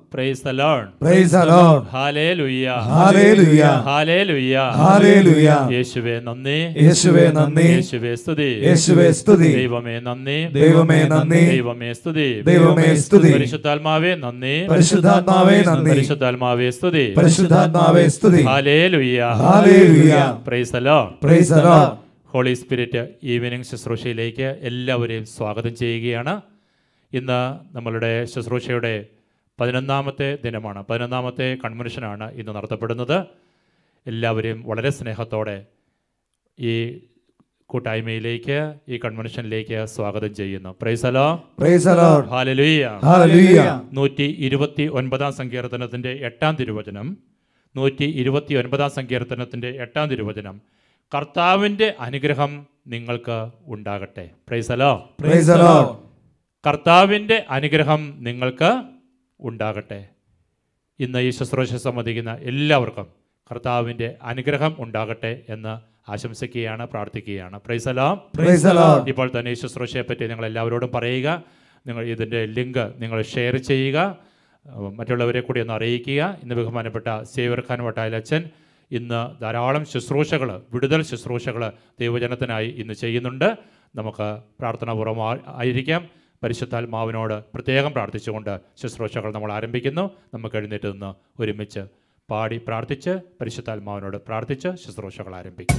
Price the Lord Praise the Lord. Hallelujah Hallelujah. Hallelujah Hallelujah. യേശുവേ നന്ദി യേശുവേ നന്ദി യേശുവേ സ്തുതി യേശുവേ സ്തുതി ദൈവമേ നന്ദി ദൈവമേ നന്ദി ദൈവമേ സ്തുതി ദൈവമേ സ്തുതി പരിശുദ്ധാത്മാവേ നന്ദി പരിശുദ്ധാത്മാവേ നന്ദി പരിശുദ്ധാത്മാവേ സ്തുതി പരിശുദ്ധാത്മാവേ സ്തുതി hallelujah Hallelujah. Price the Lord Praise the Lord. Holy spirit evening ശുശ്രൂഷയിലേക്ക് എല്ലാവരെയും സ്വാഗതം ചെയ്യുകയാണ് ഇന്ന് നമ്മളുടെ ശുശ്രൂഷയുടെ പതിനൊന്നാമത്തെ ദിനമാണ് പതിനൊന്നാമത്തെ കൺവെൻഷനാണ് ഇന്ന് നടത്തപ്പെടുന്നത് എല്ലാവരെയും വളരെ സ്നേഹത്തോടെ ഈ കൂട്ടായ്മയിലേക്ക് ഈ കൺവെൻഷനിലേക്ക് സ്വാഗതം ചെയ്യുന്നു പ്രൈസലോ Praise the Lord. ഹാലലുയ്യ Hallelujah. നൂറ്റി ഇരുപത്തി ഒൻപതാം സങ്കീർത്തനത്തിൻ്റെ എട്ടാം തിരുവചനം നൂറ്റി ഇരുപത്തി ഒൻപതാം സങ്കീർത്തനത്തിൻ്റെ എട്ടാം തിരുവചനം കർത്താവിൻ്റെ അനുഗ്രഹം നിങ്ങൾക്ക് ഉണ്ടാകട്ടെ പ്രൈസലോ Praise the Lord. കർത്താവിൻ്റെ അനുഗ്രഹം നിങ്ങൾക്ക് ഉണ്ടാകട്ടെ ഇന്ന് ഈ ശുശ്രൂഷ സംബന്ധിക്കുന്ന എല്ലാവർക്കും കർത്താവിൻ്റെ അനുഗ്രഹം ഉണ്ടാകട്ടെ എന്ന് ആശംസിക്കുകയാണ് പ്രാർത്ഥിക്കുകയാണ് പ്രൈസലോ Praise the Lord. ഇപ്പോൾ തന്നെ ഈ ശുശ്രൂഷയെ പറ്റി നിങ്ങൾ എല്ലാവരോടും പറയുക നിങ്ങൾ ഇതിൻ്റെ ലിങ്ക് നിങ്ങൾ ഷെയർ ചെയ്യുക അഹ് മറ്റുള്ളവരെ കൂടി ഒന്ന് അറിയിക്കുക ഇന്ന് ബഹുമാനപ്പെട്ട സേവർ ഖാൻ വട്ടായലച്ചൻ ഇന്ന് ധാരാളം ശുശ്രൂഷകൾ വിടുതൽ ശുശ്രൂഷകൾ ദൈവജനത്തിനായി ഇന്ന് ചെയ്യുന്നുണ്ട് നമുക്ക് പ്രാർത്ഥനാപൂർവ്വം ആ- ആയിരിക്കാം പരിശുദ്ധാത്മാവിനോട് പ്രത്യേകം പ്രാർത്ഥിച്ചുകൊണ്ട് ശുശ്രൂഷകൾ നമ്മൾ ആരംഭിക്കുന്നു നമുക്ക് എഴുന്നേറ്റ് നിന്ന് ഒരുമിച്ച് പാടി പ്രാർത്ഥിച്ച് പരിശുദ്ധാത്മാവിനോട് പ്രാർത്ഥിച്ച് ശുശ്രൂഷകൾ ആരംഭിക്കും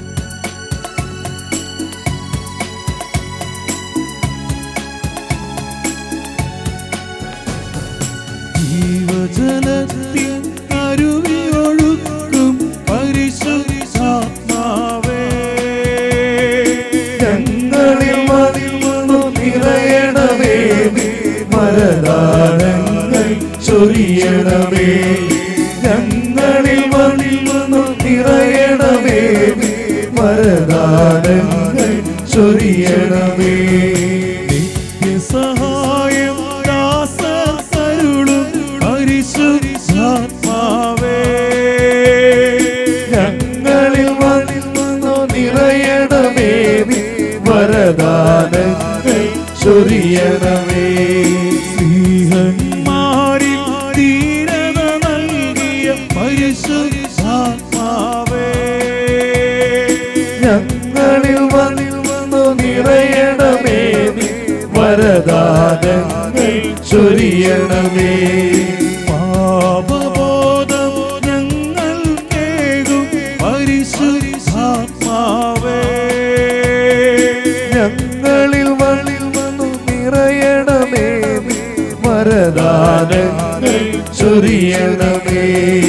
ജീവജലത്തിൻ അരുവിയൊഴുക്കും പരിശുദ്ധാത്മാവേ ഞങ്ങളിൽ വന്നു നിറയണമേ വരദാനങ്ങൾ ചൊരിയണമേ ഞങ്ങളിൽ വന്നു നിറയണമേ വരദാനങ്ങൾ ചൊരിയണമേ നിത്യസഹായം ദാസരുളും പരിശുദ്ധാത്മാവേ ഞങ്ങളിൽ വന്നു നിറയണമേ വരദാനങ്ങൾ ചൊരിയണമേ സ്ത്രീഹന്മാരിൽ ധീരത നൽകിയ പരിശുദ്ധാത്മാവേ ഞങ്ങളിൽ വന്നു നിറയണമേ വരദാനങ്ങൾ ചൊരിയണമേ പാപബോധം ഞങ്ങൾ കേകും പരിശുദ്ധാത്മാവേ ഞങ്ങളിൽ വന്നു നിറയണമേ വരദാനങ്ങൾ ചൊരിയണമേ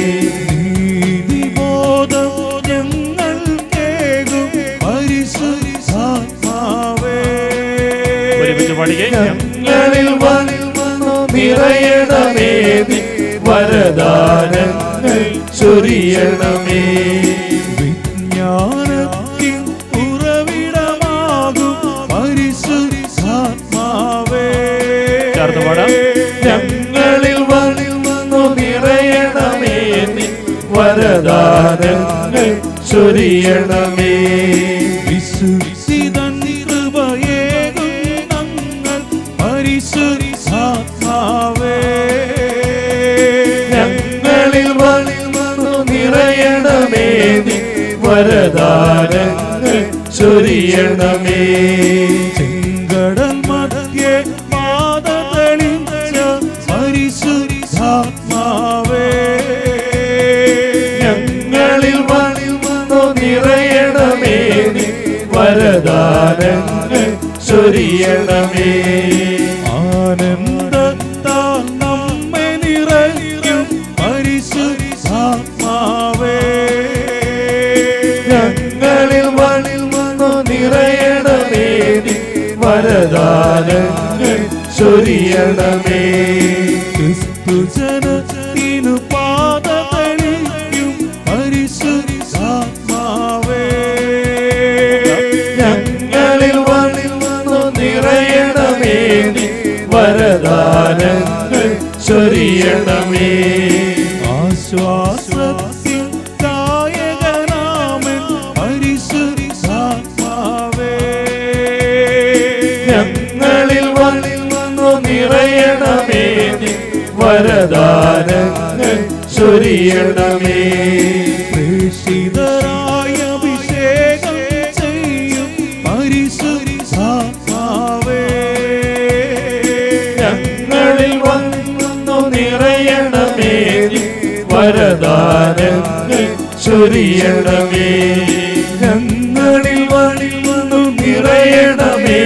നീതിബോധം ഞങ്ങൾ കേകും പരിശുദ്ധാത്മാവേ ഒരുമിച്ച് പാടിക്കേ ഞങ്ങളിൽ വന്നു നിറയണമേ വരദാനങ്ങൾ ചൊരിയണമേ വിജ്ഞാനത്തിൻ ഉറവിടമാകും പരിശുദ്ധാത്മാവേ ചേർന്ന് പാടാം. ഞങ്ങളിൽ വന്നു നിറയണമേ വരദാനങ്ങൾ ചൊരിയണമേ വിശുദ്ധിതൻ കൃപയേകും ഞങ്ങൾ പരിശുദ്ധാത്മാവേ ഞങ്ങളിൽ വന്നു നിറയണമേ വരദാനങ്ങൾ ചൊരിയണമേ ചെങ്കടൽ മധ്യേ പാത തെളിച്ച പരിശുദ്ധാത്മാവേ ഞങ്ങളിൽ വന്നു നിറയണമേ വരദാനങ്ങൾ ചൊരിയണമേ ആനന്ദത്താൽ നമ്മെ നിറയ്ക്കും പരിശുദ്ധാത്മാവേ ഞങ്ങളിൽ വന്നു നിറയണമേ വരദാനങ്ങൾ ചൊരിയണമേ ക്രിസ്തു ജനത്തിനു പാത തെളിക്കും പരിശുദ്ധാത്മാവേ ഞങ്ങളിൽ വന്നു നിറയണമേ വരദാനങ്ങൾ ചൊരിയണമേ ആശ്വാസത്തിൻ ദായകനാമൻ പരിശുദ്ധാത്മാവേ ഞങ്ങളിൽ വന്നു നിറയണമേ വര വരദാനങ്ങൾ ചൊരിയണമേ പ്രേഷിതരായ അഭിഷേകം ചെയ്യും പരിശുദ്ധാത്മാവേ ഞങ്ങളിൽ വന്നു നിറയണമേ വരദാനങ്ങൾ ചൊരിയണമേ ഞങ്ങളിൽ വന്നു നിറയണമേ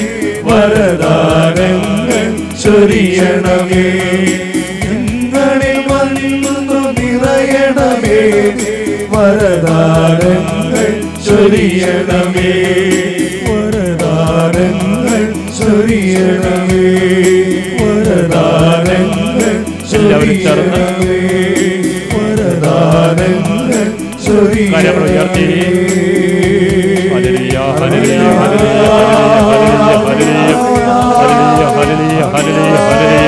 വരദാനങ്ങൾ ചൊരിയണമേ ഞങ്ങളിൽ വന്നു നിറയണമേ വരദാനങ്ങൾ ചൊരിയണമേ വരദാനങ്ങൾ ചൊരിയണമേ വരദാനങ്ങൾ എല്ലാവരും ചേർന്ന് വരദാനങ്ങൾ കാര്യങ്ങൾ ഉയർത്തി hallelujah, hallelujah, hallelujah, hallelujah, hallelujah, hallelujah, hallelujah, hallelujah.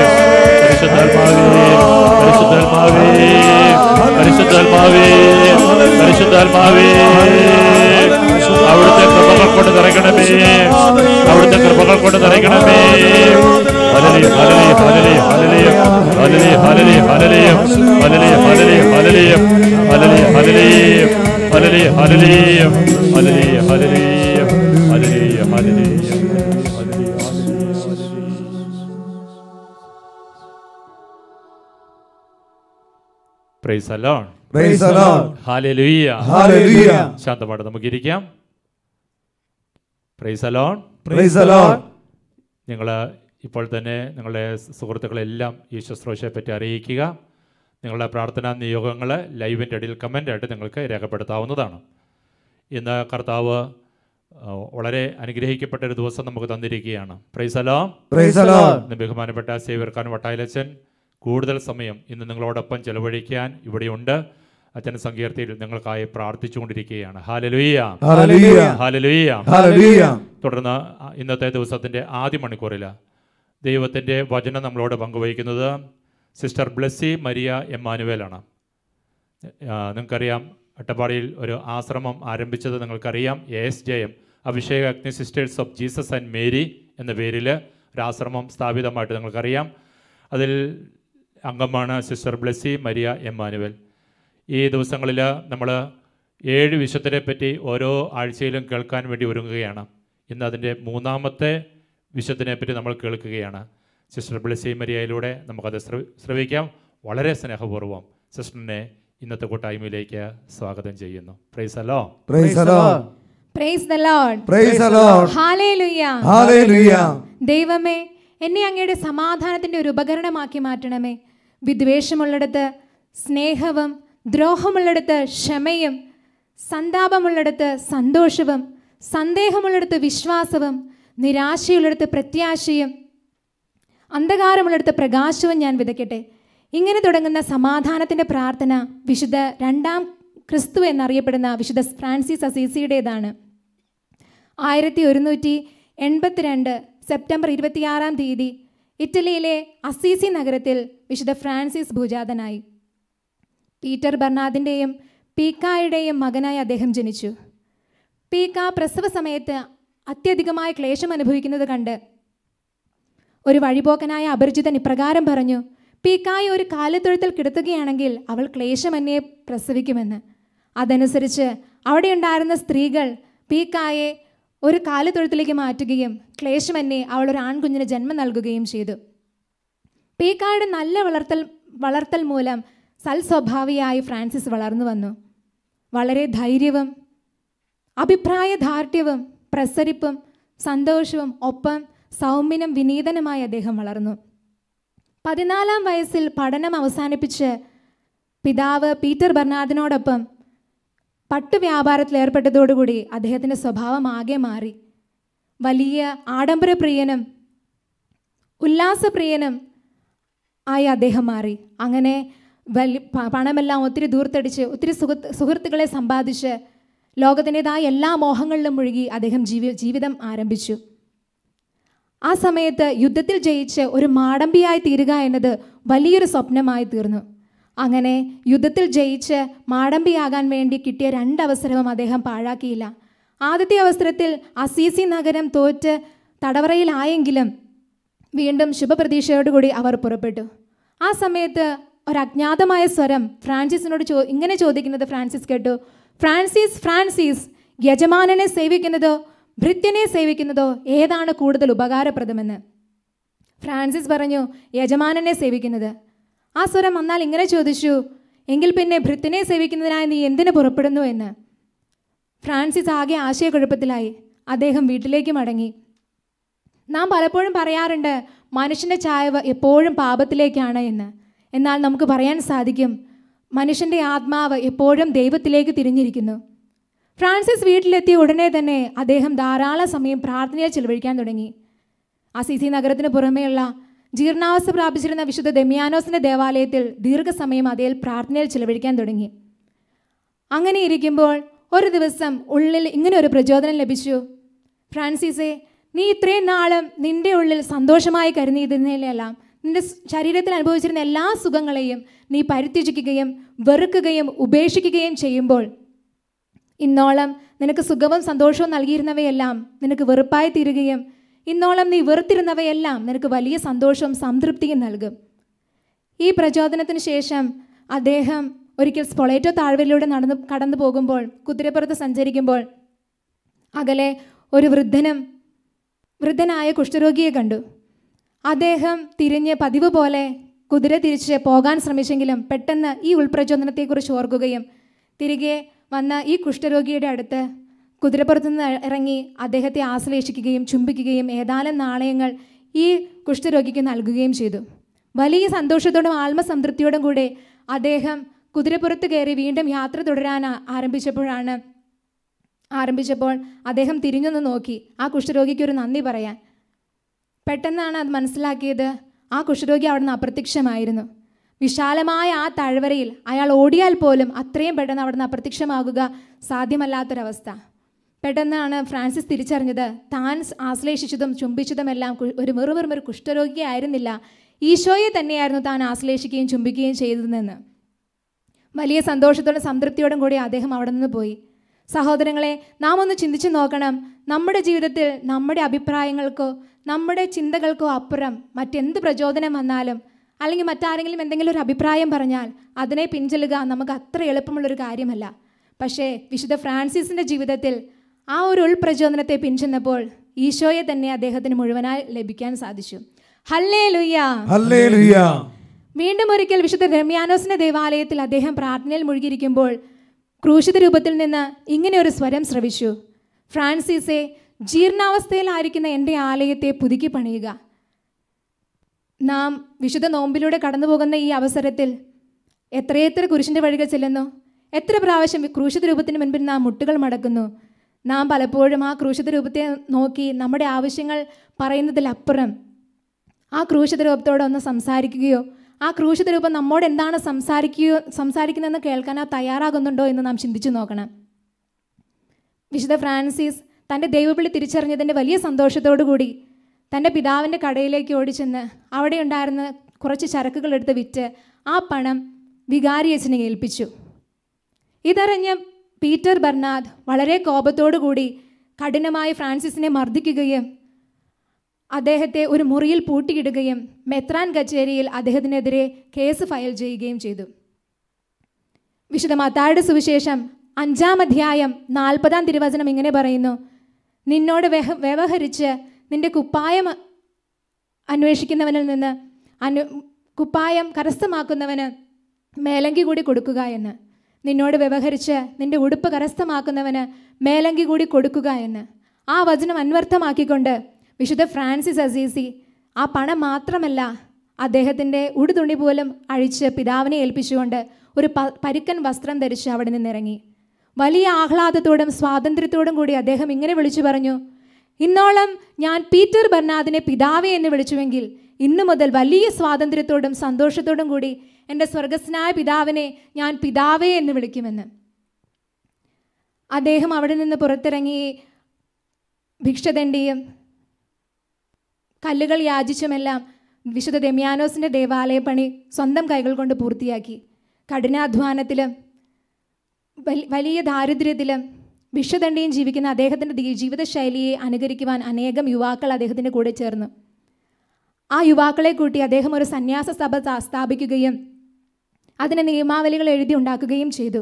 പരിശുദ്ധാത്മാവേ, പരിശുദ്ധാത്മാവേ, പരിശുദ്ധാത്മാവേ, പരിശുദ്ധാത്മാവേ, അവിടുത്തെ കൃപകൾ കൊണ്ട് നിറയ്ക്കണമേ അവിടുത്തെ കൃപകൾ കൊണ്ട് നിറയ്ക്കണമേ hallelujah, hallelujah, hallelujah, hallelujah, hallelujah, hallelujah, hallelujah, hallelujah, hallelujah, hallelujah, hallelujah, hallelujah, hallelujah, hallelujah, hallelujah, hallelujah, hallelujah, hallelujah, hallelujah, praise alone Praise the Lord. ഹാലലുയ്യ Hallelujah. ശാന്തമായിട്ട് നമുക്ക് ഇരിക്കാം price alone Praise the Lord. നിങ്ങൾ ഇപ്പോൾ തന്നെ നിങ്ങളുടെ സുഹൃത്തുക്കളെല്ലാം ഈ ശുശ്രൂഷയെ പറ്റി അറിയിക്കുക നിങ്ങളുടെ പ്രാർത്ഥനാ നിയോഗങ്ങൾ ലൈവിൻ്റെ ഇടയിൽ കമൻ്റായിട്ട് നിങ്ങൾക്ക് രേഖപ്പെടുത്താവുന്നതാണ് ഇന്ന് കർത്താവ് ആ, വളരെ അനുഗ്രഹിക്കപ്പെട്ട ഒരു ദിവസം നമുക്ക് തന്നിരിക്കുകയാണ് പ്രൈസ് അലോ Praise the Lord. ഇന്ന് ബഹുമാനപ്പെട്ട സേവർഖാൻ വട്ടായിലച്ചൻ കൂടുതൽ സമയം ഇന്ന് നിങ്ങളോടൊപ്പം ചെലവഴിക്കാൻ ഇവിടെയുണ്ട് അച്ഛൻ സങ്കീർത്തിയിൽ നിങ്ങൾക്കായി പ്രാർത്ഥിച്ചുകൊണ്ടിരിക്കുകയാണ് ഹാലലുയ്യ Hallelujah. ഹാലലുയ്യ Hallelujah. തുടർന്ന് ഇന്നത്തെ ദിവസത്തിൻ്റെ ആദ്യ മണിക്കൂറിൽ ദൈവത്തിൻ്റെ വചനം നമ്മളോട് പങ്കുവയ്ക്കുന്നത് സിസ്റ്റർ ബ്ലെസ്സി മരിയ എമ്മാനുവേലാണ് ആ, നിങ്ങൾക്കറിയാം അട്ടപ്പാടിയിൽ ഒരു ആശ്രമം ആരംഭിച്ചത് നിങ്ങൾക്കറിയാം A S J M Abhisheka Agni sisters of Jesus and Mary എന്ന പേരിൽ ഒരു ആശ്രമം സ്ഥാപിതമായിട്ട് നിങ്ങൾക്കറിയാം അതിൽ അംഗമാണ് സിസ്റ്റർ ബ്ലെസ്സി മരിയ എമ്മാനുവൽ ഈ ദിവസങ്ങളിൽ നമ്മൾ ഏഴ് വിശുദ്ധരെ പറ്റി ഓരോ ആഴ്ചയിലും കേൾക്കാൻ വേണ്ടി ഒരുങ്ങുകയാണ് ഇന്ന് അതിൻ്റെ മൂന്നാമത്തെ വിശുദ്ധനെ പറ്റി നമ്മൾ കേൾക്കുകയാണ് സിസ്റ്റർ ബ്ലെസ്സി മരിയയിലൂടെ നമുക്കത് ശ്രവ- ശ്രവിക്കാം വളരെ സ്നേഹപൂർവ്വം സിസ്റ്ററിനെ ഇന്നത്തെ കൂട്ടായ്മയിലേക്ക് സ്വാഗതം ചെയ്യുന്നു പ്രൈസ് അല്ലോ Praise the Lord. Price the Lord Praise the Lord. Hallelujah Hallelujah. ദൈവമേ എന്നെ അങ്ങയുടെ സമാധാനത്തിന്റെ ഒരു ഉപകരണമാക്കി മാറ്റണമേ വിദ്വേഷമുള്ളിടത്ത് സ്നേഹവും ദ്രോഹമുള്ളിടത്ത് ക്ഷമയും സന്താപമുള്ളിടത്ത് സന്തോഷവും സന്ദേഹമുള്ളിടത്ത് വിശ്വാസവും നിരാശയുള്ളിടത്ത് പ്രത്യാശയും അന്ധകാരമുള്ളിടത്ത് പ്രകാശവും ഞാൻ വിതയ്ക്കട്ടെ ഇങ്ങനെ തുടങ്ങുന്ന സമാധാനത്തിൻ്റെ പ്രാർത്ഥന വിശുദ്ധ രണ്ടാം ക്രിസ്തു എന്നറിയപ്പെടുന്ന വിശുദ്ധ ഫ്രാൻസിസ് അസീസിയുടേതാണ് ആയിരത്തി ഒരുന്നൂറ്റി എൺപത്തിരണ്ട് സെപ്റ്റംബർ ഇരുപത്തിയാറാം തീയതി ഇറ്റലിയിലെ അസീസി നഗരത്തിൽ വിശുദ്ധ ഫ്രാൻസിസ് ഭൂജാതനായി പീറ്റർ ബർണാദിൻ്റെയും പീക്കായുടെയും മകനായി അദ്ദേഹം ജനിച്ചു പീക്ക പ്രസവ സമയത്ത് അത്യധികമായ ക്ലേശം അനുഭവിക്കുന്നത് കണ്ട് ഒരു വഴിപോക്കനായ അപരിചിതൻ ഇപ്രകാരം പറഞ്ഞു പീക്കായി ഒരു കാലത്തൊഴുത്തിൽ കിടത്തുകയാണെങ്കിൽ അവൾ ക്ലേശമന്യെ പ്രസവിക്കുമെന്ന് അതനുസരിച്ച് അവിടെയുണ്ടായിരുന്ന സ്ത്രീകൾ പീക്കായെ ഒരു കാലത്തൊഴുത്തിലേക്ക് മാറ്റുകയും ക്ലേശമന്യെ അവൾ ഒരു ആൺകുഞ്ഞിന് ജന്മം നൽകുകയും ചെയ്തു പീക്കായുടെ നല്ല വളർത്തൽ വളർത്തൽ മൂലം സൽസ്വഭാവിയായി ഫ്രാൻസിസ് വളർന്നു വന്നു വളരെ ധൈര്യവും അഭിപ്രായ ധാർഢ്യവും പ്രസരിപ്പും സന്തോഷവും ഒപ്പം സൗമ്യനും വിനീതനുമായി അദ്ദേഹം വളർന്നു പതിനാലാം വയസ്സിൽ പഠനം അവസാനിപ്പിച്ച് പിതാവ് പീറ്റർ ബർണാദിനോടൊപ്പം പട്ടുവ്യാപാരത്തിൽ ഏർപ്പെട്ടതോടുകൂടി അദ്ദേഹത്തിൻ്റെ സ്വഭാവം ആകെ മാറി വലിയ ആഡംബരപ്രിയനും ഉല്ലാസപ്രിയനും ആയി അദ്ദേഹം മാറി അങ്ങനെ വലി പ- പണമെല്ലാം ഒത്തിരി ദൂർത്തടിച്ച് ഒത്തിരി സുഹൃത്ത് സുഹൃത്തുക്കളെ സമ്പാദിച്ച് ലോകത്തിൻ്റെതായ എല്ലാ മോഹങ്ങളിലും മുഴുകി അദ്ദേഹം ജീവി ജീവിതം ആരംഭിച്ചു ആ സമയത്ത് യുദ്ധത്തിൽ ജയിച്ച് ഒരു മാടമ്പിയായി തീരുക എന്നത് വലിയൊരു സ്വപ്നമായി തീർന്നു അങ്ങനെ യുദ്ധത്തിൽ ജയിച്ച് മാടമ്പിയാകാൻ വേണ്ടി കിട്ടിയ രണ്ടവസരവും അദ്ദേഹം പാഴാക്കിയില്ല ആദ്യത്തെ അവസരത്തിൽ അസീസി നഗരം തോറ്റ് തടവറയിലായെങ്കിലും വീണ്ടും ശുഭപ്രതീക്ഷയോടുകൂടി അവർ പുറപ്പെട്ടു ആ സമയത്ത് ഒരു അജ്ഞാതമായ സ്വരം ഫ്രാൻസിസിനോട് ചോ ഇങ്ങനെ ചോദിക്കുന്നത് ഫ്രാൻസിസ് കേട്ടു ഫ്രാൻസിസ് ഫ്രാൻസിസ് യജമാനനെ സേവിക്കുന്നതോ ഭൃത്യനെ സേവിക്കുന്നതോ ഏതാണ് കൂടുതൽ ഉപകാരപ്രദമെന്ന് ഫ്രാൻസിസ് പറഞ്ഞു യജമാനനെ സേവിക്കുന്നത് ആ സ്വരം വന്നാൽ ഇങ്ങനെ ചോദിച്ചു എങ്കിൽ പിന്നെ ഭൃത്യനെ സേവിക്കുന്നതിനായി നീ എന്തിനു പുറപ്പെടുന്നു എന്ന് ഫ്രാൻസിസ് ആകെ ആശയക്കുഴപ്പത്തിലായി അദ്ദേഹം വീട്ടിലേക്ക് മടങ്ങി നാം പലപ്പോഴും പറയാറുണ്ട് മനുഷ്യൻ്റെ ചായവ് എപ്പോഴും പാപത്തിലേക്കാണ് എന്ന് എന്നാൽ നമുക്ക് പറയാൻ സാധിക്കും മനുഷ്യൻ്റെ ആത്മാവ് എപ്പോഴും ദൈവത്തിലേക്ക് തിരിഞ്ഞിരിക്കുന്നു ഫ്രാൻസിസ് വീട്ടിലെത്തിയ ഉടനെ തന്നെ അദ്ദേഹം ധാരാളം സമയം പ്രാർത്ഥനയിൽ ചിലവഴിക്കാൻ തുടങ്ങി അസീസി നഗരത്തിന് പുറമേയുള്ള ജീർണാവസ്ഥ പ്രാപിച്ചിരുന്ന വിശുദ്ധ ദെമിയാനോസിന്റെ ദേവാലയത്തിൽ ദീർഘസമയം അതേൽ പ്രാർത്ഥനയിൽ ചിലവഴിക്കാൻ തുടങ്ങി അങ്ങനെ ഇരിക്കുമ്പോൾ ഒരു ദിവസം ഉള്ളിൽ ഇങ്ങനെ ഒരു പ്രചോദനം ലഭിച്ചു ഫ്രാൻസിസെ നീ ഇത്രയും നാളും നിന്റെ ഉള്ളിൽ സന്തോഷമായി കരുതിയിരുന്നതിലെല്ലാം നിന്റെ സ് ശരീരത്തിൽ അനുഭവിച്ചിരുന്ന എല്ലാ സുഖങ്ങളെയും നീ പരിത്യജിക്കുകയും വെറുക്കുകയും ഉപേക്ഷിക്കുകയും ചെയ്യുമ്പോൾ ഇന്നോളം നിനക്ക് സുഖവും സന്തോഷവും നൽകിയിരുന്നവയെല്ലാം നിനക്ക് വെറുപ്പായി തീരുകയും ഇന്നോളം നീ വെറുത്തിരുന്നവയെല്ലാം നിനക്ക് വലിയ സന്തോഷവും സംതൃപ്തിയും നൽകും ഈ പ്രചോദനത്തിന് ശേഷം അദ്ദേഹം ഒരിക്കൽ സ്പൊളേറ്റോ താഴ്വരയിലൂടെ നടന്നു കടന്നു പോകുമ്പോൾ കുതിരപ്പുറത്ത് സഞ്ചരിക്കുമ്പോൾ അകലെ ഒരു വൃദ്ധനും വൃദ്ധനായ കുഷ്ഠരോഗിയെ കണ്ടു അദ്ദേഹം തിരിഞ്ഞ് പതിവ് പോലെ കുതിര തിരിച്ച് പോകാൻ ശ്രമിച്ചെങ്കിലും പെട്ടെന്ന് ഈ ഉൾപ്രചോദനത്തെക്കുറിച്ച് ഓർക്കുകയും തിരികെ വന്ന ഈ കുഷ്ഠരോഗിയുടെ അടുത്ത് കുതിരപ്പുറത്തു നിന്ന് ഇറങ്ങി അദ്ദേഹത്തെ ആശ്ലേഷിക്കുകയും ചുംബിക്കുകയും ഏതാനും നാണയങ്ങൾ ഈ കുഷ്ഠരോഗിക്ക് നൽകുകയും ചെയ്തു വലിയ സന്തോഷത്തോടും ആത്മസംതൃപ്തിയോടും കൂടെ അദ്ദേഹം കുതിരപ്പുറത്ത് കയറി വീണ്ടും യാത്ര തുടരാൻ ആ- ആരംഭിച്ചപ്പോഴാണ് ആരംഭിച്ചപ്പോൾ അദ്ദേഹം തിരിഞ്ഞൊന്ന് നോക്കി ആ കുഷ്ഠരോഗിക്ക് ഒരു നന്ദി പറയാൻ പെട്ടെന്നാണ് അത് മനസ്സിലാക്കിയത് ആ കുഷ്ഠരോഗി അവിടുന്ന് അപ്രത്യക്ഷമായിരുന്നു വിശാലമായ ആ താഴ്വരയിൽ അയാൾ ഓടിയാൽ പോലും അത്രയും പെട്ടെന്ന് അവിടുന്ന് അപ്രത്യക്ഷമാകുക സാധ്യമല്ലാത്തൊരവസ്ഥ പെട്ടെന്നാണ് ഫ്രാൻസിസ് തിരിച്ചറിഞ്ഞത് താൻ ആശ്ലേഷിച്ചതും ചുംബിച്ചതുമെല്ലാം കു- ഒരു വെറും വെറും ഒരു കുഷ്ഠരോഗിയായിരുന്നില്ല ഈശോയെ തന്നെയായിരുന്നു താൻ ആശ്ലേഷിക്കുകയും ചുംബിക്കുകയും ചെയ്തതെന്ന് വലിയ സന്തോഷത്തോടും സംതൃപ്തിയോടും കൂടി അദ്ദേഹം അവിടെ നിന്ന് പോയി സഹോദരങ്ങളെ നാം ഒന്ന് ചിന്തിച്ചു നോക്കണം നമ്മുടെ ജീവിതത്തിൽ നമ്മുടെ അഭിപ്രായങ്ങൾക്കോ നമ്മുടെ ചിന്തകൾക്കോ അപ്പുറം മറ്റെന്ത് പ്രചോദനം വന്നാലും അല്ലെങ്കിൽ മറ്റാരെങ്കിലും എന്തെങ്കിലും ഒരു അഭിപ്രായം പറഞ്ഞാൽ അതിനെ പിൻചെല്ലുക നമുക്ക് അത്ര എളുപ്പമുള്ളൊരു കാര്യമല്ല പക്ഷേ വിശുദ്ധ ഫ്രാൻസിസിൻ്റെ ജീവിതത്തിൽ ആ ഒരു ഉൾപ്രചോദനത്തെ പിൻചെന്നപ്പോൾ ഈശോയെ തന്നെ അദ്ദേഹത്തിന് മുഴുവനായി ലഭിക്കാൻ സാധിച്ചു ഹല്ലേ ലുയ്യ ഹല്ലേലൂയ വീണ്ടും ഒരിക്കൽ വിശുദ്ധ രമ്യാനോസിന്റെ ദേവാലയത്തിൽ അദ്ദേഹം പ്രാർത്ഥനയിൽ മുഴുകിയിരിക്കുമ്പോൾ ക്രൂശിത രൂപത്തിൽ നിന്ന് ഇങ്ങനെ ഒരു സ്വരം ശ്രവിച്ചു ഫ്രാൻസിസെ ജീർണാവസ്ഥയിലായിരിക്കുന്ന എൻ്റെ ആലയത്തെ പുതുക്കി പണിയുക നാം വിശുദ്ധ നോമ്പിലൂടെ കടന്നു പോകുന്ന ഈ അവസരത്തിൽ എത്രയെത്ര കുരിശിൻ്റെ വഴികൾ ചെല്ലുന്നു എത്ര പ്രാവശ്യം ക്രൂശിത രൂപത്തിന് മുൻപിൽ നാം മുട്ടുകൾ മടക്കുന്നു നാം പലപ്പോഴും ആ ക്രൂശിത രൂപത്തെ നോക്കി നമ്മുടെ ആവശ്യങ്ങൾ പറയുന്നതിലപ്പുറം ആ ക്രൂശിത രൂപത്തോട് ഒന്ന് സംസാരിക്കുകയോ ആ ക്രൂശിത രൂപം നമ്മോട് എന്താണ് സംസാരിക്കുകയോ സംസാരിക്കുന്നതെന്ന് കേൾക്കാൻ ആ തയ്യാറാകുന്നുണ്ടോ എന്ന് നാം ചിന്തിച്ചു നോക്കണം വിശുദ്ധ ഫ്രാൻസിസ് തൻ്റെ ദൈവവിളി തിരിച്ചറിഞ്ഞതിൻ്റെ വലിയ സന്തോഷത്തോടു കൂടി തൻ്റെ പിതാവിൻ്റെ കടയിലേക്ക് ഓടിച്ചെന്ന് അവിടെ ഉണ്ടായിരുന്ന കുറച്ച് ചരക്കുകൾ എടുത്ത് വിറ്റ് ആ പണം വികാരി അച്ഛനെ ഏൽപ്പിച്ചു ഇതറിഞ്ഞ പീറ്റർ ബർണാദ് വളരെ കോപത്തോടു കൂടി കഠിനമായി ഫ്രാൻസിസിനെ മർദ്ദിക്കുകയും അദ്ദേഹത്തെ ഒരു മുറിയിൽ പൂട്ടിയിടുകയും മെത്രാൻ കച്ചേരിയിൽ അദ്ദേഹത്തിനെതിരെ കേസ് ഫയൽ ചെയ്യുകയും ചെയ്തു വിശുദ്ധ മത്തായുടെ സുവിശേഷം അഞ്ചാം അധ്യായം നാൽപ്പതാം തിരുവചനം ഇങ്ങനെ പറയുന്നു നിന്നോട് വ്യവ വ്യവഹരിച്ച് നിന്റെ കുപ്പായം അന്വേഷിക്കുന്നവനിൽ നിന്ന് അനു കുപ്പായം കരസ്ഥമാക്കുന്നവന് മേലങ്കി കൂടി കൊടുക്കുക എന്ന് നിന്നോട് വ്യവഹരിച്ച് നിന്റെ ഉടുപ്പ് കരസ്ഥമാക്കുന്നവന് മേലങ്കി കൂടി കൊടുക്കുക എന്ന് ആ വചനം അന്വർത്ഥമാക്കിക്കൊണ്ട് വിശുദ്ധ ഫ്രാൻസിസ് അസീസി ആ പണം മാത്രമല്ല അദ്ദേഹത്തിൻ്റെ ഉടുതുണി പോലും അഴിച്ച് പിതാവിനെ ഏൽപ്പിച്ചുകൊണ്ട് ഒരു പ പരുക്കൻ വസ്ത്രം ധരിച്ച് അവിടെ നിന്നിറങ്ങി വലിയ ആഹ്ലാദത്തോടും സ്വാതന്ത്ര്യത്തോടും കൂടി അദ്ദേഹം ഇങ്ങനെ വിളിച്ചു പറഞ്ഞു ഇന്നോളം ഞാൻ പീറ്റർ ബർണാദിനെ പിതാവേ എന്ന് വിളിച്ചുവെങ്കിൽ ഇന്നു മുതൽ വലിയ സ്വാതന്ത്ര്യത്തോടും സന്തോഷത്തോടും കൂടി എൻ്റെ സ്വർഗസ്നായ പിതാവിനെ ഞാൻ പിതാവേ എന്ന് വിളിക്കുമെന്ന് അദ്ദേഹം അവിടെ നിന്ന് പുറത്തിറങ്ങി ഭിക്ഷതണ്ടിയും കല്ലുകൾ യാചിച്ചുമെല്ലാം വിശുദ്ധ ദെമ്യാനോസിൻ്റെ ദേവാലയ പണി സ്വന്തം കൈകൾ കൊണ്ട് പൂർത്തിയാക്കി കഠിനാധ്വാനത്തിലും വൽ- വലിയ ദാരിദ്ര്യത്തിലും ഭിക്ഷദണ്ഡിയും ജീവിക്കുന്ന അദ്ദേഹത്തിൻ്റെ ദീ- ജീവിതശൈലിയെ അനുകരിക്കുവാൻ അനേകം യുവാക്കൾ അദ്ദേഹത്തിൻ്റെ കൂടെ ചേർന്നു ആ യുവാക്കളെ കൂട്ടി അദ്ദേഹം ഒരു സന്യാസ സഭ സ്ഥാ- സ്ഥാപിക്കുകയും അതിന് നിയമാവലികൾ എഴുതി ഉണ്ടാക്കുകയും ചെയ്തു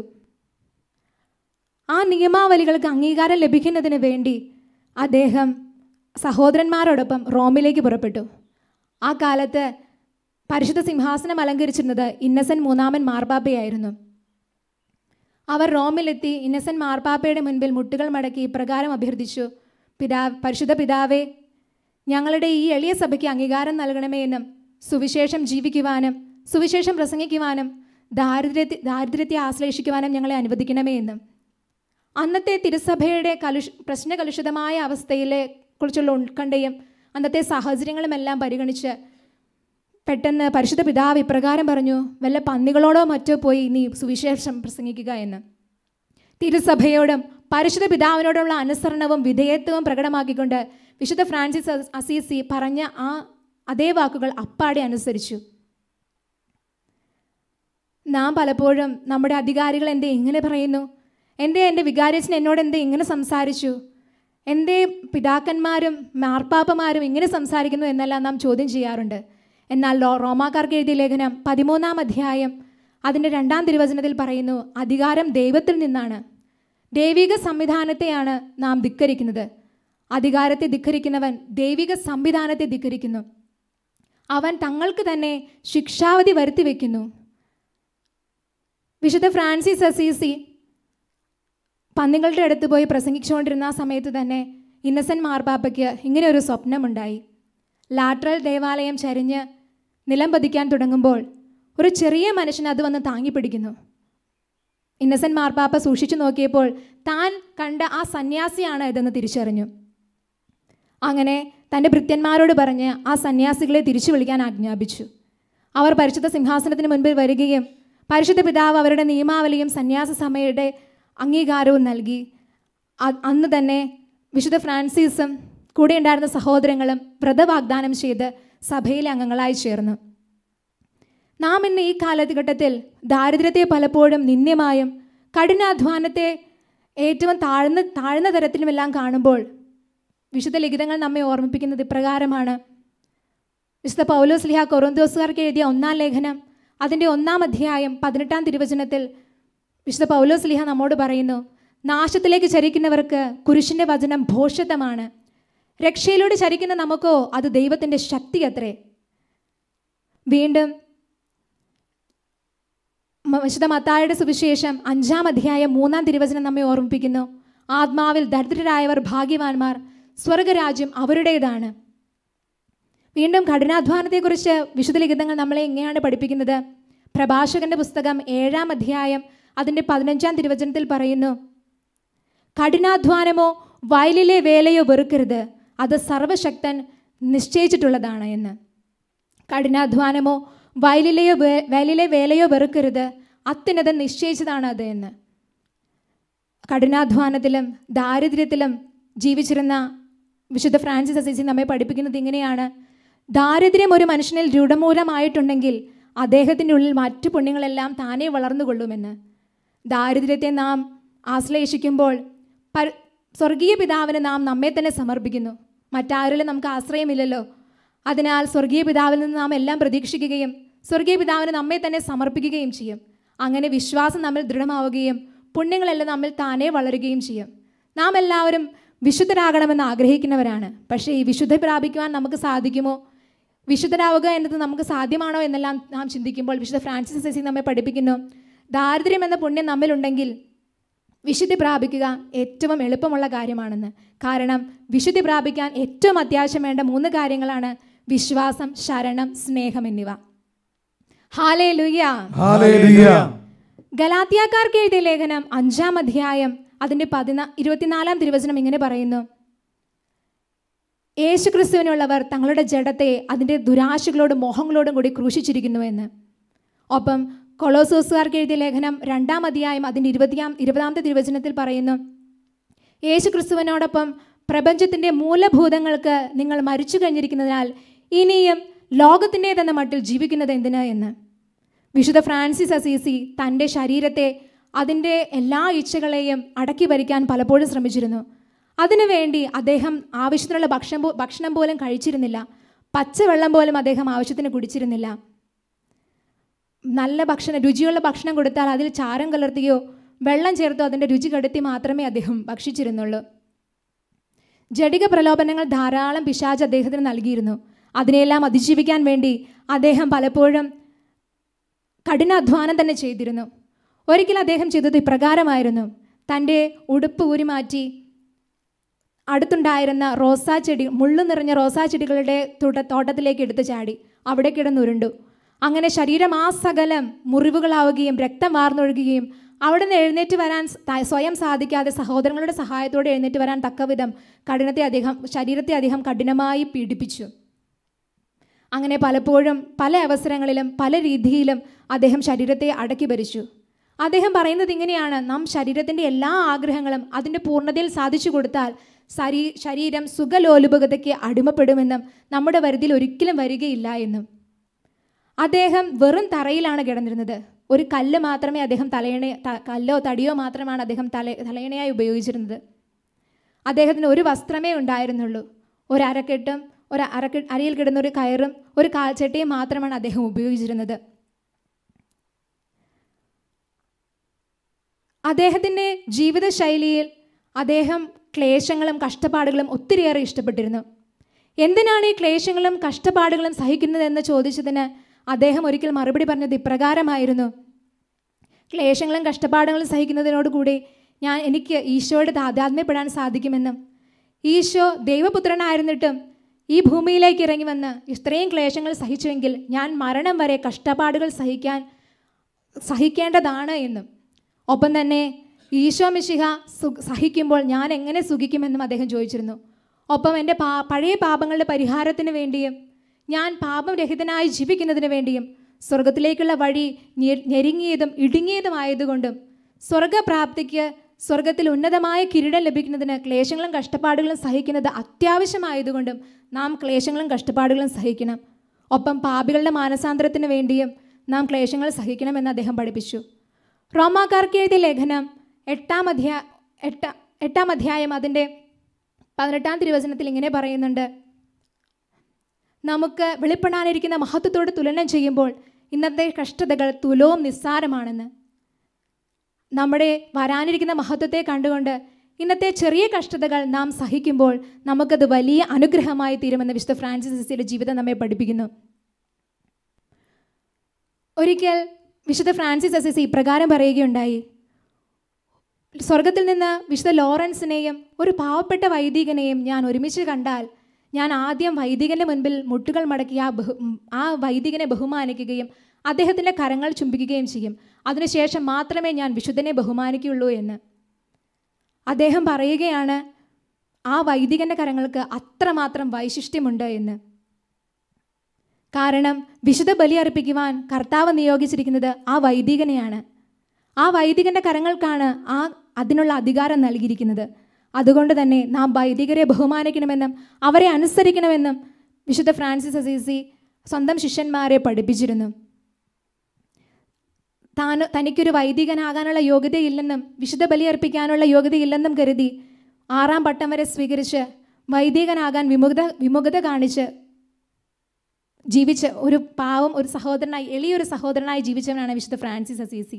ആ നിയമാവലികൾക്ക് അംഗീകാരം ലഭിക്കുന്നതിന് വേണ്ടി അദ്ദേഹം സഹോദരന്മാരോടൊപ്പം റോമിലേക്ക് പുറപ്പെട്ടു ആ കാലത്ത് പരിശുദ്ധ സിംഹാസനം അലങ്കരിച്ചിരുന്നത് ഇന്നസെന്റ് മൂന്നാമൻ മാർപ്പാപ്പയായിരുന്നു അവർ റോമിലെത്തി ഇന്നസെന്റ് മാർപ്പാപ്പയുടെ മുൻപിൽ മുട്ടുകൾ മടക്കി ഇപ്രകാരം അഭ്യർത്ഥിച്ചു പിതാ പരിശുദ്ധ പിതാവേ ഞങ്ങളുടെ ഈ എളിയ സഭയ്ക്ക് അംഗീകാരം നൽകണമേ എന്നും സുവിശേഷം ജീവിക്കുവാനും സുവിശേഷം പ്രസംഗിക്കുവാനും ദാരിദ്ര്യത്തെ ദാരിദ്ര്യത്തെ ആശ്ലേഷിക്കുവാനും ഞങ്ങളെ അനുവദിക്കണമേ എന്നും അന്നത്തെ തിരുസഭയുടെ കലുഷ പ്രശ്നകലുഷിതമായ അവസ്ഥയിലെ കുറിച്ചുള്ള ഉത്കണ്ഠയും അന്നത്തെ സാഹചര്യങ്ങളുമെല്ലാം പരിഗണിച്ച് പെട്ടെന്ന് പരിശുദ്ധ പിതാവ് ഇപ്രകാരം പറഞ്ഞു വല്ല പന്നികളോടോ മറ്റോ പോയി നീ സുവിശേഷം പ്രസംഗിക്കുക എന്ന് തിരുസഭയോടും പരിശുദ്ധ പിതാവിനോടുള്ള അനുസരണവും വിധേയത്വവും പ്രകടമാക്കിക്കൊണ്ട് വിശുദ്ധ ഫ്രാൻസിസ് അസ്- അസീസി പറഞ്ഞ ആ അതേ വാക്കുകൾ അപ്പാടെ അനുസരിച്ചു നാം പലപ്പോഴും നമ്മുടെ അധികാരികൾ എന്തേ ഇങ്ങനെ പറയുന്നു എന്തേ എൻ്റെ വികാരിച്ചൻ എന്നോട് എന്തേ ഇങ്ങനെ സംസാരിച്ചു എന്തേ പിതാക്കന്മാരും മാർപ്പാപ്പമാരും ഇങ്ങനെ സംസാരിക്കുന്നു എന്നെല്ലാം നാം ചോദ്യം ചെയ്യാറുണ്ട് എന്നാൽ ലോ റോമാക്കാർക്ക് എഴുതിയ ലേഖനം പതിമൂന്നാം അധ്യായം അതിൻ്റെ രണ്ടാം തിരുവചനത്തിൽ പറയുന്നു അധികാരം ദൈവത്തിൽ നിന്നാണ് ദൈവിക സംവിധാനത്തെയാണ് നാം ധിക്കരിക്കുന്നത് അധികാരത്തെ ധിക്കരിക്കുന്നവൻ ദൈവിക സംവിധാനത്തെ ധിക്കരിക്കുന്നു അവൻ തങ്ങൾക്ക് തന്നെ ശിക്ഷാവധി വരുത്തി വയ്ക്കുന്നു വിശുദ്ധ ഫ്രാൻസിസ് അസീസി പന്നികളുടെ അടുത്ത് പോയി പ്രസംഗിച്ചുകൊണ്ടിരുന്ന ആ സമയത്ത് തന്നെ ഇന്നസെന്റ് മാർപ്പാപ്പയ്ക്ക് ഇങ്ങനെ ഒരു സ്വപ്നമുണ്ടായി ലാട്രൽ ദേവാലയം ചരിഞ്ഞ് നിലം പതിക്കാൻ തുടങ്ങുമ്പോൾ ഒരു ചെറിയ മനുഷ്യൻ അത് വന്ന് താങ്ങിപ്പിടിക്കുന്നു ഇന്നസെന്റ് മാർപ്പാപ്പ സൂക്ഷിച്ചു നോക്കിയപ്പോൾ താൻ കണ്ട ആ സന്യാസിയാണ് ഇതെന്ന് തിരിച്ചറിഞ്ഞു അങ്ങനെ തൻ്റെ ഭൃത്യന്മാരോട് പറഞ്ഞ് ആ സന്യാസികളെ തിരിച്ചു വിളിക്കാൻ ആജ്ഞാപിച്ചു അവർ പരിശുദ്ധ സിംഹാസനത്തിന് മുൻപിൽ വരികയും പരിശുദ്ധ പിതാവ് അവരുടെ നിയമാവലിയും സന്യാസ സഭയുടെ അംഗീകാരവും നൽകി അ- അന്ന് തന്നെ വിശുദ്ധ ഫ്രാൻസിസും കൂടെ ഉണ്ടായിരുന്ന സഹോദരങ്ങളും വ്രതവാഗ്ദാനം ചെയ്ത് സഭയിലെ അംഗങ്ങളായി ചേർന്നു നാം ഇന്ന് ഈ കാലഘട്ടത്തിൽ ദാരിദ്ര്യത്തെ പലപ്പോഴും നിന്ദ്യമായും കഠിനാധ്വാനത്തെ ഏറ്റവും താഴ്ന്ന താഴ്ന്ന തരത്തിലുമെല്ലാം കാണുമ്പോൾ വിശുദ്ധ ലിഖിതങ്ങൾ നമ്മെ ഓർമ്മിപ്പിക്കുന്നത് ഇപ്രകാരമാണ് വിശുദ്ധ പൗലോസ് ലിഹ കൊറോന്തോസുകാർക്ക് എഴുതിയ ഒന്നാം ലേഖനം അതിൻ്റെ ഒന്നാം അധ്യായം പതിനെട്ടാം തിരുവചനത്തിൽ വിശുദ്ധ പൗലോസ് ലിഹ നമ്മോട് പറയുന്നു നാശത്തിലേക്ക് ചരിക്കുന്നവർക്ക് കുരിശിൻ്റെ വചനം ഭോഷത്വമാണ് രക്ഷയിലൂടെ ചരിക്കുന്ന നമുക്കോ അത് ദൈവത്തിൻ്റെ ശക്തി അത്രേ വീണ്ടും മ- വിശുദ്ധ മത്തായുടെ സുവിശേഷം അഞ്ചാം അധ്യായം മൂന്നാം തിരുവചനം നമ്മെ ഓർമ്മിപ്പിക്കുന്നു ആത്മാവിൽ ദരിദ്രരായവർ ഭാഗ്യവാന്മാർ സ്വർഗരാജ്യം അവരുടേതാണ് വീണ്ടും കഠിനാധ്വാനത്തെക്കുറിച്ച് വിശുദ്ധ ലിഖിതങ്ങൾ നമ്മളെ എങ്ങനെയാണ് പഠിപ്പിക്കുന്നത് പ്രഭാഷകന്റെ പുസ്തകം ഏഴാം അധ്യായം അതിൻ്റെ പതിനഞ്ചാം തിരുവചനത്തിൽ പറയുന്നു കഠിനാധ്വാനമോ വയലിലെ വേലയോ വെറുക്കരുത് അത് സർവശക്തൻ നിശ്ചയിച്ചിട്ടുള്ളതാണ് എന്ന് കഠിനാധ്വാനമോ വയലിലെയോ വേ- വയലിലെ വേലയോ വെറുക്കരുത് അത്യുന്നതൻ നിശ്ചയിച്ചതാണ് അത് എന്ന് കഠിനാധ്വാനത്തിലും ദാരിദ്ര്യത്തിലും ജീവിച്ചിരുന്ന വിശുദ്ധ ഫ്രാൻസിസ് അസീസി നമ്മെ പഠിപ്പിക്കുന്നത് ഇങ്ങനെയാണ് ദാരിദ്ര്യം ഒരു മനുഷ്യനിൽ രൂഢമൂലമായിട്ടുണ്ടെങ്കിൽ അദ്ദേഹത്തിൻ്റെ ഉള്ളിൽ മറ്റു പുണ്യങ്ങളെല്ലാം താനേ വളർന്നുകൊള്ളുമെന്ന് ദാരിദ്ര്യത്തെ നാം ആശ്ലേഷിക്കുമ്പോൾ പര സ്വർഗീയ പിതാവിന് നാം നമ്മെ തന്നെ സമർപ്പിക്കുന്നു മറ്റാരിലും നമുക്ക് ആശ്രയമില്ലല്ലോ അതിനാൽ സ്വർഗീയ പിതാവിൽ നിന്ന് നാം എല്ലാം പ്രതീക്ഷിക്കുകയും സ്വർഗീയ പിതാവിന് നമ്മെ തന്നെ സമർപ്പിക്കുകയും ചെയ്യും അങ്ങനെ വിശ്വാസം നമ്മിൽ ദൃഢമാവുകയും പുണ്യങ്ങളെല്ലാം നമ്മിൽ താനേ വളരുകയും ചെയ്യും നാം എല്ലാവരും വിശുദ്ധരാകണമെന്ന് ആഗ്രഹിക്കുന്നവരാണ് പക്ഷേ ഈ വിശുദ്ധ പ്രാപിക്കുവാൻ നമുക്ക് സാധിക്കുമോ വിശുദ്ധരാവുക എന്നത് നമുക്ക് സാധ്യമാണോ എന്നെല്ലാം നാം ചിന്തിക്കുമ്പോൾ വിശുദ്ധ ഫ്രാൻസിസ് സെസി നമ്മെ പഠിപ്പിക്കുന്നു ദാരിദ്ര്യം എന്ന പുണ്യം നമ്മിലുണ്ടെങ്കിൽ വിശുദ്ധി പ്രാപിക്കുക ഏറ്റവും എളുപ്പമുള്ള കാര്യമാണെന്ന് കാരണം വിശുദ്ധി പ്രാപിക്കാൻ ഏറ്റവും അത്യാവശ്യം വേണ്ട മൂന്ന് കാര്യങ്ങളാണ് വിശ്വാസം ശരണം സ്നേഹം എന്നിവ ഹാലേ ലുയ്യ ഹല്ലേലൂയ ഗലാത്തിയാക്കാർക്ക് എഴുതിയ ലേഖനം അഞ്ചാം അധ്യായം അതിൻ്റെ പതിനാ ഇരുപത്തിനാലാം തിരുവചനം ഇങ്ങനെ പറയുന്നു യേശുക്രിസ്തുവിനുള്ളവർ തങ്ങളുടെ ജഡത്തെ അതിൻ്റെ ദുരാശകളോടും മോഹങ്ങളോടും കൂടി ക്രൂശിച്ചിരിക്കുന്നു എന്ന് ഒപ്പം കൊളോസോസുകാർക്ക് എഴുതിയ ലേഖനം രണ്ടാം അധ്യായം അതിൻ്റെ ഇരുപത്തിയാം ഇരുപതാമത്തെ തിരുവചനത്തിൽ പറയുന്നു യേശു ക്രിസ്തുവിനോടൊപ്പം പ്രപഞ്ചത്തിൻ്റെ മൂലഭൂതങ്ങൾക്ക് നിങ്ങൾ മരിച്ചു കഴിഞ്ഞിരിക്കുന്നതിനാൽ ഇനിയും ലോകത്തിൻ്റെതെന്ന മട്ടിൽ ജീവിക്കുന്നത് എന്തിന് എന്ന് വിശുദ്ധ ഫ്രാൻസിസ് അസീസി തൻ്റെ ശരീരത്തെ അതിൻ്റെ എല്ലാ ഇച്ഛകളെയും അടക്കി ഭരിക്കാൻ പലപ്പോഴും ശ്രമിച്ചിരുന്നു അതിനുവേണ്ടി അദ്ദേഹം ആവശ്യത്തിനുള്ള ഭക്ഷണം പോ- ഭക്ഷണം പോലും കഴിച്ചിരുന്നില്ല പച്ചവെള്ളം പോലും അദ്ദേഹം ആവശ്യത്തിന് കുടിച്ചിരുന്നില്ല നല്ല ഭക്ഷണം രുചിയുള്ള ഭക്ഷണം കൊടുത്താൽ അതിൽ ചാരം കലർത്തുകയോ വെള്ളം ചേർത്തോ അതിൻ്റെ രുചി കെടുത്തി മാത്രമേ അദ്ദേഹം ഭക്ഷിച്ചിരുന്നുള്ളൂ ജടിക പ്രലോഭനങ്ങൾ ധാരാളം പിശാജ് അദ്ദേഹത്തിന് നൽകിയിരുന്നു അതിനെല്ലാം അതിജീവിക്കാൻ വേണ്ടി അദ്ദേഹം പലപ്പോഴും കഠിനാധ്വാനം തന്നെ ചെയ്തിരുന്നു ഒരിക്കൽ അദ്ദേഹം ചെയ്തത് ഇപ്രകാരമായിരുന്നു തൻ്റെ ഉടുപ്പ് ഊരി മാറ്റി അടുത്തുണ്ടായിരുന്ന റോസാ ചെടി മുള്ളു നിറഞ്ഞ റോസാ ചെടികളുടെ തുട തോട്ടത്തിലേക്ക് എടുത്തു ചാടി അവിടെ കിടന്നുരുണ്ടു അങ്ങനെ ശരീരം ആ സകലം മുറിവുകളാവുകയും രക്തം വാർന്നൊഴുകുകയും അവിടെ നിന്ന് എഴുന്നേറ്റ് വരാൻ സ- ത- സ്വയം സാധിക്കാതെ സഹോദരങ്ങളുടെ സഹായത്തോടെ എഴുന്നേറ്റ് വരാൻ തക്കവിധം കഠിനത്തെ അദ്ദേഹം ശരീരത്തെ അദ്ദേഹം കഠിനമായി പീഡിപ്പിച്ചു അങ്ങനെ പലപ്പോഴും പല അവസരങ്ങളിലും പല രീതിയിലും അദ്ദേഹം ശരീരത്തെ അടക്കി ഭരിച്ചു അദ്ദേഹം പറയുന്നത് ഇങ്ങനെയാണ് നാം ശരീരത്തിൻ്റെ എല്ലാ ആഗ്രഹങ്ങളും അതിൻ്റെ പൂർണ്ണതയിൽ സാധിച്ചു കൊടുത്താൽ ശരീ ശരീരം സുഖലോലുപകതയ്ക്ക് അടിമപ്പെടുമെന്നും നമ്മുടെ വരുതിയിൽ ഒരിക്കലും വരികയില്ല എന്നും അദ്ദേഹം വെറും തറയിലാണ് കിടന്നിരുന്നത് ഒരു കല്ല് മാത്രമേ അദ്ദേഹം തലയണ ത- കല്ലോ തടിയോ മാത്രമാണ് അദ്ദേഹം തല തലയണയായി ഉപയോഗിച്ചിരുന്നത് അദ്ദേഹത്തിന് ഒരു വസ്ത്രമേ ഉണ്ടായിരുന്നുള്ളൂ ഒരു അരക്കെട്ടും ഒരു അരക്കെ അരയിൽ കിടന്ന ഒരു കയറും ഒരു കാൽച്ചട്ടിയും മാത്രമാണ് അദ്ദേഹം ഉപയോഗിച്ചിരുന്നത് അദ്ദേഹത്തിൻ്റെ ജീവിതശൈലിയിൽ അദ്ദേഹം ക്ലേശങ്ങളും കഷ്ടപ്പാടുകളും ഒത്തിരിയേറെ ഇഷ്ടപ്പെട്ടിരുന്നു എന്തിനാണ് ഈ ക്ലേശങ്ങളും കഷ്ടപ്പാടുകളും സഹിക്കുന്നതെന്ന് ചോദിച്ചതിന് അദ്ദേഹം ഒരിക്കൽ മറുപടി പറഞ്ഞത് ഇപ്രകാരമായിരുന്നു ക്ലേശങ്ങളും കഷ്ടപ്പാടുകളും സഹിക്കുന്നതിനോടുകൂടി ഞാൻ എനിക്ക് ഈശോയുടെ താതാത്മ്യപ്പെടാൻ സാധിക്കുമെന്നും ഈശോ ദൈവപുത്രനായിരുന്നിട്ടും ഈ ഭൂമിയിലേക്ക് ഇറങ്ങി വന്ന് ഇത്രയും ക്ലേശങ്ങൾ സഹിച്ചുവെങ്കിൽ ഞാൻ മരണം വരെ കഷ്ടപ്പാടുകൾ സഹിക്കാൻ സഹിക്കേണ്ടതാണ് എന്നും ഒപ്പം തന്നെ ഈശോ മിശിഹ സു സഹിക്കുമ്പോൾ ഞാൻ എങ്ങനെ സുഖിക്കുമെന്നും അദ്ദേഹം ചോദിച്ചിരുന്നു ഒപ്പം എൻ്റെ പാ പഴയ പാപങ്ങളുടെ പരിഹാരത്തിന് വേണ്ടിയും ഞാൻ പാപരഹിതനായി ജീവിക്കുന്നതിന് വേണ്ടിയും സ്വർഗത്തിലേക്കുള്ള വഴി ഞെ- ഞെരുങ്ങിയതും ഇടുങ്ങിയതുമായതുകൊണ്ടും സ്വർഗപ്രാപ്തിക്ക് സ്വർഗത്തിൽ ഉന്നതമായ കിരീടം ലഭിക്കുന്നതിന് ക്ലേശങ്ങളും കഷ്ടപ്പാടുകളും സഹിക്കുന്നത് അത്യാവശ്യമായതുകൊണ്ടും നാം ക്ലേശങ്ങളും കഷ്ടപ്പാടുകളും സഹിക്കണം ഒപ്പം പാപികളുടെ മാനസാന്തരത്തിന് വേണ്ടിയും നാം ക്ലേശങ്ങൾ സഹിക്കണമെന്ന് അദ്ദേഹം പഠിപ്പിച്ചു റോമാക്കാർക്ക് എഴുതിയ ലേഖനം എട്ടാം അധ്യായ എട്ട എട്ടാം അധ്യായം അതിൻ്റെ പതിനെട്ടാം തിരുവചനത്തിൽ ഇങ്ങനെ പറയുന്നുണ്ട് നമുക്ക് വെളിപ്പെടാനിരിക്കുന്ന മഹത്വത്തോട് തുലനം ചെയ്യുമ്പോൾ ഇന്നത്തെ കഷ്ടതകൾ തുലവും നിസ്സാരമാണെന്ന് നമ്മുടെ വരാനിരിക്കുന്ന മഹത്വത്തെ കണ്ടുകൊണ്ട് ഇന്നത്തെ ചെറിയ കഷ്ടതകൾ നാം സഹിക്കുമ്പോൾ നമുക്കത് വലിയ അനുഗ്രഹമായി തീരുമെന്ന് വിശുദ്ധ ഫ്രാൻസിസ് സിസിയുടെ ജീവിതം നമ്മെ പഠിപ്പിക്കുന്നു ഒരിക്കൽ വിശുദ്ധ ഫ്രാൻസിസ് അസിസി ഇപ്രകാരം പറയുകയുണ്ടായി സ്വർഗത്തിൽ നിന്ന് വിശുദ്ധ ലോറൻസിനെയും ഒരു പാവപ്പെട്ട വൈദികനെയും ഞാൻ ഒരുമിച്ച് കണ്ടാൽ ഞാൻ ആദ്യം വൈദികന്റെ മുൻപിൽ മുട്ടുകൾ മടക്കി ആ ബഹു ഉം, ആ വൈദികനെ ബഹുമാനിക്കുകയും അദ്ദേഹത്തിൻ്റെ കരങ്ങൾ ചുംബിക്കുകയും ചെയ്യും അതിനുശേഷം മാത്രമേ ഞാൻ വിശുദ്ധനെ ബഹുമാനിക്കുകയുള്ളൂ എന്ന് അദ്ദേഹം പറയുകയാണ് ആ വൈദികന്റെ കരങ്ങൾക്ക് അത്രമാത്രം വൈശിഷ്ട്യമുണ്ട് എന്ന് കാരണം വിശുദ്ധ ബലി അർപ്പിക്കുവാൻ കർത്താവ് നിയോഗിച്ചിരിക്കുന്നത് ആ വൈദികനെയാണ് ആ വൈദികന്റെ കരങ്ങൾക്കാണ് ആ അതിനുള്ള അധികാരം നൽകിയിരിക്കുന്നത് അതുകൊണ്ട് തന്നെ നാം വൈദികരെ ബഹുമാനിക്കണമെന്നും അവരെ അനുസരിക്കണമെന്നും വിശുദ്ധ ഫ്രാൻസിസ് അസീസി സ്വന്തം ശിഷ്യന്മാരെ പഠിപ്പിച്ചിരുന്നു താൻ തനിക്കൊരു വൈദികനാകാനുള്ള യോഗ്യതയില്ലെന്നും വിശുദ്ധ ബലി അർപ്പിക്കാനുള്ള യോഗ്യതയില്ലെന്നും കരുതി ആറാം പട്ടം വരെ സ്വീകരിച്ച് വൈദികനാകാൻ വിമുഖത വിമുഖത കാണിച്ച് ജീവിച്ച ഒരു പാവം ഒരു സഹോദരനായി എളിയൊരു സഹോദരനായി ജീവിച്ചവനാണ് വിശുദ്ധ ഫ്രാൻസിസ് അസീസി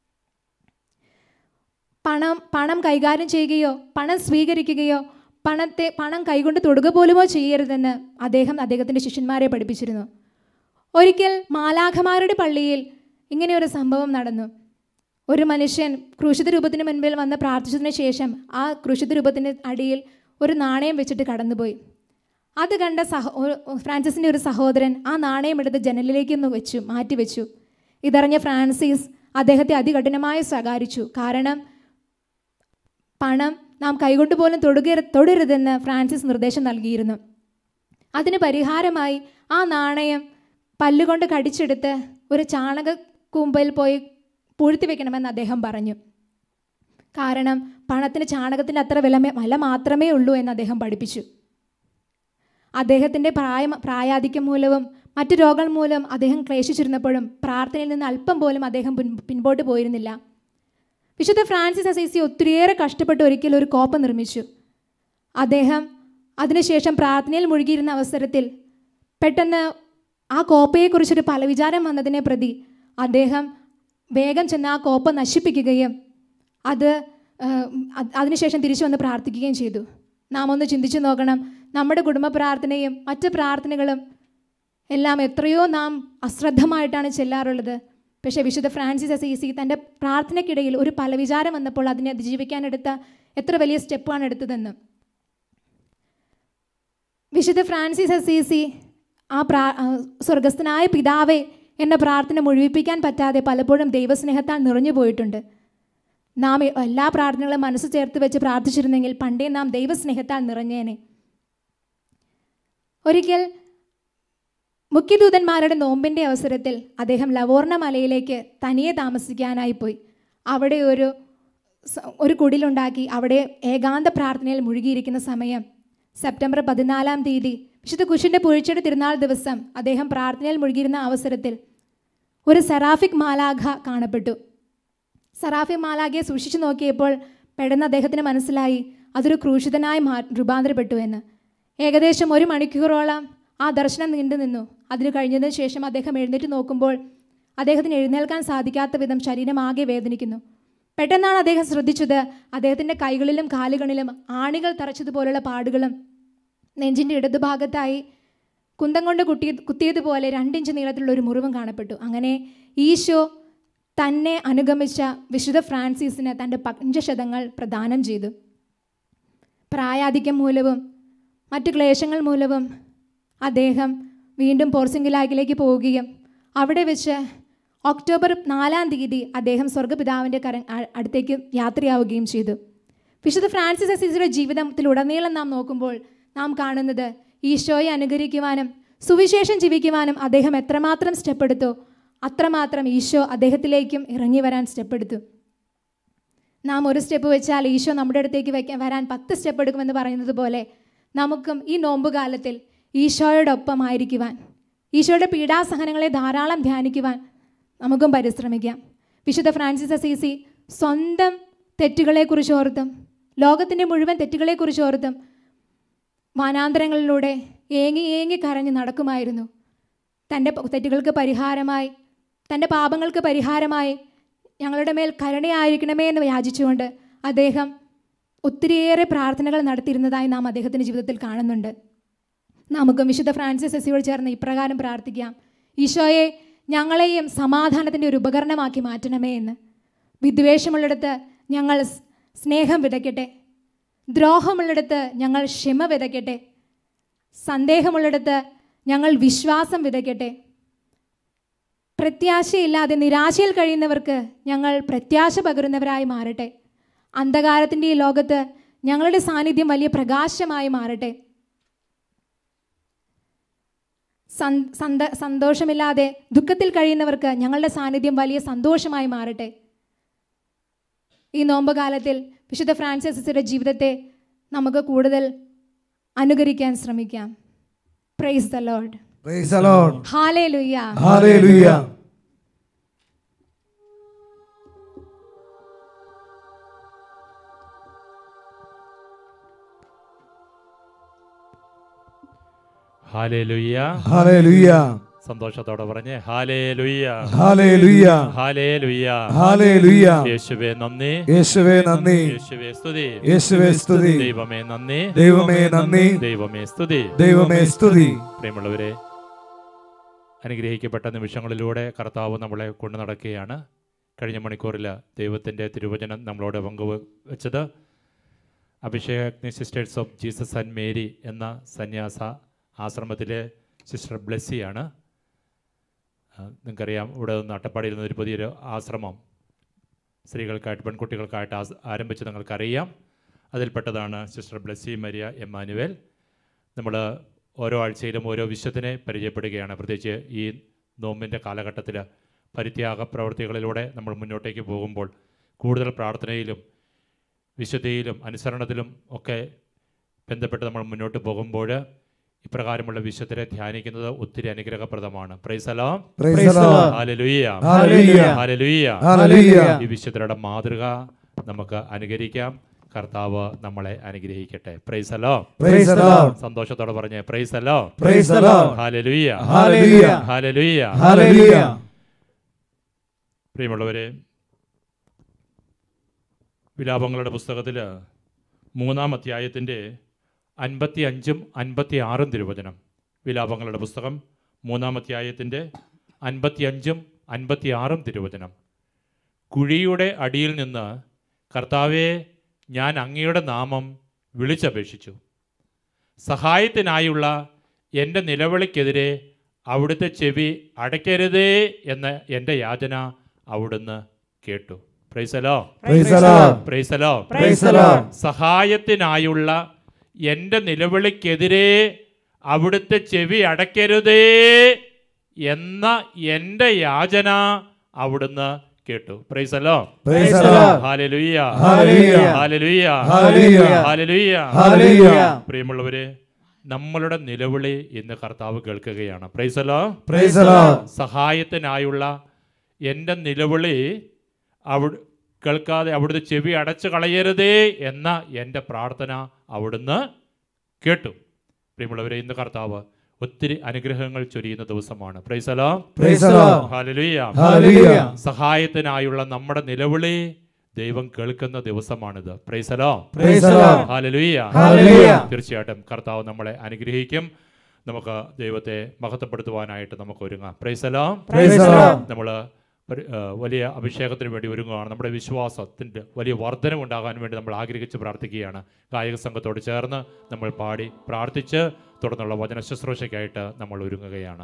പണം പണം കൈകാര്യം ചെയ്യുകയോ പണം സ്വീകരിക്കുകയോ പണത്തെ പണം കൈകൊണ്ട് തൊടുക പോലുമോ ചെയ്യരുതെന്ന് അദ്ദേഹം അദ്ദേഹത്തിൻ്റെ ശിഷ്യന്മാരെ പഠിപ്പിച്ചിരുന്നു ഒരിക്കൽ മാലാഖമാരുടെ പള്ളിയിൽ ഇങ്ങനെയൊരു സംഭവം നടന്നു ഒരു മനുഷ്യൻ ക്രൂശിത രൂപത്തിന് മുൻപിൽ വന്ന് പ്രാർത്ഥിച്ചതിന് ശേഷം ആ ക്രൂശിത രൂപത്തിൻ്റെ അടിയിൽ ഒരു നാണയം വെച്ചിട്ട് കടന്നുപോയി അത് കണ്ട സഹോ ഒരു- ഫ്രാൻസിസിൻ്റെ ഒരു സഹോദരൻ ആ നാണയം എടുത്ത് ജനലിലേക്ക് ഒന്ന് വെച്ചു മാറ്റിവെച്ചു ഇതറിഞ്ഞ ഫ്രാൻസിസ് അദ്ദേഹത്തെ അതികഠിനമായി സ്വകാരിച്ചു കാരണം പണം നാം കൈകൊണ്ട് പോലും തൊടുക തൊടരുതെന്ന് ഫ്രാൻസിസ് നിർദ്ദേശം നൽകിയിരുന്നു അതിന് പരിഹാരമായി ആ നാണയം പല്ലുകൊണ്ട് കടിച്ചെടുത്ത് ഒരു ചാണക കൂമ്പയിൽ പോയി പൂഴ്ത്തി വെക്കണമെന്ന് അദ്ദേഹം പറഞ്ഞു കാരണം പണത്തിന് ചാണകത്തിൻ്റെ അത്ര വില വില മാത്രമേ ഉള്ളൂ എന്ന് അദ്ദേഹം പഠിപ്പിച്ചു അദ്ദേഹത്തിൻ്റെ പ്രായ പ്രായാധിക്യം മൂലവും മറ്റു രോഗങ്ങൾ മൂലം അദ്ദേഹം ക്ലേശിച്ചിരുന്നപ്പോഴും പ്രാർത്ഥനയിൽ നിന്ന് അല്പം പോലും അദ്ദേഹം പിൻ- പിൻപോട്ട് പോയിരുന്നില്ല വിശുദ്ധ ഫ്രാൻസിസ് അസീസി ഒത്തിരിയേറെ കഷ്ടപ്പെട്ട് ഒരിക്കൽ ഒരു കോപ്പ നിർമ്മിച്ചു അദ്ദേഹം അതിനുശേഷം പ്രാർത്ഥനയിൽ മുഴുകിയിരുന്ന അവസരത്തിൽ പെട്ടെന്ന് ആ കോപ്പയെക്കുറിച്ചൊരു പലവിചാരം വന്നതിനെ പ്രതി അദ്ദേഹം വേഗം ചെന്ന് ആ കോപ്പ നശിപ്പിക്കുകയും അത് ഏഹ്, അത് അതിനുശേഷം തിരിച്ചു വന്ന് പ്രാർത്ഥിക്കുകയും ചെയ്തു നാം ഒന്ന് ചിന്തിച്ചു നോക്കണം നമ്മുടെ കുടുംബ പ്രാർത്ഥനയും മറ്റ് പ്രാർത്ഥനകളും എല്ലാം എത്രയോ നാം അശ്രദ്ധമായിട്ടാണ് ചെല്ലാറുള്ളത് പക്ഷേ വിശുദ്ധ ഫ്രാൻസിസ് അസീസി തൻ്റെ പ്രാർത്ഥനയ്ക്കിടയിൽ ഒരു പലവിചാരം വന്നപ്പോൾ അതിനെ അതിജീവിക്കാനെടുത്ത എത്ര വലിയ സ്റ്റെപ്പാണ് എടുത്തതെന്ന് വിശുദ്ധ ഫ്രാൻസിസ് അസീസി ആ പ്രാ ആ സ്വർഗസ്ഥനായ പിതാവേ എന്ന പ്രാർത്ഥന മുഴുവിപ്പിക്കാൻ പറ്റാതെ പലപ്പോഴും ദൈവസ്നേഹത്താൽ നിറഞ്ഞു പോയിട്ടുണ്ട് നാം എല്ലാ പ്രാർത്ഥനകളും മനസ്സ് ചേർത്ത് വെച്ച് പ്രാർത്ഥിച്ചിരുന്നെങ്കിൽ പണ്ടേ നാം ദൈവസ്നേഹത്താൽ നിറഞ്ഞേനെ ഒരിക്കൽ മുഖ്യദൂതന്മാരുടെ നോമ്പിൻ്റെ അവസരത്തിൽ അദ്ദേഹം ലവോർണ മലയിലേക്ക് തനിയെ താമസിക്കാനായി പോയി അവിടെ ഒരു സ- ഒരു കുടിലുണ്ടാക്കി അവിടെ ഏകാന്ത പ്രാർത്ഥനയിൽ മുഴുകിയിരിക്കുന്ന സമയം സെപ്റ്റംബർ പതിനാലാം തീയതി വിശുദ്ധ കുശിൻ്റെ പുഴിച്ചയുടെ തിരുനാൾ ദിവസം അദ്ദേഹം പ്രാർത്ഥനയിൽ മുഴുകിയിരുന്ന അവസരത്തിൽ ഒരു സെറാഫിക് മാലാഖ കാണപ്പെട്ടു സറാഫിക് മാലാഖയെ സൂക്ഷിച്ചു നോക്കിയപ്പോൾ പെട്ടെന്ന് അദ്ദേഹത്തിന് മനസ്സിലായി അതൊരു ക്രൂശിതനായി മാ രൂപാന്തരപ്പെട്ടു എന്ന് ഏകദേശം ഒരു മണിക്കൂറോളം ആ ദർശനം നീണ്ടു നിന്നു അതിന് കഴിഞ്ഞതിന് ശേഷം അദ്ദേഹം എഴുന്നേറ്റ് നോക്കുമ്പോൾ അദ്ദേഹത്തിന് എഴുന്നേൽക്കാൻ സാധിക്കാത്ത വിധം ശരീരം ആകെ വേദനിക്കുന്നു പെട്ടെന്നാണ് അദ്ദേഹം ശ്രദ്ധിച്ചത് അദ്ദേഹത്തിൻ്റെ കൈകളിലും കാലുകളിലും ആണികൾ തറച്ചതുപോലുള്ള പാടുകളും നെഞ്ചിൻ്റെ ഇടതുഭാഗത്തായി കുന്തം കൊണ്ട് കുട്ടി കുത്തിയതുപോലെ രണ്ടിഞ്ച് നീളത്തിലുള്ള ഒരു മുറിവും കാണപ്പെട്ടു അങ്ങനെ ഈശോ തന്നെ അനുഗമിച്ച വിശുദ്ധ ഫ്രാൻസിസിന് തൻ്റെ പഞ്ചശതങ്ങൾ പ്രദാനം ചെയ്തു പ്രായാധിക്യം മൂലവും മറ്റു ക്ലേശങ്ങൾ മൂലവും അദ്ദേഹം വീണ്ടും പോർസിംഗിലാക്കിലേക്ക് പോവുകയും അവിടെ വെച്ച് ഒക്ടോബർ നാലാം തീയതി അദ്ദേഹം സ്വർഗപിതാവിൻ്റെ കര അ- അടുത്തേക്ക് യാത്രയാവുകയും ചെയ്തു വിശുദ്ധ ഫ്രാൻസിസ് അസീസിയുടെ ജീവിതത്തിലുടനീളം നാം നോക്കുമ്പോൾ നാം കാണുന്നത് ഈശോയെ അനുകരിക്കുവാനും സുവിശേഷം ജീവിക്കുവാനും അദ്ദേഹം എത്രമാത്രം സ്റ്റെപ്പ് എടുത്തോ അത്രമാത്രം ഈശോ അദ്ദേഹത്തിലേക്കും ഇറങ്ങി വരാൻ സ്റ്റെപ്പ് എടുത്തു നാം ഒരു സ്റ്റെപ്പ് വെച്ചാൽ ഈശോ നമ്മുടെ അടുത്തേക്ക് വയ്ക്കാൻ വരാൻ പത്ത് സ്റ്റെപ്പ് എടുക്കുമെന്ന് പറയുന്നത് പോലെ നമുക്കും ഈ നോമ്പുകാലത്തിൽ ഈശോയോടൊപ്പം ആയിരിക്കുവാൻ ഈശോയുടെ പീഡാസഹനങ്ങളെ ധാരാളം ധ്യാനിക്കുവാൻ നമുക്കും പരിശ്രമിക്കാം വിശുദ്ധ ഫ്രാൻസിസ് അസീസി സ്വന്തം തെറ്റുകളെക്കുറിച്ച് ഓർത്തും ലോകത്തിൻ്റെ മുഴുവൻ തെറ്റുകളെക്കുറിച്ച് ഓർത്തും വനാന്തരങ്ങളിലൂടെ ഏങ്ങി ഏങ്ങി കരഞ്ഞ് നടക്കുമായിരുന്നു തൻ്റെ പ- തെറ്റുകൾക്ക് പരിഹാരമായി തൻ്റെ പാപങ്ങൾക്ക് പരിഹാരമായി ഞങ്ങളുടെ മേൽ കരുണയായിരിക്കണമേ എന്ന് യാചിച്ചുകൊണ്ട് അദ്ദേഹം ഒത്തിരിയേറെ പ്രാർത്ഥനകൾ നടത്തിയിരുന്നതായി നാം അദ്ദേഹത്തിൻ്റെ ജീവിതത്തിൽ കാണുന്നുണ്ട് നമുക്കും വിശുദ്ധ ഫ്രാൻസിസ് എസിയോട് ചേർന്ന് ഇപ്രകാരം പ്രാർത്ഥിക്കാം ഈശോയെ ഞങ്ങളെയും സമാധാനത്തിൻ്റെ ഒരു ഉപകരണമാക്കി മാറ്റണമേ എന്ന് വിദ്വേഷമുള്ളിടത്ത് ഞങ്ങൾ സ്- സ്നേഹം വിതയ്ക്കട്ടെ ദ്രോഹമുള്ളിടത്ത് ഞങ്ങൾ ക്ഷമ വിതയ്ക്കട്ടെ സന്ദേഹമുള്ളിടത്ത് ഞങ്ങൾ വിശ്വാസം വിതയ്ക്കട്ടെ പ്രത്യാശയില്ലാതെ നിരാശയിൽ കഴിയുന്നവർക്ക് ഞങ്ങൾ പ്രത്യാശ പകരുന്നവരായി മാറട്ടെ അന്ധകാരത്തിൻ്റെ ഈ ലോകത്ത് ഞങ്ങളുടെ സാന്നിധ്യം വലിയ പ്രകാശമായി മാറട്ടെ സന്- സന്ത സന്തോഷമില്ലാതെ ദുഃഖത്തിൽ കഴിയുന്നവർക്ക് ഞങ്ങളുടെ സാന്നിധ്യം വലിയ സന്തോഷമായി മാറട്ടെ ഈ നോമ്പുകാലത്തിൽ വിശുദ്ധ ഫ്രാൻസിസിന്റെ ജീവിതത്തെ നമുക്ക് കൂടുതൽ അനുകരിക്കാൻ ശ്രമിക്കാം praise the lord Praise the Lord. ഹാലേ ലുയ്യ Hallelujah. ഹാലേ ലുയ്യ Hallelujah. സന്തോഷത്തോടെ പറഞ്ഞ് ഹാലേ ലുയ്യ Hallelujah. ഹാലേ ലുയ്യ Hallelujah. യേശുവേ നന്ദി യേശുവേ നന്ദി യേശുവേ സ്തുതി യേശുവേ സ്തുതി ദൈവമേ നന്ദി ദൈവമേ നന്ദി ദൈവമേ സ്തുതി ദൈവമേ സ്തുതി പ്രിയമുള്ളവരെ അനുഗ്രഹിക്കപ്പെട്ട നിമിഷങ്ങളിലൂടെ കർത്താവ് നമ്മളെ കൊണ്ടു നടക്കുകയാണ് കഴിഞ്ഞ മണിക്കൂറിൽ ദൈവത്തിൻ്റെ തിരുവചനം നമ്മളോട് പങ്കുവച്ചത് Abhishekagni sisters of Jesus and Mary എന്ന സന്യാസ ആശ്രമത്തിലെ സിസ്റ്റർ ബ്ലെസ്സിയാണ് ആ, നിങ്ങൾക്കറിയാം ഇവിടെ നിന്ന് അട്ടപ്പാടിയിൽ നിന്ന് ഒരു പുതിയൊരു ആശ്രമം സ്ത്രീകൾക്കായിട്ട് പെൺകുട്ടികൾക്കായിട്ട് ആസ്- ആരംഭിച്ച് നിങ്ങൾക്കറിയാം അതിൽപ്പെട്ടതാണ് സിസ്റ്റർ ബ്ലെസ്സി മരിയ എമ്മാനുവേൽ നമ്മൾ ഓരോ ആഴ്ചയിലും ഓരോ വിശുദ്ധനെ പരിചയപ്പെടുകയാണ് പ്രത്യേകിച്ച് ഈ നോമ്പിൻ്റെ കാലഘട്ടത്തിൽ പരിത്യാഗ പ്രവൃത്തികളിലൂടെ നമ്മൾ മുന്നോട്ടേക്ക് പോകുമ്പോൾ കൂടുതൽ പ്രാർത്ഥനയിലും വിശുദ്ധിയിലും അനുസരണത്തിലും ഒക്കെ ബന്ധപ്പെട്ട് നമ്മൾ മുന്നോട്ട് പോകുമ്പോൾ ഇപ്രകാരമുള്ള വിശുദ്ധരെ ധ്യാനിക്കുന്നത് ഒത്തിരി അനുഗ്രഹപ്രദമാണ് പ്രൈസലാം Praise the Lord. ഹാലലുയ്യ Hallelujah. ഹാലലുയ്യ Hallelujah. ഈ വിശുദ്ധരുടെ മാതൃക നമുക്ക് അനുകരിക്കാം കർത്താവ് നമ്മളെ അനുഗ്രഹിക്കട്ടെ പ്രൈസലോ Praise the Lord. സന്തോഷത്തോടെ പറഞ്ഞേ പ്രൈസലോ Praise the Lord. ഹാലലുയ്യ Hallelujah. ഹാലലുയ്യ Hallelujah. പ്രിയമുള്ളവരെ വിലാപങ്ങളുടെ പുസ്തകത്തിൽ മൂന്നാം അധ്യായത്തിൻ്റെ അൻപത്തി അഞ്ചും അൻപത്തി ആറും തിരുവചനം വിലാപങ്ങളുടെ പുസ്തകം മൂന്നാം അധ്യായത്തിൻ്റെ അൻപത്തി അഞ്ചും അൻപത്തി ആറും തിരുവചനം കുഴിയുടെ അടിയിൽ നിന്ന് കർത്താവെ ഞാൻ അങ്ങയുടെ നാമം വിളിച്ചപേക്ഷിച്ചു സഹായത്തിനായുള്ള എൻ്റെ നിലവിളിക്കെതിരെ അവിടുത്തെ ചെവി അടയ്ക്കരുതേ എന്ന എൻ്റെ യാചന അവിടുന്ന് കേട്ടു പ്രൈസലോ Praise the Lord. Praise the Lord Praise the Lord. സഹായത്തിനായുള്ള എൻ്റെ നിലവിളിക്കെതിരെ അവിടുത്തെ ചെവി അടയ്ക്കരുതേ എന്ന എൻ്റെ യാചന അവിടുന്ന് കേട്ടു പ്രൈസലോ Praise the Lord. ഹാലലുയ്യ Hallelujah. ഹാലലുയ്യ Hallelujah. ഹാലലുയ്യ Hallelujah. പ്രിയമുള്ളവരെ നമ്മളുടെ നിലവിളി ഇന്ന് കർത്താവ് കേൾക്കുകയാണ് പ്രൈസലോ Praise the Lord. സഹായത്തിനായുള്ള എൻ്റെ നിലവിളി അവി കേൾക്കാതെ അവിടുത്തെ ചെവി അടച്ചു കളയരുതേ എന്ന എൻ്റെ പ്രാർത്ഥന അവിടുന്ന് കേട്ടു പ്രിയമുള്ളവരെ ഇന്ന് കർത്താവ് ഒത്തിരി അനുഗ്രഹങ്ങൾ ചൊരിയുന്ന ദിവസമാണ് പ്രൈസലോ Praise the Lord. ഹാലലുയ്യ Hallelujah. സഹായത്തിനായുള്ള നമ്മുടെ നിലവിളി ദൈവം കേൾക്കുന്ന ദിവസമാണിത് പ്രൈസലോ Praise the Lord. ഹാലലുയ്യ Hallelujah. തീർച്ചയായിട്ടും കർത്താവ് നമ്മളെ അനുഗ്രഹിക്കും നമുക്ക് ദൈവത്തെ മഹത്വപ്പെടുത്തുവാനായിട്ട് നമുക്ക് ഒരുങ്ങാം പ്രൈസലോ Praise the Lord. നമ്മൾ വലിയ അഭിഷേകത്തിന് വേണ്ടി ഒരുങ്ങുകയാണ് നമ്മുടെ വിശ്വാസത്തിൻ്റെ വലിയ വർധനം ഉണ്ടാകാൻ വേണ്ടി നമ്മൾ ആഗ്രഹിച്ച് പ്രാർത്ഥിക്കുകയാണ് ഗായക സംഘത്തോട് ചേർന്ന് നമ്മൾ പാടി പ്രാർത്ഥിച്ച് തുടർന്നുള്ള വചന ശുശ്രൂഷയ്ക്കായിട്ട് നമ്മൾ ഒരുങ്ങുകയാണ്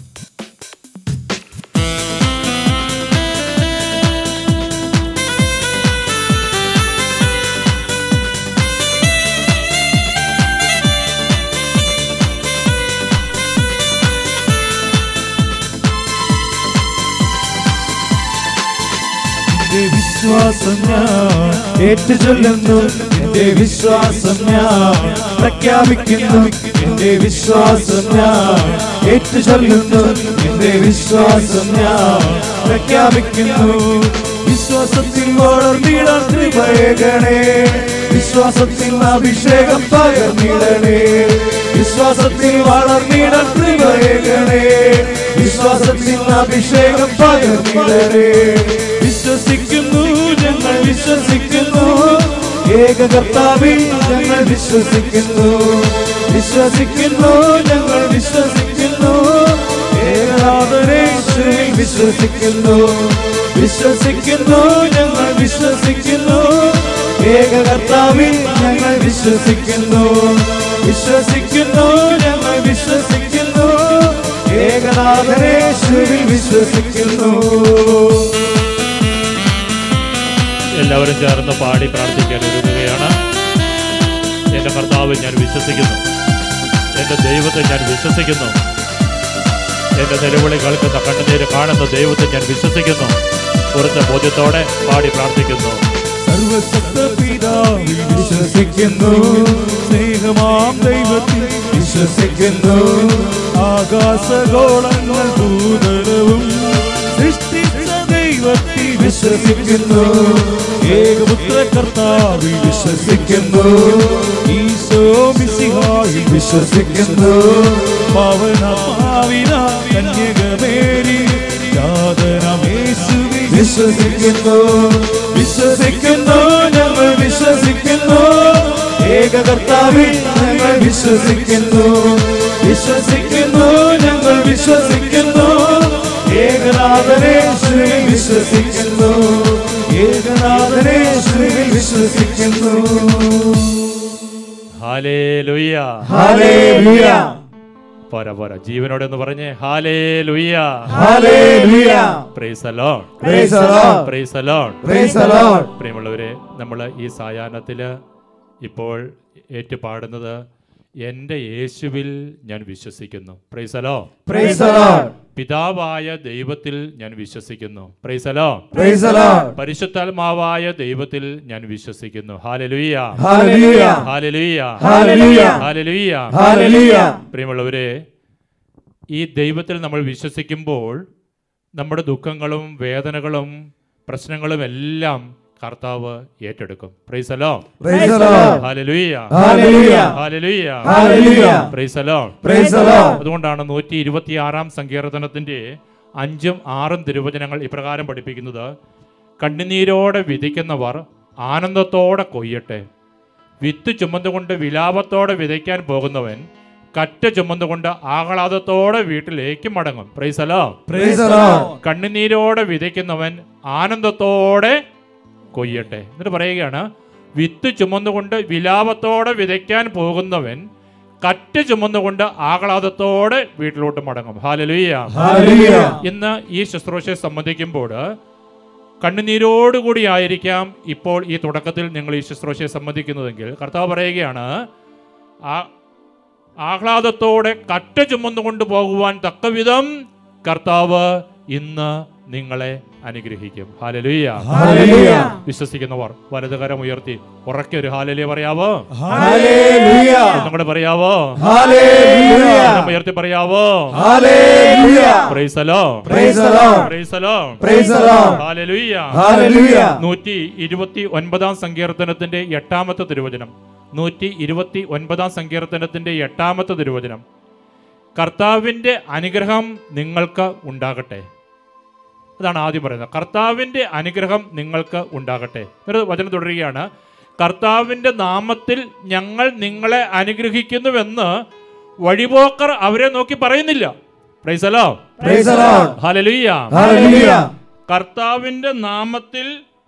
എന്റെ വിശ്വാസം ഞാൻ ഏറ്റു ചൊല്ലുന്നു എന്റെ വിശ്വാസം ഞാൻ പ്രഖ്യാപിക്കുന്നു എന്റെ വിശ്വാസം ഞാൻ ഏറ്റു ചൊല്ലുന്നു എന്റെ വിശ്വാസം ഞാൻ പ്രഖ്യാപിക്കുന്നു വിശ്വാസത്തിൽ വളർന്നിടാൻ കൃപയേകണേ വിശ്വാസത്തിൽ അഭിഷേകം പകർന്നിടണേ വിശ്വാസത്തിൽ വളർന്നിടാൻ കൃപയേകണേ വിശ്വാസത്തിൽ അഭിഷേകം പകർന്നിടണേ വിശ്വസിക്കുന്നു ഞങ്ങൾ വിശ്വസിക്കുന്നു ഏക കർത്താവിൽ ഞങ്ങൾ വിശ്വസിക്കുന്നു വിശ്വസിക്കുന്നു ഞങ്ങൾ വിശ്വസിക്കുന്നു ഏകനാഥനേശ്വരിൽ വിശ്വസിക്കുന്നു വിശ്വസിക്കുന്നു ഞങ്ങൾ വിശ്വസിക്കുന്നു ഏക കർത്താവിൽ ഞങ്ങൾ വിശ്വസിക്കുന്നു വിശ്വസിക്കുന്നു ഞങ്ങൾ വിശ്വസിക്കുന്നു ഏകനാഥനേശ്വരിൽ വിശ്വസിക്കുന്നു എല്ലാവരും ചേർന്ന് പാടി പ്രാർത്ഥിക്കാൻ ഒരുങ്ങുകയാണ് എൻ്റെ കർത്താവ് ഞാൻ വിശ്വസിക്കുന്നു എൻ്റെ ദൈവത്തെ ഞാൻ വിശ്വസിക്കുന്നു എൻ്റെ നിലവിളി കേൾക്കുന്ന കണ്ണുനീര് കാണുന്ന ദൈവത്തെ ഞാൻ വിശ്വസിക്കുന്നു കുറച്ച ബോധ്യത്തോടെ പാടി പ്രാർത്ഥിക്കുന്നു സർവശക്ത പിതാവിൽ വിശ്വസിക്കുന്നു സ്നേഹമാം ദൈവത്തിൽ വിശ്വസിക്കുന്നു ആകാശഗോളങ്ങൾ ഭൂതലവും സൃഷ്ടിച്ച ദൈവത്തിൽ വിശ്വസിക്കുന്നു ഏകപുത്ര കർത്താവിൽ വിശ്വസിക്കുന്നു ഈശോ മിശിഹായിൽ വിശ്വസിക്കുന്നു പവനാവിന കന്യകമേരി ജാതനമേശുവിൽ വിശ്വസിക്കുന്നു വിശ്വസിക്കുന്നു ഞങ്ങൾ വിശ്വസിക്കുന്നു ഏക കർത്താവിൽ ഞങ്ങൾ വിശ്വസിക്കുന്നു വിശ്വസിക്കുന്നു ഞങ്ങൾ വിശ്വസിക്കുന്നു ഏകനാഥനേശ്വരിൽ വിശ്വസിക്കുന്നു ഏകനാഥനേശ്വരിൽ വിശ്വസിക്കുന്നു ഹാലേ ലുയ്യ ഹല്ലേലൂയ പോരാ പോരാ ജീവനോടെ എന്ന് പറഞ്ഞേ hallelujah hallelujah praise alone Praise the Lord. Praise alone Praise the Lord. പ്രിയമുള്ളവരെ നമ്മൾ ഈ സായാഹ്നത്തിൽ ഇപ്പോൾ ഏറ്റുപാടുന്നത് എൻ്റെ യേശുവിൽ ഞാൻ വിശ്വസിക്കുന്നു പ്രൈസലോ Praise the Lord. പിതാവായ ദൈവത്തിൽ ഞാൻ വിശ്വസിക്കുന്നു പ്രൈസലോ Praise the Lord. പരിശുദ്ധാത്മാവായ ദൈവത്തിൽ ഞാൻ വിശ്വസിക്കുന്നു ഹാലലുയ്യ Hallelujah. ഹാലലുയ്യ Hallelujah. ഹാലലുയ്യ Hallelujah. പ്രിയമുള്ളവരെ ഈ ദൈവത്തിൽ നമ്മൾ വിശ്വസിക്കുമ്പോൾ നമ്മുടെ ദുഃഖങ്ങളും വേദനകളും പ്രശ്നങ്ങളും എല്ലാം കർത്താവ് ഏറ്റെടുക്കും പ്രൈസലോ Praise the Lord. ഹാലലുയ്യ Hallelujah. ഹാലലുയ്യ Hallelujah. Praise the Lord Praise the Lord. അതുകൊണ്ടാണ് നൂറ്റി ഇരുപത്തിയാറാം സങ്കീർത്തനത്തിന്റെ അഞ്ചും ആറും തിരുവചനങ്ങൾ ഇപ്രകാരം പഠിപ്പിക്കുന്നത് കണ്ണുനീരോടെ വിധിക്കുന്നവർ ആനന്ദത്തോടെ കൊയ്യട്ടെ വിത്ത് ചുമന്നുകൊണ്ട് വിലാപത്തോടെ വിതയ്ക്കാൻ പോകുന്നവൻ കറ്റ ചുമന്നുകൊണ്ട് ആഹ്ലാദത്തോടെ വീട്ടിലേക്ക് മടങ്ങും പ്രൈസലോ Praise the Lord. കണ്ണുനീരോടെ വിതയ്ക്കുന്നവൻ ആനന്ദത്തോടെ കൊയ്യട്ടെ എന്നിട്ട് പറയുകയാണ് വിത്ത് ചുമന്നുകൊണ്ട് വിലാപത്തോടെ വിതയ്ക്കാൻ പോകുന്നവൻ കറ്റ ചുമന്നുകൊണ്ട് ആഹ്ലാദത്തോടെ വീട്ടിലോട്ട് മടങ്ങും ഹാലലുയ്യ Hallelujah. ഇന്ന് ഈ ശുശ്രൂഷയെ സംബന്ധിക്കുമ്പോൾ കണ്ണുനീരോടുകൂടി ആയിരിക്കാം ഇപ്പോൾ ഈ തുടക്കത്തിൽ നിങ്ങൾ ഈ ശുശ്രൂഷയെ സംബന്ധിക്കുന്നതെങ്കിൽ കർത്താവ് പറയുകയാണ് ആ ആഹ്ലാദത്തോടെ കറ്റ ചുമന്നുകൊണ്ട് പോകുവാൻ തക്കവിധം കർത്താവ് ഇന്ന് നിങ്ങളെ അനുഗ്രഹിക്കും ഹാലലുയ്യ Hallelujah. വിശ്വസിക്കുന്നവർ വലതുകരം ഉയർത്തി ഉറക്കെ ഒരു ഹാലലിയ പറയാവോ Hallelujah. നമ്മുടെ പറയാവോ Hallelujah. കരം ഉയർത്തി പറയാവോ Hallelujah. Praise the Lord Praise the Lord. Praise the Lord Praise the Lord. ഹാലലുയ്യ Hallelujah. നൂറ്റി ഇരുപത്തി ഒൻപതാം സങ്കീർത്തനത്തിന്റെ എട്ടാമത്തെ തിരുവചനം നൂറ്റി ഇരുപത്തി ഒൻപതാം സങ്കീർത്തനത്തിന്റെ എട്ടാമത്തെ തിരുവചനം കർത്താവിന്റെ അനുഗ്രഹം നിങ്ങൾക്ക് ഉണ്ടാകട്ടെ അതാണ് ആദ്യം പറയുന്നത് കർത്താവിന്റെ അനുഗ്രഹം നിങ്ങൾക്ക് ഉണ്ടാകട്ടെ എന്നിട്ട് വചനം തുടരുകയാണ് കർത്താവിന്റെ നാമത്തിൽ ഞങ്ങൾ നിങ്ങളെ അനുഗ്രഹിക്കുന്നുവെന്ന് വഴിപോക്കർ അവരെ നോക്കി പറയുന്നില്ല പ്രൈസലോ Praise the Lord. Hallelujah Hallelujah. കർത്താവിന്റെ നാമത്തിൽ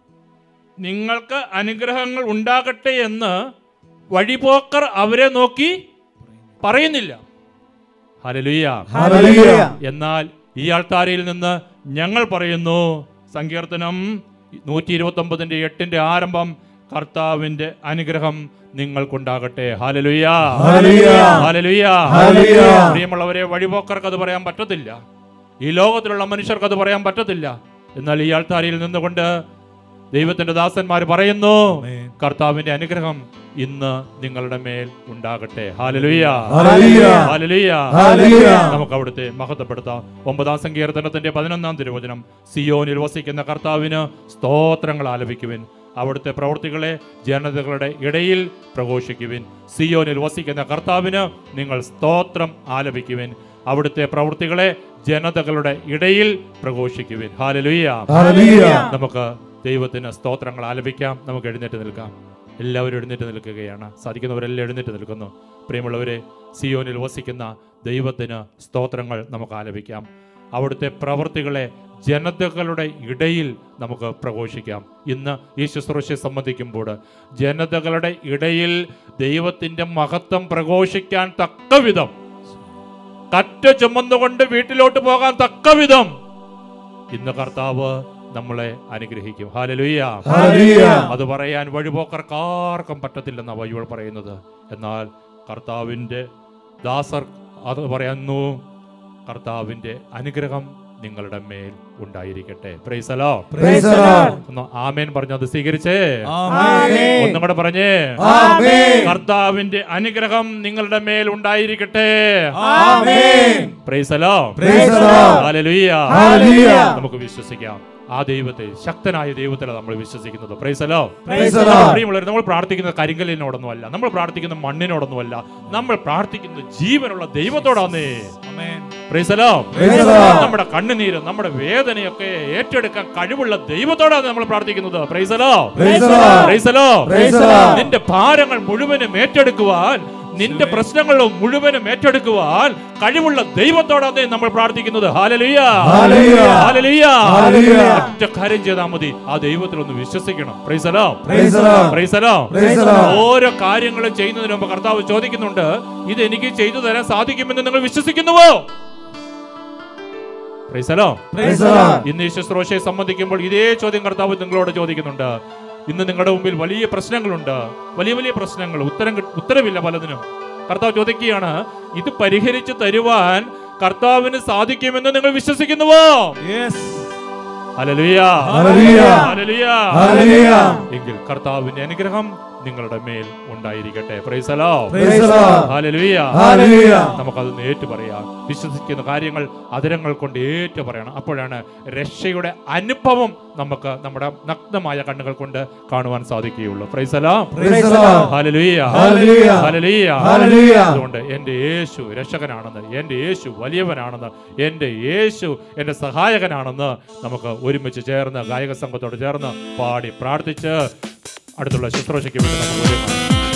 നിങ്ങൾക്ക് അനുഗ്രഹങ്ങൾ ഉണ്ടാകട്ടെ എന്ന് വഴിപോക്കർ അവരെ നോക്കി പറയുന്നില്ല ഹലലുയ്യ Hallelujah. എന്നാൽ ഈ ആൾത്താരയിൽ നിന്ന് ഞങ്ങൾ പറയുന്നു സങ്കീർത്തനം നൂറ്റി ഇരുപത്തി ഒമ്പതിന്റെ എട്ടിന്റെ ആരംഭം കർത്താവിന്റെ അനുഗ്രഹം നിങ്ങൾക്കുണ്ടാകട്ടെ ഹാലലുയ്യ Hallelujah. ഹാലലുയ്യ Hallelujah. പ്രിയമുള്ളവരെ വഴിപോക്കർക്ക് അത് പറയാൻ പറ്റത്തില്ല ഈ ലോകത്തിലുള്ള മനുഷ്യർക്ക് അത് പറയാൻ പറ്റത്തില്ല എന്നാൽ ഈ ആൾത്താരയിൽ നിന്നുകൊണ്ട് ദൈവത്തിന്റെ ദാസന്മാർ പറയുന്നു കർത്താവിന്റെ അനുഗ്രഹം ഇന്ന് നിങ്ങളുടെ മേൽ ഉണ്ടാകട്ടെ ഹാലലുയ്യ Hallelujah. ഹാലലുയ്യ Hallelujah. നമുക്ക് അവിടുത്തെ മഹത്വപ്പെടുത്താം ഒമ്പതാം സങ്കീർത്തനത്തിന്റെ പതിനൊന്നാം തിരുവചനം സിയോനിൽ വസിക്കുന്ന കർത്താവിന് സ്തോത്രങ്ങൾ ആലപിക്കുവിൻ അവിടുത്തെ പ്രവൃത്തികളെ ജനതകളുടെ ഇടയിൽ പ്രഘോഷിക്കുവിൻ സിയോനിൽ വസിക്കുന്ന കർത്താവിന് നിങ്ങൾ സ്തോത്രം ആലപിക്കുവിൻ അവിടുത്തെ പ്രവൃത്തികളെ ജനതകളുടെ ഇടയിൽ പ്രഘോഷിക്കുവിൻ ഹാലലുയ്യ Hallelujah. നമുക്ക് ദൈവത്തിന് സ്തോത്രങ്ങൾ ആലപിക്കാം നമുക്ക് എഴുന്നേറ്റ് നിൽക്കാം എല്ലാവരും എഴുന്നേറ്റ് നിൽക്കുകയാണ് സാധിക്കുന്നവരെല്ലാം എഴുന്നേറ്റ് നിൽക്കുന്നു പ്രിയമുള്ളവരെ സിയോനിൽ വസിക്കുന്ന ദൈവത്തിന് സ്തോത്രങ്ങൾ നമുക്ക് ആലപിക്കാം അവിടുത്തെ പ്രവൃത്തികളെ ജനതകളുടെ ഇടയിൽ നമുക്ക് പ്രഘോഷിക്കാം ഇന്ന് ഈ ശുശ്രൂഷയെ സംബന്ധിക്കുമ്പോൾ ജനതകളുടെ ഇടയിൽ ദൈവത്തിൻ്റെ മഹത്വം പ്രഘോഷിക്കാൻ തക്ക വിധം കറ്റ ചുമന്നുകൊണ്ട് വീട്ടിലോട്ട് പോകാൻ തക്ക വിധം ഇന്ന് കർത്താവ് നമ്മളെ അനുഗ്രഹിക്കും ഹാലലുയ്യ Hallelujah. അത് പറയാൻ വഴിപോക്കർക്കാർക്കും പറ്റത്തില്ലെന്ന ബൈബിൾ പറയുന്നത് എന്നാൽ കർത്താവിൻ്റെ ദാസർ അത് പറയുന്നു കർത്താവിൻ്റെ അനുഗ്രഹം നിങ്ങളുടെ മേൽ ഉണ്ടായിരിക്കട്ടെ പ്രൈസലോ Praise the Lord. ഒന്ന് ആമേൻ പറഞ്ഞത് സ്വീകരിച്ചേ Amen. ഒന്നും കൂടെ പറഞ്ഞേ Amen. കർത്താവിന്റെ അനുഗ്രഹം നിങ്ങളുടെ മേൽ ഉണ്ടായിരിക്കട്ടെ Amen. Praise the Lord Praise the Lord. Hallelujah. Hallelujah. നമുക്ക് വിശ്വസിക്കാം ആ ദൈവത്തെ ശക്തനായ ദൈവത്തിലാണ് നമ്മൾ വിശ്വസിക്കുന്നത് പ്രൈസലോ Praise the Lord. പ്രിയമുള്ളവർ നമ്മൾ പ്രാർത്ഥിക്കുന്ന കരിങ്കല്ലിനോടൊന്നുമല്ല നമ്മൾ പ്രാർത്ഥിക്കുന്ന മണ്ണിനോടൊന്നുമല്ല നമ്മൾ പ്രാർത്ഥിക്കുന്ന ജീവനുള്ള ദൈവത്തോടാന്നേ പ്രൈസലോ Praise the Lord. നമ്മുടെ കണ്ണുനീര് നമ്മുടെ വേദനയൊക്കെ ഏറ്റെടുക്കാൻ കഴിവുള്ള ദൈവത്തോടാണ് നമ്മൾ പ്രാർത്ഥിക്കുന്നത് പ്രൈസലോ Praise the Lord. Praise the Lord Praise the Lord. നിന്റെ ഭാരങ്ങൾ മുഴുവനും ഏറ്റെടുക്കുവാൻ നിന്റെ പ്രശ്നങ്ങൾ മുഴുവനും ഏറ്റെടുക്കുവാൻ കഴിവുള്ള ദൈവത്തോടാണ് നമ്മൾ പ്രാർത്ഥിക്കുന്നത് ഹാലലുയ Hallelujah. ഹാലലുയ Hallelujah. ഒറ്റ കാര്യം ചെയ്താൽ മതി ആ ദൈവത്തിൽ ഒന്ന് വിശ്വസിക്കണം പ്രൈസലോ Praise the Lord. Praise the Lord Praise the Lord. ഓരോ കാര്യങ്ങളും ചെയ്യുന്നതിന് മുമ്പ് കർത്താവ് ചോദിക്കുന്നുണ്ട് ഇത് എനിക്ക് ചെയ്തു തരാൻ സാധിക്കുമെന്ന് നിങ്ങൾ വിശ്വസിക്കുന്നുവോ പ്രൈസലോ Praise the Lord. ഇന്ന് ഈ ശുശ്രൂഷയെ സംബന്ധിക്കുമ്പോൾ ഇതേ ചോദ്യം കർത്താവ് നിങ്ങളോട് ചോദിക്കുന്നുണ്ട് ഇന്ന് നിങ്ങളുടെ മുമ്പിൽ വലിയ പ്രശ്നങ്ങളുണ്ട് വലിയ വലിയ പ്രശ്നങ്ങൾ ഉത്തരം കി- ഉത്തരവില്ല പലതിനും കർത്താവ് ചോദിക്കുകയാണ് ഇത് പരിഹരിച്ച് തരുവാൻ കർത്താവിന് സാധിക്കുമെന്ന് നിങ്ങൾ വിശ്വസിക്കുന്നുവോ ഹല്ലേലൂയ. Hallelujah. ഹല്ലേലൂയ. Hallelujah. എങ്കിൽ കർത്താവിന്റെ അനുഗ്രഹം നിങ്ങളുടെ മേൽ ഉണ്ടായിരിക്കട്ടെ പ്രൈസലോ Praise the Lord. Hallelujah Hallelujah. നമുക്കതൊന്ന് ഏറ്റു പറയാം വിശ്വസിക്കുന്ന കാര്യങ്ങൾ അതിരങ്ങൾ കൊണ്ട് ഏറ്റു പറയണം അപ്പോഴാണ് രക്ഷയുടെ അനുഭവം നമുക്ക് നമ്മുടെ നഗ്നമായ കണ്ണുകൾ കൊണ്ട് കാണുവാൻ സാധിക്കുകയുള്ളൂ പ്രൈസലാം Praise the Lord. Hallelujah Hallelujah. Hallelujah Hallelujah. അതുകൊണ്ട് എൻ്റെ യേശു രക്ഷകനാണെന്ന് എൻ്റെ യേശു വലിയവനാണെന്ന് എൻ്റെ യേശു എൻ്റെ സഹായകനാണെന്ന് നമുക്ക് ഒരുമിച്ച് ചേർന്ന് ഗായക സംഘത്തോട് ചേർന്ന് പാടി പ്രാർത്ഥിച്ച് അടുത്തുള്ള ശുശ്രൂഷയ്ക്ക് വേണ്ടി നമുക്ക് ഒരുങ്ങാം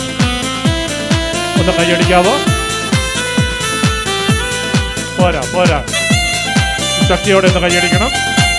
ഒന്ന് കൈയടിക്കാവോ പോരാ പോരാ ശക്തിയോടെ ഒന്ന് കൈയടിക്കണം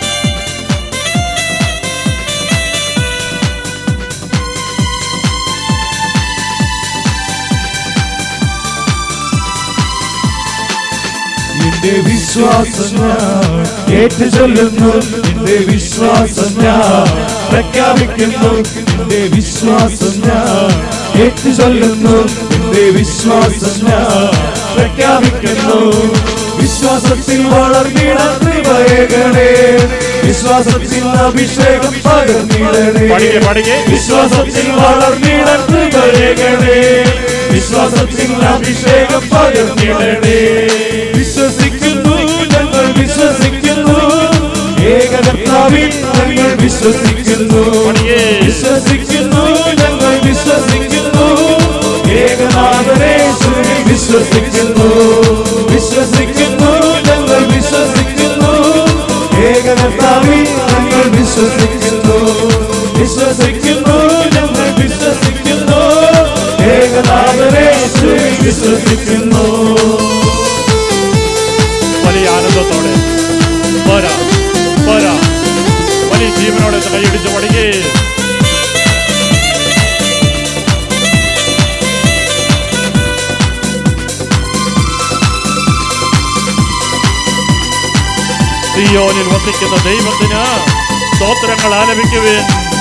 എന്റെ വിശ്വാസം ഞാൻ ഏറ്റു ചൊല്ലുന്നു എന്റെ വിശ്വാസം ഞാൻ പ്രഖ്യാപിക്കുന്നു എന്റെ വിശ്വാസം ഞാൻ ഏറ്റു ചൊല്ലുന്നു എന്റെ വിശ്വാസം ഞാൻ പ്രഖ്യാപിക്കുന്നു വിശ്വാസത്തിൽ വളർന്നിടാൻ കൃപയേകണേ വിശ്വാസത്തിൽ അഭിഷേകം പകർന്നിടണേ പഠിക്കേ പഠിക്കേ വിശ്വാസത്തിൽ വളർന്നിടാൻ കൃപയേകണേ വിശ്വാസത്തിൽ അഭിഷേകം പകർന്നിടണേ വിശ്വസിക്കുന്നു ഞങ്ങൾ വിശ്വസിക്കുന്നു ഏകകർത്താവിൽ ഞങ്ങൾ വിശ്വസിക്കുന്നു പഠിക്കേ. വിശ്വസിക്കുന്നു ഞങ്ങൾ വിശ്വസിക്കുന്നു ഏകനാഥനേശ്വരി വിശ്വസിക്കുന്നു വിശ്വസിക്കുന്നു ഞങ്ങൾ വിശ്വസിക്കുന്നു ഏകകർത്താവിൽ ഞങ്ങൾ വിശ്വസിക്കുന്നു വിശ്വസിക്കുന്നു ഞങ്ങൾ വിശ്വസിക്കുന്നു ഏകനാഥനേശ്വരി വിശ്വസിക്കുന്നു വലിയ ആനന്ദത്തോടെ പോരാ പോരാ വലിയ ജീവനോടെ ഒന്ന് കൈയടിച്ച് പഠിക്കേ സിയോനിൽ വസിക്കുന്ന ദൈവത്തിന് സ്തോത്രങ്ങൾ ആലപിക്കുവേൻ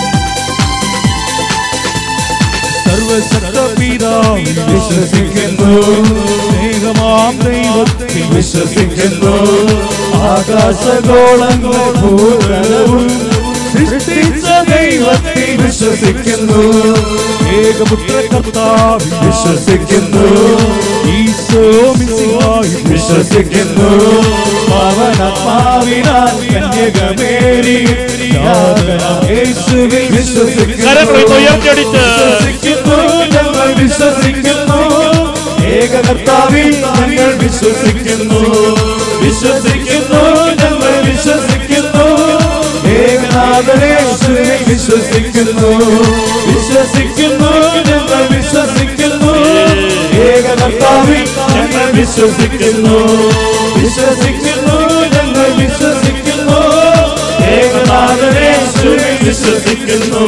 സർവശക്തപിതാവിൽ വിശ്വസിക്കുന്നു സ്നേഹമാം ദൈവത്തിൽ വിശ്വസിക്കുന്നു ആകാശഗോളങ്ങൾ ഭൂതലവും സൃഷ്ടിച്ച ദൈവത്തിൽ വിശ്വസിക്കുന്നു ഏകപുത്ര കർത്താവിൽ വിശ്വസിക്കുന്നു ഈശോ മിശിഹായിൽ വിശ്വസിക്കുന്നു പവനാത്മാവിനാൽ കന്യകമേരി യേശുവിൽ വിശ്വസിക്കുന്നു കരങ്ങൾ ഉയർത്തിയടിച്ച് വിശ്വസിക്കുന്നു ഞങ്ങൾ വിശ്വസിക്കുന്നു ഏകകർത്താവിൽ ഞങ്ങൾ വിശ്വസിക്കുന്നു വിശ്വസിക്കുന്നു ഞങ്ങൾ വിശ്വസിക്കുന്നു ഏകനാഥനേശ്വരി വിശ്വസിക്കുന്നു വിശ്വസിക്കുന്നു ഞങ്ങൾ വിശ്വസിക്കുന്നു ഏകകർത്താവിൽ ഞങ്ങൾ വിശ്വസിക്കുന്നു വിശ്വസിക്കുന്നു ഞങ്ങൾ വിശ്വസിക്കുന്നു ഏകനാഥനേശ്വരി വിശ്വസിക്കുന്നു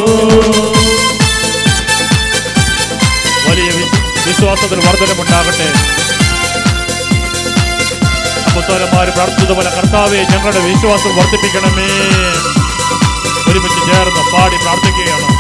വലിയ വിശ്- വിശ്വാസത്തിൽ വർധനമുണ്ടാകട്ടെ പുസ്തകന്മാർ പ്രാർത്ഥിച്ചത് പോലെ കർത്താവെ ഞങ്ങളുടെ വിശ്വാസം വർദ്ധിപ്പിക്കണമേ ഒരുമിച്ച് ചേർന്ന് പാടി പ്രാർത്ഥിക്കുകയാണ്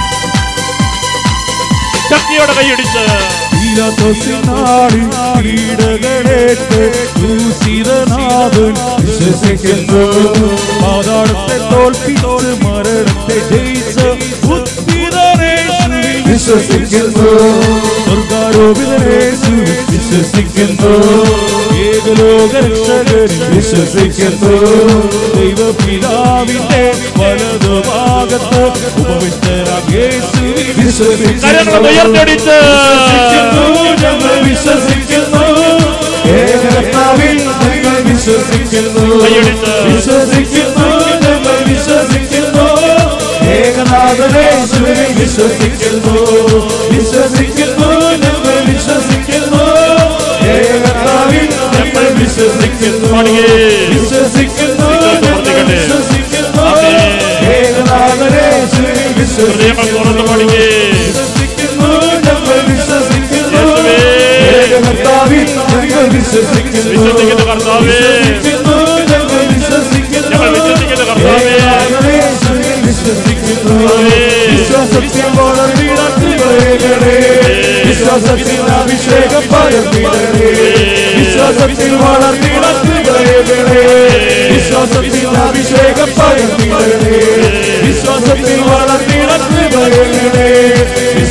ശക്തിയോടെ കൈയടിച്ച് പീലാത്തോസിനാടി പീഡകളേറ്റ് ക്രൂശിതനാഥൻ വിശ്വസിക്കുന്നു പാതാളത്തെ തോൽപ്പിച്ച് മരണത്തെ ജയിച്ച ഉദ്ധിതനേശുവിൽ വിശ്വസിക്കുന്നു സ്വർഗാരോപിതനേശുവിൽ വിശ്വസിക്കുന്നു ഏകലോക രക്ഷകരിൽ വിശ്വസിക്കുന്നു ദൈവപിതാവിന്റെ വലതുഭാഗത്ത് ഉപവിഷ്ടരാം യേശുവിൽ വിശ്വസിക്കുന്നു കരങ്ങളൊന്ന് ഉയർത്തിയടിച്ച് വിശ്വസിക്കുന്നു, ഞങ്ങൾ വിശ്വസിക്കുന്നു ഏകകർത്താവിൽ ഞങ്ങൾ വിശ്വസിക്കുന്നു കൈയടിച്ച്. വിശ്വസിക്കുന്നു ഞങ്ങൾ വിശ്വസിക്കുന്നു ഏകനാഥനേശ്വരി വിശ്വസിക്കുന്നു വിശ്വസിക്കുന്നു ഞങ്ങൾ വിശ്വസിക്കുന്നു ഏകകർത്താവിൽ ഞങ്ങൾ വിശ്വസിക്കുന്നു പാടിയേ. വിശ്വസിക്കുന്നു ഞങ്ങൾ വിശ്വാസം വിശ്വസിക്കുന്നു ആമേൻ. ഏകനാഥനേശ്വരി ഹൃദയങ്ങൾ വിശ്വസിക്കുന്നു തുറന്ന് പാടിക്കേ വിശ്വസിക്കുന്നു ഞങ്ങൾ വിശ്വസിക്കുന്നു യേശുവേ. ഏകകർത്താവിൽ ഞങ്ങൾ വിശ്വസിക്കുന്നു വിശ്വസിക്കുന്ന കർത്താവേ. വിശ്വസിക്കുന്നു ഞങ്ങൾ വിശ്വസിക്കുന്നു ഞങ്ങൾ വിശ്വസിക്കുന്ന കർത്താവേ. ഏകനാഥനേശ്വരിൽ വിശ്വസിക്കുന്നു ആമേൻ. വിശ്വാസത്തിൽ വളർന്നിടേ വിശ്വാസത്തിൽ അഭിഷേകം പകർന്നിടേ വിശ്വാസത്തിൽ വളർന്നിടേ വിശ്വാസത്തിൽ അഭിഷേകം പകർന്നിടേ വിശ്വാസത്തിൽ വളർന്നിടേ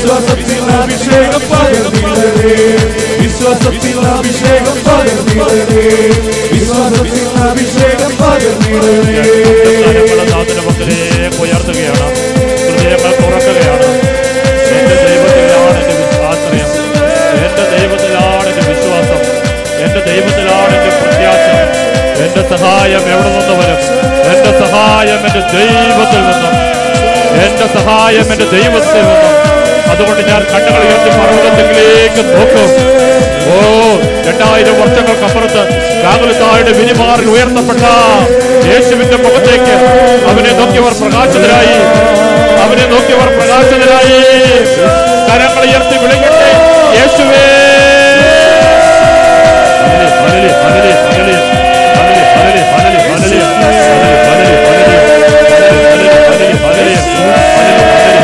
വിശ്വാസത്തിൽ അഭിഷേകം പകർന്നിടണേ വിശ്വാസത്തിൽ അഭിഷേകം പകർന്നിടണേ വിശ്വാസത്തിൽ അഭിഷേകം പകർന്നിടണേ കരങ്ങളെ നാഥന്റെ പക്കലേക്ക് ഉയർത്തുകയാണ് ഹൃദയങ്ങൾ തുറക്കുകയാണ് എന്റെ ദൈവത്തിലാണ് എന്റെ ആശ്രയം എന്റെ ദൈവത്തിലാണ് എന്റെ വിശ്വാസം എന്റെ ദൈവത്തിലാണ് എന്റെ പ്രത്യാശ എന്റെ സഹായം എവിടെ നിന്ന് വരും എന്റെ സഹായം എന്റെ ദൈവത്തിൽ നിന്നും എന്റെ സഹായം എന്റെ ദൈവത്തിൽ നിന്നും അതുകൊണ്ട് ഞാൻ കണ്ണുകൾ ഉയർത്തി പർവ്വതത്തിലേക്ക് നോക്കും ഓ രണ്ടായിരം വർഷങ്ങൾക്കപ്പുറത്ത് കാകുലത്തായുടെ വിരിമാറിൽ ഉയർത്തപ്പെട്ട യേശുവിന്റെ മുഖത്തേക്ക് അവനെ നോക്കിയവർ പ്രകാശിതരായി അവനെ നോക്കിയവർ പ്രകാശിതരായി കരങ്ങൾ ഉയർത്തി വിളിക്കട്ടെ യേശുവേ hallelujah, hallelujah, hallelujah, hallelujah, hallelujah, hallelujah, hallelujah, hallelujah, hallelujah, hallelujah, hallelujah,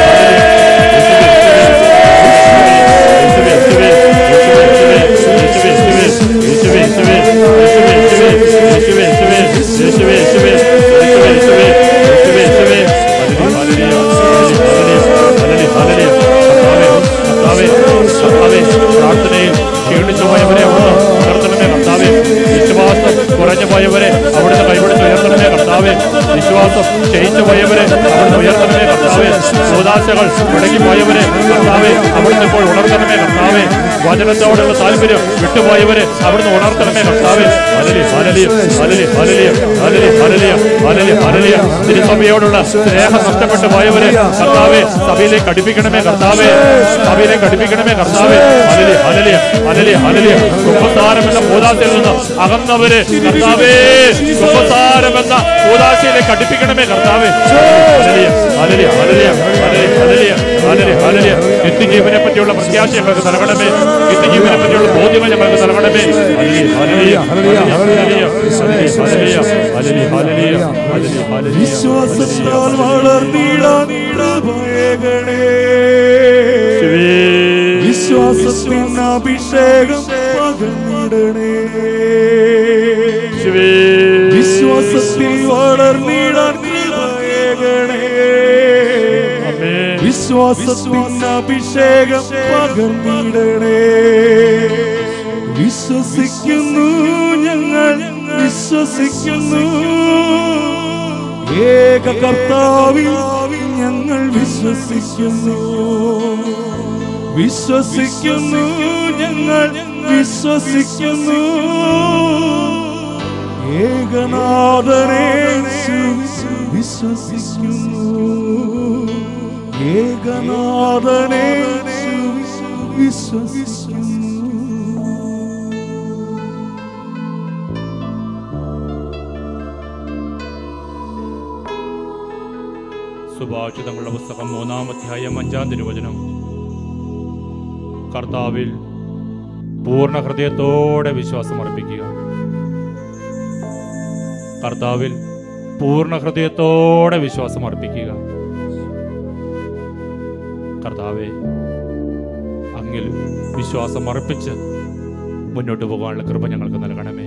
പ്രാർത്ഥനയിൽ ക്ഷീണിച്ചു പോയവരെ അവിടുന്ന് ഉയർത്തണമേ കർത്താവേ വിശ്വാസം കുറഞ്ഞു പോയവരെ അവിടുന്ന് കൈപിടിച്ച് ഉയർത്തണമേ കർത്താവേ വിശ്വാസം ക്ഷയിച്ചു പോയവരെ അവിടുന്ന് ഉയർത്തണമേ കർത്താവേ ഉദാശകൾ മുടങ്ങി പോയവരെ കർത്താവേ അവിടുന്ന് ഇപ്പോൾ ഉണർത്തണമേ കർത്താവേ വചനത്തോടുള്ള താല്പര്യം വിട്ടുപോയവരെ അവിടുന്ന് ഉണർത്തണമേ കർത്താവേ hallelujah hallelujah hallelujah hallelujah hallelujah hallelujah hallelujah തിരുസഭയോടുള്ള സ്നേഹം നഷ്ടപ്പെട്ടു പോയവരെ കർത്താവേ സഭയിലേക്ക് അടുപ്പിക്കണമേ കർത്താവേ സഭയിലേക്ക് അടുപ്പിക്കണമേ കർത്താവേ ഹല്ലേലൂയ ഹല്ലേലൂയ ഹല്ലേലൂയ ഹല്ലേലൂയ കുമ്പസാരം എന്ന ഭൂതാശയിൽ നിന്ന് അകന്നവര് കർത്താവേ കുമ്പസാരം എന്ന ഭൂതാശയിലേക്ക് അടുപ്പിക്കണമേ കർത്താവേ hallelujah hallelujah hallelujah hallelujah hallelujah hallelujah നിത്യജീവനെ പറ്റിയുള്ള പ്രത്യാശ ഞങ്ങൾക്ക് നൽകണമേ നിത്യജീവനെ പറ്റിയുള്ള ബോധ്യങ്ങൾ ഞങ്ങൾക്ക് നൽകണമേ hallelujah hallelujah hallelujah hallelujah hallelujah hallelujah hallelujah hallelujah വിശ്വാസത്താൽ വളർന്നിടാൻ കൃപയേകണേ വിശ്വാസത്തിൻ അഭിഷേകം പകർന്നിടണേ വിശ്വാസത്തിൽ വളർന്നിടാൻ കൃപയേകണേ വിശ്വാസത്തിൻ അഭിഷേകം പകർന്നിടണേ വിശ്വസിക്കുന്നു ഞങ്ങൾ വിശ്വസിക്കുന്നു ഏക കർത്താവിൽ ഞങ്ങൾ വിശ്വസിക്കുന്നു വിശ്വസിക്കുന്നു ഞങ്ങൾ വിശ്വസിക്കുന്നു ഏകനാഥനെ വിശ്വസിക്കുന്നു ഏകനാഥനെ വിശ്വസിക്കുന്നു സുഭാഷിതങ്ങളുടെ പുസ്തകം മൂന്നാം അധ്യായം അഞ്ചാം തിരുവചനം കർത്താവിൽ പൂർണ്ണ ഹൃദയത്തോടെ വിശ്വാസം അർപ്പിക്കുക കർത്താവിൽ പൂർണ്ണ ഹൃദയത്തോടെ വിശ്വാസം അർപ്പിക്കുക കർത്താവെ അങ്ങിൽ വിശ്വാസം അർപ്പിച്ച് മുന്നോട്ട് പോകാനുള്ള കൃപ ഞങ്ങൾക്ക് നൽകണമേ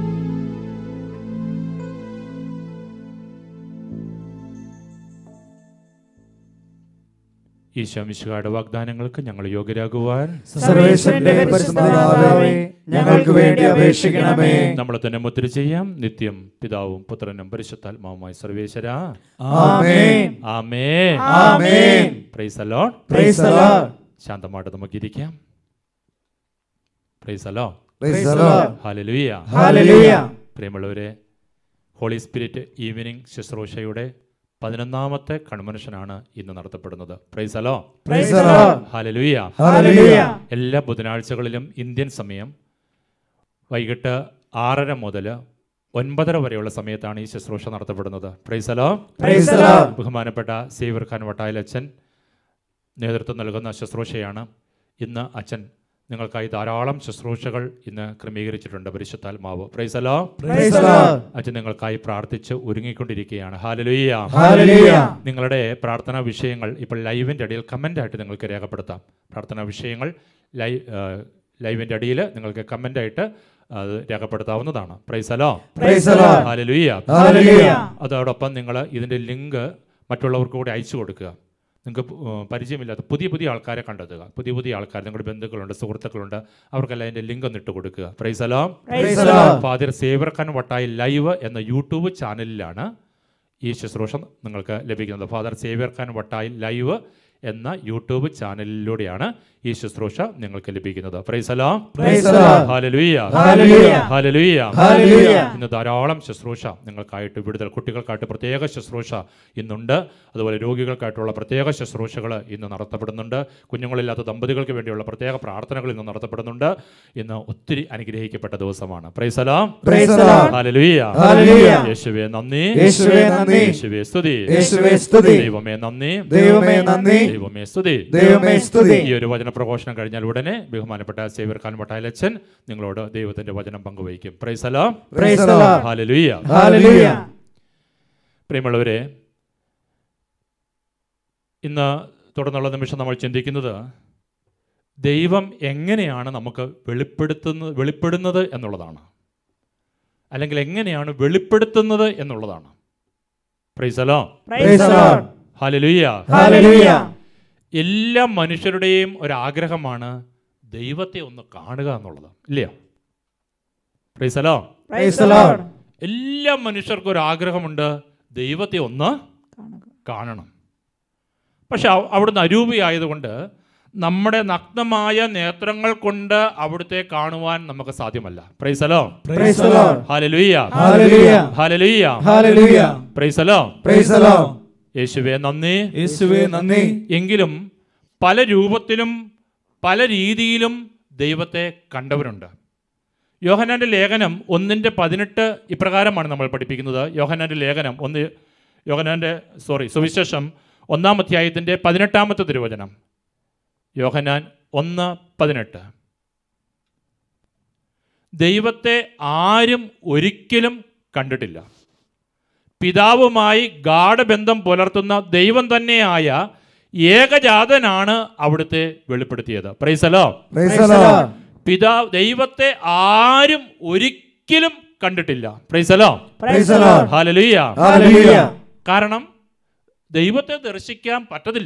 ഈശോമിശുകാരുടെ വാഗ്ദാനങ്ങൾക്ക് ഞങ്ങൾ യോഗ്യരാകുവാൻ സർവേശ്വരന്റെ പരിശുദ്ധനാമേ ഞങ്ങൾക്ക് വേണ്ടി അപേക്ഷിക്കണമേ നമ്മളെ തന്നെ മുദ്ര ചെയ്യാം നിത്യം പിതാവും പുത്രനും പരിശുദ്ധാത്മാവുമായി സർവേശ്വര ആമേൻ ആമേ ആമേൻ praise alone praise the Lord ശാന്തമായിട്ട് നമുക്ക് ഇരിക്കാം പ്രൈസ് അലോ praise the lord hallelujah hallelujah പ്രിയമുള്ളവരെ ഹോളി സ്പിരിറ്റ് ഈവനിങ് ശുശ്രൂഷയുടെ പതിനൊന്നാമത്തെ കൺവെൻഷനാണ് ഇന്ന് നടത്തപ്പെടുന്നത് പ്രൈസ് അലോ praise the lord hallelujah hallelujah എല്ലാ ബുധനാഴ്ചകളിലും ഇന്ത്യൻ സമയം വൈകിട്ട് ആറര മുതൽ ഒൻപതര വരെയുള്ള സമയത്താണ് ഈ ശുശ്രൂഷ നടത്തപ്പെടുന്നത് പ്രൈസലോ പ്രൈസ് ദി ലോർഡ് ബഹുമാനപ്പെട്ട സേവർ ഖാൻ വട്ടായിലച്ഛൻ നേതൃത്വം നൽകുന്ന ശുശ്രൂഷയാണ് ഇന്ന് അച്ഛൻ നിങ്ങൾക്കായി ധാരാളം ശുശ്രൂഷകൾ ഇന്ന് ക്രമീകരിച്ചിട്ടുണ്ട് പരിശുദ്ധാത്മാവ് പ്രൈസലോ പ്രൈസ് ദി ലോർഡ് അച്ഛൻ നിങ്ങൾക്കായി പ്രാർത്ഥിച്ച് ഒരുങ്ങിക്കൊണ്ടിരിക്കുകയാണ് ഹാലലുയ്യ ഹല്ലേലൂയ നിങ്ങളുടെ പ്രാർത്ഥനാ വിഷയങ്ങൾ ഇപ്പോൾ ലൈവിൻ്റെ അടിയിൽ കമൻ്റായിട്ട് നിങ്ങൾക്ക് രേഖപ്പെടുത്താം പ്രാർത്ഥനാ വിഷയങ്ങൾ ലൈവ് ലൈവിൻ്റെ അടിയിൽ നിങ്ങൾക്ക് കമൻ്റായിട്ട് അത് രേഖപ്പെടുത്താവുന്നതാണ് praise the Lord praise the Lord hallelujah hallelujah അതോടൊപ്പം നിങ്ങൾ ഇതിൻ്റെ ലിങ്ക് മറ്റുള്ളവർക്ക് കൂടി അയച്ചു കൊടുക്കുക നിങ്ങൾക്ക് പു- പരിചയമില്ലാത്ത പുതിയ പുതിയ ആൾക്കാരെ കണ്ടെത്തുക പുതിയ പുതിയ ആൾക്കാർ നിങ്ങളുടെ ബന്ധുക്കളുണ്ട് സുഹൃത്തുക്കളുണ്ട് അവർക്കെല്ലാം അതിൻ്റെ ലിങ്ക് ഒന്ന് ഇട്ട് കൊടുക്കുക praise the Lord Praise the Lord. Father Xavier Khan Vattayil live എന്ന യൂട്യൂബ് ചാനലിലാണ് ഈ ശുശ്രൂഷ നിങ്ങൾക്ക് ലഭിക്കുന്നത് Father Xavier Khan Vattayil live എന്ന യൂട്യൂബ് ചാനലിലൂടെയാണ് ഈ ശുശ്രൂഷ നിങ്ങൾക്ക് ലഭിക്കുന്നത് പ്രൈസലാം Praise the Lord. ഹാലലുയ്യ Hallelujah. ഹാലലുയ്യ Hallelujah. ഇന്ന് ധാരാളം ശുശ്രൂഷ നിങ്ങൾക്കായിട്ട് വിടുതൽ കുട്ടികൾക്കായിട്ട് പ്രത്യേക ശുശ്രൂഷ ഇന്നുണ്ട് അതുപോലെ രോഗികൾക്കായിട്ടുള്ള പ്രത്യേക ശുശ്രൂഷകൾ ഇന്ന് നടത്തപ്പെടുന്നുണ്ട് കുഞ്ഞുങ്ങളില്ലാത്ത ദമ്പതികൾക്ക് വേണ്ടിയുള്ള പ്രത്യേക പ്രാർത്ഥനകൾ ഇന്ന് നടത്തപ്പെടുന്നുണ്ട് ഇന്ന് ഒത്തിരി അനുഗ്രഹിക്കപ്പെട്ട ദിവസമാണ് പ്രൈസലാം Praise the Lord. ഹാലലുയ്യ Hallelujah. യേശുവേ നന്ദി യേശുവേ നന്ദി. യേശുവേ സ്തുതി യേശുവേ സ്തുതി. ദൈവമേ നന്ദി ദൈവമേ നന്ദി. ദൈവമേ സ്തുതി ദൈവമേ സ്തുതി. ഈ ഒരു വചന പ്രഘോഷണം കഴിഞ്ഞാൽ ഉടനെ ബഹുമാനപ്പെട്ട സേവർ ഖാൻ മട്ടായലച്ചൻ നിങ്ങളോട് ദൈവത്തിന്റെ വചനം പങ്കുവയ്ക്കും പ്രൈസലാം Praise the Lord. ഹാലലുയ്യ Hallelujah. പ്രിയമുള്ളവരെ ഇന്ന് തുടർന്നുള്ള നിമിഷം നമ്മൾ ചിന്തിക്കുന്നത് ദൈവം എങ്ങനെയാണ് നമുക്ക് വെളിപ്പെടുത്തുന്നത് വെളിപ്പെടുന്നത് എന്നുള്ളതാണ് അല്ലെങ്കിൽ എങ്ങനെയാണ് വെളിപ്പെടുത്തുന്നത് എന്നുള്ളതാണ് പ്രൈസലോ Praise the Lord. ഹാലലുയ്യ Hallelujah. എല്ലാ മനുഷ്യരുടെയും ഒരാഗ്രഹമാണ് ദൈവത്തെ ഒന്ന് കാണുക എന്നുള്ളത് ഇല്ലയോ പ്രൈസലോ Praise the Lord. എല്ലാ മനുഷ്യർക്കും ഒരു ആഗ്രഹമുണ്ട് ദൈവത്തെ ഒന്ന് കാണണം പക്ഷെ അവ- അവിടുന്ന് അരൂപിയായതുകൊണ്ട് നമ്മുടെ നഗ്നമായ നേത്രങ്ങൾ കൊണ്ട് അവിടുത്തെ കാണുവാൻ നമുക്ക് സാധ്യമല്ല പ്രൈസലോ Praise the Lord. ഹാലലുയ്യ Hallelujah. ഹാലലുയ്യ Hallelujah. Praise the Lord Praise the Lord. യേശുവേ നന്ദി യേശുവേ നന്ദി എങ്കിലും പല രൂപത്തിലും പല രീതിയിലും ദൈവത്തെ കണ്ടവരുണ്ട് യോഹനാന്റെ ലേഖനം ഒന്നിൻ്റെ പതിനെട്ട് ഇപ്രകാരമാണ് നമ്മൾ പഠിപ്പിക്കുന്നത് യോഹനാന്റെ ലേഖനം ഒന്ന് യോഹനാന്റെ സോറി സുവിശേഷം ഒന്നാം അധ്യായത്തിൻ്റെ പതിനെട്ടാമത്തെ തിരുവചനം യോഹനാൻ ഒന്ന് പതിനെട്ട് ദൈവത്തെ ആരും ഒരിക്കലും കണ്ടിട്ടില്ല പിതാവുമായി ഗാഠബന്ധം പുലർത്തുന്ന ദൈവം തന്നെയായ ഏകജാതനാണ് അവിടുത്തെ വെളിപ്പെടുത്തിയത് പ്രൈസലോ Praise the Lord. പിതാ ദൈവത്തെ ആരും ഒരിക്കലും കണ്ടിട്ടില്ല പ്രൈസലോ Praise the Lord. ഹാലലുയ്യ Hallelujah. കാരണം ദൈവത്തെ ദർശിക്കാൻ പറ്റത്തില്ല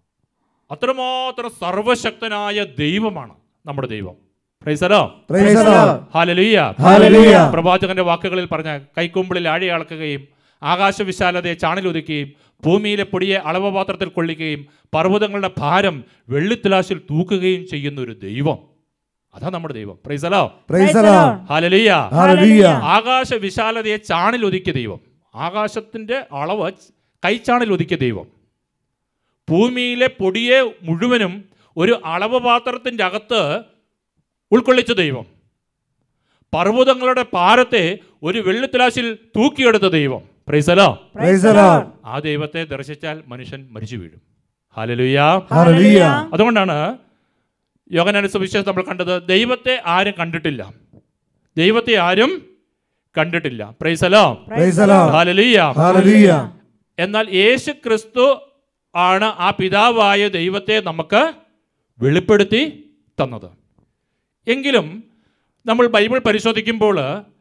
അത്രമാത്രം സർവശക്തനായ ദൈവമാണ് നമ്മുടെ ദൈവം പ്രൈസലോ Praise the Lord. ഹാലലുയ്യ Hallelujah. പ്രവാചകന്റെ വാക്കുകളിൽ പറഞ്ഞ കൈക്കുമ്പിളിൽ ആഴി അളക്കുകയും ആകാശവിശാലതയെ ചാണിലൊതുക്കുകയും ഭൂമിയിലെ പൊടിയെ അളവപാത്രത്തിൽ കൊള്ളിക്കുകയും പർവ്വതങ്ങളുടെ ഭാരം വെള്ളിത്തിലാശിൽ തൂക്കുകയും ചെയ്യുന്ന ഒരു ദൈവം അതാ നമ്മുടെ ദൈവം പ്രൈസലോ Praise the Lord. ഹാലലിയ Hallelujah. ആകാശ വിശാലതയെ ചാണിൽ ഒതുക്കിയ ദൈവം ആകാശത്തിന്റെ അളവ് കൈച്ചാണിൽ ഒതുക്കിയ ദൈവം ഭൂമിയിലെ പൊടിയെ മുഴുവനും ഒരു അളവ് പാത്രത്തിൻ്റെ അകത്ത് ഉൾക്കൊള്ളിച്ച ദൈവം പർവ്വതങ്ങളുടെ പാരത്തെ ഒരു വെള്ളിത്തിലാശിൽ തൂക്കിയെടുത്ത ദൈവം പ്രൈസലോ Praise the Lord. ആ ദൈവത്തെ ദർശിച്ചാൽ മനുഷ്യൻ മരിച്ചു വീഴും ഹാലലുയ്യ Hallelujah. അതുകൊണ്ടാണ് യോഗനാന സുവിശേഷം നമ്മൾ കണ്ടത് ദൈവത്തെ ആരും കണ്ടിട്ടില്ല ദൈവത്തെ ആരും കണ്ടിട്ടില്ല പ്രൈസലോ Praise the Lord. ഹാലലുയ്യ Hallelujah. എന്നാൽ യേശു ക്രിസ്തു ആണ് ആ പിതാവായ ദൈവത്തെ നമുക്ക് വെളിപ്പെടുത്തി തന്നത് എങ്കിലും നമ്മൾ ബൈബിൾ പരിശോധിക്കുമ്പോൾ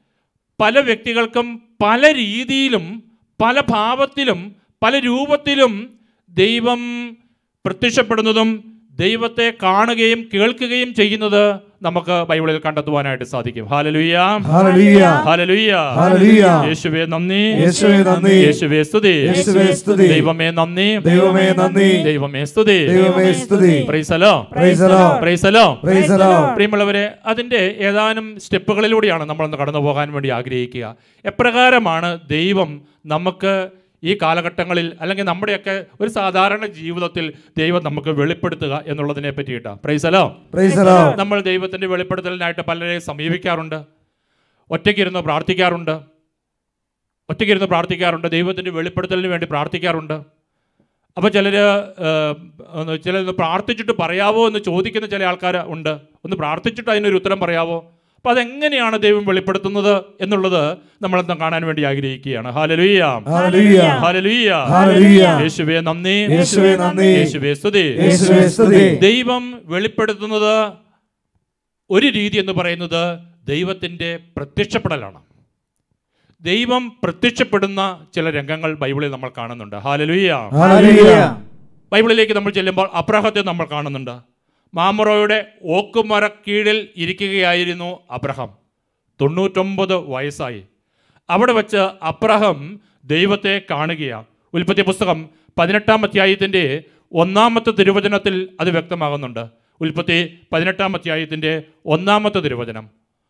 പല വ്യക്തികൾക്കും പല രീതിയിലും പല ഭാവത്തിലും പല രൂപത്തിലും ദൈവം പ്രത്യക്ഷപ്പെടുന്നതും ദൈവത്തെ കാണുകയും കേൾക്കുകയും ചെയ്യുന്നത് നമുക്ക് ബൈബിളിൽ കണ്ടെത്തുവാനായിട്ട് സാധിക്കും ഹാലലുയ്യ Hallelujah. ഹാലലുയ്യ Hallelujah. യേശുവേ നന്ദി യേശുവേ നന്ദി. യേശുവേ സ്തുതി യേശുവേ സ്തുതി. ദൈവമേ നന്ദി ദൈവമേ നന്ദി. ദൈവമേ സ്തുതി ദൈവമേ സ്തുതി. Praise the Lord Praise the Lord. Praise the Lord Praise the Lord. പ്രിയമുള്ളവരെ അതിൻ്റെ ഏതാനും സ്റ്റെപ്പുകളിലൂടെയാണ് നമ്മളൊന്ന് കടന്നു പോകാൻ വേണ്ടി ആഗ്രഹിക്കുക എപ്രകാരമാണ് ദൈവം നമുക്ക് ഈ കാലഘട്ടങ്ങളിൽ അല്ലെങ്കിൽ നമ്മുടെയൊക്കെ ഒരു സാധാരണ ജീവിതത്തിൽ ദൈവം നമുക്ക് വെളിപ്പെടുത്തുക എന്നുള്ളതിനെ പറ്റിയിട്ടാണ് പ്രൈസലോ Praise the Lord. നമ്മൾ ദൈവത്തിൻ്റെ വെളിപ്പെടുത്തലിനായിട്ട് പലരെയും സമീപിക്കാറുണ്ട് ഒറ്റയ്ക്കിരുന്ന് പ്രാർത്ഥിക്കാറുണ്ട് ഒറ്റയ്ക്കിരുന്ന് പ്രാർത്ഥിക്കാറുണ്ട് ദൈവത്തിൻ്റെ വെളിപ്പെടുത്തലിന് വേണ്ടി പ്രാർത്ഥിക്കാറുണ്ട് അപ്പോൾ ചിലർ ചിലർ പ്രാർത്ഥിച്ചിട്ട് പറയാവോ എന്ന് ചോദിക്കുന്ന ചില ആൾക്കാർ ഉണ്ട് ഒന്ന് പ്രാർത്ഥിച്ചിട്ട് അതിനൊരു ഉത്തരം പറയാവോ അപ്പോൾ അതെങ്ങനെയാണ് ദൈവം വെളിപ്പെടുത്തുന്നത് എന്നുള്ളത് നമ്മളെന്താ കാണാൻ വേണ്ടി ആഗ്രഹിക്കുകയാണ് ഹാലലുയ്യ Hallelujah. ഹാലലുയ്യ Hallelujah. യേശുവേ നന്ദി യേശുവേ നന്ദി. യേശുവേ സ്തുതി യേശുവേ സ്തുതി. ദൈവം വെളിപ്പെടുത്തുന്നത് ഒരു രീതി എന്ന് പറയുന്നത് ദൈവത്തിൻ്റെ പ്രത്യക്ഷപ്പെടലാണ് ദൈവം പ്രത്യക്ഷപ്പെടുന്ന ചില രംഗങ്ങൾ ബൈബിളിൽ നമ്മൾ കാണുന്നുണ്ട് ഹാലലുയ്യ Hallelujah. ബൈബിളിലേക്ക് നമ്മൾ ചെല്ലുമ്പോൾ അബ്രഹത്തെ നമ്മൾ കാണുന്നുണ്ട് മാമറോയുടെ ഓക്കുമര കീഴിൽ ഇരിക്കുകയായിരുന്നു അബ്രഹാം തൊണ്ണൂറ്റൊമ്പത് വയസ്സായി അവിടെ വെച്ച് അബ്രഹാം ദൈവത്തെ കാണുകയാണ് ഉൽപ്പത്തി പുസ്തകം പതിനെട്ടാം അധ്യായത്തിൻ്റെ ഒന്നാമത്തെ തിരുവചനത്തിൽ അത് വ്യക്തമാകുന്നുണ്ട് ഉൽപ്പത്തി പതിനെട്ടാം അധ്യായത്തിൻ്റെ ഒന്നാമത്തെ തിരുവചനം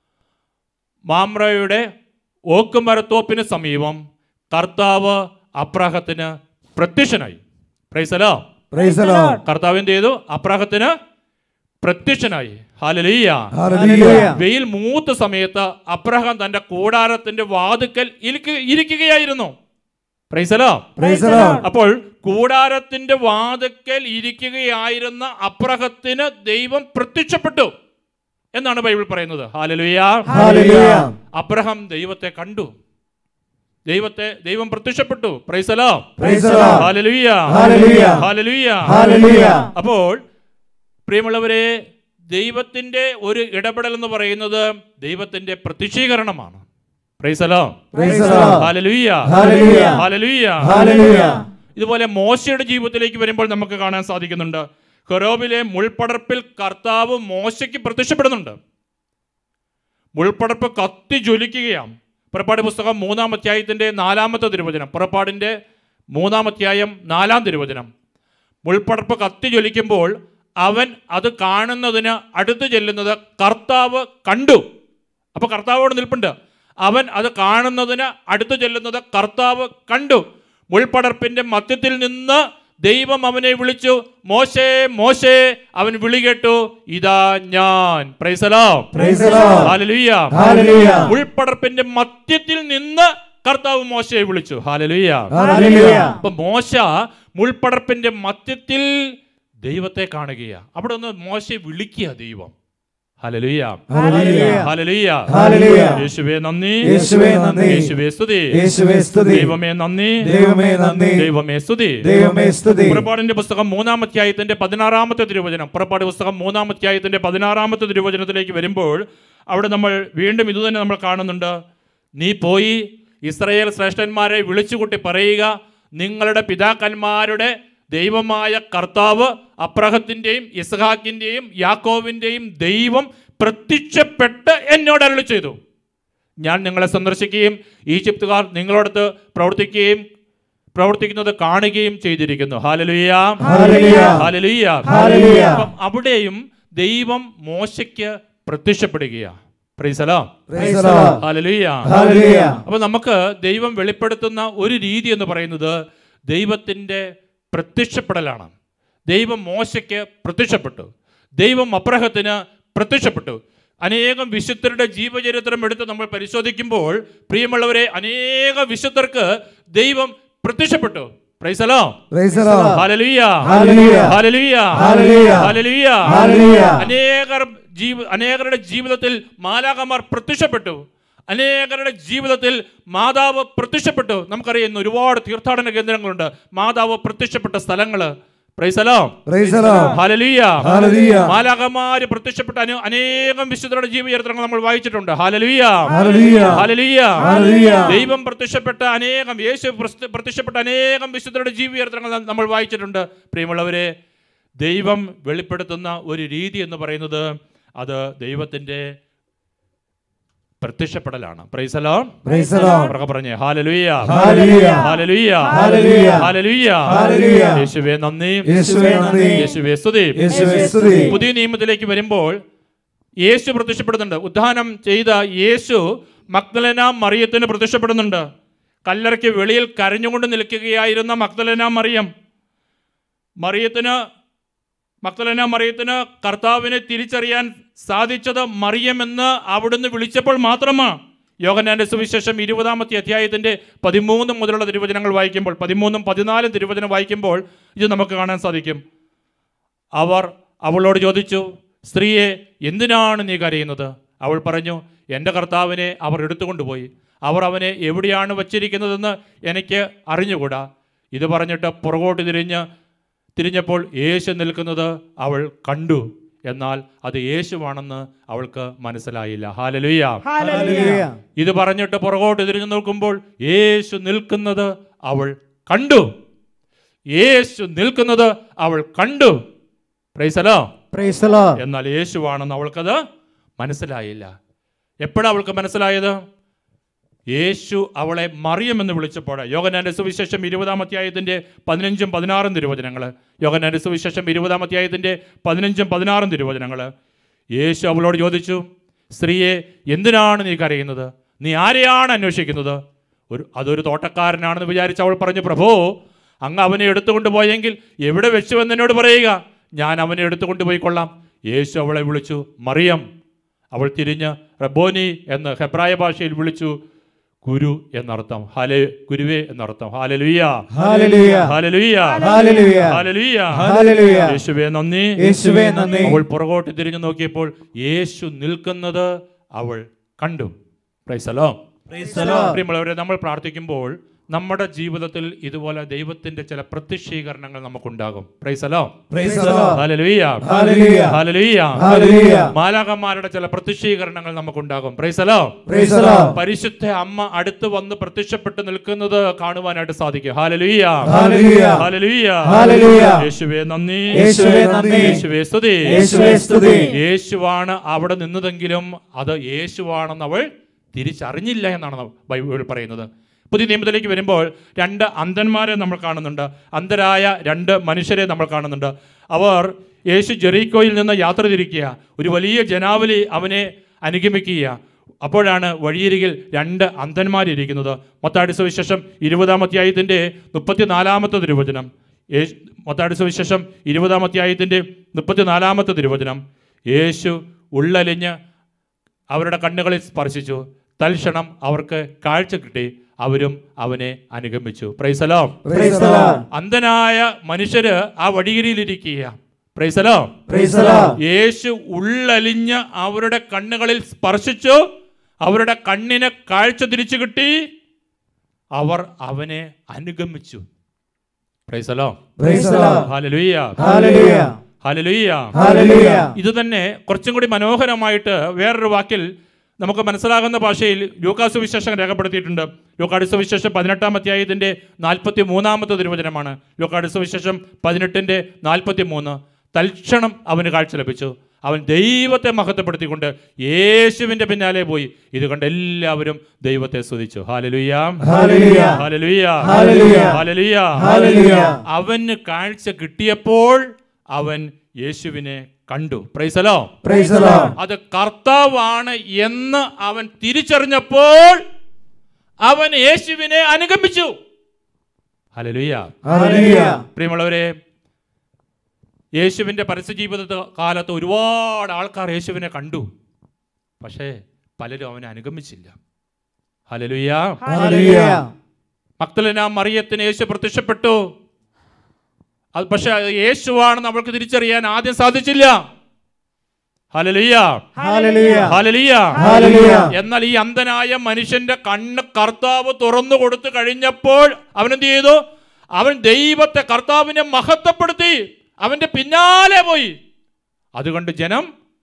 മാമ്രയുടെ ഓക്കുമരത്തോപ്പിന് സമീപം കർത്താവ് അബ്രാഹത്തിന് പ്രത്യക്ഷനായി പ്രൈസലോ Praise the Lord. കർത്താവ് എന്ത് ചെയ്തു അബ്രാഹത്തിന് പ്രത്യക്ഷനായി ഹാലലീയ Hallelujah. വെയിൽ മൂത്ത സമയത്ത് അബ്രഹാം തന്റെ കൂടാരത്തിന്റെ വാതുക്കൽ ഇരിക്ക- ഇരിക്കുകയായിരുന്നു പ്രൈസലോ Praise the Lord. അപ്പോൾ കൂടാരത്തിന്റെ വാതുക്കൽ ഇരിക്കുകയായിരുന്ന അബ്രഹത്തിന് ദൈവം പ്രത്യക്ഷപ്പെട്ടു എന്നാണ് ബൈബിൾ പറയുന്നത് ഹാലലുയ Hallelujah. അബ്രഹാം ദൈവത്തെ കണ്ടു ദൈവത്തെ ദൈവം പ്രത്യക്ഷപ്പെട്ടു പ്രൈസലോ Praise the Lord. Hallelujah Hallelujah. Hallelujah Hallelujah. അപ്പോൾ പ്രിയമുള്ളവരെ ദൈവത്തിന്റെ ഒരു ഇടപെടൽ എന്ന് പറയുന്നത് ദൈവത്തിന്റെ പ്രത്യക്ഷീകരണമാണ് പ്രൈസലോ Praise the Lord. Hallelujah Hallelujah. Hallelujah Hallelujah. ഇതുപോലെ മോശയുടെ ജീവിതത്തിലേക്ക് വരുമ്പോൾ നമുക്ക് കാണാൻ സാധിക്കുന്നുണ്ട് ഹെറോബിലെ മുൾപ്പടർപ്പിൽ കർത്താവ് മോശയ്ക്ക് പ്രത്യക്ഷപ്പെടുന്നുണ്ട് മുൾപ്പടർപ്പ് കത്തി ജ്വലിക്കുകയാണ് പുറപ്പാട് പുസ്തകം മൂന്നാം അധ്യായത്തിൻ്റെ നാലാമത്തെ തിരുവചനം പുറപ്പാടിൻ്റെ മൂന്നാം അധ്യായം നാലാം തിരുവചനം മുൾപ്പടർപ്പ് കത്തി ജ്വലിക്കുമ്പോൾ അവൻ അത് കാണുന്നതിന് അടുത്ത് ചെല്ലുന്നത് കർത്താവ് കണ്ടു അപ്പോൾ കർത്താവോട് നിൽപ്പുണ്ട് അവൻ അത് കാണുന്നതിന് അടുത്ത് ചെല്ലുന്നത് കർത്താവ് കണ്ടു മുൾപ്പടർപ്പിന്റെ മധ്യത്തിൽ നിന്ന് ദൈവം അവനെ വിളിച്ചു മോശേ മോശേ അവൻ വിളി കേട്ടു ഇതാ ഞാൻ പ്രൈസലോ Praise the Lord. ഹാലലുയ്യ Hallelujah. മുൾപ്പടർപ്പിന്റെ മധ്യത്തിൽ നിന്ന് കർത്താവ് മോശയെ വിളിച്ചു ഹാലലുയ്യ Hallelujah. അപ്പൊ മോശ മുൾപ്പടർപ്പിന്റെ മധ്യത്തിൽ ദൈവത്തെ കാണുകയാ അവിടെ ഒന്ന് മോശയെ വിളിക്കുക ദൈവം ഹലലുയ്യ Hallelujah. ഹലലുയ്യ Hallelujah. യേശുവേ നന്ദി യേശുവേ നന്ദി. യേശുവേ സ്തുതി യേശുവേ സ്തുതി. ദൈവമേ നന്ദി ദൈവമേ നന്ദി. ദൈവമേ സ്തുതി ദൈവമേ സ്തുതി. പുറപ്പാടിന്റെ പുസ്തകം മൂന്നാം അധ്യായത്തിന്റെ പതിനാറാമത്തെ തിരുവചനം പുറപ്പാട് പുസ്തകം മൂന്നാം അധ്യായത്തിന്റെ പതിനാറാമത്തെ തിരുവചനത്തിലേക്ക് വരുമ്പോൾ അവിടെ നമ്മൾ വീണ്ടും ഇതുതന്നെ നമ്മൾ കാണുന്നുണ്ട് നീ പോയി ഇസ്രയേൽ ശ്രേഷ്ഠന്മാരെ വിളിച്ചുകൂട്ടി പറയുക നിങ്ങളുടെ പിതാക്കന്മാരുടെ ദൈവമായ കർത്താവ് അബ്രഹത്തിൻ്റെയും ഇസ്ഹാക്കിൻ്റെയും യാക്കോവിൻ്റെയും ദൈവം പ്രത്യക്ഷപ്പെട്ട് എന്നോട് അരുളി ചെയ്തു ഞാൻ നിങ്ങളെ സന്ദർശിക്കുകയും ഈജിപ്തുകാർ നിങ്ങളോടത്ത് പ്രവർത്തിക്കുകയും പ്രവർത്തിക്കുന്നത് കാണുകയും ചെയ്തിരിക്കുന്നു ഹാലലുയ Hallelujah. ഹാലലുയ Hallelujah. അപ്പം അവിടെയും ദൈവം മോശയ്ക്ക് പ്രത്യക്ഷപ്പെടുകയാണ് പ്രൈസലോ Praise the Lord. Hallelujah Hallelujah. അപ്പൊ നമുക്ക് ദൈവം വെളിപ്പെടുത്തുന്ന ഒരു രീതി എന്ന് പറയുന്നത് ദൈവത്തിൻ്റെ പ്രത്യക്ഷപ്പെടലാണ് ദൈവം മോശയ്ക്ക് പ്രത്യക്ഷപ്പെട്ടു ദൈവം അബ്രഹത്തിന് പ്രത്യക്ഷപ്പെട്ടു അനേകം വിശുദ്ധരുടെ ജീവചരിത്രം എടുത്ത് നമ്മൾ പരിശോധിക്കുമ്പോൾ പ്രിയമുള്ളവരെ അനേക വിശുദ്ധർക്ക് ദൈവം പ്രത്യക്ഷപ്പെട്ടു പ്രൈസലോ Praise the Lord. Hallelujah Hallelujah. Hallelujah Hallelujah. Hallelujah Hallelujah. അനേകർ ജീവ അനേകരുടെ ജീവിതത്തിൽ മാലാകമാർ പ്രത്യക്ഷപ്പെട്ടു അനേകരുടെ ജീവിതത്തിൽ മാതാവ് പ്രത്യക്ഷപ്പെട്ടു നമുക്കറിയാം ഇന്ന് ഒരുപാട് തീർത്ഥാടന കേന്ദ്രങ്ങളുണ്ട് മാതാവ് പ്രത്യക്ഷപ്പെട്ട സ്ഥലങ്ങൾ പ്രൈസലോ Praise the Lord. ഹാലലിയ Hallelujah. മാലാകമാര് പ്രത്യക്ഷപ്പെട്ട അനു- അനേകം വിശുദ്ധരുടെ ജീവചരിത്രങ്ങൾ നമ്മൾ വായിച്ചിട്ടുണ്ട് ഹാലലിയ Hallelujah. ഹാലലിയ Hallelujah. ദൈവം പ്രത്യക്ഷപ്പെട്ട അനേകം യേശു പ്രസ്ത- പ്രത്യക്ഷപ്പെട്ട അനേകം വിശുദ്ധരുടെ ജീവചരിത്രങ്ങൾ ന- നമ്മൾ വായിച്ചിട്ടുണ്ട് പ്രിയമുള്ളവരെ ദൈവം വെളിപ്പെടുത്തുന്ന ഒരു രീതി എന്ന് പറയുന്നത് അത് ദൈവത്തിൻ്റെ പ്രത്യക്ഷപ്പെടലാണ് പ്രൈസലോ Praise the Lord. ഉറക്കെ പറഞ്ഞേ ഹാലലുയ്യ Hallelujah. ഹാലലുയ്യ Hallelujah. ഹാലലുയ്യ Hallelujah. യേശുവേ നന്ദി യേശുവേ നന്ദി. യേശുവേ സ്തുതി യേശുവേ സ്തുതി. പുതിയ നിയമത്തിലേക്ക് വരുമ്പോൾ യേശു പ്രത്യക്ഷപ്പെടുന്നുണ്ട് ഉദ്ധാനം ചെയ്ത യേശു മക്ദലന മറിയത്തിന് പ്രത്യക്ഷപ്പെടുന്നുണ്ട് കല്ലറയ്ക്ക് വെളിയിൽ കരഞ്ഞുകൊണ്ട് നിൽക്കുകയായിരുന്ന മക്ദലന മറിയം മറിയത്തിന് മക്ദലന മറിയത്തിന് കർത്താവിനെ തിരിച്ചറിയാൻ സാധിച്ചത് മറിയം എന്ന് അവിടുന്ന് വിളിച്ചപ്പോൾ മാത്രമാണ് യോഗനാന്റെ സുവിശേഷം ഇരുപതാമത്തെ അധ്യായത്തിന്റെ പതിമൂന്ന് മുതലുള്ള തിരുവചനങ്ങൾ വായിക്കുമ്പോൾ പതിമൂന്നും പതിനാലും തിരുവചനം വായിക്കുമ്പോൾ ഇത് നമുക്ക് കാണാൻ സാധിക്കും അവർ അവളോട് ചോദിച്ചു സ്ത്രീയെ എന്തിനാണ് നീ കരയുന്നത് അവൾ പറഞ്ഞു എൻ്റെ കർത്താവിനെ അവർ എടുത്തുകൊണ്ടുപോയി അവർ അവനെ എവിടെയാണ് വച്ചിരിക്കുന്നതെന്ന് എനിക്ക് അറിഞ്ഞുകൂടാ ഇത് പറഞ്ഞിട്ട് പുറകോട്ട് തിരിഞ്ഞ് തിരിഞ്ഞപ്പോൾ യേശു നിൽക്കുന്നത് അവൾ കണ്ടു എന്നാൽ അത് യേശുവാണെന്ന് അവൾക്ക് മനസ്സിലായില്ല ഹാലലുയ്യ Hallelujah. ഇത് പറഞ്ഞിട്ട് പുറകോട്ട് തിരിഞ്ഞു നോക്കുമ്പോൾ യേശു നിൽക്കുന്നത് അവൾ കണ്ടു യേശു നിൽക്കുന്നത് അവൾ കണ്ടു പ്രൈസലോ Praise the Lord. എന്നാൽ യേശുവാണെന്ന് അവൾക്കത് മനസ്സിലായില്ല എപ്പോഴാണ് അവൾക്ക് മനസ്സിലായത് യേശു അവളെ മറിയമെന്ന് വിളിച്ചപ്പോൾ യോഗനാന്റെ സുവിശേഷം ഇരുപതാം അധ്യായത്തിൻ്റെ പതിനഞ്ചും പതിനാറും തിരുവചനങ്ങൾ യോഗനാന്റെ സുവിശേഷം ഇരുപതാം അധ്യായത്തിൻ്റെ പതിനഞ്ചും പതിനാറും തിരുവചനങ്ങൾ യേശു അവളോട് ചോദിച്ചു സ്ത്രീയെ എന്തിനാണ് നീ കരയുന്നത് നീ ആരെയാണ് അന്വേഷിക്കുന്നത് ഒരു അതൊരു തോട്ടക്കാരനാണെന്ന് വിചാരിച്ച് അവൾ പറഞ്ഞു പ്രഭോ അങ്ങ് അവനെ എടുത്തുകൊണ്ട് പോയെങ്കിൽ എവിടെ വെച്ചുവെന്ന് എന്നോട് പറയുക ഞാൻ അവനെ എടുത്തുകൊണ്ട് പോയിക്കൊള്ളാം യേശു അവളെ വിളിച്ചു മറിയം അവൾ തിരിഞ്ഞ് റബോനി എന്ന് ഹെബ്രായ ഭാഷയിൽ വിളിച്ചു ഗുരു എന്നർത്ഥം ഹാലെ ഗുരുവേ എന്നർത്ഥം ഹാലലുയ്യ Hallelujah. ഹാലലുയ്യ Hallelujah. ഹാലലുയ്യ Hallelujah. യേശുവേ നന്ദി യേശുവേ നന്ദി. അവൾ പുറകോട്ട് തിരിഞ്ഞു നോക്കിയപ്പോൾ യേശു നിൽക്കുന്നത് അവൾ കണ്ടു പ്രൈസലോ Praise the Lord. പ്രിയമുള്ളവരെ നമ്മൾ പ്രാർത്ഥിക്കുമ്പോൾ നമ്മുടെ ജീവിതത്തിൽ ഇതുപോലെ ദൈവത്തിന്റെ ചില പ്രത്യക്ഷീകരണങ്ങൾ നമുക്കുണ്ടാകും പ്രൈസലോ Praise the Lord. ഹാലലുയ്യ Hallelujah. ഹാലലുയ്യ Hallelujah. മാലാകന്മാരുടെ ചില പ്രത്യക്ഷീകരണങ്ങൾ നമുക്കുണ്ടാകും പ്രൈസലോ Praise the Lord. പരിശുദ്ധ അമ്മ അടുത്ത് വന്ന് പ്രത്യക്ഷപ്പെട്ട് നിൽക്കുന്നത് കാണുവാനായിട്ട് സാധിക്കും ഹാലലുയ്യ Hallelujah. ഹാലലുയ്യ Hallelujah. യേശുവേ നന്ദി യേശുവേ നന്ദി. യേശുവേ സ്തുതി യേശുവേ സ്തുതി. യേശുവാണ് അവിടെ നിന്നതെങ്കിലും അത് യേശുവാണെന്ന് അവൾ തിരിച്ചറിഞ്ഞില്ല എന്നാണ് ബൈബിൾ പറയുന്നത് പുതിയ നിയമത്തിലേക്ക് വരുമ്പോൾ രണ്ട് അന്ധന്മാരെ നമ്മൾ കാണുന്നുണ്ട് അന്ധരായ രണ്ട് മനുഷ്യരെ നമ്മൾ കാണുന്നുണ്ട് അവർ യേശു ജെറീക്കോയിൽ നിന്ന് യാത്ര തിരിക്കുക ഒരു വലിയ ജനാവലി അവനെ അനുഗമിക്കുക അപ്പോഴാണ് വഴിയരികിൽ രണ്ട് അന്ധന്മാരിരിക്കുന്നത് മത്താടി സുവിശേഷം ഇരുപതാം അധ്യായത്തിൻ്റെ മുപ്പത്തിനാലാമത്തെ തിരുവചനം യേശു മത്താടി സുവിശേഷം ഇരുപതാം അധ്യായത്തിൻ്റെ മുപ്പത്തിനാലാമത്തെ തിരുവചനം യേശു ഉള്ളലിഞ്ഞ് അവരുടെ കണ്ണുകളിൽ സ്പർശിച്ചു തൽക്ഷണം അവർക്ക് കാഴ്ച കിട്ടി അവരും അവനെ അനുഗമിച്ചു പ്രൈസലോ Praise the Lord. അന്ധനായ മനുഷ്യര് ആ വടികരിയിലിരിക്കുക പ്രൈസലോ Praise the Lord. യേശു ഉള്ളലിഞ്ഞ് അവരുടെ കണ്ണുകളിൽ സ്പർശിച്ചു അവരുടെ കണ്ണിന് കാഴ്ച തിരിച്ചു കിട്ടി അവർ അവനെ അനുഗമിച്ചു പ്രൈസലോ Praise the Lord. ഹാലലുയ്യ Hallelujah. ഹാലലുയ്യ Hallelujah. ഇത് തന്നെ കുറച്ചും കൂടി മനോഹരമായിട്ട് വേറൊരു വാക്കിൽ നമുക്ക് മനസ്സിലാകുന്ന ഭാഷയിൽ ലൂക്കാസ് സുവിശേഷം രേഖപ്പെടുത്തിയിട്ടുണ്ട് ലൂക്കാട് സുവിശേഷം പതിനെട്ടാം അധ്യായത്തിൻ്റെ നാൽപ്പത്തി മൂന്നാമത്തെ തിരുവചനമാണ് ലൂക്കാട് സുവിശേഷം പതിനെട്ടിൻ്റെ നാൽപ്പത്തി മൂന്ന് തൽക്ഷണം അവന് കാഴ്ച ലഭിച്ചു അവൻ ദൈവത്തെ മഹത്വപ്പെടുത്തിക്കൊണ്ട് യേശുവിൻ്റെ പിന്നാലെ പോയി ഇത് കണ്ട് എല്ലാവരും ദൈവത്തെ സ്തുതിച്ചു ഹാലലുയ്യാം Hallelujah. ഹാലലുയ്യ Hallelujah. ഹാലലുയ്യ Hallelujah. അവന് കാഴ്ച കിട്ടിയപ്പോൾ അവൻ യേശുവിനെ കണ്ടു പ്രൈസലോ Praise the Lord. അത് കർത്താവാണ് എന്ന് അവൻ തിരിച്ചറിഞ്ഞപ്പോൾ അവൻ യേശുവിനെ അനുഗമിച്ചു ഹലലുയ്യ Hallelujah. പ്രിയമുള്ളവരെ യേശുവിൻ്റെ പരസ്യജീവിത കാലത്ത് ഒരുപാട് ആൾക്കാർ യേശുവിനെ കണ്ടു പക്ഷേ പലരും അവനെ അനുഗമിച്ചില്ല ഹലലുയ്യ Hallelujah. മക്തലന മറിയത്തിന് യേശു പ്രത്യക്ഷപ്പെട്ടു അത് പക്ഷെ അത് യേശുവാണെന്ന് അവൾക്ക് തിരിച്ചറിയാൻ ആദ്യം സാധിച്ചില്ല ഹലലിയ Hallelujah. ഹലലിയ Hallelujah. എന്നാൽ ഈ അന്ധനായ മനുഷ്യന്റെ കണ്ണ് കർത്താവ് തുറന്നു കൊടുത്തു കഴിഞ്ഞപ്പോൾ അവൻ എന്ത് ചെയ്തു അവൻ ദൈവത്തെ കർത്താവിനെ മഹത്വപ്പെടുത്തി അവന്റെ പിന്നാലെ പോയി അതുകൊണ്ട് ജനം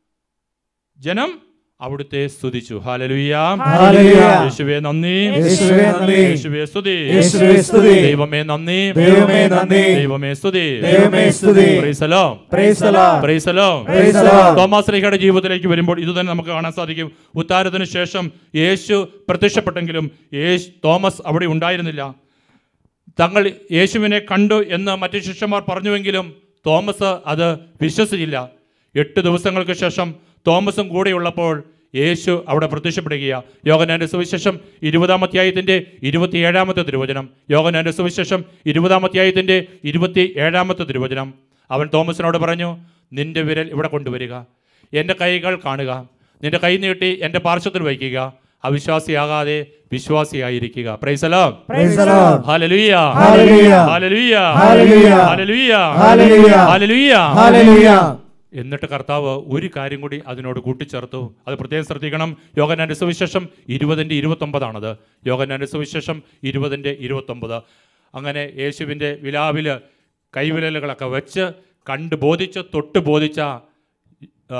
ജനം അവിടുത്തെ സ്തുതിച്ചു ഹാലലുയ്യ Hallelujah. യേശുവേ നന്ദി യേശുവേ നന്ദി. യേശുവേ സ്തുതി യേശുവേ സ്തുതി. ദൈവമേ നന്ദി ദൈവമേ നന്ദി. ദൈവമേ സ്തുതി ദൈവമേ സ്തുതി. Praise the Lord Praise the Lord. Praise the Lord Praise the Lord. Thomas ലീഹയുടെ ജീവിതത്തിലേക്ക് വരുമ്പോൾ ഇത് തന്നെ നമുക്ക് കാണാൻ സാധിക്കും ഉത്താരത്തിന് ശേഷം യേശു പ്രത്യക്ഷപ്പെട്ടെങ്കിലും യേശു തോമസ് അവിടെ ഉണ്ടായിരുന്നില്ല തങ്ങൾ യേശുവിനെ കണ്ടു എന്ന് മറ്റു ശിഷ്യന്മാർ പറഞ്ഞുവെങ്കിലും തോമസ് അത് വിശ്വസിച്ചില്ല എട്ട് ദിവസങ്ങൾക്ക് ശേഷം തോമസും കൂടെയുള്ളപ്പോൾ യേശു അവിടെ പ്രത്യക്ഷപ്പെടുകയാണ് യോഗനാന്റെ സുവിശേഷം ഇരുപതാം അധ്യായത്തിൻ്റെ ഇരുപത്തി ഏഴാമത്തെ തിരുവചനം യോഗനാന്റെ സുവിശേഷം ഇരുപതാം അധ്യായത്തിൻ്റെ ഇരുപത്തി ഏഴാമത്തെ തിരുവചനം അവൻ തോമസിനോട് പറഞ്ഞു നിന്റെ വിരൽ ഇവിടെ കൊണ്ടുവരിക എൻ്റെ കൈകൾ കാണുക നിന്റെ കൈ നീട്ടി എൻ്റെ പാർശ്വത്തിൽ വയ്ക്കുക അവിശ്വാസിയാകാതെ വിശ്വാസിയായിരിക്കുക പ്രൈസലോ Praise the Lord. Hallelujah Hallelujah. Hallelujah Hallelujah. Hallelujah Hallelujah. Hallelujah Hallelujah. എന്നിട്ട് കർത്താവ് ഒരു കാര്യം കൂടി അതിനോട് കൂട്ടിച്ചേർത്തു അത് പ്രത്യേകം ശ്രദ്ധിക്കണം യോഗനാന്റെ സുവിശേഷം ഇരുപതിൻ്റെ ഇരുപത്തൊമ്പതാണത് യോഗനാന്റെ സുവിശേഷം ഇരുപതിൻ്റെ ഇരുപത്തൊമ്പത് അങ്ങനെ യേശുവിൻ്റെ വിലാവിൽ കൈവിരലുകളൊക്കെ വെച്ച് കണ്ട് ബോധിച്ച് തൊട്ട് ബോധിച്ച ആ,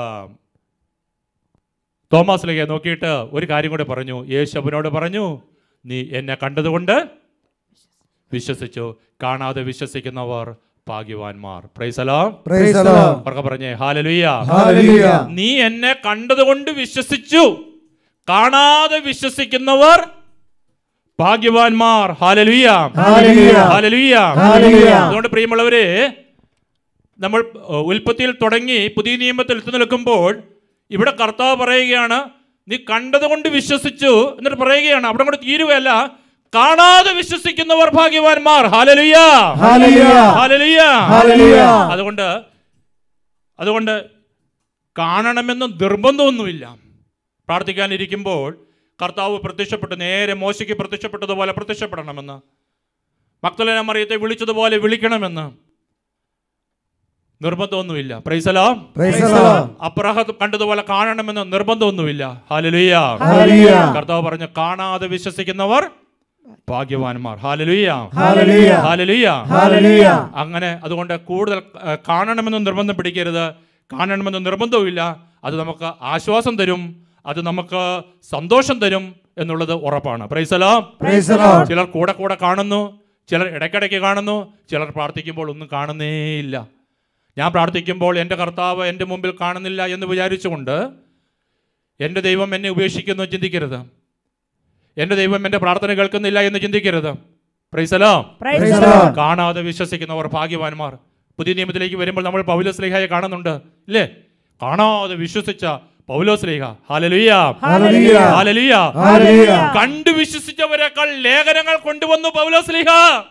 തോമാസിലേക്ക് നോക്കിയിട്ട് ഒരു കാര്യം കൂടി പറഞ്ഞു യേശു അവനോട് പറഞ്ഞു നീ എന്നെ കണ്ടതുകൊണ്ട് വിശ്വസിച്ചു കാണാതെ വിശ്വസിക്കുന്നവർ ഭാഗ്യവാന്മാർ പ്രൈസലോ Praise the Lord. ഉറക്കെ പറഞ്ഞേ ഹാലലുയ്യ Hallelujah. നീ എന്നെ കണ്ടതുകൊണ്ട് വിശ്വസിച്ചു കാണാതെ വിശ്വസിക്കുന്നവർ ഭാഗ്യവാന്മാർ ഹാലലുയ്യ Hallelujah. ഹാലലുയ്യ Hallelujah. അതുകൊണ്ട് പ്രിയമുള്ളവരെ നമ്മൾ ഏഹ്, ഉൽപ്പത്തിയിൽ തുടങ്ങി പുതിയ നിയമത്തിൽ എത്തി നിൽക്കുമ്പോൾ ഇവിടെ കർത്താവ് പറയുകയാണ് നീ കണ്ടതുകൊണ്ട് വിശ്വസിച്ചു എന്നിട്ട് പറയുകയാണ് അവിടെ കൂടെ തീരുകയല്ല കാണാതെ വിശ്വസിക്കുന്നവർ ഭാഗ്യവാന്മാർ ഹാലലുയ്യ Hallelujah. ഹാലലുയ്യ Hallelujah. അതുകൊണ്ട് അതുകൊണ്ട് കാണണമെന്ന് നിർബന്ധമൊന്നുമില്ല പ്രാർത്ഥിക്കാനിരിക്കുമ്പോൾ കർത്താവ് പ്രത്യക്ഷപ്പെട്ട് നേരെ മോശയ്ക്ക് പ്രത്യക്ഷപ്പെട്ടതുപോലെ പ്രത്യക്ഷപ്പെടണമെന്ന് മക്തലന മറിയത്തെ വിളിച്ചതുപോലെ വിളിക്കണമെന്ന് നിർബന്ധമൊന്നുമില്ല പ്രൈസലോ Praise the Lord. അപ്രഹ കണ്ടതുപോലെ കാണണമെന്ന് നിർബന്ധമൊന്നുമില്ല ഹാലലുയ്യ Hallelujah. കർത്താവ് പറഞ്ഞു കാണാതെ വിശ്വസിക്കുന്നവർ ഭാഗ്യവാന്മാർ ഹാലലുയ്യ Hallelujah. ഹാലലുയ്യ Hallelujah. അങ്ങനെ അതുകൊണ്ട് കൂടുതൽ ആ, കാണണമെന്ന് നിർബന്ധം പിടിക്കരുത് കാണണമെന്ന് നിർബന്ധവുമില്ല അത് നമുക്ക് ആശ്വാസം തരും അത് നമുക്ക് സന്തോഷം തരും എന്നുള്ളത് ഉറപ്പാണ് പ്രൈസലോ Praise the Lord. ചിലർ കൂടെ കൂടെ കാണുന്നു ചിലർ ഇടയ്ക്കിടയ്ക്ക് കാണുന്നു ചിലർ പ്രാർത്ഥിക്കുമ്പോൾ ഒന്നും കാണുന്നേയില്ല ഞാൻ പ്രാർത്ഥിക്കുമ്പോൾ എൻ്റെ കർത്താവ് എൻ്റെ മുമ്പിൽ കാണുന്നില്ല എന്ന് വിചാരിച്ചുകൊണ്ട് എൻ്റെ ദൈവം എന്നെ ഉപേക്ഷിക്കുന്നു എന്ന് ചിന്തിക്കരുത് എൻ്റെ ദൈവം എൻ്റെ പ്രാർത്ഥന കേൾക്കുന്നില്ല എന്ന് ചിന്തിക്കരുത് പ്രൈസലോ Praise the Lord. കാണാതെ വിശ്വസിക്കുന്നവർ ഭാഗ്യവാന്മാർ പുതിയ നിയമത്തിലേക്ക് വരുമ്പോൾ നമ്മൾ പൗലോസ്ലേഹയെ കാണുന്നുണ്ട് ഇല്ലേ കാണാതെ വിശ്വസിച്ച പൗലോസ്ലേഹ ഹാലലുയ്യ Hallelujah. ഹാലലുയ്യ Hallelujah. കണ്ടു വിശ്വസിച്ചവരെക്കാൾ ലേഖനങ്ങൾ കൊണ്ടുവന്നു പൗലോസ്ലിഹ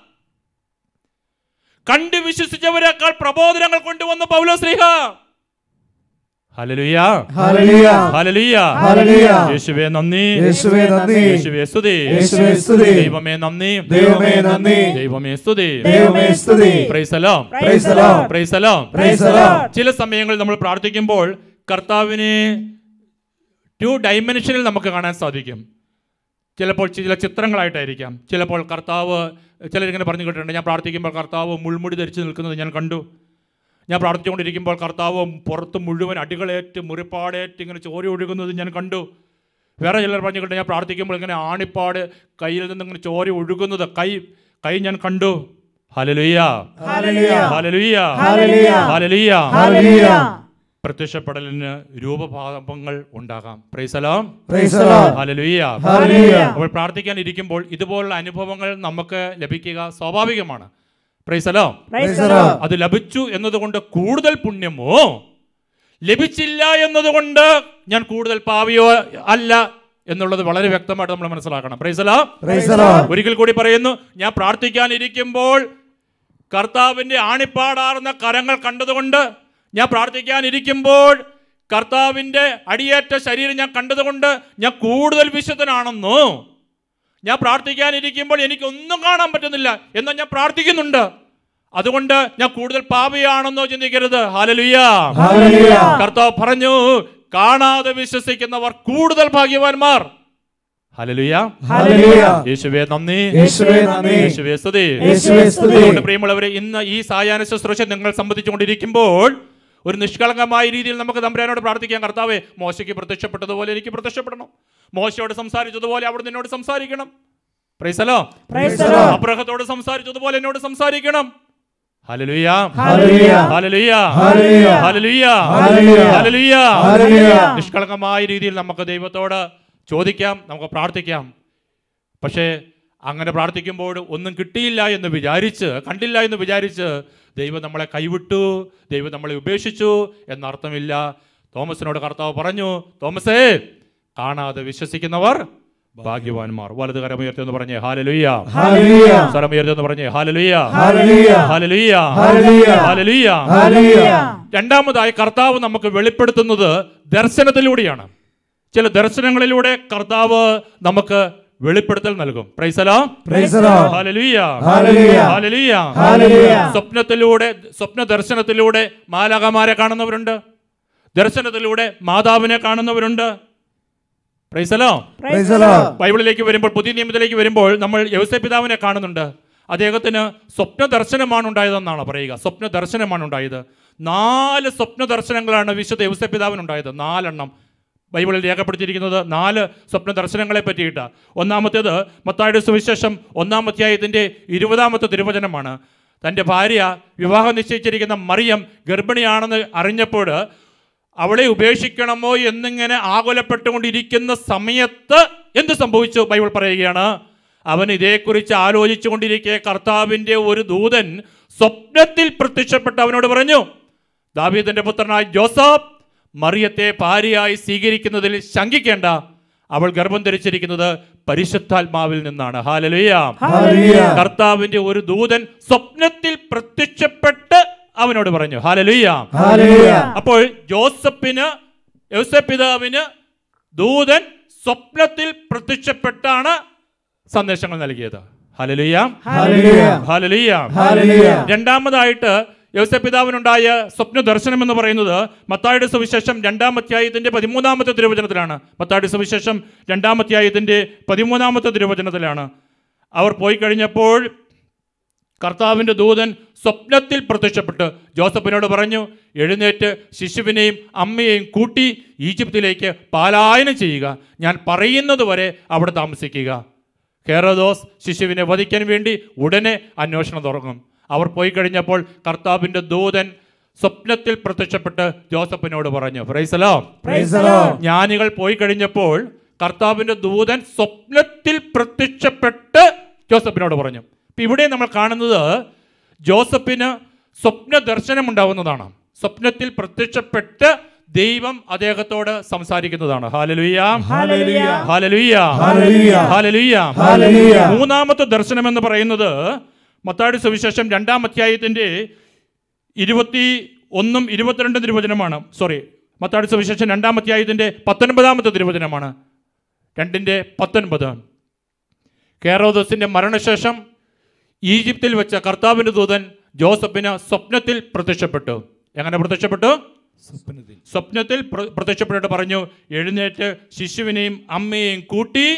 കണ്ടു വിശ്വസിച്ചവരെക്കാൾ പ്രബോധനങ്ങൾ കൊണ്ടുവന്നു പൗലോസ്ലിഹ ഹല്ലേലൂയ Hallelujah. Hallelujah Hallelujah. യേശുവേ നന്ദി യേശുവേ നന്ദി. യേശുവേ സ്തുതി യേശുവേ സ്തുതി. ദൈവമേ നന്ദി ദൈവമേ നന്ദി. ദൈവമേ സ്തുതി ദൈവമേ സ്തുതി. പ്രൈസ് അലോം Praise the Lord. പ്രൈസ് അലോം Praise the Lord. ചില സമയങ്ങളിൽ നമ്മൾ പ്രാർത്ഥിക്കുമ്പോൾ കർത്താവിനെ ടു ഡൈമെൻഷനിൽ നമുക്ക് കാണാൻ സാധിക്കും ചിലപ്പോൾ ചില ചിത്രങ്ങളായിട്ടായിരിക്കാം ചിലപ്പോൾ കർത്താവ് ചിലരിങ്ങനെ പറഞ്ഞു കേട്ടിട്ടുണ്ട് ഞാൻ പ്രാർത്ഥിക്കുമ്പോൾ കർത്താവ് മുൾമുടി ധരിച്ച് നിൽക്കുന്നത് ഞാൻ കണ്ടു ഞാൻ പ്രാർത്ഥിച്ചുകൊണ്ടിരിക്കുമ്പോൾ കർത്താവ് പുറത്ത് മുഴുവൻ അടികളേറ്റ് മുറിപ്പാടേറ്റ് ഇങ്ങനെ ചോരി ഒഴുകുന്നത് ഞാൻ കണ്ടു വേറെ ചിലർ പറഞ്ഞു കേട്ടോ ഞാൻ പ്രാർത്ഥിക്കുമ്പോൾ ഇങ്ങനെ ആണിപ്പാട് കയ്യിൽ നിന്ന് ഇങ്ങനെ ചോര ഒഴുകുന്നത് കൈ കൈ ഞാൻ കണ്ടു ഹലലുയ്യ Hallelujah. ഹലലുയ്യ Hallelujah. ഹലലുയ്യ Hallelujah. പ്രത്യക്ഷപ്പെടലിന് രൂപഭാവങ്ങൾ ഉണ്ടാകാം പ്രൈസലാം Praise the Lord. Hallelujah Hallelujah. അപ്പോൾ പ്രാർത്ഥിക്കാൻ ഇരിക്കുമ്പോൾ ഇതുപോലുള്ള അനുഭവങ്ങൾ നമുക്ക് ലഭിക്കുക സ്വാഭാവികമാണ് പ്രൈസലാം Praise the Lord. അത് ലഭിച്ചു എന്നതുകൊണ്ട് കൂടുതൽ പുണ്യമോ ലഭിച്ചില്ല എന്നതുകൊണ്ട് ഞാൻ കൂടുതൽ പാവിയോ അല്ല എന്നുള്ളത് വളരെ വ്യക്തമായിട്ട് നമ്മൾ മനസ്സിലാക്കണം പ്രൈസലാം Praise the Lord. ഒരിക്കൽ കൂടി പറയുന്നു ഞാൻ പ്രാർത്ഥിക്കാൻ ഇരിക്കുമ്പോൾ കർത്താവിൻ്റെ ആണിപ്പാടാർന്ന കരങ്ങൾ കണ്ടതുകൊണ്ട് ഞാൻ പ്രാർത്ഥിക്കാൻ ഇരിക്കുമ്പോൾ കർത്താവിൻ്റെ അടിയേറ്റ ശരീരം ഞാൻ കണ്ടതുകൊണ്ട് ഞാൻ കൂടുതൽ വിശുദ്ധനാണെന്നോ ഞാൻ പ്രാർത്ഥിക്കാനിരിക്കുമ്പോൾ എനിക്കൊന്നും കാണാൻ പറ്റുന്നില്ല എന്നാൽ ഞാൻ പ്രാർത്ഥിക്കുന്നുണ്ട് അതുകൊണ്ട് ഞാൻ കൂടുതൽ പാപിയാണെന്നോ ചിന്തിക്കരുത് ഹാലലുയ്യ Hallelujah. കർത്താവ് പറഞ്ഞു കാണാതെ വിശ്വസിക്കുന്നവർ കൂടുതൽ ഭാഗ്യവാന്മാർ ഹലലുയ Hallelujah. യേശുവേ നന്ദി യേശുവേ നന്ദി. യേശുവേ സ്തുതി യേശുവേ സ്തുതി. അതുകൊണ്ട് പ്രിയമുള്ളവരെ ഇന്ന് ഈ സായാഹ്ന ശുശ്രൂഷ നിങ്ങൾ സംബന്ധിച്ചുകൊണ്ടിരിക്കുമ്പോൾ ഒരു നിഷ്കളങ്കമായ രീതിയിൽ നമുക്ക് തമ്പുരാനോട് പ്രാർത്ഥിക്കാം കർത്താവേ മോശയ്ക്ക് പ്രത്യക്ഷപ്പെട്ടതുപോലെ എനിക്ക് പ്രത്യക്ഷപ്പെടണം മോശയോട് സംസാരിച്ചതുപോലെ അവിടെ നിന്നോട് സംസാരിക്കണം പ്രൈസലോ Praise the Lord. അബ്രഹത്തോട് സംസാരിച്ചതുപോലെ എന്നോട് സംസാരിക്കണം hallelujah Hallelujah. Hallelujah Hallelujah. Hallelujah Hallelujah. Hallelujah Hallelujah. നിഷ്കളങ്കമായ രീതിയിൽ നമുക്ക് ദൈവത്തോട് ചോദിക്കാം നമുക്ക് പ്രാർത്ഥിക്കാം പക്ഷേ അങ്ങനെ പ്രാർത്ഥിക്കുമ്പോൾ ഒന്നും കിട്ടിയില്ല എന്ന് വിചാരിച്ച് കണ്ടില്ല എന്ന് വിചാരിച്ച് ദൈവം നമ്മളെ കൈവിട്ടു ദൈവം നമ്മളെ ഉപേക്ഷിച്ചു എന്നർത്ഥമില്ല തോമസിനോട് കർത്താവ് പറഞ്ഞു തോമസേ കാണാതെ വിശ്വസിക്കുന്നവർ ഭാഗ്യവാന്മാർ വലത് കരമുയർത്തി എന്ന് പറഞ്ഞേ ഹാലലുയ്യ Hallelujah. സ്വരമുയർത്തി എന്ന് പറഞ്ഞേ ഹാലലുയ്യ Hallelujah. ഹാലലുയ്യ Hallelujah. ഹാലലുയ്യ Hallelujah. രണ്ടാമതായി കർത്താവ് നമുക്ക് വെളിപ്പെടുത്തുന്നത് ദർശനത്തിലൂടെയാണ് ചില ദർശനങ്ങളിലൂടെ കർത്താവ് നമുക്ക് വെളിപ്പെടുത്തൽ നൽകും പ്രൈസലാം Praise the Lord. Hallelujah Hallelujah. Hallelujah Hallelujah. സ്വപ്നത്തിലൂടെ സ്വപ്ന ദർശനത്തിലൂടെ മാലാകമാരെ കാണുന്നവരുണ്ട് ദർശനത്തിലൂടെ മാതാവിനെ കാണുന്നവരുണ്ട് പ്രൈസലോ Praise the Lord. ബൈബിളിലേക്ക് വരുമ്പോൾ പുതിയ നിയമത്തിലേക്ക് വരുമ്പോൾ നമ്മൾ യവസ പിതാവിനെ കാണുന്നുണ്ട് അദ്ദേഹത്തിന് സ്വപ്ന ദർശനമാണ് ഉണ്ടായതെന്നാണ് പറയുക സ്വപ്ന ദർശനമാണ് ഉണ്ടായത് നാല് സ്വപ്ന ദർശനങ്ങളാണ് വിശുദ്ധ യവസ പിതാവിനുണ്ടായത് നാലെണ്ണം ബൈബിളിൽ രേഖപ്പെടുത്തിയിരിക്കുന്നത് നാല് സ്വപ്ന ദർശനങ്ങളെ പറ്റിയിട്ടാണ് ഒന്നാമത്തേത് മത്തായുടെ സുവിശേഷം ഒന്നാം അധ്യായത്തിൻ്റെ ഇരുപതാമത്തെ തിരുവചനമാണ് തൻ്റെ ഭാര്യ വിവാഹം നിശ്ചയിച്ചിരിക്കുന്ന മറിയം ഗർഭിണിയാണെന്ന് അറിഞ്ഞപ്പോൾ അവളെ ഉപേക്ഷിക്കണമോ എന്നിങ്ങനെ ആകുലപ്പെട്ടുകൊണ്ടിരിക്കുന്ന സമയത്ത് എന്ത് സംഭവിച്ചു ബൈബിൾ പറയുകയാണ് അവൻ ഇതേക്കുറിച്ച് ആലോചിച്ചു കൊണ്ടിരിക്കെ കർത്താവിൻ്റെ ഒരു ദൂതൻ സ്വപ്നത്തിൽ പ്രത്യക്ഷപ്പെട്ട് അവനോട് പറഞ്ഞു ദാവീദിന്റെ പുത്രനായ ജോസഫ് മറിയത്തെ ഭാര്യയായി സ്വീകരിക്കുന്നതിൽ ശങ്കിക്കേണ്ട അവൾ ഗർഭം ധരിച്ചിരിക്കുന്നത് പരിശുദ്ധാത്മാവിൽ നിന്നാണ് ഹാലലുയ ഹല്ലേലൂയ. കർത്താവിന്റെ ഒരു ദൂതൻ സ്വപ്നത്തിൽ പ്രത്യക്ഷപ്പെട്ട് അവനോട് പറഞ്ഞു ഹാലലുയ ഹല്ലേലൂയ. അപ്പോൾ ജോസഫിന് യോസപിതാവിന് ദൂതൻ സ്വപ്നത്തിൽ പ്രത്യക്ഷപ്പെട്ടാണ് സന്ദേശങ്ങൾ നൽകിയത് ഹലലുയ ഹല്ലേലൂയ. ഹലലുയ ഹല്ലേലൂയ. രണ്ടാമതായിട്ട് യോസപിതാവിനുണ്ടായ സ്വപ്ന ദർശനം എന്ന് പറയുന്നത് മത്തായുടെ സുവിശേഷം രണ്ടാം അധ്യായത്തിന്റെ പതിമൂന്നാമത്തെ തിരുവചനത്തിലാണ് മത്തായുടെ സുവിശേഷം രണ്ടാം അധ്യായത്തിന്റെ പതിമൂന്നാമത്തെ തിരുവചനത്തിലാണ് അവർ പോയി കഴിഞ്ഞപ്പോൾ കർത്താവിൻ്റെ ദൂതൻ സ്വപ്നത്തിൽ പ്രത്യക്ഷപ്പെട്ട് ജോസഫിനോട് പറഞ്ഞു എഴുന്നേറ്റ് ശിശുവിനെയും അമ്മയെയും കൂട്ടി ഈജിപ്തിലേക്ക് പാലായനം ചെയ്യുക ഞാൻ പറയുന്നത് വരെ അവിടെ താമസിക്കുക ഹെറോദോസ് ശിശുവിനെ വധിക്കാൻ വേണ്ടി ഉടനെ അന്വേഷണം തുടങ്ങും അവർ പോയി കഴിഞ്ഞപ്പോൾ കർത്താവിൻ്റെ ദൂതൻ സ്വപ്നത്തിൽ പ്രത്യക്ഷപ്പെട്ട് ജോസഫിനോട് പറഞ്ഞു ഫ്രൈസലോ Praise the Lord. ജ്ഞാനികൾ പോയി കഴിഞ്ഞപ്പോൾ കർത്താവിൻ്റെ ദൂതൻ സ്വപ്നത്തിൽ പ്രത്യക്ഷപ്പെട്ട് ജോസഫിനോട് പറഞ്ഞു ഇപ്പം ഇവിടെ നമ്മൾ കാണുന്നത് ജോസഫിന് സ്വപ്ന ദർശനം ഉണ്ടാവുന്നതാണ് സ്വപ്നത്തിൽ പ്രത്യക്ഷപ്പെട്ട് ദൈവം അദ്ദേഹത്തോട് സംസാരിക്കുന്നതാണ് ഹാലലുയ്യ hallelujah. Hallelujah hallelujah. Hallelujah hallelujah. മൂന്നാമത്തെ ദർശനം എന്ന് പറയുന്നത് മത്താടി സുവിശേഷം രണ്ടാം അധ്യായത്തിൻ്റെ ഇരുപത്തി ഒന്നും ഇരുപത്തിരണ്ടും തിരുവചനമാണ് സോറി മത്താടി സുവിശേഷം രണ്ടാം അധ്യായത്തിൻ്റെ പത്തൊൻപതാമത്തെ തിരുവചനമാണ് രണ്ടിൻ്റെ പത്തൊൻപത് കേറോദസിൻ്റെ മരണശേഷം ഈജിപ്തിൽ വെച്ച കർത്താവിൻ്റെ ദൂതൻ ജോസഫിന് സ്വപ്നത്തിൽ പ്രത്യക്ഷപ്പെട്ടു എങ്ങനെ പ്രത്യക്ഷപ്പെട്ടു സ്വപ്നത്തിൽ പ്ര- പ്രത്യക്ഷപ്പെട്ടിട്ട് പറഞ്ഞു എഴുന്നേറ്റ് ശിശുവിനെയും അമ്മയെയും കൂട്ടി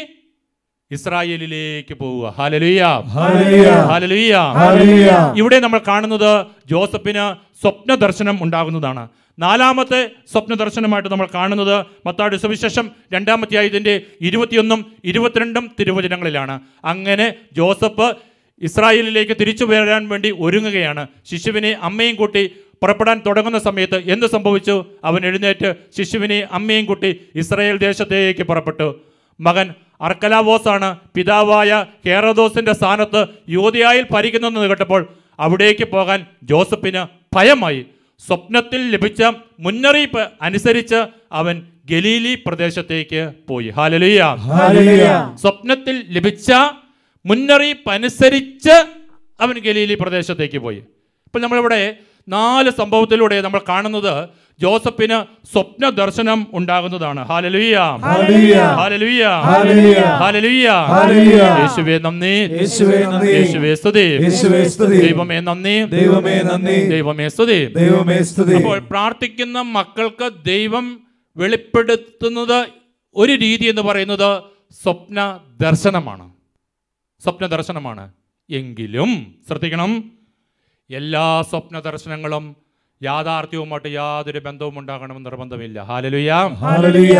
ഇസ്രായേലിലേക്ക് പോവുക ഹാലലുയ്യ ഹല്ലേലൂയ. Hallelujah hallelujah. ഇവിടെ നമ്മൾ കാണുന്നത് ജോസഫിന് സ്വപ്ന ദർശനം ഉണ്ടാകുന്നതാണ് നാലാമത്തെ സ്വപ്ന ദർശനമായിട്ട് നമ്മൾ കാണുന്നത് മത്താടി സുവിശേഷം രണ്ടാമത്തെ ആയതിൻ്റെ ഇരുപത്തിയൊന്നും ഇരുപത്തിരണ്ടും തിരുവചനങ്ങളിലാണ് അങ്ങനെ ജോസഫ് ഇസ്രായേലിലേക്ക് തിരിച്ചു വരാൻ വേണ്ടി ഒരുങ്ങുകയാണ് ശിശുവിനെ അമ്മയും കൂട്ടി പുറപ്പെടാൻ തുടങ്ങുന്ന സമയത്ത് എന്ത് സംഭവിച്ചു അവൻ എഴുന്നേറ്റ് ശിശുവിനെ അമ്മയും കൂട്ടി ഇസ്രായേൽ ദേശത്തേക്ക് പുറപ്പെട്ടു മകൻ അർക്കലാവോസാണ് പിതാവായ ഹേറോദോസിന്റെ സ്ഥാനത്ത് യോധയായിൽ ഭരിക്കുന്നതെന്ന് കേട്ടപ്പോൾ അവിടേക്ക് പോകാൻ ജോസഫിന് ഭയമായി സ്വപ്നത്തിൽ ലഭിച്ച മുന്നറിയിപ്പ് അനുസരിച്ച് അവൻ ഗലീലി പ്രദേശത്തേക്ക് പോയി ഹാലലുയ്യ ഹല്ലേലൂയ. സ്വപ്നത്തിൽ ലഭിച്ച മുന്നറിയിപ്പ് അനുസരിച്ച് അവൻ ഗലീലി പ്രദേശത്തേക്ക് പോയി ഇപ്പം നമ്മളിവിടെ നാല് സംഭവത്തിലൂടെ നമ്മൾ കാണുന്നത് ജോസഫിന് സ്വപ്ന ദർശനം ഉണ്ടാകുന്നതാണ് ഹാലലുയ്യ hallelujah. Hallelujah hallelujah. Hallelujah hallelujah. യേശുവേ നന്ദി യേശുവേ നന്ദി. യേശുവേ സ്തുതി യേശുവേ സ്തുതി. ദൈവമേ നന്ദി ദൈവമേ നന്ദി. ദൈവമേ സ്തുതി ദൈവമേ സ്തുതി. അപ്പോൾ പ്രാർത്ഥിക്കുന്ന മക്കൾക്ക് ദൈവം വെളിപ്പെടുത്തുന്നത് ഒരു രീതി എന്ന് പറയുന്നത് സ്വപ്ന ദർശനമാണ് സ്വപ്ന ദർശനമാണ് എങ്കിലും ശ്രദ്ധിക്കണം എല്ലാ സ്വപ്ന ദർശനങ്ങളും യാഥാർത്ഥ്യവുമായിട്ട് യാതൊരു ബന്ധവും ഉണ്ടാകണമെന്ന് നിർബന്ധമില്ല ഹാലലുയ ഹല്ലേലൂയ.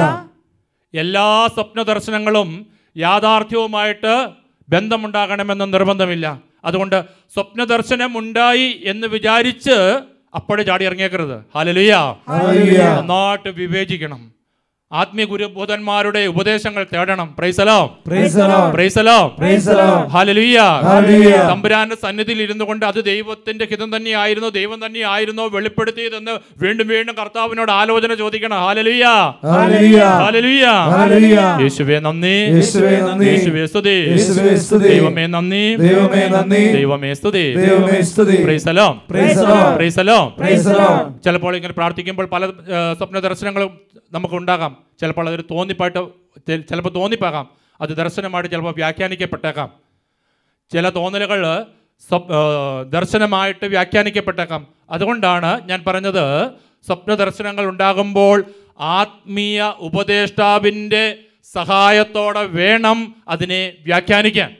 എല്ലാ സ്വപ്ന ദർശനങ്ങളും യാഥാർത്ഥ്യവുമായിട്ട് ബന്ധമുണ്ടാകണമെന്ന് നിർബന്ധമില്ല അതുകൊണ്ട് സ്വപ്ന ദർശനം ഉണ്ടായി എന്ന് വിചാരിച്ച് അപ്പോഴേ ചാടി ഇറങ്ങിയേക്കരുത് ഹാലലുയ ഹല്ലേലൂയ. നന്നായിട്ട് വിവേചിക്കണം ആത്മീയ ഗുരുബോധന്മാരുടെ ഉപദേശങ്ങൾ തേടണം praise the Lord Praise the Lord. Praise the Lord Praise the Lord. Hallelujah hallelujah. തമ്പുരാന്റെ സന്നിധിയിൽ ഇരുന്നു കൊണ്ട് അത് ദൈവത്തിന്റെ ഹിതം തന്നെയായിരുന്നോ ദൈവം തന്നെയായിരുന്നോ വെളിപ്പെടുത്തിയതെന്ന് വീണ്ടും വീണ്ടും കർത്താവിനോട് ആലോചന ചോദിക്കണം ഹാലലുയ്യ ഹല്ലേലൂയ. Hallelujah hallelujah. യേശുവേ നന്ദി യേശുവേ നന്ദി. യേശുവേ സ്തുതി യേശുവേ സ്തുതി. ദൈവമേ നന്ദി ദൈവമേ നന്ദി. ദൈവമേ സ്തുതി ദൈവമേ സ്തുതി. Praise the Lord Praise the Lord. Praise the Lord Praise the Lord. ചിലപ്പോൾ ഇങ്ങനെ പ്രാർത്ഥിക്കുമ്പോൾ പല ആ, സ്വപ്ന ദർശനങ്ങളും നമുക്ക് ഉണ്ടാകാം ചിലപ്പോൾ അതൊരു തോന്നിപ്പായിട്ട് ചെ- ചിലപ്പോൾ തോന്നിപ്പാകാം അത് ദർശനമായിട്ട് ചിലപ്പോൾ വ്യാഖ്യാനിക്കപ്പെട്ടേക്കാം ചില തോന്നലുകൾ സ്വപ് ആ, ദർശനമായിട്ട് വ്യാഖ്യാനിക്കപ്പെട്ടേക്കാം അതുകൊണ്ടാണ് ഞാൻ പറഞ്ഞത് സ്വപ്ന ദർശനങ്ങൾ ഉണ്ടാകുമ്പോൾ ആത്മീയ ഉപദേഷ്ടാവിൻ്റെ സഹായത്തോടെ വേണം അതിനെ വ്യാഖ്യാനിക്കാൻ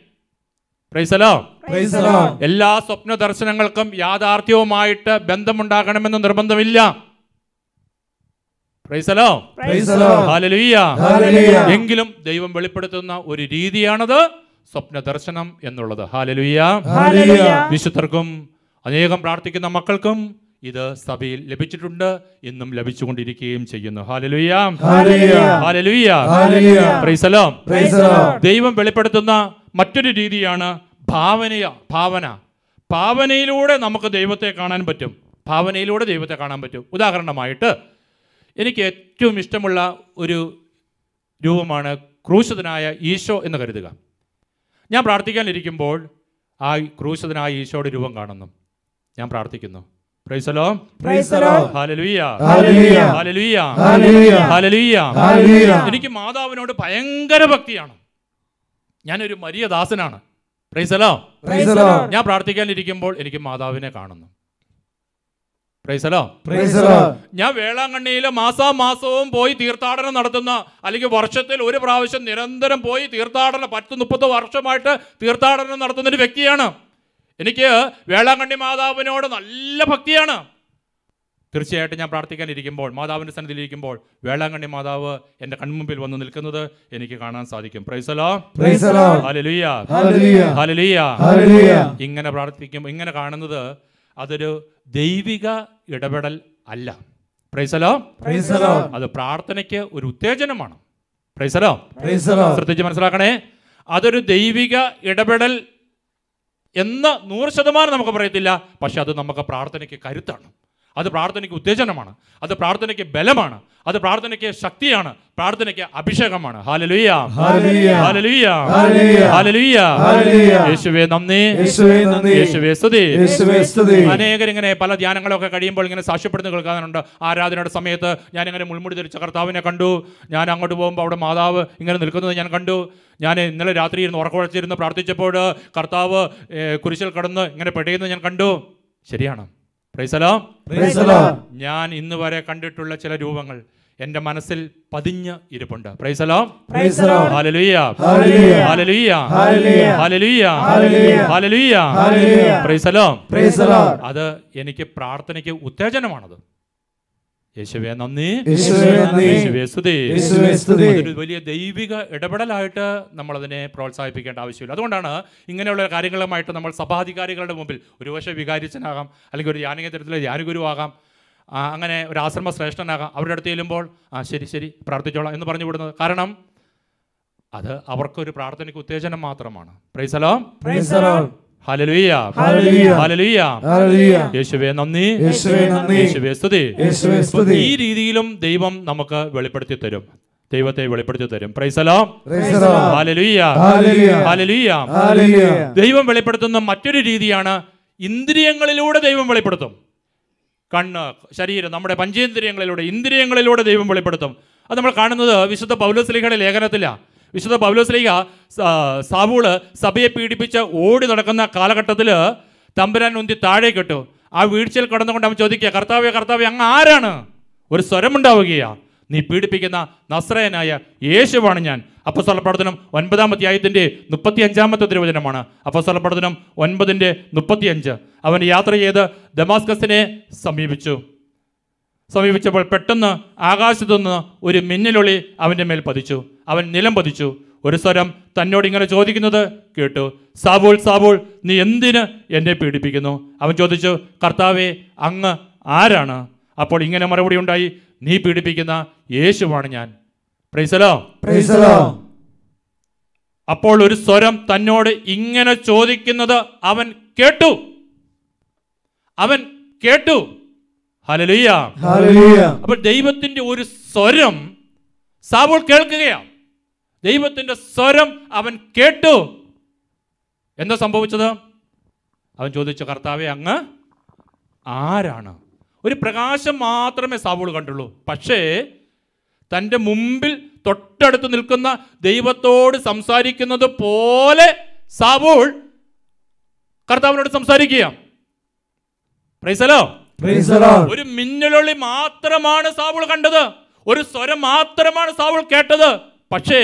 പ്രൈസലോ Praise the Lord. എല്ലാ സ്വപ്ന ദർശനങ്ങൾക്കും യാഥാർത്ഥ്യവുമായിട്ട് ബന്ധമുണ്ടാകണമെന്ന് നിർബന്ധമില്ല പ്രൈസലോ Praise the Lord. Hallelujah Hallelujah. എങ്കിലും ദൈവം വെളിപ്പെടുത്തുന്ന ഒരു രീതിയാണത് സ്വപ്ന ദർശനം എന്നുള്ളത് ഹാലലുയ്യ Hallelujah. വിശുദ്ധർക്കും അനേകം പ്രാർത്ഥിക്കുന്ന മക്കൾക്കും ഇത് സഭയിൽ ലഭിച്ചിട്ടുണ്ട് ഇന്നും ലഭിച്ചുകൊണ്ടിരിക്കുകയും ചെയ്യുന്നു ഹാലലുയ്യ Hallelujah. ഹാലലുയ്യ Hallelujah. Praise the Lord Praise the Lord. ദൈവം വെളിപ്പെടുത്തുന്ന മറ്റൊരു രീതിയാണ് ഭാവനയ ഭാവന ഭാവനയിലൂടെ നമുക്ക് ദൈവത്തെ കാണാൻ പറ്റും ഭാവനയിലൂടെ ദൈവത്തെ കാണാൻ പറ്റും ഉദാഹരണമായിട്ട് എനിക്ക് ഏറ്റവും ഇഷ്ടമുള്ള ഒരു രൂപമാണ് ക്രൂശിതനായ ഈശോ എന്ന് കരുതുക ഞാൻ പ്രാർത്ഥിക്കാനിരിക്കുമ്പോൾ ആ ക്രൂശിതനായ ഈശോയുടെ രൂപം കാണുന്നു ഞാൻ പ്രാർത്ഥിക്കുന്നു പ്രൈസലോ Praise the Lord. ഹാലലുയ്യ Hallelujah. ഹാലലുയ്യ Hallelujah. ഹാലലുയ്യ Hallelujah. എനിക്ക് മാതാവിനോട് ഭയങ്കര ഭക്തിയാണ് ഞാനൊരു മരിയ ദാസനാണ് പ്രൈസലോ Praise the Lord. ഞാൻ പ്രാർത്ഥിക്കാനിരിക്കുമ്പോൾ എനിക്ക് മാതാവിനെ കാണുന്നു പ്രൈസലോ Praise the Lord. ഞാൻ വേളാങ്കണ്ണിയിൽ മാസാമാസവും പോയി തീർത്ഥാടനം നടത്തുന്ന അല്ലെങ്കിൽ വർഷത്തിൽ ഒരു പ്രാവശ്യം നിരന്തരം പോയി തീർത്ഥാടനം പത്ത് മുപ്പത് വർഷമായിട്ട് തീർത്ഥാടനം നടത്തുന്ന ഒരു വ്യക്തിയാണ് എനിക്ക് വേളാങ്കണ്ണി മാതാവിനോട് നല്ല ഭക്തിയാണ് തീർച്ചയായിട്ടും ഞാൻ പ്രാർത്ഥിക്കാനിരിക്കുമ്പോൾ മാതാവിൻ്റെ സന്നിധിയിലിരിക്കുമ്പോൾ വേളാങ്കണ്ണി മാതാവ് എൻ്റെ കൺമുമ്പിൽ വന്ന് നിൽക്കുന്നത് എനിക്ക് കാണാൻ സാധിക്കും പ്രൈസലോ Praise the Lord. Hallelujah Hallelujah. Hallelujah Hallelujah. ഇങ്ങനെ പ്രാർത്ഥിക്കും ഇങ്ങനെ കാണുന്നത് അതൊരു ദൈവിക ഇടപെടൽ അല്ല പ്രൈസലോ Praise the Lord. അത് പ്രാർത്ഥനയ്ക്ക് ഒരു ഉത്തേജനമാണ് പ്രൈസലോ Praise the Lord. ശ്രദ്ധിച്ച് മനസ്സിലാക്കണേ അതൊരു ദൈവിക ഇടപെടൽ എന്ന് നൂറ് ശതമാനം നമുക്ക് പറയത്തില്ല പക്ഷെ അത് നമുക്ക് പ്രാർത്ഥനയ്ക്ക് കരുത്താണ് അത് പ്രാർത്ഥനയ്ക്ക് ഉത്തേജനമാണ് അത് പ്രാർത്ഥനയ്ക്ക് ബലമാണ് അത് പ്രാർത്ഥനയ്ക്ക് ശക്തിയാണ് പ്രാർത്ഥനയ്ക്ക് അഭിഷേകമാണ് ഹാലലുയ്യ Hallelujah. ഹാലലുയ്യ Hallelujah. ഹാലലുയ്യ Hallelujah. യേശുവേ നന്ദി യേശുവേ നന്ദി. യേശുവേ സ്തുതി യേശുവേ സ്തുതി. അനേകർ ഇങ്ങനെ പല ധ്യാനങ്ങളൊക്കെ കഴിയുമ്പോൾ ഇങ്ങനെ സാക്ഷ്യപ്പെടുന്ന കേൾക്കാറുണ്ട് ആരാധനയുടെ സമയത്ത് ഞാൻ ഇങ്ങനെ മുൾമുടി ധരിച്ച കർത്താവിനെ കണ്ടു ഞാൻ അങ്ങോട്ട് പോകുമ്പോൾ അവിടെ മാതാവ് ഇങ്ങനെ നിൽക്കുന്നത് ഞാൻ കണ്ടു ഞാൻ ഇന്നലെ രാത്രി ഇരുന്ന് ഉറക്കമുഴച്ചിരുന്ന് പ്രാർത്ഥിച്ചപ്പോൾ കർത്താവ് ഏ, കുരിശിൽ കടന്ന് ഇങ്ങനെ പെടയുന്നത് ഞാൻ കണ്ടു ശരിയാണ് പ്രൈസലോ Praise the Lord. ഞാൻ ഇന്ന് വരെ കണ്ടിട്ടുള്ള ചില രൂപങ്ങൾ എൻ്റെ മനസ്സിൽ പതിഞ്ഞ് ഇരിപ്പുണ്ട് പ്രൈസലോ Praise the Lord. Hallelujah Hallelujah. Hallelujah Hallelujah. Hallelujah Hallelujah. Hallelujah Hallelujah. Praise the Lord Praise the Lord. അത് എനിക്ക് പ്രാർത്ഥനയ്ക്ക് ഉത്തേജനമാണത് യേശുവേ നന്ദി യേശുവേ നന്ദി. യേശുവേ സ്തുതി യേശുവേ സ്തുതി. അതൊരു വലിയ ദൈവിക ഇടപെടലായിട്ട് നമ്മൾ അതിനെ പ്രോത്സാഹിപ്പിക്കേണ്ട ആവശ്യമില്ല അതുകൊണ്ടാണ് ഇങ്ങനെയുള്ള കാര്യങ്ങളുമായിട്ട് നമ്മൾ സഭാധികാരികളുടെ മുമ്പിൽ ഒരു പക്ഷേ വികാരിച്ചനാകാം അല്ലെങ്കിൽ ഒരു യാനിക തരത്തിലെ ധ്യാനഗുരു ആകാം ആ, അങ്ങനെ ഒരു ആശ്രമ ശ്രേഷ്ഠനാകാം അവരുടെ അടുത്ത് ചെല്ലുമ്പോൾ ആ ശരി ശരി പ്രാർത്ഥിച്ചോളാം എന്ന് പറഞ്ഞു വിടുന്നത് കാരണം അത് അവർക്കൊരു പ്രാർത്ഥനയ്ക്ക് ഉത്തേജനം മാത്രമാണ് പ്രൈസലോ Praise the Lord. Hallelujah Hallelujah. Hallelujah Hallelujah. യേശുവേ നന്ദി യേശുവേ നന്ദി. യേശുവേ സ്തുതി യേശുവേ അപ്പോൾ സ്തുതി. ഈ രീതിയിലും ദൈവം നമുക്ക് വെളിപ്പെടുത്തി തരും ദൈവത്തെ വെളിപ്പെടുത്തി തരും പ്രൈസലോ Praise the Lord. Hallelujah Hallelujah. Hallelujah Hallelujah. ദൈവം വെളിപ്പെടുത്തുന്ന മറ്റൊരു രീതിയാണ് ഇന്ദ്രിയങ്ങളിലൂടെ ദൈവം വെളിപ്പെടുത്തും കണ്ണ് ശരീരം നമ്മുടെ പഞ്ചേന്ദ്രിയങ്ങളിലൂടെ ഇന്ദ്രിയങ്ങളിലൂടെ ദൈവം വെളിപ്പെടുത്തും അത് നമ്മൾ കാണുന്നത് വിശുദ്ധ പൗലോസ്ലിഹയുടെ ലേഖനത്തിലാണ് വിശുദ്ധ പൗലോസ്ലിഹ സാവൂള് സഭയെ പീഡിപ്പിച്ച് ഓടി നടക്കുന്ന കാലഘട്ടത്തിൽ തമ്പുരാൻ ഉന്തി താഴെ കിട്ടു ആ വീഴ്ചയിൽ കടന്നുകൊണ്ട് അവൻ ചോദിക്കുക കർത്താവെ കർത്താവെ അങ്ങ് ആരാണ് ഒരു സ്വരമുണ്ടാവുകയാ നീ പീഡിപ്പിക്കുന്ന നസ്രയനായ യേശുവാണ് ഞാൻ അപ്പസ്വല പ്രവർത്തനം ഒൻപതാം അധ്യായത്തിൻ്റെ മുപ്പത്തി അഞ്ചാമത്തെ തിരുവചനമാണ് അപ്പസ്വല പ്രവർത്തനം ഒൻപതിൻ്റെ മുപ്പത്തിയഞ്ച് അവൻ യാത്ര ചെയ്ത് ദമാസ്കസിനെ സമീപിച്ചു സമീപിച്ചപ്പോൾ പെട്ടെന്ന് ആകാശത്തു നിന്ന് ഒരു മിന്നലൊളി അവൻ്റെ മേൽ പതിച്ചു അവൻ നിലം പതിച്ചു ഒരു സ്വരം തന്നോട് ഇങ്ങനെ ചോദിക്കുന്നത് കേട്ടു സാബോൾ സാബോൾ നീ എന്തിന് എന്നെ പീഡിപ്പിക്കുന്നു അവൻ ചോദിച്ചു കർത്താവെ അങ്ങ് ആരാണ് അപ്പോൾ ഇങ്ങനെ മറുപടി ഉണ്ടായി നീ പീഡിപ്പിക്കുന്ന യേശുവാണ് ഞാൻ പ്രൈസലോ Praise the Lord. അപ്പോൾ ഒരു സ്വരം തന്നോട് ഇങ്ങനെ ചോദിക്കുന്നത് അവൻ കേട്ടു അവൻ കേട്ടു ഹലലുയ്യ Hallelujah. അപ്പോൾ ദൈവത്തിന്റെ ഒരു സ്വരം സാബോൾ കേൾക്കുകയാണ് ദൈവത്തിന്റെ സ്വരം അവൻ കേട്ടു എന്താ സംഭവിച്ചത് അവൻ ചോദിച്ചു കർത്താവെ അങ്ങ് ആരാണ് ഒരു പ്രകാശം മാത്രമേ സാബോൾ കണ്ടുള്ളൂ പക്ഷേ തൻ്റെ മുമ്പിൽ തൊട്ടടുത്ത് നിൽക്കുന്ന ദൈവത്തോട് സംസാരിക്കുന്നത് പോലെ സാബോൾ കർത്താവിനോട് സംസാരിക്കുക പ്രൈസലോ Praise the Lord. ഒരു മിന്നലൊളി മാത്രമാണ് സാവുൾ കണ്ടത് ഒരു സ്വരം മാത്രമാണ് സാവുൾ കേട്ടത് പക്ഷേ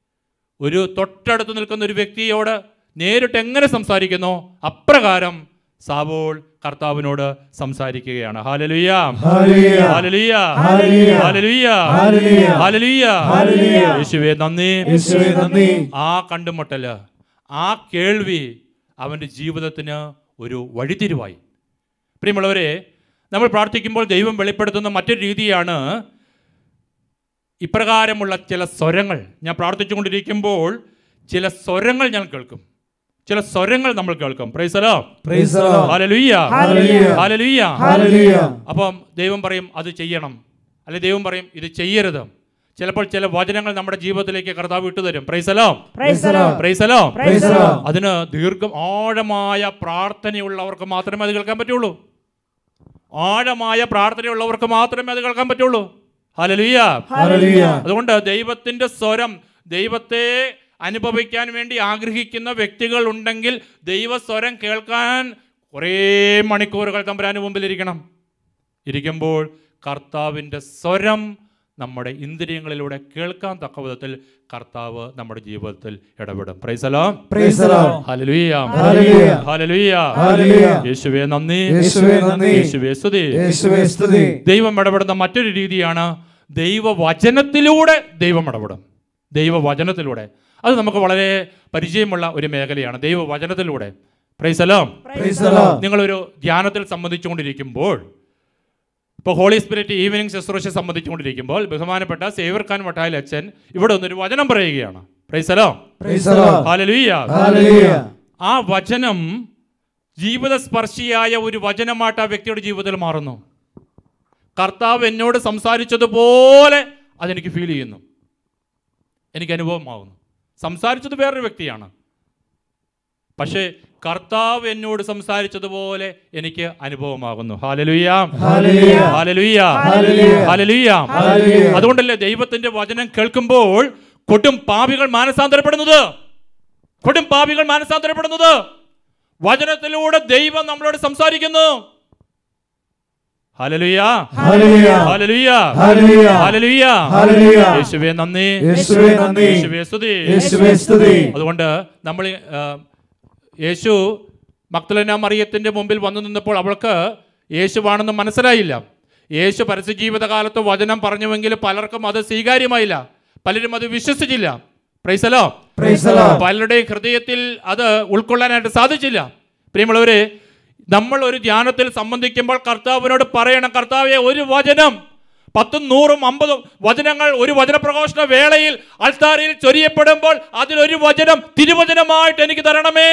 ഒരു തൊട്ടടുത്ത് നിൽക്കുന്ന ഒരു വ്യക്തിയോട് നേരിട്ട് എങ്ങനെ സംസാരിക്കുന്നു അപ്രകാരം സാവോൾ കർത്താവിനോട് സംസാരിക്കുകയാണ് hallelujah hallelujah. Hallelujah hallelujah. Hallelujah hallelujah. Hallelujah hallelujah. യേശുവേ നന്ദി യേശുവേ നന്ദി ആ കണ്ടുമുട്ടല് ആ കേൾവി അവൻ്റെ ജീവിതത്തിന് ഒരു വഴിത്തിരിവായി പ്രിയമുള്ളവരെ നമ്മൾ പ്രാർത്ഥിക്കുമ്പോൾ ദൈവം വെളിപ്പെടുത്തുന്ന മറ്റൊരു രീതിയാണ് ഇപ്രകാരമുള്ള ചില സ്വരങ്ങൾ ഞാൻ പ്രാർത്ഥിച്ചുകൊണ്ടിരിക്കുമ്പോൾ ചില സ്വരങ്ങൾ ഞാൻ കേൾക്കും ചില സ്വരങ്ങൾ നമ്മൾ കേൾക്കും praise the Lord Praise the Lord. Hallelujah hallelujah. Hallelujah hallelujah. അപ്പം ദൈവം പറയും അത് ചെയ്യണം അല്ലെ ദൈവം പറയും ഇത് ചെയ്യരുത് ചിലപ്പോൾ ചില വചനങ്ങൾ നമ്മുടെ ജീവിതത്തിലേക്ക് കർത്താവ് ഇട്ടുതരും പ്രൈസലോ Praise the Lord. Praise the Lord Praise the Lord. അതിന് ദീർഘം ആഴമായ പ്രാർത്ഥനയുള്ളവർക്ക് മാത്രമേ അത് കേൾക്കാൻ പറ്റുള്ളൂ ആഴമായ പ്രാർത്ഥനയുള്ളവർക്ക് മാത്രമേ അത് കേൾക്കാൻ പറ്റുള്ളൂ ഹലലുയ്യ ഹല്ലേലൂയ. അതുകൊണ്ട് ദൈവത്തിന്റെ സ്വരം ദൈവത്തെ അനുഭവിക്കാൻ വേണ്ടി ആഗ്രഹിക്കുന്ന വ്യക്തികൾ ഉണ്ടെങ്കിൽ ദൈവസ്വരം കേൾക്കാൻ കുറേ മണിക്കൂറുകൾ തമ്പുരാന് മുമ്പിൽ ഇരിക്കണം ഇരിക്കുമ്പോൾ കർത്താവിൻ്റെ സ്വരം നമ്മുടെ ഇന്ദ്രിയങ്ങളിലൂടെ കേൾക്കാൻ തക്ക വിധത്തിൽ കർത്താവ് നമ്മുടെ ജീവിതത്തിൽ ഇടപെടും praise the Lord Praise the Lord. Hallelujah hallelujah. Hallelujah hallelujah. യേശുവേ നന്ദി യേശുവേ നന്ദി. യേശുവേ സ്തുതി യേശുവേ സ്തുതി ദൈവം ഇടപെടുന്ന മറ്റൊരു രീതിയാണ് ദൈവവചനത്തിലൂടെ ദൈവം ഇടപെടും ദൈവവചനത്തിലൂടെ അത് നമുക്ക് വളരെ പരിചയമുള്ള ഒരു മേഖലയാണ് ദൈവവചനത്തിലൂടെ പ്രൈസലോ Praise the Lord. നിങ്ങളൊരു ധ്യാനത്തിൽ സംബന്ധിച്ചുകൊണ്ടിരിക്കുമ്പോൾ ഇപ്പോൾ ഹോളി സ്പിരിറ്റ് ഈവനിങ് ശുശ്രൂഷ സംബന്ധിച്ചുകൊണ്ടിരിക്കുമ്പോൾ ബഹുമാനപ്പെട്ട സേവർ ഖാൻ വട്ടായിൽ അച്ഛൻ ഇവിടെ ഒന്നൊരു വചനം പറയുകയാണ് praise the Lord Praise the Lord. Hallelujah hallelujah. ആ വചനം ജീവിതസ്പർശിയായ ഒരു വചനമായിട്ട് ആ വ്യക്തിയുടെ ജീവിതത്തിൽ മാറുന്നു കർത്താവ് എന്നോട് സംസാരിച്ചതുപോലെ അതെനിക്ക് ഫീൽ ചെയ്യുന്നു എനിക്ക് അനുഭവമാകുന്നു സംസാരിച്ചത് വേറൊരു വ്യക്തിയാണ് പക്ഷേ കർത്താവ് എന്നോട് സംസാരിച്ചതുപോലെ എനിക്ക് അനുഭവമാകുന്നു ഹാലലുയ്യ hallelujah. Hallelujah hallelujah. Hallelujah hallelujah. അതുകൊണ്ടല്ലേ ദൈവത്തിന്റെ വചനം കേൾക്കുമ്പോൾ കൊടും പാപികൾ മാനസാന്തരപ്പെടുന്നത് കൊടും പാപികൾ മാനസാന്തരപ്പെടുന്നത് വചനത്തിലൂടെ ദൈവം നമ്മളോട് സംസാരിക്കുന്നു hallelujah hallelujah. Hallelujah hallelujah. Hallelujah hallelujah. യേശുവേ നന്ദി യേശുവേ നന്ദി. യേശുവേ സ്തുതി യേശുവേ സ്തുതി അതുകൊണ്ട് നമ്മൾ ആ, യേശു മക്തലന മറിയത്തിൻ്റെ മുമ്പിൽ വന്നു നിന്നപ്പോൾ അവൾക്ക് യേശുവാണെന്ന് മനസ്സിലായില്ല യേശു പരസ്യ ജീവിതകാലത്ത് വചനം പറഞ്ഞുവെങ്കിൽ പലർക്കും അത് സ്വീകാര്യമായില്ല പലരും അത് വിശ്വസിച്ചില്ല പ്രൈസലോ Praise the Lord. പലരുടെയും ഹൃദയത്തിൽ അത് ഉൾക്കൊള്ളാനായിട്ട് സാധിച്ചില്ല പ്രിയമുള്ളവരെ നമ്മൾ ഒരു ധ്യാനത്തിൽ സംബന്ധിക്കുമ്പോൾ കർത്താവിനോട് പറയണം കർത്താവെ ഒരു വചനം പത്തും നൂറും അമ്പതും വചനങ്ങൾ ഒരു വചനപ്രഘോഷണ വേളയിൽ അൾത്താരയിൽ ചൊരിയപ്പെടുമ്പോൾ അതിലൊരു വചനം തിരുവചനമായിട്ട് എനിക്ക് തരണമേ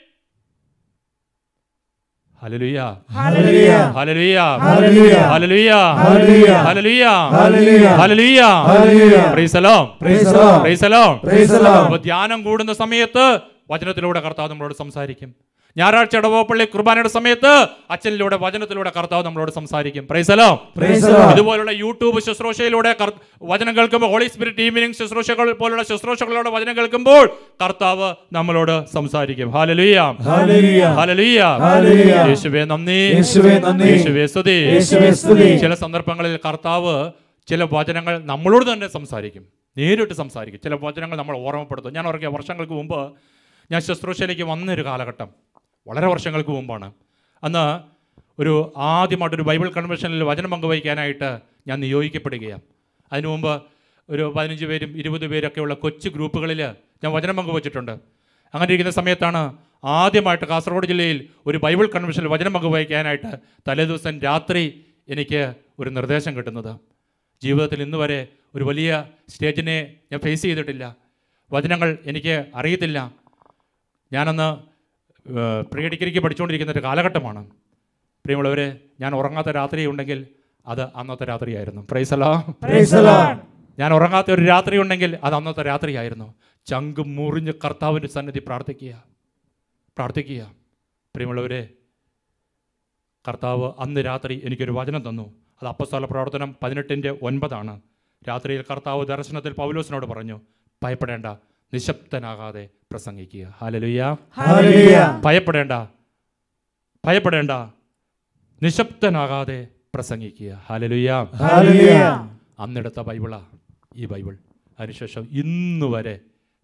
hallelujah hallelujah. Hallelujah hallelujah. Hallelujah hallelujah. Hallelujah hallelujah. Hallelujah hallelujah. Praise the Lord Praise the Lord. Praise the Lord Praise the Lord. അപ്പോൾ ധ്യാനം കൂടുന്ന സമയത്ത് വചനത്തിലൂടെ കർത്താവ് നമ്മളോട് സംസാരിക്കും ഞായറാഴ്ച ഇടവപ്പള്ളി കുർബാനയുടെ സമയത്ത് അച്ഛനിലൂടെ വചനത്തിലൂടെ കർത്താവ് നമ്മളോട് സംസാരിക്കും പ്രൈസലോ Praise the Lord. ഇതുപോലുള്ള യൂട്യൂബ് ശുശ്രൂഷയിലൂടെ കർ- വചനം കേൾക്കുമ്പോൾ ഹോളി സ്പിരിറ്റ് ഈവനിങ് ശുശ്രൂഷകൾ പോലുള്ള ശുശ്രൂഷകളിലൂടെ വചനം കേൾക്കുമ്പോൾ കർത്താവ് നമ്മളോട് സംസാരിക്കും ഹാലലുയ ഹല്ലേലൂയ. Hallelujah hallelujah. യേശുവേ നന്ദി യേശുവേ നന്ദി. യേശുവേ സ്തുതി യേശുവേ സ്തുതി. ചില സന്ദർഭങ്ങളിൽ കർത്താവ് ചില വചനങ്ങൾ നമ്മളോട് തന്നെ സംസാരിക്കും നേരിട്ട് സംസാരിക്കും ചില വചനങ്ങൾ നമ്മൾ ഓർമ്മപ്പെടുത്തും ഞാൻ ഓർക്കിയ വർഷങ്ങൾക്ക് മുമ്പ് ഞാൻ ശുശ്രൂഷയിലേക്ക് വന്നൊരു കാലഘട്ടം വളരെ വർഷങ്ങൾക്ക് മുമ്പാണ് അന്ന് ഒരു ആദ്യമായിട്ടൊരു ബൈബിൾ കൺവെൻഷനിൽ വചനം പങ്കുവയ്ക്കാനായിട്ട് ഞാൻ നിയോഗിക്കപ്പെടുകയാണ് അതിനു മുമ്പ് ഒരു പതിനഞ്ച് പേരും ഇരുപത് പേരൊക്കെയുള്ള കൊച്ചു ഗ്രൂപ്പുകളിൽ ഞാൻ വചനം പങ്കുവച്ചിട്ടുണ്ട് അങ്ങനെ ഇരിക്കുന്ന സമയത്താണ് ആദ്യമായിട്ട് കാസർഗോഡ് ജില്ലയിൽ ഒരു ബൈബിൾ കൺവെൻഷനിൽ വചനം പങ്കുവയ്ക്കാനായിട്ട് തലേദിവസം രാത്രി എനിക്ക് ഒരു നിർദ്ദേശം കിട്ടുന്നത് ജീവിതത്തിൽ ഇന്ന് വരെ ഒരു വലിയ സ്റ്റേജിനെ ഞാൻ ഫേസ് ചെയ്തിട്ടില്ല വചനങ്ങൾ എനിക്ക് അറിയത്തില്ല ഞാനന്ന് പ്രീ ഡിഗ്രിക്ക് പഠിച്ചുകൊണ്ടിരിക്കുന്ന ഒരു കാലഘട്ടമാണ് പ്രിയമുള്ളവരെ ഞാൻ ഉറങ്ങാത്ത രാത്രി ഉണ്ടെങ്കിൽ അത് അന്നത്തെ രാത്രിയായിരുന്നു പ്രൈസലോ Praise the Lord. ഞാൻ ഉറങ്ങാത്ത ഒരു രാത്രി ഉണ്ടെങ്കിൽ അത് അന്നത്തെ രാത്രിയായിരുന്നു ചങ്ക് മുറിഞ്ഞ് കർത്താവിൻ്റെ സന്നിധി പ്രാർത്ഥിക്കുക പ്രാർത്ഥിക്കുക പ്രിയമുള്ളവരെ കർത്താവ് അന്ന് രാത്രി എനിക്കൊരു വചനം തന്നു അത് അപ്പസ്തല പ്രവർത്തനം പതിനെട്ടിൻ്റെ ഒൻപതാണ് രാത്രിയിൽ കർത്താവ് ദർശനത്തിൽ പൗലോസിനോട് പറഞ്ഞു ഭയപ്പെടേണ്ട നിശബ്ദനാകാതെ പ്രസംഗിക്കുക ഹാലലുയ്യ ഹല്ലേലൂയ. ഭയപ്പെടേണ്ട ഭയപ്പെടേണ്ട നിശബ്ദനാകാതെ പ്രസംഗിക്കുക ഹാലലുയ്യ ഹല്ലേലൂയ. അന്നെടുത്ത ബൈബിളാ ഈ ബൈബിൾ അതിനുശേഷം ഇന്ന് വരെ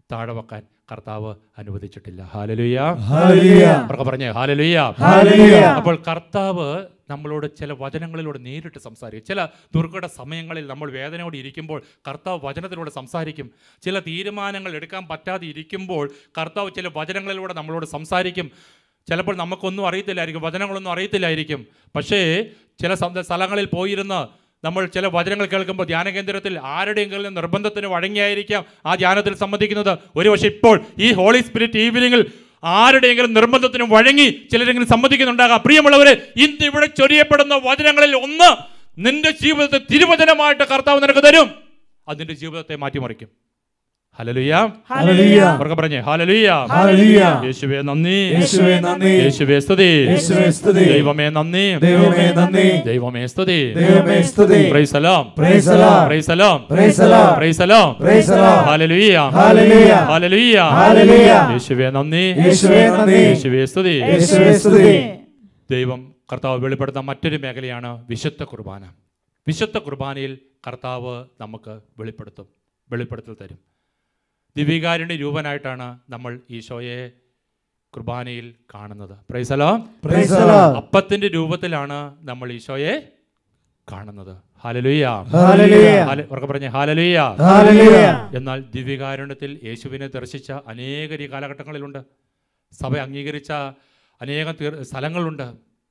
താഴെ വെക്കാൻ കർത്താവ് അനുവദിച്ചിട്ടില്ല ഹാലലുയ ഹല്ലേലൂയ അവർക്ക് പറഞ്ഞേ ഹാലലുയ ഹല്ലേലൂയ അപ്പോൾ കർത്താവ് നമ്മളോട് ചില വചനങ്ങളിലൂടെ നേരിട്ട് സംസാരിക്കും ചില ദുർഘട സമയങ്ങളിൽ നമ്മൾ വേദനയോടെ ഇരിക്കുമ്പോൾ കർത്താവ് വചനത്തിലൂടെ സംസാരിക്കും ചില തീരുമാനങ്ങൾ എടുക്കാൻ പറ്റാതെ ഇരിക്കുമ്പോൾ കർത്താവ് ചില വചനങ്ങളിലൂടെ നമ്മളോട് സംസാരിക്കും ചിലപ്പോൾ നമുക്കൊന്നും അറിയത്തില്ലായിരിക്കും വചനങ്ങളൊന്നും അറിയത്തില്ലായിരിക്കും പക്ഷേ ചില സം- സ്ഥലങ്ങളിൽ പോയിരുന്ന് നമ്മൾ ചില വചനങ്ങൾ കേൾക്കുമ്പോൾ ധ്യാന കേന്ദ്രത്തിൽ ആരുടെയെങ്കിലും നിർബന്ധത്തിന് വഴങ്ങിയായിരിക്കാം ആ ധ്യാനത്തിൽ സംബന്ധിക്കുന്നത് ഒരുപക്ഷെ ഇപ്പോൾ ഈ ഹോളി സ്പിരിറ്റ് ഈവനിങ്ങിൽ ആരുടെയെങ്കിലും നിർബന്ധത്തിന് വഴങ്ങി ചിലരെങ്കിലും സമ്മതിക്കുന്നുണ്ടാകാം പ്രിയമുള്ളവരെ ഇന്ന് ഇവിടെ ചൊരിയപ്പെടുന്ന വചനങ്ങളിൽ ഒന്ന് നിന്റെ ജീവിതത്തെ തിരുവചനമായിട്ട് കർത്താവ് നിനക്ക് തരും അത് നിന്റെ ജീവിതത്തെ മാറ്റിമറിക്കും ഹലലുയ ഹല്ലേലൂയ അവർക്ക് പറഞ്ഞേ ഹലലുയ ഹല്ലേലൂയ യേശുവേ നന്ദി യേശുവേ നന്ദി യേശുവേ സ്തുതി യേശുവേ സ്തുതി ദൈവമേ നന്ദി ദൈവമേ നന്ദി ദൈവമേ സ്തുതി ദൈവമേ സ്തുതി പ്രൈസ് സലാം പ്രൈസ് സലാം പ്രൈസ് സലാം പ്രൈസ് സലാം പ്രൈസ് സലാം പ്രൈസ് സലാം ഹല്ലേലൂയ ഹല്ലേലൂയ ഹല്ലേലൂയ ഹല്ലേലൂയ യേശുവേ നന്ദി യേശുവേ നന്ദി യേശുവേ സ്തുതി യേശുവേ സ്തുതി ദൈവം കർത്താവ് വെളിപ്പെടുത്തുന്ന മറ്റൊരു മേഖലയാണ് വിശുദ്ധ കുർബാന വിശുദ്ധ കുർബാനയിൽ കർത്താവ് നമുക്ക് വെളിപ്പെടുത്തും വെളിപ്പെടുത്തൽ തരും ദിവികാരുടെ രൂപനായിട്ടാണ് നമ്മൾ ഈശോയെ കുർബാനയിൽ കാണുന്നത് പ്രൈസലോ പ്രൈസ് സലാം അപ്പത്തിന്റെ രൂപത്തിലാണ് നമ്മൾ ഈശോയെ കാണുന്നത് ഹാലലുയ ഹല്ലേലൂയ ഉറക്കെ പറഞ്ഞേ ഹാലലുയ ഹല്ലേലൂയ എന്നാൽ ദിവ്യകാരുണ്യത്തിൽ യേശുവിനെ ദർശിച്ച അനേകർ ഈ കാലഘട്ടങ്ങളിലുണ്ട് സഭ അംഗീകരിച്ച അനേകം തീർ സ്ഥലങ്ങളുണ്ട്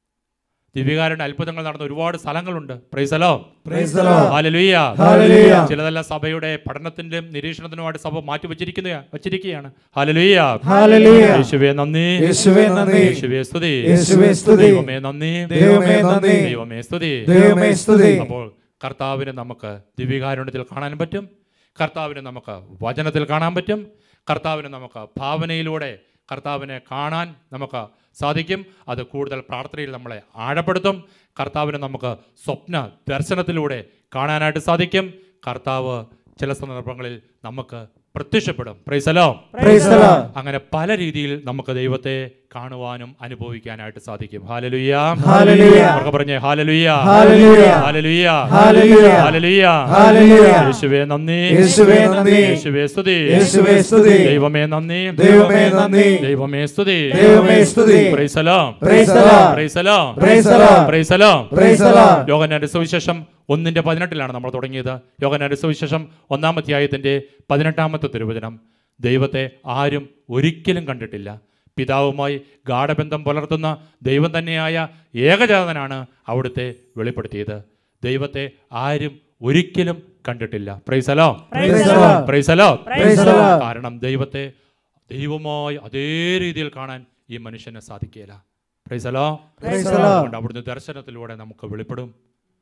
ദിവ്യകാരുടെ അത്ഭുതങ്ങൾ നടന്ന ഒരുപാട് സ്ഥലങ്ങളുണ്ട് പ്രൈസലോ പ്രൈസ് സലാം ഹാലലുയ ഹല്ലേലൂയ ചിലതെല്ലാം സഭയുടെ പഠനത്തിന്റെയും നിരീക്ഷണത്തിനുമായിട്ട് സഭ മാറ്റി വച്ചിരിക്കുന്ന വച്ചിരിക്കുകയാണ് ഹാലലുയ ഹല്ലേലൂയ യേശുവേ നന്ദി യേശുവേ നന്ദി യേശുവേ സ്തുതി യേശുവേ സ്തുതി ദൈവമേ നന്ദി ദൈവമേ നന്ദി ദൈവമേ സ്തുതി ദൈവമേ സ്തുതി അപ്പോൾ കർത്താവിനെ നമുക്ക് ദിവ്യകാരുണ്യത്തിൽ കാണാൻ പറ്റും കർത്താവിനെ നമുക്ക് വചനത്തിൽ കാണാൻ പറ്റും കർത്താവിനെ നമുക്ക് ഭാവനയിലൂടെ കർത്താവിനെ കാണാൻ നമുക്ക് സാധിക്കും അത് കൂടുതൽ പ്രാർത്ഥനയിൽ നമ്മളെ ആഴപ്പെടുത്തും കർത്താവിനെ നമുക്ക് സ്വപ്ന ദർശനത്തിലൂടെ കാണാനായിട്ട് സാധിക്കും കർത്താവ് ചില സന്ദർഭങ്ങളിൽ നമുക്ക് പ്രത്യക്ഷപ്പെടും പ്രൈസലോ പ്രൈസ് സലാം അങ്ങനെ പല രീതിയിൽ നമുക്ക് ദൈവത്തെ കാണുവാനും അനുഭവിക്കാനായിട്ട് സാധിക്കും ഹാലലുയ്യ ഹല്ലേലൂയ അവർക്ക് പറഞ്ഞേ hallelujah hallelujah hallelujah hallelujah hallelujah hallelujah യേശുവേ നന്ദി യേശുവേ നന്ദി യേശുവേ സ്തുതി യേശുവേ സ്തുതി ദൈവമേ നന്ദി ദൈവമേ നന്ദി ദൈവമേ സ്തുതി ദൈവമേ സ്തുതി പ്രൈസലാം പ്രൈസ് സലാം പ്രൈസലാം പ്രൈസ് സലാം പ്രൈസലാം പ്രൈസ് സലാം യോഗനാന്റെ സുവിശേഷം ഒന്നിന്റെ പതിനെട്ടിലാണ് നമ്മൾ തുടങ്ങിയത് യോഗനാന്റെ സുവിശേഷം ഒന്നാം അധ്യായത്തിന്റെ പതിനെട്ടാമത്തെ തിരുവചനം ദൈവത്തെ ആരും ഒരിക്കലും കണ്ടിട്ടില്ല പിതാവുമായി ഗാഠബന്ധം പുലർത്തുന്ന ദൈവം തന്നെയായ ഏകജാതനാണ് അവിടുത്തെ വെളിപ്പെടുത്തിയത് ദൈവത്തെ ആരും ഒരിക്കലും കണ്ടിട്ടില്ല പ്രൈസലോ പ്രൈസ് സലാം പ്രൈസലോ പ്രൈസ് സലാം കാരണം ദൈവത്തെ ദൈവമായി അതേ രീതിയിൽ കാണാൻ ഈ മനുഷ്യന് സാധിക്കുകയില്ല പ്രൈസലോ പ്രൈസ് സലാം അതുകൊണ്ട് അവിടുന്ന് ദർശനത്തിലൂടെ നമുക്ക് വെളിപ്പെടും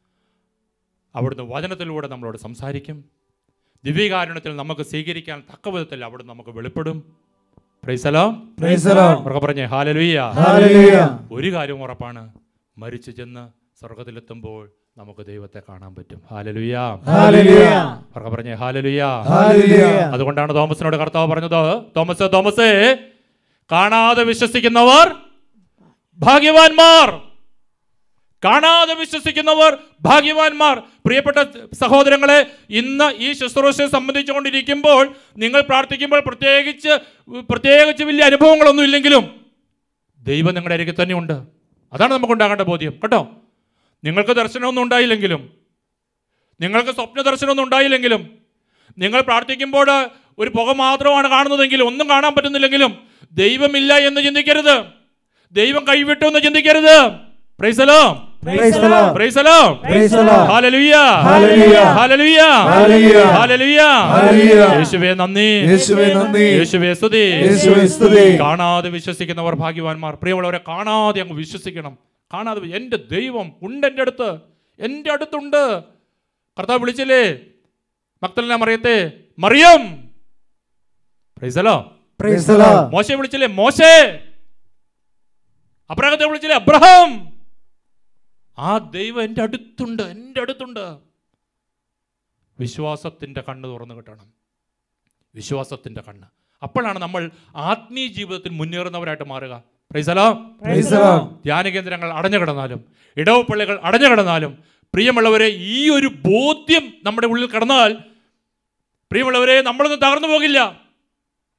അവിടുന്ന് വചനത്തിലൂടെ നമ്മളോട് സംസാരിക്കും ദിവ്യകാരുണ്യത്തിൽ നമുക്ക് സ്വീകരിക്കാൻ തക്ക വിധത്തിൽ അവിടുന്ന് നമുക്ക് വെളിപ്പെടും പ്രൈസലോ പ്രൈസ് സലാം ഉറക്കെ പറഞ്ഞേ ഹാലലുയ്യ ഹല്ലേലൂയ ഒരു കാര്യം ഉറപ്പാണ് മരിച്ചു ചെന്ന് സ്വർഗത്തിലെത്തുമ്പോൾ നമുക്ക് ദൈവത്തെ കാണാൻ പറ്റും ഹാലലുയ്യ ഹല്ലേലൂയ ഉറക്കെ പറഞ്ഞേ ഹാലലുയ്യ ഹല്ലേലൂയ അതുകൊണ്ടാണ് തോമസിനോട് കർത്താവ് പറഞ്ഞത് തോമസ് തോമസേ കാണാതെ വിശ്വസിക്കുന്നവർ ഭാഗ്യവാന്മാർ കാണാതെ വിശ്വസിക്കുന്നവർ ഭാഗ്യവാന്മാർ പ്രിയപ്പെട്ട സഹോദരങ്ങളെ ഇന്ന് ഈ ശുശ്രൂഷയെ സംബന്ധിച്ചുകൊണ്ടിരിക്കുമ്പോൾ നിങ്ങൾ പ്രാർത്ഥിക്കുമ്പോൾ പ്രത്യേകിച്ച് പ്രത്യേകിച്ച് വലിയ അനുഭവങ്ങളൊന്നും ഇല്ലെങ്കിലും ദൈവം നിങ്ങളുടെ അരികെ തന്നെയുണ്ട് അതാണ് നമുക്ക് ഉണ്ടാകേണ്ട ബോധ്യം കേട്ടോ നിങ്ങൾക്ക് ദർശനമൊന്നും ഉണ്ടായില്ലെങ്കിലും നിങ്ങൾക്ക് സ്വപ്ന ദർശനമൊന്നും ഉണ്ടായില്ലെങ്കിലും നിങ്ങൾ പ്രാർത്ഥിക്കുമ്പോൾ ഒരു പുക മാത്രമാണ് കാണുന്നതെങ്കിലും ഒന്നും കാണാൻ പറ്റുന്നില്ലെങ്കിലും ദൈവമില്ല എന്ന് ചിന്തിക്കരുത് ദൈവം കൈവിട്ടു എന്ന് ചിന്തിക്കരുത് പ്രൈസലോ പ്രൈസ് സലാം പ്രൈസലോ പ്രൈസ് സലാം hallelujah hallelujah. Hallelujah hallelujah. Hallelujah hallelujah. യേശുവേ നന്ദി യേശുവേ നന്ദി യേശുവേ സ്തുതി യേശുവേ സ്തുതി കാണാതെ വിശ്വസിക്കുന്നവർ ഭാഗ്യവാന്മാർ പ്രിയമുള്ളവരെ കാണാതെ അങ്ങ് വിശ്വസിക്കണം കാണാതെ വി- എൻ്റെ ദൈവം ഉണ്ട് എൻ്റെ അടുത്ത് എൻ്റെ അടുത്തുണ്ട് കർത്താവ് വിളിച്ചില്ലേ മക്തലിനെ മറിയത്തെ മറിയം പ്രൈസലോ പ്രൈസ് സലാം മോശയെ വിളിച്ചില്ലേ മോശേ അബ്രഹത്തെ വിളിച്ചില്ലേ അബ്രഹാം ആ ദൈവം എൻ്റെ അടുത്തുണ്ട് എൻ്റെ അടുത്തുണ്ട് വിശ്വാസത്തിൻ്റെ കണ്ണ് തുറന്നു കിട്ടണം വിശ്വാസത്തിൻ്റെ കണ്ണ് അപ്പോഴാണ് നമ്മൾ ആത്മീയ ജീവിതത്തിൽ മുന്നേറുന്നവരായിട്ട് മാറുക പ്രൈസലോ പ്രൈസ് സലാം ധ്യാന കേന്ദ്രങ്ങൾ അടഞ്ഞു കിടന്നാലും ഇടവപ്പള്ളികൾ അടഞ്ഞു കിടന്നാലും പ്രിയമുള്ളവരെ ഈ ഒരു ബോധ്യം നമ്മുടെ ഉള്ളിൽ കിടന്നാൽ പ്രിയമുള്ളവരെ നമ്മളൊന്നും തകർന്നു പോകില്ല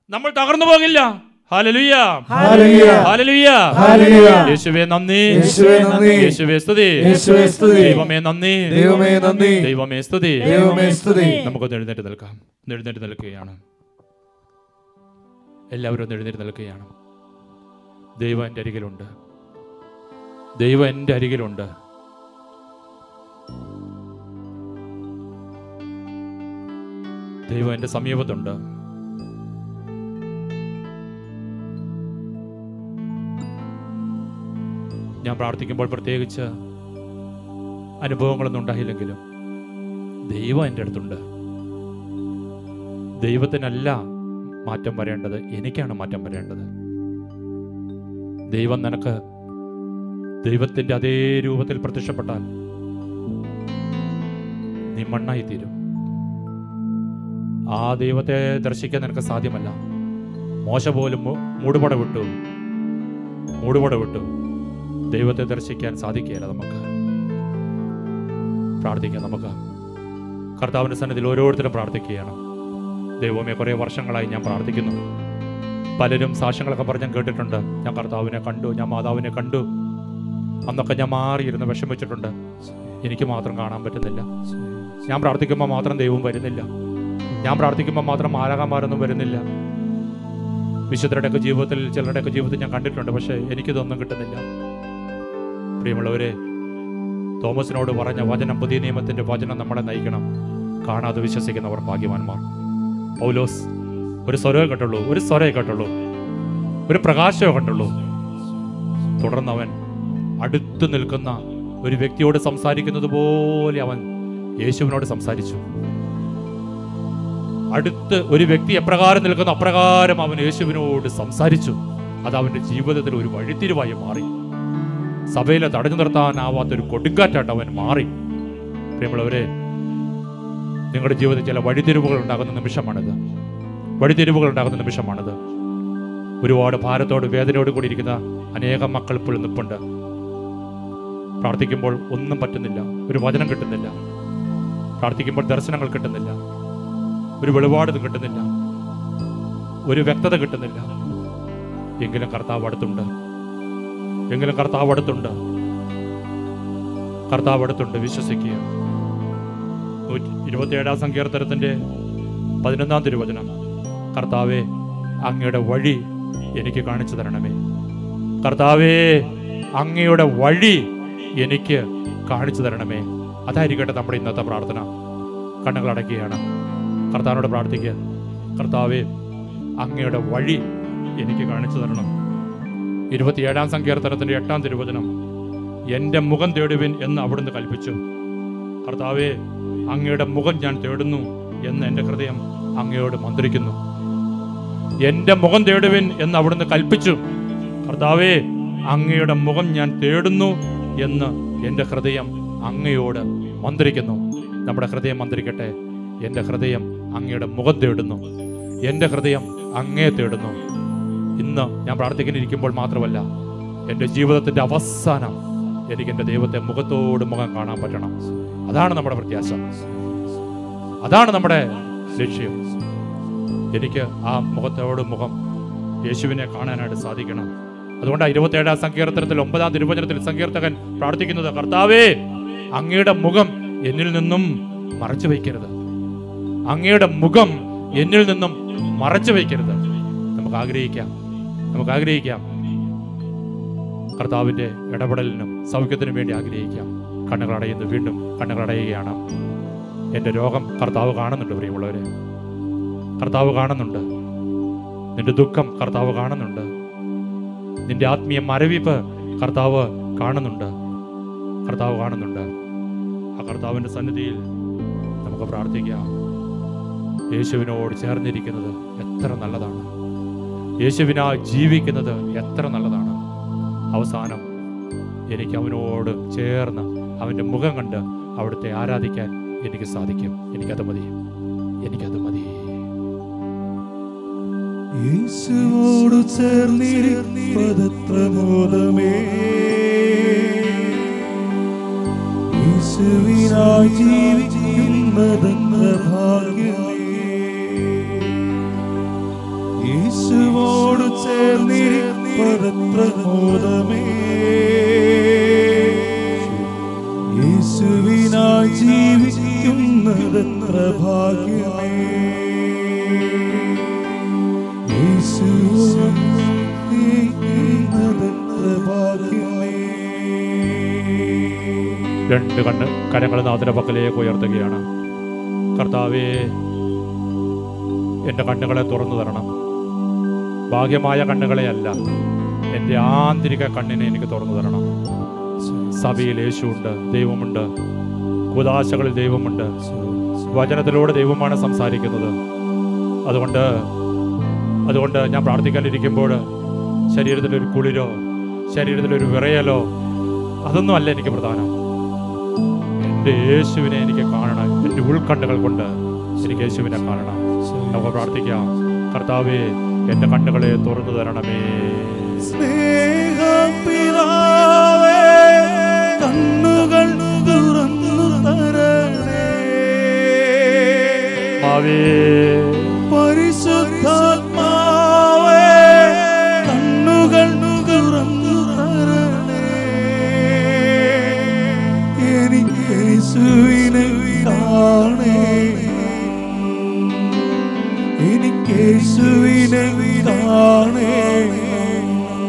നമ്മൾ തകർന്നു പോകില്ല ഹല്ലേലൂയ ഹല്ലേലൂയ. Hallelujah hallelujah. യേശുവേ നന്ദി യേശുവേ നന്ദി. യേശുവേ സ്തുതി യേശുവേ സ്തുതി. ദൈവമേ നന്ദി ദൈവമേ നന്ദി. ദൈവമേ സ്തുതി ദൈവമേ സ്തുതി. നമുക്കൊന്ന് എഴുന്നേറ്റ് നിൽക്കാം ഒന്ന് എഴുന്നേറ്റ് നിൽക്കുകയാണ് എല്ലാവരും ഒന്ന് എഴുന്നേറ്റ് നിൽക്കുകയാണ് ദൈവം എൻ്റെ അരികിലുണ്ട് ദൈവം എൻ്റെ അരികിലുണ്ട് ദൈവം എൻ്റെ സമീപത്തുണ്ട് ഞാൻ പ്രാർത്ഥിക്കുമ്പോൾ പ്രത്യേകിച്ച് അനുഭവങ്ങളൊന്നും ഉണ്ടായില്ലെങ്കിലും ദൈവം എൻ്റെ അടുത്തുണ്ട് ദൈവത്തിനല്ല മാറ്റം വരേണ്ടത് എനിക്കാണ് മാറ്റം വരേണ്ടത് ദൈവം നിനക്ക് ദൈവത്തിൻ്റെ അതേ രൂപത്തിൽ പ്രത്യക്ഷപ്പെട്ടാൽ നീ മണ്ണായി തീരും ആ ദൈവത്തെ ദർശിക്കാൻ നിനക്ക് സാധ്യമല്ല മോശ പോലും മു- മൂടുപട വിട്ടു മൂടുപട വിട്ടു ദൈവത്തെ ദർശിക്കാൻ സാധിക്കുകയില്ല നമുക്ക് പ്രാർത്ഥിക്കാം നമുക്ക് കർത്താവിൻ്റെ സന്നിധിയിൽ ഓരോരുത്തരും പ്രാർത്ഥിക്കുകയാണ് ദൈവമേ കുറേ വർഷങ്ങളായി ഞാൻ പ്രാർത്ഥിക്കുന്നു പലരും സാക്ഷ്യങ്ങളൊക്കെ പറഞ്ഞ് ഞാൻ കേട്ടിട്ടുണ്ട് ഞാൻ കർത്താവിനെ കണ്ടു ഞാൻ മാതാവിനെ കണ്ടു അന്നൊക്കെ ഞാൻ മാറിയിരുന്ന് വിഷമിച്ചിട്ടുണ്ട് എനിക്ക് മാത്രം കാണാൻ പറ്റുന്നില്ല ഞാൻ പ്രാർത്ഥിക്കുമ്പോൾ മാത്രം ദൈവം വരുന്നില്ല ഞാൻ പ്രാർത്ഥിക്കുമ്പോൾ മാത്രം മാലാകന്മാരൊന്നും വരുന്നില്ല വിശുദ്ധരുടെയൊക്കെ ജീവിതത്തിൽ ചിലരുടെയൊക്കെ ജീവിതത്തിൽ ഞാൻ കണ്ടിട്ടുണ്ട് പക്ഷേ എനിക്കിതൊന്നും കിട്ടുന്നില്ല പ്രിയമുള്ളവരെ തോമസിനോട് പറഞ്ഞ വചനം പുതിയ നിയമത്തിന്റെ വചനം നമ്മളെ നയിക്കണം കാണാതെ വിശ്വസിക്കുന്നവർ ഭാഗ്യവാന്മാർ പൗലോസ് ഒരു സ്വരമേ കേട്ടുള്ളൂ ഒരു സ്വരമേ കേട്ടുള്ളൂ ഒരു പ്രകാശമേ കണ്ടുള്ളൂ തുടർന്ന് അവൻ അടുത്ത് നിൽക്കുന്ന ഒരു വ്യക്തിയോട് സംസാരിക്കുന്നത് പോലെ അവൻ യേശുവിനോട് സംസാരിച്ചു അടുത്ത് ഒരു വ്യക്തി എപ്രകാരം നിൽക്കുന്നു അപ്രകാരം അവൻ യേശുവിനോട് സംസാരിച്ചു അത് അവന്റെ ജീവിതത്തിൽ ഒരു വഴിത്തിരിവായി മാറി സഭയിലെ തടഞ്ഞു നിർത്താനാവാത്ത ഒരു കൊടുങ്കാറ്റായിട്ട് അവൻ മാറി പ്രിയമുള്ളവരെ നിങ്ങളുടെ ജീവിതത്തിൽ ചില വഴിത്തിരിവുകൾ ഉണ്ടാകുന്ന നിമിഷമാണിത് വഴിത്തിരിവുകൾ ഉണ്ടാകുന്ന നിമിഷമാണിത് ഒരുപാട് ഭാരത്തോട് വേദനയോട് കൂടി ഇരിക്കുന്ന അനേകം മക്കൾ ഇപ്പോൾ നിൽപ്പുണ്ട് പ്രാർത്ഥിക്കുമ്പോൾ ഒന്നും പറ്റുന്നില്ല ഒരു വചനം കിട്ടുന്നില്ല പ്രാർത്ഥിക്കുമ്പോൾ ദർശനങ്ങൾ കിട്ടുന്നില്ല ഒരു വെളിപാട് കിട്ടുന്നില്ല ഒരു വ്യക്തത കിട്ടുന്നില്ല എങ്കിലും കർത്താവ് അടുത്തുണ്ട് എങ്കിലും കർത്താവ് അടുത്തുണ്ട് കർത്താവ് അടുത്തുണ്ട് വിശ്വസിക്കുക നൂറ്റി ഇരുപത്തിയേഴാം സങ്കീർത്തനത്തിന്റെ പതിനൊന്നാം തിരുവചനം കർത്താവെ അങ്ങയുടെ വഴി എനിക്ക് കാണിച്ചു തരണമേ കർത്താവേ അങ്ങയുടെ വഴി എനിക്ക് കാണിച്ചു തരണമേ അതായിരിക്കട്ടെ നമ്മുടെ ഇന്നത്തെ പ്രാർത്ഥന കണ്ണുകൾ അടയ്ക്കുകയാണ് കർത്താവിനോട് പ്രാർത്ഥിക്കുക കർത്താവേ അങ്ങയുടെ വഴി എനിക്ക് കാണിച്ചു തരണം ഇരുപത്തിയേഴാം സങ്കീർത്തനത്തിന്റെ എട്ടാം തിരുവചനം എൻ്റെ മുഖം തേടുവിൻ എന്ന് അവിടുന്ന് കൽപ്പിച്ചു കർത്താവേ അങ്ങയുടെ മുഖം ഞാൻ തേടുന്നു എന്ന് എൻ്റെ ഹൃദയം അങ്ങയോട് മന്ത്രിക്കുന്നു എൻ്റെ മുഖം തേടുവിൻ എന്ന് അവിടുന്ന് കൽപ്പിച്ചു കർത്താവേ അങ്ങയുടെ മുഖം ഞാൻ തേടുന്നു എന്ന് എൻ്റെ ഹൃദയം അങ്ങയോട് മന്ത്രിക്കുന്നു നമ്മുടെ ഹൃദയം മന്ത്രിക്കട്ടെ എൻ്റെ ഹൃദയം അങ്ങയുടെ മുഖം തേടുന്നു എൻ്റെ ഹൃദയം അങ്ങേ തേടുന്നു ഇന്ന് ഞാൻ പ്രാർത്ഥിക്കാനിരിക്കുമ്പോൾ മാത്രമല്ല എൻ്റെ ജീവിതത്തിൻ്റെ അവസാനം എനിക്ക് എൻ്റെ ദൈവത്തെ മുഖത്തോട് മുഖം കാണാൻ പറ്റണം അതാണ് നമ്മുടെ പ്രത്യാശ അതാണ് നമ്മുടെ ലക്ഷ്യം എനിക്ക് ആ മുഖത്തോട് മുഖം യേശുവിനെ കാണാനായിട്ട് സാധിക്കണം അതുകൊണ്ടാണ് ഇരുപത്തിയേഴാം സങ്കീർത്തനത്തിൽ ഒമ്പതാം തിരുവചനത്തിൽ സങ്കീർത്തകൻ പ്രാർത്ഥിക്കുന്നത് കർത്താവേ അങ്ങയുടെ മുഖം എന്നിൽ നിന്നും മറച്ചു വയ്ക്കരുത് അങ്ങയുടെ മുഖം എന്നിൽ നിന്നും മറച്ചു വയ്ക്കരുത് നമുക്ക് ആഗ്രഹിക്കാം നമുക്ക് ആഗ്രഹിക്കാം കർത്താവിന്റെ ഇടപെടലിനും സൗഖ്യത്തിനും വേണ്ടി ആഗ്രഹിക്കാം കണ്ണുകൾ അടയുന്നു വീണ്ടും കണ്ണുകൾ അടയുകയാണ് എൻ്റെ രോഗം കർത്താവ് കാണുന്നുണ്ട് പ്രിയമുള്ളവരെ കർത്താവ് കാണുന്നുണ്ട് നിന്റെ ദുഃഖം കർത്താവ് കാണുന്നുണ്ട് നിന്റെ ആത്മീയ മരവിപ്പ് കർത്താവ് കാണുന്നുണ്ട് കർത്താവ് കാണുന്നുണ്ട് ആ കർത്താവിൻ്റെ സന്നിധിയിൽ നമുക്ക് പ്രാർത്ഥിക്കാം യേശുവിനോട് ചേർന്നിരിക്കുന്നത് എത്ര നല്ലതാണ് യേശുവിനായി ജീവിക്കുന്നത് എത്ര നല്ലതാണ് അവസാനം എനിക്ക് അവനോട് ചേർന്ന് അവൻ്റെ മുഖം കണ്ട് അവിടുത്തെ ആരാധിക്കാൻ എനിക്ക് സാധിക്കും എനിക്കത് മതി എനിക്കത് മതി യേശുവോട് ചേർന്നിരുന്നതത്ര മോദമേ യേശുവിനായി ജീവിക്കുന്നതെത്ര ഭാഗ്യമേ യേശുവോട് ചേർന്നിരിപ്പതത്ര മോദമേ യേശുവിനായി ജീവിക്കുന്നതെത്ര ഭാഗ്യമേ യേശുവെത്ര ഭാഗ്യമേ രണ്ട് കണ്ണ് കരങ്ങൾ നാഥന്റെ പക്കലേക്ക് ഉയർത്തുകയാണ് കർത്താവേ എൻ്റെ കണ്ണുകളെ തുറന്നു തരണം ഭാഗ്യമായ കണ്ണുകളെ അല്ല എൻ്റെ ആന്തരിക കണ്ണിനെ എനിക്ക് തുറന്നു തരണം സഭയിൽ യേശുണ്ട് ദൈവമുണ്ട് കുതാശകളിൽ ദൈവമുണ്ട് വചനത്തിലൂടെ ദൈവമാണ് സംസാരിക്കുന്നത് അതുകൊണ്ട് അതുകൊണ്ട് ഞാൻ പ്രാർത്ഥിക്കാനിരിക്കുമ്പോൾ ശരീരത്തിലൊരു കുളിരോ ശരീരത്തിലൊരു വിറയലോ അതൊന്നും അല്ല എനിക്ക് പ്രധാനം എൻ്റെ യേശുവിനെ എനിക്ക് കാണണം എൻ്റെ ഉൾക്കണ്ണുകൾ കൊണ്ട് എനിക്ക് യേശുവിനെ കാണണം നമുക്ക് പ്രാർത്ഥിക്കാം കർത്താവേ എൻ്റെ കണ്ണുകളെ തുറന്നു തരണമേ സ്നേഹപിതാവേ, കണ്ണുകൾ തുറന്നു തരണേ. മാവേ പരിശുദ്ധാത്മാവേ, കണ്ണുകൾ തുറന്നു തരണേ. എനിക്ക് യേശുവിനെ കാണേണം. എനിക്ക് യേശുവിനെ കാണേണം.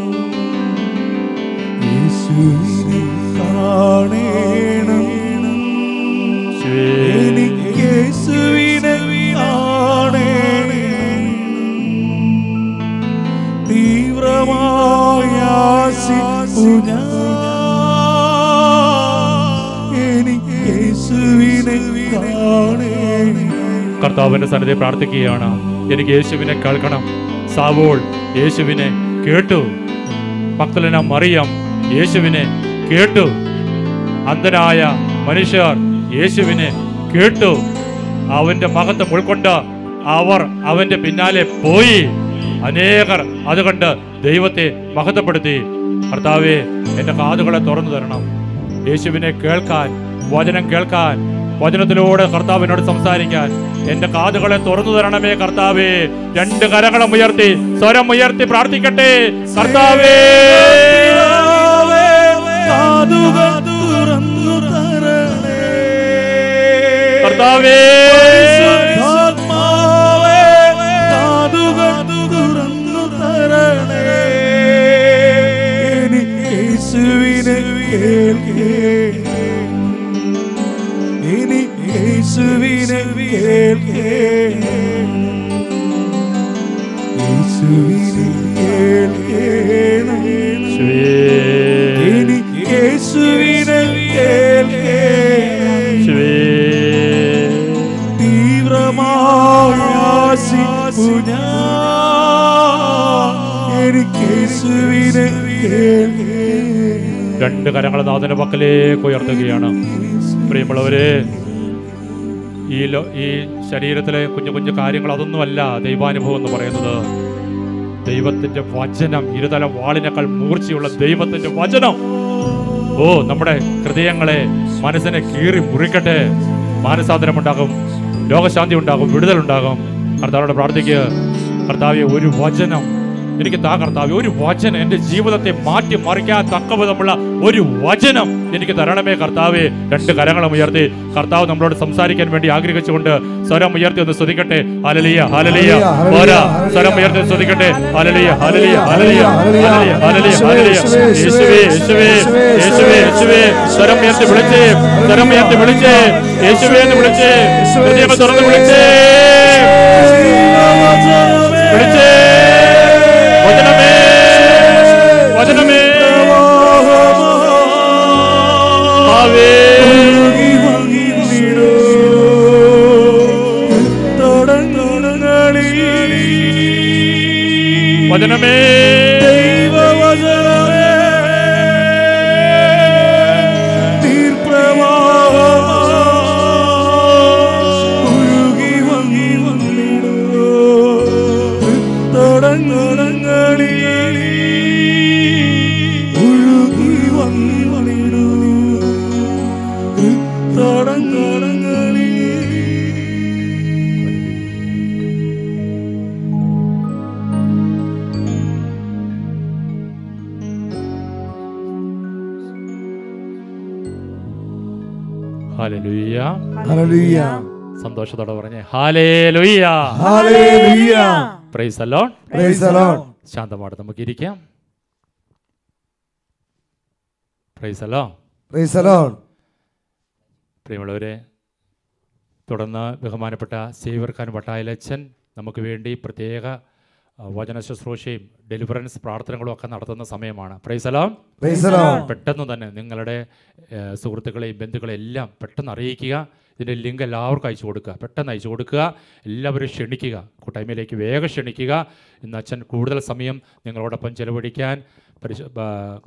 യേശുവിനെ കാണേണം എനിക്ക് യേശുവിനെ കാണേണം തീവ്രമായ ആശിപ്പു ഞാൻ. എനിക്ക് യേശുവിനെ കാണേണം കർത്താവിന്റെ സന്നിധി പ്രാർത്ഥിക്കുകയാണ് എനിക്ക് യേശുവിനെ കേൾക്കണം സാവോൾ യേശുവിനെ കേട്ടു ഭക്തലന മറിയം യേശുവിനെ കേട്ടു അന്ധനായ മനുഷ്യർ യേശുവിനെ കേട്ടു അവന്റെ മഹത്വം ഉൾക്കൊണ്ട് അവർ അവന്റെ പിന്നാലെ പോയി അനേകർ അതുകൊണ്ട് ദൈവത്തെ മഹത്വപ്പെടുത്തി കർത്താവെ എൻ്റെ കാതുകളെ തുറന്നു തരണം യേശുവിനെ കേൾക്കാൻ വചനം കേൾക്കാൻ വചനത്തിലൂടെ കർത്താവിനോട് സംസാരിക്കാൻ എന്റെ കാതുകളെ തുറന്നു തരണമേ കർത്താവേ രണ്ട് കരങ്ങളും ഉയർത്തി സ്വരം ഉയർത്തി പ്രാർത്ഥിക്കട്ടെ കർത്താവേ കാതുകൾ തുറന്നു തരണേ കർത്താവേ പരിശുദ്ധാത്മാവേ, കാതുകൾ തുറന്നു തരണേ. എനിക്ക് യേശുവിനെ കേൾക്കേണം. എനിക്ക് യേശുവിനെ കേൾക്കേണം. യേശുവിനെ കേൾക്കേണം. യേശുവേ, എനിക്ക് യേശുവിനെ കേൾക്കേണം. യേശുവേ. തീവ്രമായ ആശിപ്പു ഞാൻ. എനിക്ക് യേശുവിനെ കേൾക്കേണം. രണ്ട് കരങ്ങൾ നാഥന്റെ പക്കലേക്ക് ഉയർത്തുകയാണ് പ്രിയമുള്ളവരെ ഈ ലോ ഈ ശരീരത്തിലെ കുഞ്ഞു കുഞ്ഞു കാര്യങ്ങൾ അതൊന്നുമല്ല ദൈവാനുഭവം എന്ന് പറയുന്നത് ദൈവത്തിന്റെ വചനം ഇരുതല വാളിനേക്കാൾ മൂർച്ചയുള്ള ദൈവത്തിന്റെ വചനം ഓ നമ്മുടെ ഹൃദയങ്ങളെ മനസ്സിനെ കീറി മുറിക്കട്ടെ മാനസാന്തരം ഉണ്ടാകും രോഗശാന്തി ഉണ്ടാകും വിടുതലുണ്ടാകും കർത്താവോട് പ്രാർത്ഥിക്കുക കർത്താവെ ഒരു വചനം എനിക്ക് താ കർത്താവെ ഒരു വചനം എൻ്റെ ജീവിതത്തെ മാറ്റി മറിക്കാൻ തക്കവിധമുള്ള ഒരു വചനം എനിക്ക് തരണമേ കർത്താവെ രണ്ട് കരങ്ങളും ഉയർത്തി കർത്താവ് നമ്മളോട് സംസാരിക്കാൻ വേണ്ടി ആഗ്രഹിച്ചുകൊണ്ട് സ്വരം ഉയർത്തി ഒന്ന് സ്തുതിക്കട്ടെ ഹലലിയ ഹലലിയ പോരാ സ്വരം ഉയർത്തി സ്തുതിക്കട്ടെ ഹലലിയ ഹലലിയ ഹലലിയ ഹലലിയ ഹലലിയ ഹലലിയ യേശുവേ യേശുവേ യേശുവേ യേശുവേ സ്വരം ഉയർത്തി വിളിച്ചേ സ്വരം ഉയർത്തി വിളിച്ചേ യേശുവേ എന്ന് വിളിച്ചേ ഹൃദയങ്ങൾ തുറന്ന് വിളിച്ചേ വിളിച്ചേ വചനമേ വചനമേ ആവേ ഒഴുകി വന്നിടൂ. തുടങ്ങുകളിൽ വചനമേ ദൈവവചനമേ, നീർപ്രവാഹമായി ഒഴുകി വന്നിടൂ. തുടങ്ങുകളിൽ ഒഴുകി വന്നിടൂ. തുടങ്ങുകളിൽ ഹാലലുയ്യ ഹല്ലേലൂയ സന്തോഷത്തോടെ പറഞ്ഞേ hallelujah hallelujah praise alone praise the Lord ശാന്തമായിട്ട് നമുക്ക് ഇരിക്കാം പ്രൈസ് അലോ പ്രൈസ് ദി ലോർഡ് പ്രിയമുള്ളവരെ തുടർന്ന് ബഹുമാനപ്പെട്ട സേവർ ഖാൻ വട്ടായലച്ചൻ നമുക്ക് വേണ്ടി പ്രത്യേക ആ, വചന ശുശ്രൂഷയും ഡെലിവറൻസ് പ്രാർത്ഥനകളും ഒക്കെ നടത്തുന്ന സമയമാണ് പ്രൈസലാം പ്രൈസ് ദി ലോർഡ് പെട്ടെന്ന് തന്നെ നിങ്ങളുടെ ഏഹ്, സുഹൃത്തുക്കളെയും ബന്ധുക്കളെയും എല്ലാം പെട്ടെന്ന് അറിയിക്കുക ഇതിൻ്റെ ലിങ്ക് എല്ലാവർക്കും അയച്ചു കൊടുക്കുക പെട്ടെന്ന് അയച്ചു കൊടുക്കുക എല്ലാവരും ക്ഷണിക്കുക കൂട്ടായ്മയിലേക്ക് വേഗം ക്ഷണിക്കുക ഇന്ന് അച്ഛൻ കൂടുതൽ സമയം നിങ്ങളോടൊപ്പം ചെലവഴിക്കാൻ പരിശു ആ,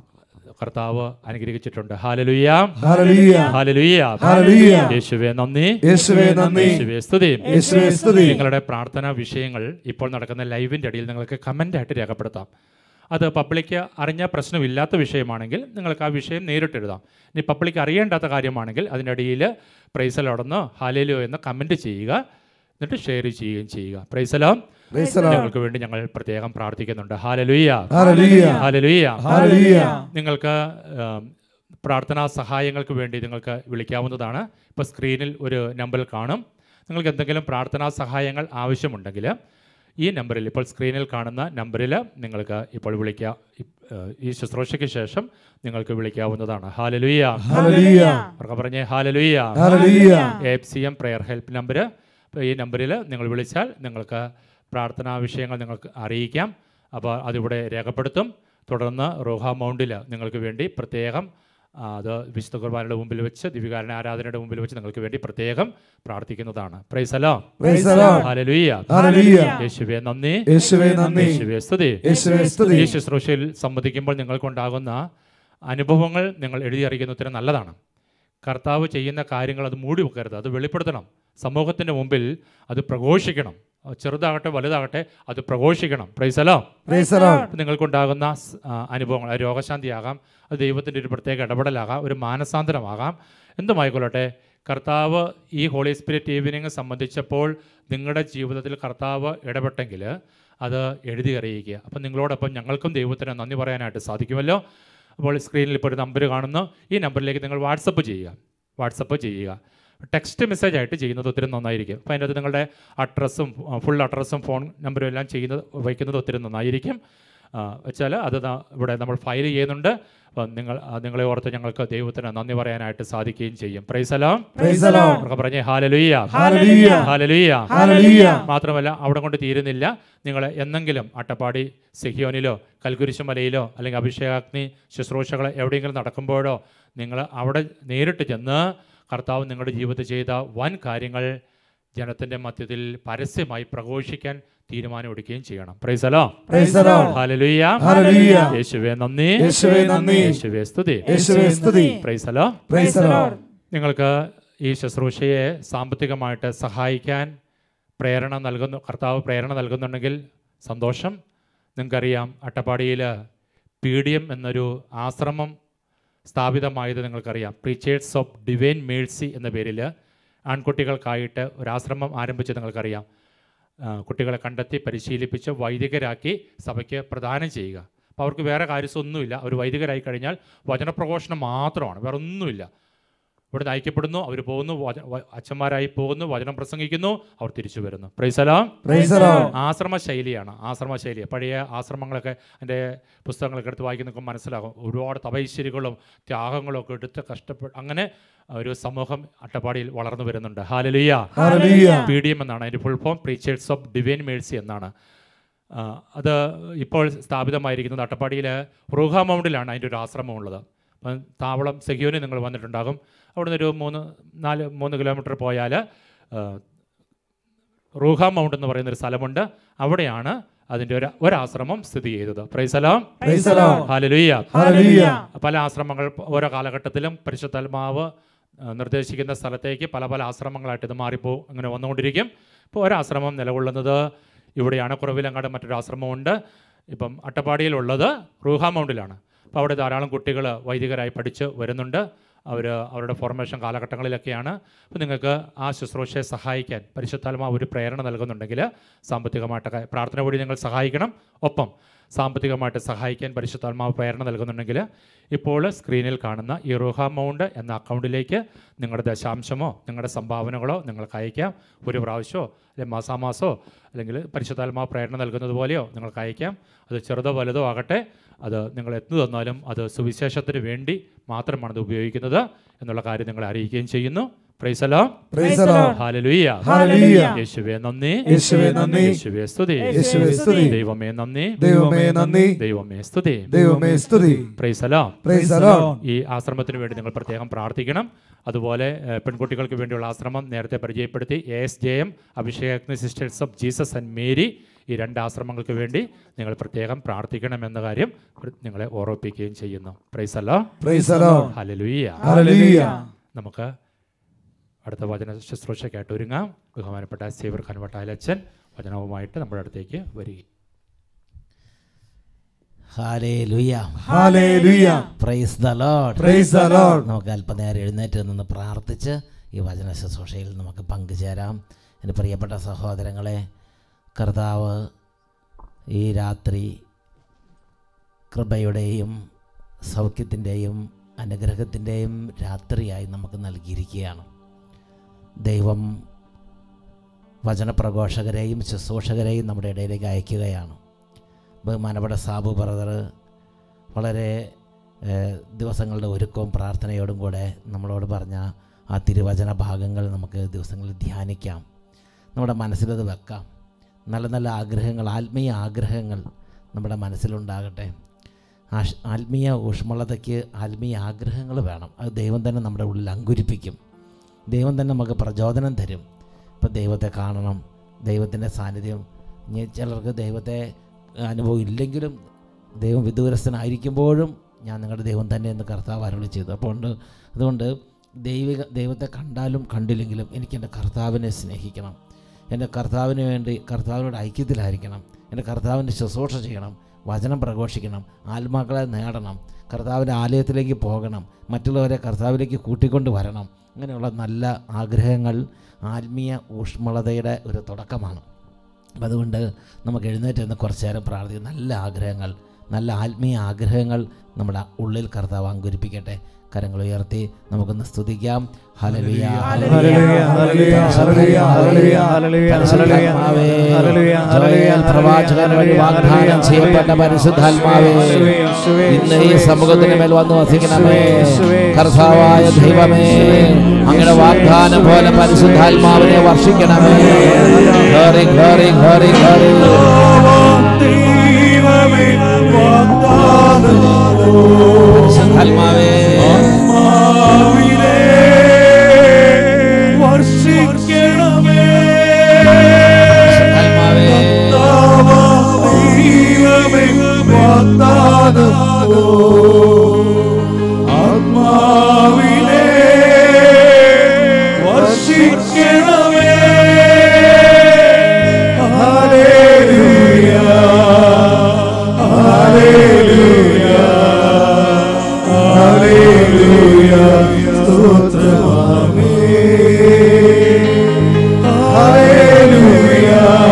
കർത്താവ് അനുഗ്രഹിച്ചിട്ടുണ്ട് ഹാലലുയ്യ ഹല്ലേലൂയ ഹാലലുയ്യ ഹല്ലേലൂയ യേശുവേ നന്ദി യേശുവേ നന്ദി യേശുവേ സ്തുതി യേശുവേ സ്തുതി നിങ്ങളുടെ പ്രാർത്ഥനാ വിഷയങ്ങൾ ഇപ്പോൾ നടക്കുന്ന ലൈവിൻ്റെ അടിയിൽ നിങ്ങൾക്ക് കമൻ്റായിട്ട് രേഖപ്പെടുത്താം അത് പബ്ലിക്ക് അറിഞ്ഞ പ്രശ്നമില്ലാത്ത വിഷയമാണെങ്കിൽ നിങ്ങൾക്ക് ആ വിഷയം നേരിട്ട് എഴുതാം ഇനി പബ്ലിക്ക് അറിയേണ്ടാത്ത കാര്യമാണെങ്കിൽ അതിൻ്റെ അടിയിൽ പ്രൈസലോടൊന്ന് ഹാലേലോ എന്ന് കമൻറ്റ് ചെയ്യുക എന്നിട്ട് ഷെയർ ചെയ്യുകയും ചെയ്യുക പ്രൈസലോ പ്രൈസ് ദി ലോർഡ് ഞങ്ങൾക്ക് വേണ്ടി ഞങ്ങൾ പ്രത്യേകം പ്രാർത്ഥിക്കുന്നുണ്ട് ഹാലലുയ്യ ഹല്ലേലൂയ ഹാലലുയ്യ ഹല്ലേലൂയ നിങ്ങൾക്ക് ആം, പ്രാർത്ഥനാ സഹായങ്ങൾക്ക് വേണ്ടി നിങ്ങൾക്ക് വിളിക്കാവുന്നതാണ് ഇപ്പോൾ സ്ക്രീനിൽ ഒരു നമ്പർ കാണും നിങ്ങൾക്ക് എന്തെങ്കിലും പ്രാർത്ഥനാ സഹായങ്ങൾ ആവശ്യമുണ്ടെങ്കിൽ ഈ നമ്പറിൽ ഇപ്പോൾ സ്ക്രീനിൽ കാണുന്ന നമ്പറിൽ നിങ്ങൾക്ക് ഇപ്പോൾ വിളിക്കാം ഇ- ഏഹ്, ഈ ശുശ്രൂഷയ്ക്ക് ശേഷം നിങ്ങൾക്ക് വിളിക്കാവുന്നതാണ് ഹാലലുയ്യ ഹല്ലേലൂയ അവർക്ക് പറഞ്ഞേ hallelujah hallelujah F C M prayer help number അപ്പോൾ ഈ നമ്പറിൽ നിങ്ങൾ വിളിച്ചാൽ നിങ്ങൾക്ക് പ്രാർത്ഥനാ വിഷയങ്ങൾ നിങ്ങൾക്ക് അറിയിക്കാം അപ്പോൾ അതിവിടെ രേഖപ്പെടുത്തും തുടർന്ന് റോഹ മൗണ്ടിൽ നിങ്ങൾക്ക് വേണ്ടി പ്രത്യേകം ആ, അത് വിശുദ്ധ കുർബാനയുടെ മുമ്പിൽ വെച്ച് ദിവികാരണ ആരാധനയുടെ മുമ്പിൽ വെച്ച് നിങ്ങൾക്ക് വേണ്ടി പ്രത്യേകം പ്രാർത്ഥിക്കുന്നതാണ് praise the Lord praise the Lord hallelujah hallelujah യേശുവേ നന്ദി യേശുവേ നന്ദി യേശുവേ സ്തുതി യേശുവേ സ്തുതി ഈ ശുശ്രൂഷയിൽ സംബന്ധിക്കുമ്പോൾ നിങ്ങൾക്കുണ്ടാകുന്ന അനുഭവങ്ങൾ നിങ്ങൾ എഴുതി അറിയിക്കുന്ന ഉത്തരം നല്ലതാണ് കർത്താവ് ചെയ്യുന്ന കാര്യങ്ങൾ അത് മൂടി വെക്കരുത് അത് വെളിപ്പെടുത്തണം സമൂഹത്തിൻ്റെ മുമ്പിൽ അത് പ്രഘോഷിക്കണം അത് ചെറുതാകട്ടെ വലുതാകട്ടെ അത് പ്രഘോഷിക്കണം പ്രൈസലോ പ്രൈസ് ദി ലോർഡ് ഇപ്പം നിങ്ങൾക്കുണ്ടാകുന്ന സ്- ആ, അനുഭവങ്ങൾ അത് രോഗശാന്തിയാകാം അത് ദൈവത്തിൻ്റെ ഒരു പ്രത്യേക ഇടപെടലാകാം ഒരു മാനസാന്തരമാകാം എന്തുമായിക്കൊള്ളട്ടെ കർത്താവ് ഈ ഹോളി സ്പിരിറ്റ് ഈവനിങ് സംബന്ധിച്ചപ്പോൾ നിങ്ങളുടെ ജീവിതത്തിൽ കർത്താവ് ഇടപെട്ടെങ്കിൽ അത് എഴുതി അറിയിക്കുക അപ്പം നിങ്ങളോടൊപ്പം ഞങ്ങൾക്കും ദൈവത്തിന് നന്ദി പറയാനായിട്ട് സാധിക്കുമല്ലോ അപ്പോൾ സ്ക്രീനിൽ ഇപ്പോൾ ഒരു നമ്പർ കാണുന്നു ഈ നമ്പറിലേക്ക് നിങ്ങൾ വാട്സപ്പ് ചെയ്യുക വാട്സപ്പ് ചെയ്യുക ടെക്സ്റ്റ് മെസ്സേജ് ആയിട്ട് ചെയ്യുന്നത് ഒത്തിരി നന്നായിരിക്കും അപ്പോൾ അതിനകത്ത് നിങ്ങളുടെ അഡ്രസ്സും ഫുൾ അഡ്രസ്സും ഫോൺ നമ്പറും എല്ലാം ചെയ്യുന്നത് വയ്ക്കുന്നത് ഒത്തിരി നന്നായിരിക്കും ആ, വെച്ചാൽ അത് ദാ ഇവിടെ നമ്മൾ ഫയൽ ചെയ്യുന്നുണ്ട് അപ്പം നിങ്ങൾ ആ, നിങ്ങളെ ഓർത്ത് ഞങ്ങൾക്ക് ദൈവത്തിന് നന്ദി പറയാനായിട്ട് സാധിക്കുകയും ചെയ്യും പ്രൈസലാം പ്രൈസ് ദി ലോർഡ് അവർക്ക് പറഞ്ഞേ ഹാലലുയ്യ ഹല്ലേലൂയ ഹാലലുയ്യ ഹല്ലേലൂയ മാത്രമല്ല അവിടെ കൊണ്ട് തീരുന്നില്ല നിങ്ങൾ എന്നെങ്കിലും അട്ടപ്പാടി സെഹിയോനിലോ കൽക്കുരിശുമലയിലോ അല്ലെങ്കിൽ അഭിഷേകാഗ്നി ശുശ്രൂഷകൾ എവിടെയെങ്കിലും നടക്കുമ്പോഴോ നിങ്ങൾ അവിടെ നേരിട്ട് ചെന്ന് കർത്താവ് നിങ്ങളുടെ ജീവിതത്തിൽ ചെയ്ത വൻ കാര്യങ്ങൾ ജനത്തിൻ്റെ മധ്യത്തിൽ പരസ്യമായി പ്രഘോഷിക്കാൻ തീരുമാനമെടുക്കുകയും ചെയ്യണം praise the Lord praise the Lord hallelujah hallelujah യേശുവേ നന്ദി യേശുവേ നന്ദി യേശുവേ സ്തുതി യേശുവേ സ്തുതി പ്രൈസലോ പ്രൈസ് ദി ലോർഡ് നിങ്ങൾക്ക് ഈ ശുശ്രൂഷയെ സാമ്പത്തികമായിട്ട് സഹായിക്കാൻ പ്രേരണ നൽകുന്നു കർത്താവ് പ്രേരണ നൽകുന്നുണ്ടെങ്കിൽ സന്തോഷം നിങ്ങൾക്കറിയാം അട്ടപ്പാടിയിൽ പി ഡി എം എന്നൊരു ആശ്രമം സ്ഥാപിതമായത് നിങ്ങൾക്കറിയാം പ്രീച്ചേഴ്സ് ഓഫ് ഡിവൈൻ മേഴ്സി എന്ന പേരിൽ ആൺകുട്ടികൾക്കായിട്ട് ഒരു ആശ്രമം ആരംഭിച്ച് നിങ്ങൾക്കറിയാം ആ, കുട്ടികളെ കണ്ടെത്തി പരിശീലിപ്പിച്ച് വൈദികരാക്കി സഭയ്ക്ക് പ്രദാനം ചെയ്യുക അപ്പോൾ അവർക്ക് വേറെ കാര്യമൊന്നുമില്ല അവർ വൈദികരായി കഴിഞ്ഞാൽ വചനപ്രഘോഷണം മാത്രമാണ് വേറെ ഒന്നുമില്ല ഇവിടെ നയിക്കപ്പെടുന്നു അവർ പോകുന്നു വച- വ- അച്ഛന്മാരായി പോകുന്നു വചനം പ്രസംഗിക്കുന്നു അവർ തിരിച്ചു വരുന്നു പ്രൈസലാം പ്രൈസ് ദി ലോർഡ് ആശ്രമ ശൈലിയാണ് ആശ്രമ ശൈലി പഴയ ആശ്രമങ്ങളൊക്കെ എൻ്റെ പുസ്തകങ്ങളൊക്കെ എടുത്ത് വായിക്കുന്നൊക്കെ മനസ്സിലാകും ഒരുപാട് തപൈശ്ശേരികളും ത്യാഗങ്ങളും ഒക്കെ എടുത്ത് കഷ്ടപ്പെട്ട് അങ്ങനെ ഒരു സമൂഹം അട്ടപ്പാടിയിൽ വളർന്നു വരുന്നുണ്ട് ഹാലലുയ്യ ഹല്ലേലൂയ പി ഡി എം എന്നാണ് അതിൻ്റെ full form preachers of divine mercy എന്നാണ് ആ, അത് ഇപ്പോൾ സ്ഥാപിതമായിരിക്കുന്നത് അട്ടപ്പാടിയിൽ റൂഹ മൗണ്ടിലാണ് അതിൻ്റെ ഒരു ആശ്രമം ഉള്ളത് അപ്പം താവളം സെഹിയോന് നിങ്ങൾ വന്നിട്ടുണ്ടാകും അവിടെ നിന്ന് ഒരു മൂന്ന് നാല് മൂന്ന് കിലോമീറ്റർ പോയാൽ ആ, റൂഹ മൗണ്ട് എന്ന് പറയുന്നൊരു സ്ഥലമുണ്ട് അവിടെയാണ് അതിൻ്റെ ഒരു ഒരാശ്രമം സ്ഥിതി ചെയ്തത് praise the Lord praise the Lord hallelujah hallelujah പല ആശ്രമങ്ങൾ ഓരോ കാലഘട്ടത്തിലും പരിശുദ്ധാത്മാവ് ആ, നിർദ്ദേശിക്കുന്ന സ്ഥലത്തേക്ക് പല പല ആശ്രമങ്ങളായിട്ട് ഇത് മാറിപ്പോ അങ്ങനെ വന്നുകൊണ്ടിരിക്കും ഇപ്പോൾ ഒരാശ്രമം നിലകൊള്ളുന്നത് ഇവിടെയാണ് കുറവിലങ്ങാട് മറ്റൊരു ആശ്രമമുണ്ട് ഇപ്പം അട്ടപ്പാടിയിലുള്ളത് റൂഹ മൗണ്ടിലാണ് അപ്പോൾ അവിടെ ധാരാളം കുട്ടികൾ വൈദികരായി പഠിച്ച് വരുന്നുണ്ട് അവർ അവരുടെ ഫോർമേഷൻ കാലഘട്ടങ്ങളിലൊക്കെയാണ് അപ്പോൾ നിങ്ങൾക്ക് ആ ശുശ്രൂഷയെ സഹായിക്കാൻ പരിശുദ്ധാത്മാവ് ഒരു പ്രേരണ നൽകുന്നുണ്ടെങ്കിൽ സാമ്പത്തികമായിട്ടൊക്കെ പ്രാർത്ഥന വഴി നിങ്ങൾ സഹായിക്കണം ഒപ്പം സാമ്പത്തികമായിട്ട് സഹായിക്കാൻ പരിശുദ്ധാത്മാവ് പ്രേരണ നൽകുന്നുണ്ടെങ്കിൽ ഇപ്പോൾ സ്ക്രീനിൽ കാണുന്ന ഈ റുഹ മൗണ്ട് എന്ന അക്കൗണ്ടിലേക്ക് നിങ്ങളുടെ ദശാംശമോ നിങ്ങളുടെ സംഭാവനകളോ നിങ്ങൾക്ക് അയക്കാം ഒരു പ്രാവശ്യമോ അല്ലെങ്കിൽ മാസാമാസമോ അല്ലെങ്കിൽ പരിശുദ്ധാത്മാവ് പ്രേരണ നൽകുന്നത് പോലെയോ നിങ്ങൾക്ക് അയക്കാം അത് ചെറുതോ വലുതോ ആകട്ടെ അത് നിങ്ങൾ എത്തു തന്നാലും അത് സുവിശേഷത്തിന് വേണ്ടി മാത്രമാണ് അത് ഉപയോഗിക്കുന്നത് എന്നുള്ള കാര്യം നിങ്ങളെ അറിയിക്കുകയും ചെയ്യുന്നു പ്രൈസലോ Praise the Lord. ഹാലലുയ്യ Hallelujah. യേശുവേ നന്ദി യേശുവേ നന്ദി. യേശുവേ സ്തുതി യേശുവേ സ്തുതി. ദൈവമേ നന്ദി ദൈവമേ നന്ദി ദൈവമേ സ്തുതി ദൈവമേ സ്തുതി പ്രൈസലോ Praise the Lord. ഈ ആശ്രമത്തിന് വേണ്ടി നിങ്ങൾ പ്രത്യേകം പ്രാർത്ഥിക്കണം അതുപോലെ ഏഹ്, പെൺകുട്ടികൾക്ക് വേണ്ടിയുള്ള ആശ്രമം നേരത്തെ പരിചയപ്പെടുത്തി A S J M Abhishek sisters of Jesus and Mary ഈ രണ്ട് ആശ്രമങ്ങൾക്ക് വേണ്ടി നിങ്ങൾ പ്രത്യേകം പ്രാർത്ഥിക്കണം എന്ന കാര്യം നിങ്ങളെ ഓർമ്മിപ്പിക്കുകയും ചെയ്യുന്നു പ്രൈസല്ലോ Praise the Lord. Hallelujah Hallelujah. നമുക്ക് അടുത്ത വചന ശുശ്രൂഷയ്ക്കായിട്ട് ഒരുങ്ങാം ബഹുമാനപ്പെട്ട സേവർ ഖാൻവട്ടാലച്ചൻ വചനവുമായിട്ട് നമ്മുടെ അടുത്തേക്ക് വരിക hallelujah Hallelujah. Price the Lord Praise the Lord. നമുക്ക് അല്പനേരം എഴുന്നേറ്റ് നിന്ന് പ്രാർത്ഥിച്ച് ഈ വചന ശുശ്രൂഷയിൽ നമുക്ക് പങ്കുചേരാം എൻ്റെ പ്രിയപ്പെട്ട സഹോദരങ്ങളെ കർത്താവ് ഈ രാത്രി കൃപയുടെയും സൗഖ്യത്തിൻ്റെയും അനുഗ്രഹത്തിൻ്റെയും രാത്രിയായി നമുക്ക് നൽകിയിരിക്കുകയാണ് ദൈവം വചനപ്രഘോഷകരെയും ശുശ്രൂഷകരെയും നമ്മുടെ ഇടയിലേക്ക് അയക്കുകയാണ് ബഹുമാനപ്പെട്ട സാബു ബ്രദർ വളരെ ഏഹ്, ദിവസങ്ങളുടെ ഒരുക്കവും പ്രാർത്ഥനയോടും കൂടെ നമ്മളോട് പറഞ്ഞ ആ തിരുവചന ഭാഗങ്ങൾ നമുക്ക് ദിവസങ്ങളിൽ ധ്യാനിക്കാം നമ്മുടെ മനസ്സിലത് വെക്കാം നല്ല നല്ല ആഗ്രഹങ്ങൾ ആത്മീയ ആഗ്രഹങ്ങൾ നമ്മുടെ മനസ്സിലുണ്ടാകട്ടെ ആഷ് ആത്മീയ ഊഷ്മളതയ്ക്ക് ആത്മീയ ആഗ്രഹങ്ങൾ വേണം അത് ദൈവം തന്നെ നമ്മുടെ ഉള്ളിൽ അങ്കുരിപ്പിക്കും ദൈവം തന്നെ നമുക്ക് പ്രചോദനം തരും ഇപ്പോൾ ദൈവത്തെ കാണണം ദൈവത്തിൻ്റെ സാന്നിധ്യം ഇനി ചിലർക്ക് ദൈവത്തെ അനുഭവം ഇല്ലെങ്കിലും ദൈവം വിദൂരസ്ഥനായിരിക്കുമ്പോഴും ഞാൻ നിങ്ങളുടെ ദൈവം തന്നെ എന്ന് കർത്താവ് അരുളി ചെയ്തു അപ്പോൾ ഉണ്ട് അതുകൊണ്ട് ദൈവിക ദൈവത്തെ കണ്ടാലും കണ്ടില്ലെങ്കിലും എനിക്ക് എൻ്റെ കർത്താവിനെ സ്നേഹിക്കണം എൻ്റെ കർത്താവിന് വേണ്ടി കർത്താവിനോട് ഐക്യത്തിലായിരിക്കണം എൻ്റെ കർത്താവിൻ്റെ ശുശ്രൂഷ ചെയ്യണം വചനം പ്രഘോഷിക്കണം ആത്മാക്കളെ നേടണം കർത്താവിൻ്റെ ആലയത്തിലേക്ക് പോകണം മറ്റുള്ളവരെ കർത്താവിലേക്ക് കൂട്ടിക്കൊണ്ട് വരണം അങ്ങനെയുള്ള നല്ല ആഗ്രഹങ്ങൾ ആത്മീയ ഊഷ്മളതയുടെ ഒരു തുടക്കമാണ് അപ്പം അതുകൊണ്ട് നമുക്ക് എഴുന്നേറ്റ് നിന്ന് കുറച്ച് നേരം പ്രാർത്ഥിക്കും നല്ല ആഗ്രഹങ്ങൾ നല്ല ആത്മീയ ആഗ്രഹങ്ങൾ നമ്മുടെ ഉള്ളിൽ കർത്താവ് അങ്കുരിപ്പിക്കട്ടെ കരങ്ങൾ ഉയർത്തി നമുക്കൊന്ന് സ്തുതിക്കാം hallelujah, hallelujah, hallelujah, hallelujah, hallelujah, hallelujah, പരിശുദ്ധാത്മാവേ, ഹല്ലേലൂയ, ഹല്ലേലൂയ, ജോയൽ പ്രവാചകൻ വഴി വാഗ്ദാനം ചെയ്യപ്പെട്ട പരിശുദ്ധാത്മാവേ ഇന്ന് ഈ സമൂഹത്തിന് മേൽ വന്ന് വസിക്കണമേ കർത്താവായ ദൈവമേ അങ്ങയുടെ വാഗ്ദാനം പോലെ പരിശുദ്ധാത്മാവിനെ വർഷിക്കണമേ ഗ്ലോറി ഗ്ലോറി ഗ്ലോറി ഗ്ലോറി ദൈവമേ വാഗ്ദാനം പരിശുദ്ധാത്മാവേ ആത്മാവിനെ വർഷിക്കണമേ പരിശുദ്ധാത്മാവേ ദൈവമേ വാഗ്ദാനം ആത്മാവിനെ വർഷിക്കണമേ ഹല്ലേലൂയ ഹല്ലേലൂയ ഹല്ലേലൂയ സ്തോത്രമാമേ ഹല്ലേലൂയ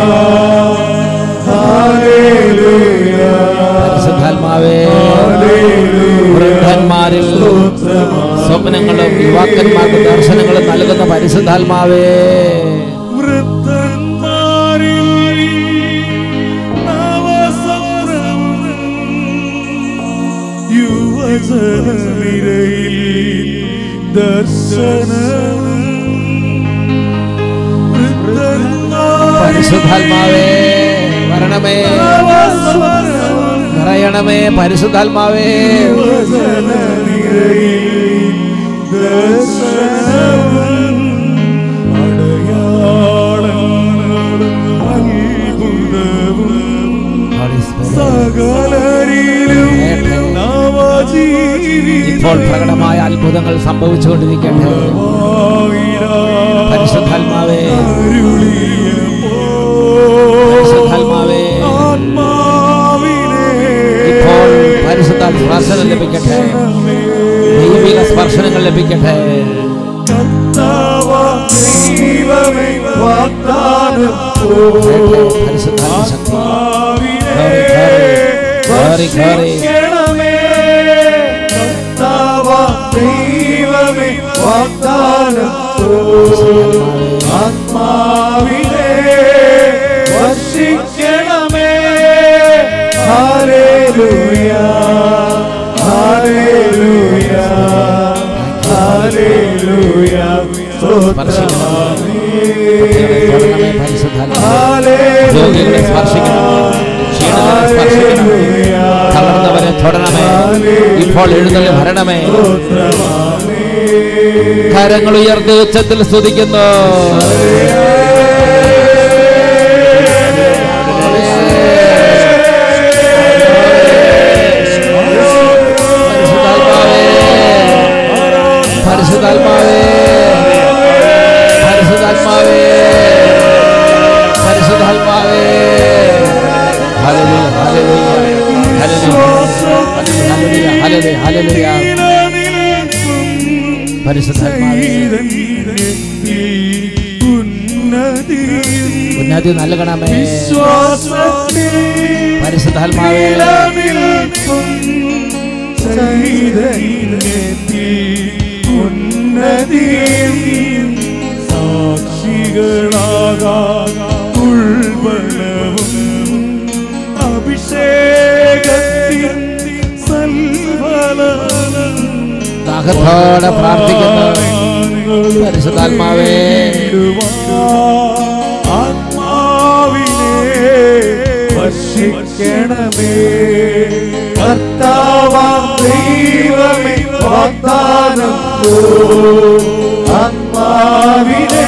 ഹല്ലേലൂയ പരിശുദ്ധാത്മാവേ വൃദ്ധന്മാരിൽ സ്വപ്നങ്ങളും യുവാക്കന്മാർക്ക് ദർശനങ്ങളും നൽകുന്ന പരിശുദ്ധാത്മാവേ വൃദ്ധന്മാരിൽ നവസംരംഭം യുവജനനിരയിൽ ദർശനം വൃദ്ധന്മാരിൽ പരിശുദ്ധാത്മാവേ വരണമേ നവസംരംഭം നിറയണമേ പരിശുദ്ധാത്മാവേ യുവജനനിരയിൽ ദർശനം അടയാളങ്ങളും അത്ഭുതവും Holy Spirit. സകലരിലും നവജീവി ഇപ്പോൾ പ്രകടമായ അത്ഭുതങ്ങൾ സംഭവിച്ചുകൊണ്ടിരിക്കട്ടെ പരിശുദ്ധാത്മാവേ പരിശുദ്ധാത്മാവേ ഇപ്പോൾ പരിശുദ്ധ സ്പർശനം ലഭിക്കട്ടെ ദൈവിക സ്പർശനങ്ങൾ ലഭിക്കട്ടെ വാഗ്ദാനം പരിശുദ്ധാത്മ ശക്തി Glory, glory. ഗ്ലോറി ഗ്ലോറി രക്ഷിക്കണമേ കർത്താവാം ദൈവമേ വാഗ്ദാനം ആത്മാവിനെ വർഷിക്കണമേ ഹാലേലൂയ ഹാലേലൂയ ഹാലേലൂയ തൊടണമേ പരിശുദ്ധാത്മാവേ. രോഗികളെ സ്പർശിക്കണം ക്ഷീണിതരെ സ്പർശിക്കണം തളർന്നവരെ തൊടണമേ ഇപ്പോൾ എഴുന്നള്ളി വരണമേ കരങ്ങൾ ഉയർത്തി ഉച്ചത്തിൽ സ്തുതിക്കുന്നു പരിശുദ്ധാത്മാവേ പരിശുദ്ധാത്മാവേ പരിശുദ്ധാത്മാവേ hallelujah hallelujah hallelujah hallelujah hallelujah പരിശുദ്ധാത്മാവേ ഉന്നതി നൽകണമേ പരിശുദ്ധാത്മാവേ അഭിഷേകത്തിൻ സൽഫലം ദാഹത്തോടെ പ്രാർത്ഥിക്കുന്നു പരിശുദ്ധാത്മാവേ ആത്മാവിനെ വർഷിക്കണമേ കർത്താവാം ദൈവമേ വാഗ്ദാനം ആത്മാവിനെ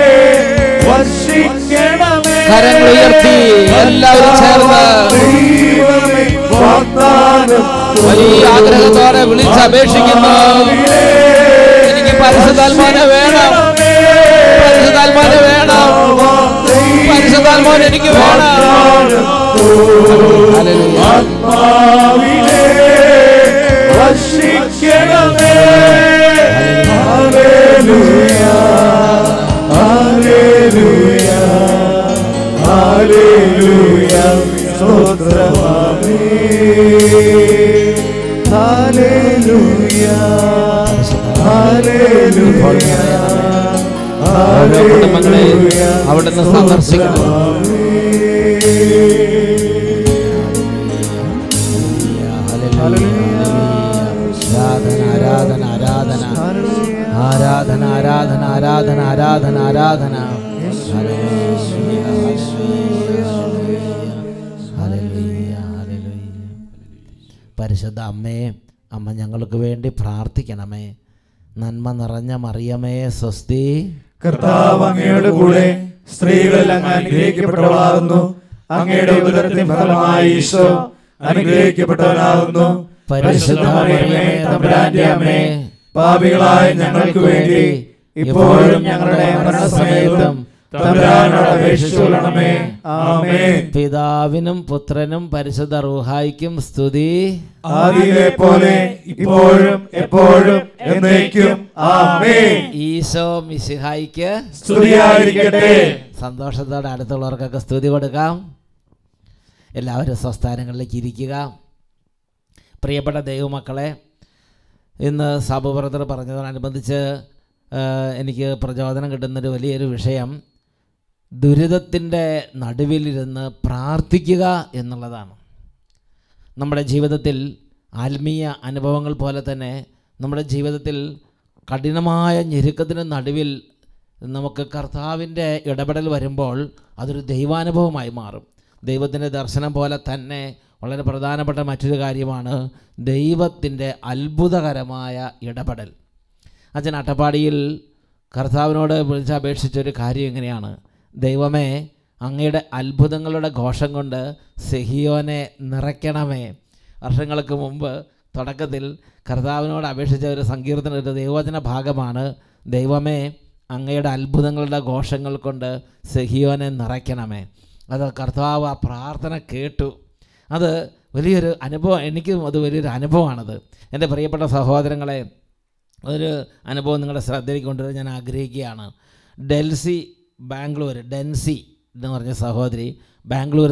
വർഷിക്കണമേ കരങ്ങൾ ഉയർത്തി എല്ലാവരും ചേർന്ന് ദൈവമേ വാഗ്ദാനം വലിയ ആഗ്രഹത്തോടെ വിളിച്ചപേക്ഷിക്കുന്നു എനിക്ക് പരിശുദ്ധാത്മാനെ വേണം പരിശുദ്ധാത്മാനെ വേണം പരിശുദ്ധാത്മാൻ എനിക്ക് വേണം ഹല്ലേലൂയ. ആത്മാവിനെ വർഷിക്കണമേ ഹല്ലേലൂയ ഹല്ലേലൂയ ഹല്ലേലൂയ സ്തോത്രമാമേ ഹല്ലേലൂയ ഹല്ലേലൂയ ഓരോ കുടുംബങ്ങളെ അവിടുന്ന് സന്ദർശിക്കണം ആരാധന ആരാധന ആരാധന ആരാധന ആരാധന ആരാധന ആരാധന ഹല്ലേലൂയ, ഹല്ലേലൂയ, ഹല്ലേലൂയ. പരിശുദ്ധ അമ്മേ അമ്മ ഞങ്ങൾക്ക് വേണ്ടി പ്രാർത്ഥിക്കണമേ നന്മ നിറഞ്ഞ മറിയമേ സ്വസ്തി കർത്താവ് അങ്ങയുടെ കൂടെ സ്ത്രീകളിൽ അങ്ങ് അനുഗ്രഹിക്കപ്പെട്ടവളാകുന്നു അങ്ങയുടെ ഉദരത്തിൻ ഫലമായി ഈശോ അനുഗ്രഹിക്കപ്പെട്ടവനാകുന്നു പരിശുദ്ധ മറിയമേ തമ്പുരാന്റെ അമ്മേ പാപികളായ ഞങ്ങൾക്ക് വേണ്ടി ഇപ്പോഴും ഞങ്ങളുടെ മരണസമയത്തും തമ്പുരാനോട് അപേക്ഷിച്ചുകൊള്ളണമേ ആമേൻ പിതാവിനും പുത്രനും പരിശുദ്ധ റൂഹായിക്കും സ്തുതി ആദിയിലെ പോലെ ഇപ്പോഴും എപ്പോഴും എന്നേക്കും ആമേൻ ഈശോ മിശിഹായിക്ക് സ്തുതിയായിരിക്കട്ടെ സന്തോഷത്തോടെ അടുത്തുള്ളവർക്കൊക്കെ സ്തുതി കൊടുക്കാം എല്ലാവരും സ്വസ്ഥാനങ്ങളിലേക്ക് ഇരിക്കുക പ്രിയപ്പെട്ട ദൈവമക്കളെ ഇന്ന് സാബു ബ്രദർ പറഞ്ഞതിനനുബന്ധിച്ച് ആ, എനിക്ക് പ്രചോദനം കിട്ടുന്നൊരു വലിയൊരു വിഷയം ദുരിതത്തിൻ്റെ നടുവിലിരുന്ന് പ്രാർത്ഥിക്കുക എന്നുള്ളതാണ് നമ്മുടെ ജീവിതത്തിൽ ആത്മീയ അനുഭവങ്ങൾ പോലെ തന്നെ നമ്മുടെ ജീവിതത്തിൽ കഠിനമായ ഞെരുക്കത്തിന് നടുവിൽ നമുക്ക് കർത്താവിൻ്റെ ഇടപെടൽ വരുമ്പോൾ അതൊരു ദൈവാനുഭവമായി മാറും ദൈവത്തിൻ്റെ ദർശനം പോലെ തന്നെ വളരെ പ്രധാനപ്പെട്ട മറ്റൊരു കാര്യമാണ് ദൈവത്തിൻ്റെ അത്ഭുതകരമായ ഇടപെടൽ അച്ഛൻ അട്ടപ്പാടിയിൽ കർത്താവിനോട് വിളിച്ചപേക്ഷിച്ചൊരു കാര്യം എങ്ങനെയാണ് ദൈവമേ അങ്ങയുടെ അത്ഭുതങ്ങളുടെ ഘോഷം കൊണ്ട് സെഹിയോനെ നിറയ്ക്കണമേ വർഷങ്ങൾക്ക് മുമ്പ് തുടക്കത്തിൽ കർത്താവിനോട് അപേക്ഷിച്ച ഒരു സങ്കീർത്തന ഒരു ദൈവവചന ഭാഗമാണ് ദൈവമേ അങ്ങയുടെ അത്ഭുതങ്ങളുടെ ഘോഷങ്ങൾ കൊണ്ട് സെഹിയോനെ നിറയ്ക്കണമേ അത് കർത്താവ് ആ പ്രാർത്ഥന കേട്ടു അത് വലിയൊരു അനുഭവം എനിക്കും അത് വലിയൊരു അനുഭവമാണത് എൻ്റെ പ്രിയപ്പെട്ട സഹോദരങ്ങളെ ഒരു അനുഭവം നിങ്ങളുടെ ശ്രദ്ധയിലേക്ക് കൊണ്ടുവരാൻ ഞാൻ ആഗ്രഹിക്കുകയാണ് ഡെൽസി ബാംഗ്ലൂർ ഡെൻസി എന്ന് പറഞ്ഞ സഹോദരി ബാംഗ്ലൂരിൽ നിന്നാണ്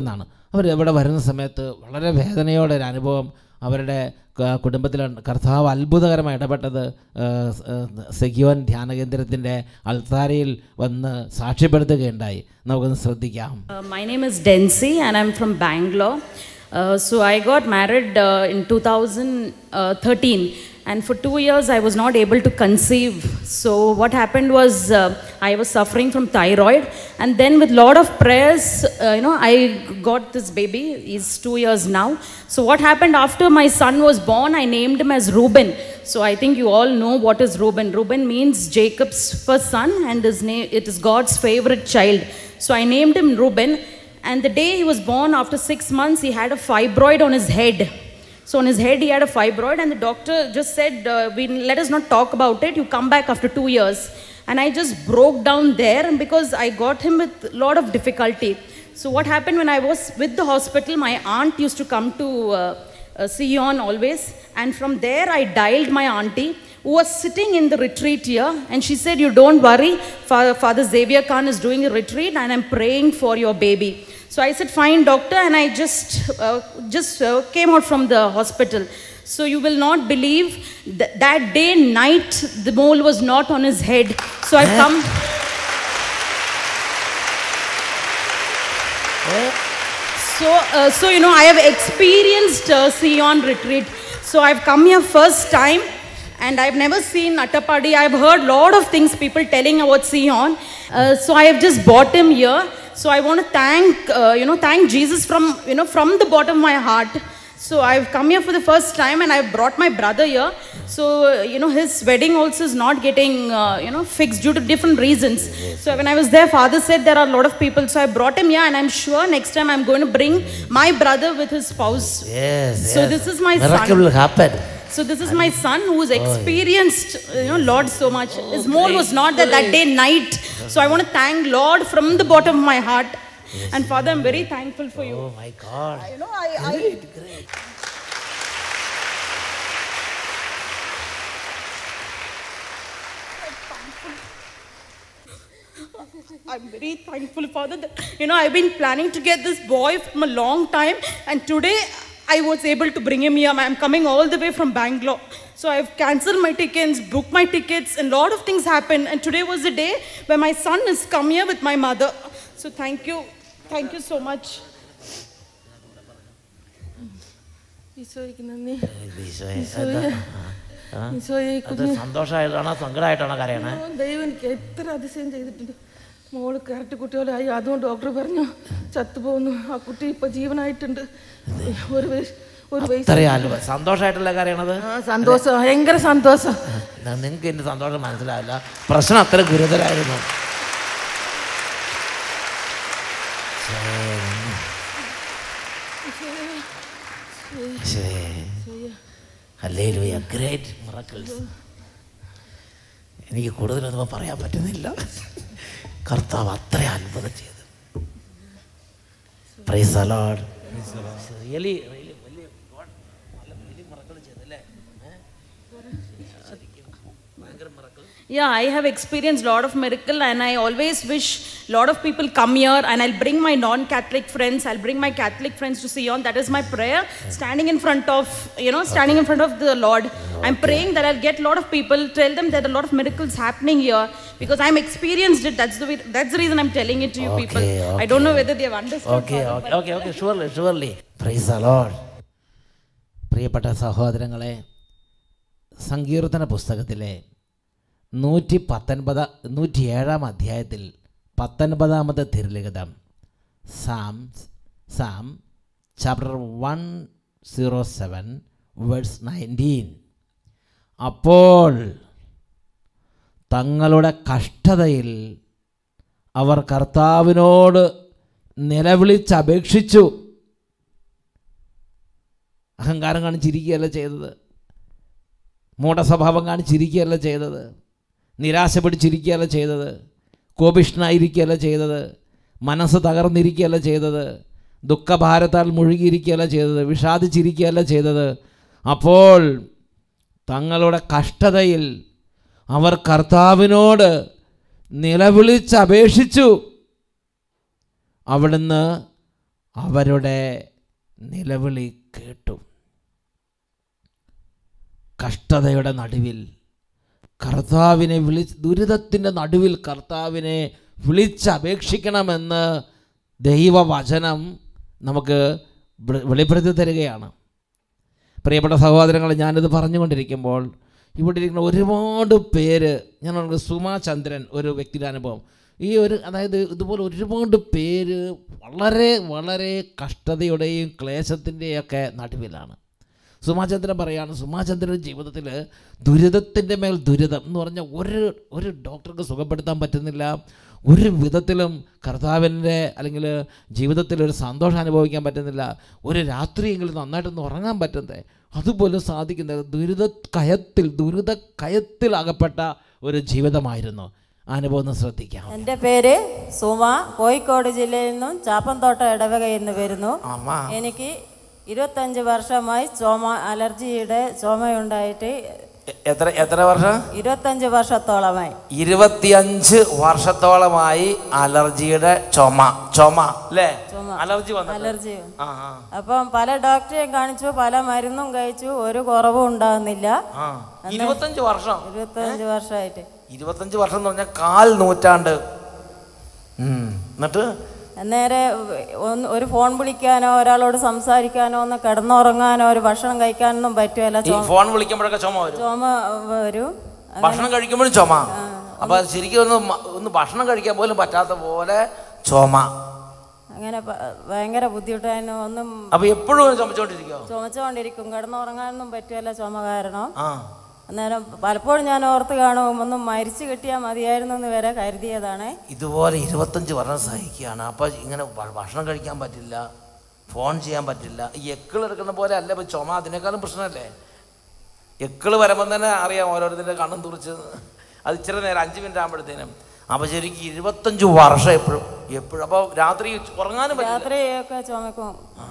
അവർ ഇവിടെ വരുന്ന സമയത്ത് വളരെ വേദനയോടെ ഒരു അനുഭവം അവരുടെ ക- കുടുംബത്തിലുണ്ട് കർത്താവ് അത്ഭുതകരമായി ഇടപെട്ടത് ആ, സ്- ആ, സെഗിയോൻ ധ്യാന കേന്ദ്രത്തിൻ്റെ അൾത്താരയിൽ വന്ന് സാക്ഷ്യപ്പെടുത്തുകയുണ്ടായി നമുക്കൊന്ന് ശ്രദ്ധിക്കാം Uh, my name is Densi and I'm from Bangalore. Uh, so I got married uh, in 2013 and for two years I was not able to conceive. So what happened was uh, I was suffering from thyroid and then with lot of prayers, uh, you know, I got this baby. He's two years now. So what happened after my son was born, I named him as Reuben. So I think you all know what is Reuben. Reuben means Jacob's first son and his name, it is God's favorite child. So I named him Reuben. And the day he was born, after six months, he had a fibroid on his head. So on his head, he had a fibroid, and the doctor just said, uh, we, "Let us not talk about it. You come back after two years." And I just broke down there, and because I got him with a lot of difficulty. So what happened when I was with the hospital? My aunt used to come to uh, uh, Sion always, and from there I dialed my auntie who was sitting in the retreat here, and she said, "You don't worry. Father, Father Xavier Khan is doing a retreat, and I'm praying for your baby." So I said, "Fine, doctor," and I just uh, just uh, came out from the hospital. So you will not believe that that day night the mole was not on his head. So I've come. So, uh, so you know, I have experienced uh, Sion retreat. So I've come here first time, and I've never seen Attapadi. I've heard lot of things people telling about Sion. Uh, so I have just bought him here. So I want to thank, uh, you know, thank Jesus from, you know, from the bottom of my heart. So I've come here for the first time, and I've brought my brother here. So uh, you know, his wedding also is not getting, uh, you know, fixed due to different reasons. So when I was there, father said there are a lot of people. So I brought him here, and I'm sure next time I'm going to bring my brother with his spouse. Yes, So yes. this is my Miracle son. will happen. So this is my son who's experienced, you know, Lord so much. His mole was not there that day night. So I want to thank Lord from the bottom of my heart. And Father, I'm very thankful for you. Oh my God. You know, I, I I'm very thankful, Father. That, you know, I've been planning to get this boy from a long time, and today I was able to bring him here. I'm coming all the way from Bangalore. So I've cancelled my tickets, booked my tickets, and a lot of things happened. And today was the day where my son has come here with my mother. So thank you. Thank you so much. ഈശോയ്ക്ക് നന്ദി ഈശോയെ, ഈശോയെ, അത് ആ, ഈശോയെ അത് കുഞ്ഞ് സന്തോഷമായിട്ടാണോ സങ്കടമായിട്ടാണോ കരയണേ ഓ, ദൈവം എനിക്ക് എത്ര അതിശയം ചെയ്തിട്ടുണ്ട് മോള് കറക്റ്റ് കുട്ടികളായി അതുകൊണ്ട് ഡോക്ടർ പറഞ്ഞു ചത്തുപോകുന്നു ആ കുട്ടി ഇപ്പൊ ജീവനായിട്ടുണ്ട് ഒരു വയസ്സ് ഒരു വയസ്സ് അത്രയും അത്ഭുതം സന്തോഷമായിട്ടല്ലേ കരയണത് ആ സന്തോഷം ഭയങ്കര സന്തോഷം നിങ്ങൾക്ക് എൻ്റെ സന്തോഷം മനസ്സിലാവില്ല പ്രശ്നം അത്ര ഗുരുതരായിരുന്നു ഗ്രേറ്റ് മിറക്കിൾസ് എനിക്ക് കൂടുതലൊന്നും പറയാൻ പറ്റുന്നില്ല കർത്താവ് അത്ര അത്ഭുതം ചെയ്തു പ്രൈസ് അലോഡ് റിയലി റിയലി വലിയ God നല്ല വലിയ miracle ചെയ്തല്ലേ Yeah, I have experienced lot of miracle and I always wish lot of people come here and I'll bring my non-Catholic friends, I'll bring my Catholic friends to Sion. That is my prayer. Standing in front of, you know, standing in front of the Lord. I'm praying that I'll get lot of people, tell them that a lot of miracles happening here because I'm experienced it. That's the way, that's the reason I'm telling it to you people. Okay, I don't know whether they have understood. Okay Father, okay okay okay surely surely praise the Lord പ്രിയപ്പെട്ട സഹോദരങ്ങളെ സങ്കീർത്തന പുസ്തകത്തിലെ നൂറ്റി പത്തൊൻപത് നൂറ്റി ഏഴാം അധ്യായത്തിൽ പത്തൊൻപതാമത്തെ തിരുലിഖിതം psalm psalm chapter one zero seven verse nineteen അപ്പോൾ തങ്ങളുടെ കഷ്ടതയിൽ അവർ കർത്താവിനോട് നിലവിളിച്ചപേക്ഷിച്ചു അഹങ്കാരം കാണിച്ചിരിക്കുകയല്ല ചെയ്തത് മൂഢസ്വഭാവം കാണിച്ചിരിക്കുകയല്ല ചെയ്തത് നിരാശ പിടിച്ചിരിക്കുകയല്ല ചെയ്തത് കോപിഷ്ണായിരിക്കുകയല്ല ചെയ്തത് മനസ്സ് തകർന്നിരിക്കുകയല്ല ചെയ്തത് ദുഃഖഭാരത്താൽ മുഴുകിയിരിക്കുകയല്ല ചെയ്തത് വിഷാദിച്ചിരിക്കുകയല്ല ചെയ്തത് അപ്പോൾ തങ്ങളുടെ കഷ്ടതയിൽ അവർ കർത്താവിനോട് നിലവിളിച്ചപേക്ഷിച്ചു അവിടുന്ന് അവരുടെ നിലവിളി കേട്ടു കഷ്ടതയുടെ നടുവിൽ കർത്താവിനെ വിളി ദുരിതത്തിൻ്റെ നടുവിൽ കർത്താവിനെ വിളിച്ചപേക്ഷിക്കണമെന്ന് ദൈവവചനം നമുക്ക് വെളി- വെളിപ്പെടുത്തി തരികയാണ് പ്രിയപ്പെട്ട സഹോദരങ്ങൾ ഞാനിത് പറഞ്ഞുകൊണ്ടിരിക്കുമ്പോൾ ഇവിടെ ഇരിക്കുന്ന ഒരുപാട് പേര് ഞാൻ പറഞ്ഞു സുമാ ചന്ദ്രൻ ഒരു വ്യക്തിയുടെ അനുഭവം ഈ ഒരു അതായത് ഇതുപോലെ ഒരുപാട് പേര് വളരെ വളരെ കഷ്ടതയുടെയും ക്ലേശത്തിൻ്റെയൊക്കെ നടുവിലാണ് സുമാചന്ദ്രൻ പറയാണ് സുമാചന്ദ്രൻ്റെ ജീവിതത്തിൽ ദുരിതത്തിൻ്റെ മേൽ ദുരിതം എന്ന് പറഞ്ഞാൽ ഒരു ഒരു ഡോക്ടർക്ക് സുഖപ്പെടുത്താൻ പറ്റുന്നില്ല ഒരു വിധത്തിലും കർത്താവിൻ്റെ അല്ലെങ്കിൽ ജീവിതത്തിൽ ഒരു സന്തോഷം അനുഭവിക്കാൻ പറ്റുന്നില്ല ഒരു രാത്രിയെങ്കിലും നന്നായിട്ടൊന്ന് ഉറങ്ങാൻ പറ്റുന്നത് അതുപോലും സാധിക്കുന്നത് ദുരിത കയത്തിൽ ദുരിത കയത്തിൽ അകപ്പെട്ട ഒരു ജീവിതമായിരുന്നു ആ അനുഭവം ഒന്ന് ശ്രദ്ധിക്കാം എൻ്റെ പേര് സുമ കോഴിക്കോട് ജില്ലയിൽ നിന്നും ചാപ്പന്തോട്ട ഇടവകയിൽ നിന്ന് വരുന്നു ആമാ എനിക്ക് ഇരുപത്തഞ്ച് വർഷമായി ചുമ അലർജിയുടെ ചുമയുണ്ടായിട്ട് എ- എത്ര എത്ര വർഷം ഇരുപത്തഞ്ച് വർഷത്തോളമായി ഇരുപത്തിയഞ്ച് വർഷത്തോളമായി അലർജിയുടെ ചുമ ചുമ അല്ലേ ചുമ. അലർജി വന്നു അലർജി ആ ആ അപ്പം പല ഡോക്ടറെയും കാണിച്ചു പല മരുന്നും കഴിച്ചു ഒരു കുറവും ഉണ്ടാകുന്നില്ല ആ ഇരുപത്തഞ്ച് വർഷം ഇരുപത്തഞ്ച് വർഷമായിട്ട് ഇരുപത്തഞ്ച് വർഷം എന്ന് പറഞ്ഞാൽ കാൽ നൂറ്റാണ്ട് ഉം. എന്നിട്ട് അന്നേരം ഒന്ന് ഒരു ഫോൺ വിളിക്കാനോ ഒരാളോട് സംസാരിക്കാനോ ഒന്ന് കിടന്നുറങ്ങാനോ ഒരു ഭക്ഷണം കഴിക്കാനൊന്നും പറ്റുമല്ല ഈ ചുമ ഫോൺ വിളിക്കുമ്പോഴൊക്കെ ചുമ വരും ചുമ വരും ഭക്ഷണം കഴിക്കുമ്പോഴും ചുമ അപ്പൊ അത് ശരിക്കും ഒന്ന് മ- ഒന്ന് ഭക്ഷണം കഴിക്കാൻ പോലും പറ്റാത്ത പോലെ ചുമ അങ്ങനെ പ- ഭയങ്കര ബുദ്ധിമുട്ടായിരുന്നു ഒന്നും അപ്പൊ എപ്പോഴും ചുമച്ചോണ്ടിരിക്കോ ചുമച്ചുകൊണ്ടിരിക്കും കിടന്നുറങ്ങാനൊന്നും പറ്റുമല്ല ചുമ കാരണം ആ അന്നേരം പലപ്പോഴും ഞാൻ ഓർത്ത് കാണും ഒന്ന് മരിച്ചു കിട്ടിയാൽ മതിയായിരുന്നു എന്ന് വരെ കരുതിയതാണ് ഇതുപോലെ ഇരുപത്തഞ്ച് വർഷം സഹിക്കുകയാണ് അപ്പൊ ഇങ്ങനെ ഭ- ഭക്ഷണം കഴിക്കാൻ പറ്റില്ല ഫോൺ ചെയ്യാൻ പറ്റില്ല ഈ എക്കിൾ എടുക്കുന്ന പോലെ അല്ല ഇപ്പൊ ചുമ അതിനേക്കാളും പ്രശ്നമല്ലേ എക്കിള് വരുമ്പോൾ തന്നെ അറിയാം ഓരോരുത്തരുടെ കണ്ണും തുറിച്ച് അത് ഇച്ചിരി നേരം അഞ്ച് മിനിറ്റ് ആകുമ്പോഴത്തേനും അപ്പൊ ശരിക്കും ഇരുപത്തഞ്ച് വർഷം എപ്പോഴും എപ്പോഴും അപ്പൊ രാത്രി ഉറങ്ങാനും പറ്റില്ല രാത്രിയൊക്കെ ചുമക്കും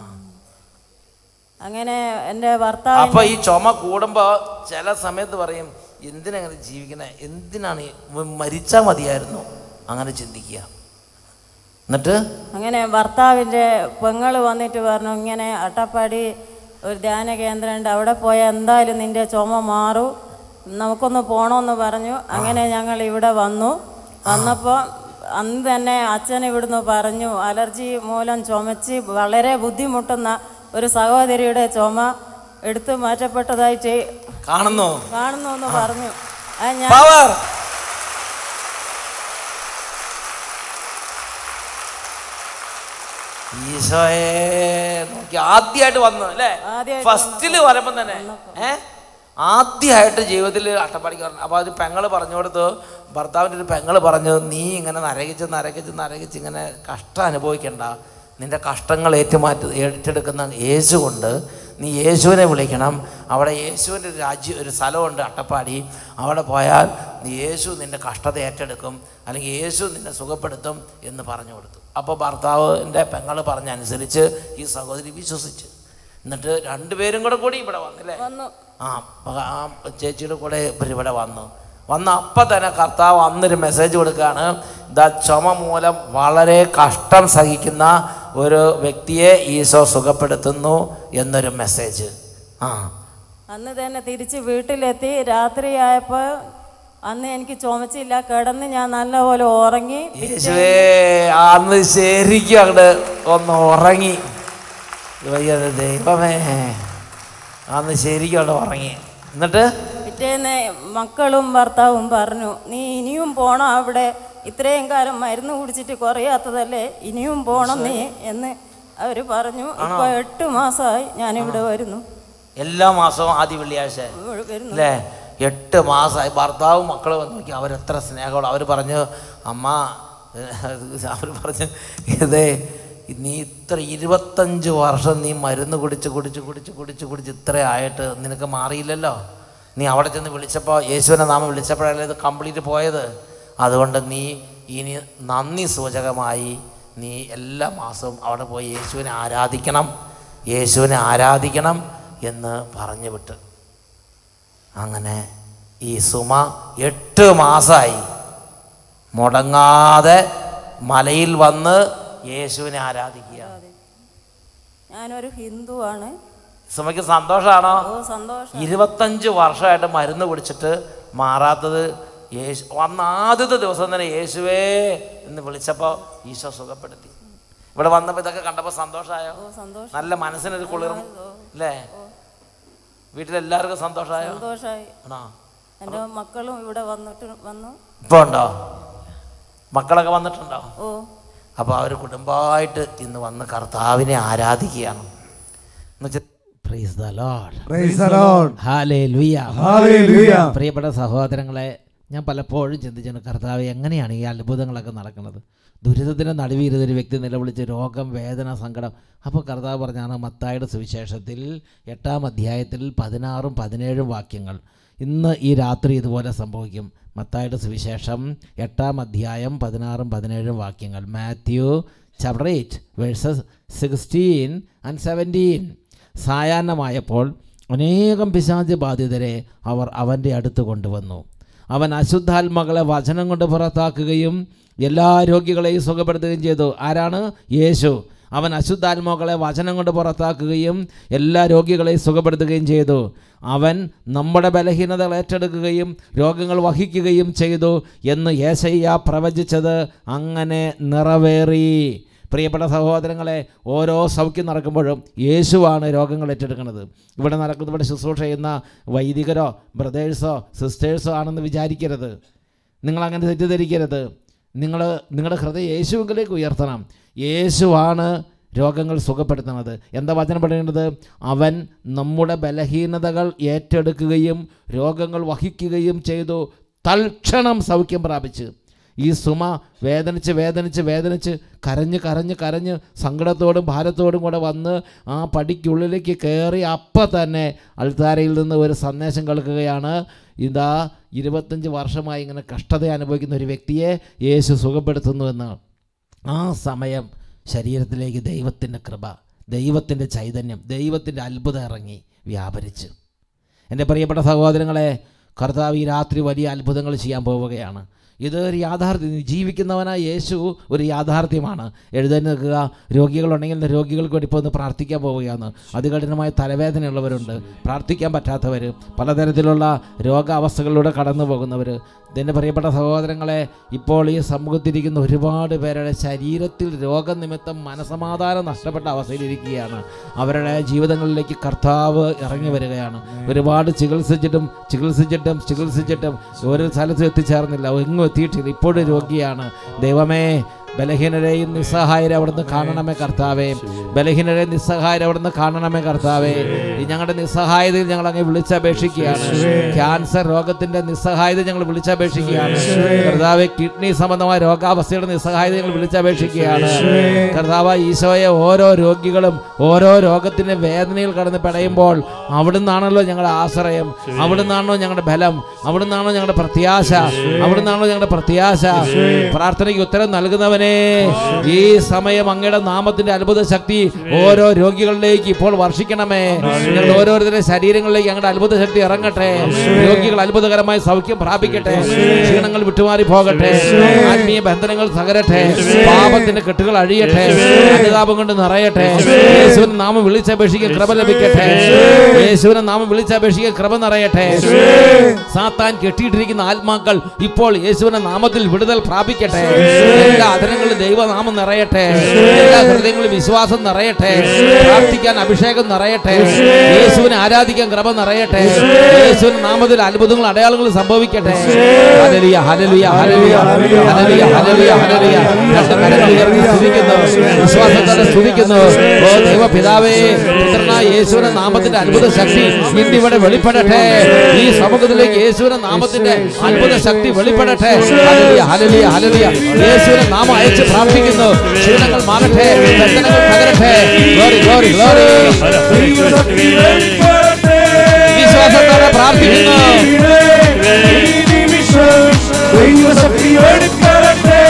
അങ്ങനെ എൻ്റെ ഭർത്താവ് അപ്പൊ ഈ ചുമ കൂടുമ്പോ ചില സമയത്ത് പറയും എന്തിനങ്ങനെ ജീവിക്കണേ എന്തിനാണ് ഈ മ- മരിച്ചാ മതിയായിരുന്നു അങ്ങനെ ചിന്തിക്കുക എന്നിട്ട് അങ്ങനെ ഭർത്താവിൻ്റെ പെങ്ങൾ വന്നിട്ട് പറഞ്ഞു ഇങ്ങനെ അട്ടപ്പാടി ഒരു ധ്യാന കേന്ദ്രം ഉണ്ട് അവിടെ പോയാൽ എന്തായാലും നിന്റെ ചുമ മാറും നമുക്കൊന്ന് പോകണമെന്ന് പറഞ്ഞു അങ്ങനെ ഞങ്ങൾ ഇവിടെ വന്നു വന്നപ്പോൾ അന്ന് തന്നെ അച്ഛൻ ഇവിടുന്ന് പറഞ്ഞു അലർജി മൂലം ചുമച്ച് വളരെ ബുദ്ധിമുട്ടുന്ന ഒരു സഹോദരിയുടെ ചുമ എടുത്തു മാറ്റപ്പെട്ടതായിട്ട് കാണുന്നു കാണുന്നു എന്ന് പറഞ്ഞു അത് ഞാൻ പവർ ഈശോയെ നോക്കി ആദ്യമായിട്ട് വന്നു അല്ലേ ആദ്യായിട്ട് ഫസ്റ്റില് വരുമ്പം തന്നെ ഏ ആദ്യമായിട്ട് ജീവിതത്തിൽ അട്ടപ്പാടിക്ക് പറഞ്ഞു അപ്പോൾ ഒരു പെങ്ങള് പറഞ്ഞു കൊടുത്തു ഭർത്താവിൻ്റെ ഒരു പെങ്ങള് പറഞ്ഞു നീ ഇങ്ങനെ നരകിച്ച് നരകിച്ച് നരകിച്ച് ഇങ്ങനെ കഷ്ടം അനുഭവിക്കണ്ട നിന്റെ കഷ്ടങ്ങൾ ഏറ്റുമാറ്റി ഏറ്റെടുക്കുന്ന യേശു കൊണ്ട് നീ യേശുവിനെ വിളിക്കണം അവിടെ യേശുവിൻ്റെ ഒരു രാജ്യം ഒരു സ്ഥലമുണ്ട് അട്ടപ്പാടി അവിടെ പോയാൽ നീ യേശു നിന്റെ കഷ്ടത ഏറ്റെടുക്കും അല്ലെങ്കിൽ യേശു നിന്നെ സുഖപ്പെടുത്തും എന്ന് പറഞ്ഞു കൊടുത്തു അപ്പോൾ ഭർത്താവിൻ്റെ പെങ്ങൾ പറഞ്ഞനുസരിച്ച് ഈ സഹോദരി വിശ്വസിച്ച് എന്നിട്ട് രണ്ടുപേരും കൂടെ കൂടി ഇവിടെ വന്നില്ലേ വന്നു ആ അപ്പൊ ആ ചേച്ചിയുടെ കൂടെ ഇവർ ഇവിടെ വന്നു വന്ന അപ്പം തന്നെ കർത്താവ് അന്നൊരു മെസ്സേജ് കൊടുക്കുകയാണ് ഇതാ ചുമ മൂലം വളരെ കഷ്ടം സഹിക്കുന്ന ഒരു വ്യക്തിയെ ഈശോ സുഖപ്പെടുത്തുന്നു എന്നൊരു മെസ്സേജ് ആ അന്ന് തന്നെ തിരിച്ച് വീട്ടിലെത്തി രാത്രിയായപ്പോൾ അന്ന് എനിക്ക് ചുമച്ചില്ല കിടന്ന് ഞാൻ നല്ലപോലെ ഉറങ്ങി യേശുവേ അന്ന് ശരിക്കും അങ്ങോട്ട് ഒന്ന് ഉറങ്ങി അയ്യോ, ദൈവമേ അന്ന് ശരിക്കും അവിടെ ഉറങ്ങി എന്നിട്ട് പിറ്റേന്ന് മക്കളും ഭർത്താവും പറഞ്ഞു നീ ഇനിയും പോണം അവിടെ ഇത്രയും കാലം മരുന്ന് കുടിച്ചിട്ട് കുറയാത്തതല്ലേ ഇനിയും പോണം നീ എന്ന് അവർ പറഞ്ഞു ഇപ്പൊ എട്ട് മാസമായി ഞാനിവിടെ വരുന്നു എല്ലാ മാസവും ആദ്യ വെള്ളിയാഴ്ച ഇവിടെ വരുന്നു അല്ലേ എട്ട് മാസമായി ഭർത്താവും മക്കളും വന്ന് നോക്കി അവരെത്ര സ്നേഹമുള്ള അവർ പറഞ്ഞു അമ്മ അവർ പറഞ്ഞു ഇതേ നീ ഇത്ര ഇരുപത്തഞ്ച് വർഷം നീ മരുന്ന് കുടിച്ച് കുടിച്ച് കുടിച്ച് കുടിച്ച് കുടിച്ച് ഇത്ര ആയിട്ട് നിനക്ക് മാറിയില്ലല്ലോ നീ അവിടെ ചെന്ന് വിളിച്ചപ്പോൾ യേശുവിനെ നാമം വിളിച്ചപ്പോഴല്ലേ ഇത് കംപ്ലീറ്റ് പോയത് അതുകൊണ്ട് നീ ഇനി നന്ദി സൂചകമായി നീ എല്ലാ മാസവും അവിടെ പോയി യേശുവിനെ ആരാധിക്കണം യേശുവിനെ ആരാധിക്കണം എന്ന് പറഞ്ഞു വിട്ട് അങ്ങനെ ഈ സുമ എട്ട് മാസമായി മുടങ്ങാതെ മലയിൽ വന്ന് യേശുവിനെ ആരാധിക്കുക ഞാനൊരു ഹിന്ദുവാണ് സുമയ്ക്ക് സന്തോഷമാണോ ഓ സന്തോഷം ഇരുപത്തഞ്ച് വർഷമായിട്ട് മരുന്ന് കുടിച്ചിട്ട് മാറാത്തത് യേശു വന്ന ആദ്യത്തെ ദിവസം തന്നെ യേശുവേ എന്ന് വിളിച്ചപ്പോൾ ഈശോ സുഖപ്പെടുത്തി ഇവിടെ വന്നപ്പോൾ ഇതൊക്കെ കണ്ടപ്പോൾ സന്തോഷമായോ ഓ സന്തോഷം നല്ല മനസ്സിനൊരു കുളിർമ അല്ലേ വീട്ടിലെല്ലാവർക്കും സന്തോഷമായോ സന്തോഷമായി ആണോ എൻ്റെ മക്കളും ഇവിടെ വന്നിട്ട് വന്നു ഇപ്പോൾ ഉണ്ടോ മക്കളൊക്കെ വന്നിട്ടുണ്ടോ ഓ അപ്പോൾ അവർ കുടുംബമായിട്ട് ഇന്ന് വന്ന് കർത്താവിനെ ആരാധിക്കുകയാണ് എന്നുവെച്ചാൽ price the Lord Praise the Lord. Hallelujah Hallelujah. പ്രിയപ്പെട്ട സഹോദരങ്ങളെ ഞാൻ പലപ്പോഴും ചിന്തിച്ചിട്ടുണ്ട് കർത്താവ് എങ്ങനെയാണ് ഈ അത്ഭുതങ്ങളൊക്കെ നടക്കുന്നത് ദുരിതത്തിൻ്റെ നടുവിരുന്ന ഒരു വ്യക്തി നിലവിളിച്ച് രോഗം വേദന സങ്കടം അപ്പോൾ കർത്താവ് പറഞ്ഞാണ് മത്തായുടെ സുവിശേഷത്തിൽ എട്ടാം അധ്യായത്തിൽ പതിനാറും പതിനേഴും വാക്യങ്ങൾ ഇന്ന് ഈ രാത്രി ഇതുപോലെ സംഭവിക്കും മത്തായുടെ സുവിശേഷം എട്ടാം അധ്യായം പതിനാറും പതിനേഴും വാക്യങ്ങൾ Matthew chapter eight verses sixteen and seventeen സായാഹ്നമായപ്പോൾ അനേകം പിശാച് ബാധിതരെ അവർ അവൻ്റെ അടുത്ത് കൊണ്ടുവന്നു അവൻ അശുദ്ധാത്മകളെ വചനം കൊണ്ട് പുറത്താക്കുകയും എല്ലാ രോഗികളെയും സുഖപ്പെടുത്തുകയും ചെയ്തു ആരാണ് യേശു അവൻ അശുദ്ധാത്മാക്കളെ വചനം കൊണ്ട് പുറത്താക്കുകയും എല്ലാ രോഗികളെയും സുഖപ്പെടുത്തുകയും ചെയ്തു അവൻ നമ്മുടെ ബലഹീനതകൾ ഏറ്റെടുക്കുകയും രോഗങ്ങൾ വഹിക്കുകയും ചെയ്തു എന്ന് യേശയ്യ പ്രവചിച്ചത് അങ്ങനെ നിറവേറി പ്രിയപ്പെട്ട സഹോദരങ്ങളെ ഓരോ സൗഖ്യം നടക്കുമ്പോഴും യേശുവാണ് രോഗങ്ങൾ ഏറ്റെടുക്കുന്നത് ഇവിടെ നടക്കുന്ന ഇവിടെ ശുശ്രൂഷ ചെയ്യുന്ന വൈദികരോ ബ്രദേഴ്സോ സിസ്റ്റേഴ്സോ ആണെന്ന് വിചാരിക്കരുത് നിങ്ങളങ്ങനെ തെറ്റിദ്ധരിക്കരുത് നിങ്ങൾ നിങ്ങളുടെ ഹൃദയം യേശുവിലേക്ക് ഉയർത്തണം യേശുവാണ് രോഗങ്ങൾ സുഖപ്പെടുത്തുന്നത് എന്താ വചനം പറയുന്നത് അവൻ നമ്മുടെ ബലഹീനതകൾ ഏറ്റെടുക്കുകയും രോഗങ്ങൾ വഹിക്കുകയും ചെയ്തു തൽക്ഷണം സൗഖ്യം പ്രാപിച്ച് ഈ സുമ വേദനിച്ച് വേദനിച്ച് വേദനിച്ച് കരഞ്ഞ് കരഞ്ഞ് കരഞ്ഞ് സങ്കടത്തോടും ഭാരത്തോടും കൂടെ വന്ന് ആ പടിക്കുള്ളിലേക്ക് കയറി അപ്പം തന്നെ അൾത്താരയിൽ നിന്ന് ഒരു സന്ദേശം കേൾക്കുകയാണ് ഇതാ ഇരുപത്തഞ്ച് വർഷമായി ഇങ്ങനെ കഷ്ടത അനുഭവിക്കുന്ന ഒരു വ്യക്തിയെ യേശു സുഖപ്പെടുത്തുന്നുവെന്ന് ആ സമയം ശരീരത്തിലേക്ക് ദൈവത്തിൻ്റെ കൃപ ദൈവത്തിൻ്റെ ചൈതന്യം ദൈവത്തിൻ്റെ അത്ഭുതം ഇറങ്ങി വ്യാപരിച്ചു എൻ്റെ പ്രിയപ്പെട്ട സഹോദരങ്ങളെ കർത്താവ് ഈ രാത്രി വലിയ അത്ഭുതങ്ങൾ ചെയ്യാൻ പോവുകയാണ് ഇത് ഒരു യാഥാർത്ഥ്യം ജീവിക്കുന്നവനായ യേശു ഒരു യാഥാർത്ഥ്യമാണ് എഴുന്നേറ്റ് നിൽക്കുക രോഗികളുണ്ടെങ്കിൽ രോഗികൾക്ക് വേണ്ടി ഇപ്പോൾ ഒന്ന് പ്രാർത്ഥിക്കാൻ പോവുകയാണ് അതികഠിനമായ തലവേദനയുള്ളവരുണ്ട് പ്രാർത്ഥിക്കാൻ പറ്റാത്തവർ പലതരത്തിലുള്ള രോഗാവസ്ഥകളിലൂടെ കടന്നു പോകുന്നവർ എൻ്റെ പ്രിയപ്പെട്ട സഹോദരങ്ങളെ ഇപ്പോൾ ഈ സമൂഹത്തിരിക്കുന്ന ഒരുപാട് പേരുടെ ശരീരത്തിൽ രോഗനിമിത്തം മനസമാധാനം നഷ്ടപ്പെട്ട അവസ്ഥയിലിരിക്കുകയാണ് അവരുടെ ജീവിതങ്ങളിലേക്ക് കർത്താവ് ഇറങ്ങി വരികയാണ് ഒരുപാട് ചികിത്സിച്ചിട്ടും ചികിത്സിച്ചിട്ടും ചികിത്സിച്ചിട്ടും ഒരു സ്ഥലത്തും എത്തിച്ചേർന്നില്ല എങ്ങും എത്തിയിട്ടില്ല ഇപ്പോഴും രോഗിയാണ് ദൈവമേ ബലഹീനരെയും നിസ്സഹായരെ അവിടുന്ന് കാണണമേ കർത്താവേ ബലഹീനരെ നിസ്സഹായരെ അവിടുന്ന് കാണണമേ കർത്താവേ ഈ ഞങ്ങളുടെ നിസ്സഹായതയിൽ ഞങ്ങൾ അങ്ങ് വിളിച്ചപേക്ഷിക്കുകയാണ് ക്യാൻസർ രോഗത്തിന്റെ നിസ്സഹായത ഞങ്ങൾ വിളിച്ചപേക്ഷിക്കുകയാണ് കർത്താവെ കിഡ്നി സംബന്ധമായ രോഗാവസ്ഥയുടെ നിസ്സഹായത ഞങ്ങൾ വിളിച്ചപേക്ഷിക്കുകയാണ് കർത്താവ് ഈശോയെ ഓരോ രോഗികളും ഓരോ രോഗത്തിന്റെ വേദനയിൽ കടന്ന് പിടയുമ്പോൾ അവിടുന്നാണല്ലോ ഞങ്ങളുടെ ആശ്രയം അവിടുന്നാണോ ഞങ്ങളുടെ ബലം അവിടുന്നാണോ ഞങ്ങളുടെ പ്രത്യാശ അവിടുന്നാണോ ഞങ്ങളുടെ പ്രത്യാശ പ്രാർത്ഥനയ്ക്ക് ഉത്തരം നൽകുന്നവനെ ഈ സമയം അങ്ങയുടെ നാമത്തിന്റെ അത്ഭുത ശക്തി ഓരോ രോഗികളിലേക്ക് ഇപ്പോൾ വർഷിക്കണമേ ഞങ്ങളുടെ ഓരോരുത്തരുടെ ശരീരങ്ങളിലേക്ക് ഞങ്ങളുടെ അത്ഭുത ശക്തി ഇറങ്ങട്ടെ രോഗികൾ അത്ഭുതകരമായി സൗഖ്യം പ്രാപിക്കട്ടെ ക്ഷീണങ്ങൾ വിട്ടുമാറി പോകട്ടെ ആത്മീയ ബന്ധനങ്ങൾ തകരട്ടെ പാപത്തിന്റെ കെട്ടുകൾ അഴിയട്ടെ അനുതാപം കൊണ്ട് നിറയട്ടെ യേശുവിന്റെ നാമം വിളിച്ചപേക്ഷിക്കാൻ കൃപ ലഭിക്കട്ടെ യേശുവിന്റെ നാമം വിളിച്ചപേക്ഷിക്കാൻ കൃപ നിറയട്ടെ സാത്താൻ കെട്ടിയിട്ടിരിക്കുന്ന ആത്മാക്കൾ ഇപ്പോൾ യേശുവിന്റെ നാമത്തിൽ വിടുതൽ പ്രാപിക്കട്ടെ എല്ലാ അധരങ്ങളിലും ദൈവനാമം നിറയട്ടെ എല്ലാ ഹൃദയങ്ങളിലും വിശ്വാസം നിറയട്ടെ പ്രാർത്ഥിക്കാൻ അഭിഷേകം നിറയട്ടെ യേശുവിനെ ആരാധിക്കാൻ കൃപ നിറയട്ടെ യേശുവിന്റെ നാമത്തിൽ അത്ഭുതങ്ങൾ അടയാളങ്ങൾ സംഭവിക്കട്ടെ hallelujah hallelujah hallelujah hallelujah hallelujah hallelujah രണ്ട് കരങ്ങൾ ഉയർത്തി സ്തുതിക്കുന്നു വിശ്വാസത്തോടെ സ്തുതിക്കുന്നു ഓ ദൈവ പിതാവേ പുത്രനായ യേശുവിന്റെ നാമത്തിന്റെ അത്ഭുത ശക്തി ഇന്ന് ഇവിടെ വെളിപ്പെടട്ടെ ഈ സമൂഹത്തിലേക്ക് യേശുവിന്റെ നാമത്തിന്റെ അത്ഭുത ശക്തി വെളിപ്പെടട്ടെ ഹല്ലേലൂയ ഹല്ലേലൂയ ഹല്ലേലൂയ യേശുവിന്റെ നാമം അയച്ച് പ്രാർത്ഥിക്കുന്നു ക്ഷീണങ്ങൾ മാറട്ടെ ബന്ധനങ്ങൾ തകരട്ടെ ഗ്ലോറി ഗ്ലോറി ഗ്ലോറി ദൈവശക്തി വെളിപ്പെടട്ടെ. വിശ്വാസത്തോടെ പ്രാർത്ഥിക്കുന്നു ഈ നിമിഷം ദൈവശക്തി വെളിപ്പെടട്ടെ.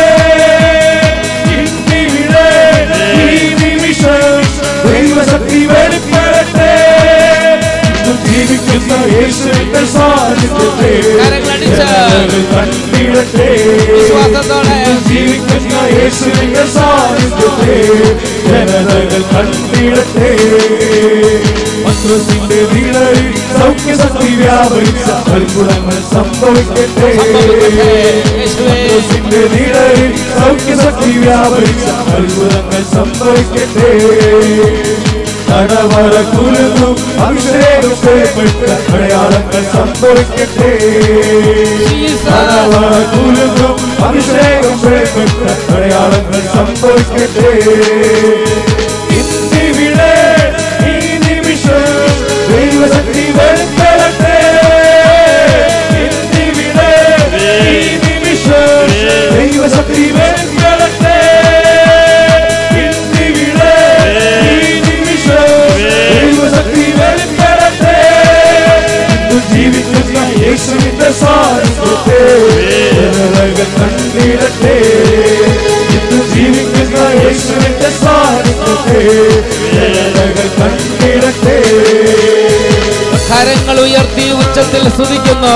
ഇന്നിവിടെ ഈ നിമിഷം ദൈവശക്തി വെളിപ്പെടട്ടെ. ഇന്നും ജീവിക്കുന്ന ജീവിക്കുന്ന യേശുവിന്റെ സാന്നിധ്യത്തെ കരങ്ങളടിച്ച് ജനതകൾ കണ്ടിടട്ടെ വിശ്വാസത്തോടെ ജീവിക്കുന്ന യേശുവിന്റെ സാന്നിധ്യത്തെ ജനതകൾ കണ്ടിടട്ടെ പത്രത്തിന്റെ നീളയിൽ സൗഖ്യശക്തി വ്യാപരിച്ച അത്ഭുതങ്ങൾ സംഭവിക്കട്ടെ സംഭവിക്കട്ടെ. യേശുവേ. പത്രത്തിന്റെ നീളയിൽ സൗഖ്യശക്തി വ്യാപരിച്ച അത്ഭുതങ്ങൾ സംഭവിക്കട്ടെ കടവറ കുലുങ്ങും അഭിഷേകം ചെയ്യപ്പെട്ട അടയാളങ്ങൾ സംഭവിക്കട്ടെ കടവറ കുലുങ്ങും അഭിഷേകം ചെയ്യപ്പെട്ട അടയാളങ്ങൾ സംഭവിക്കട്ടെ ഇന്നിവിടെ ഈ നിമിഷം ദൈവശക്തി വെളിപ്പെടട്ടെ ഇന്നിവിടെ ഈ നിമിഷം ദൈവശക്തി വെളിപ്പെടട്ടെ ഇന്നിവിടെ ഈ നിമിഷം ദൈവശക്തി വെളിപ്പെടട്ടെ ഇന്ന് ജീവിക്കുന്ന യേശുവിന്റെ സാന്നിധ്യത്തെ ജനതകൾ കണ്ടിടട്ടെ ഇന്ന് ജീവിക്കുന്ന യേശുവിന്റെ സാന്നിധ്യത്തെ ജനതകൾ കണ്ടിടട്ടെ കരങ്ങൾ ഉയർത്തി ഉച്ചത്തിൽ സ്തുതിക്കുന്നു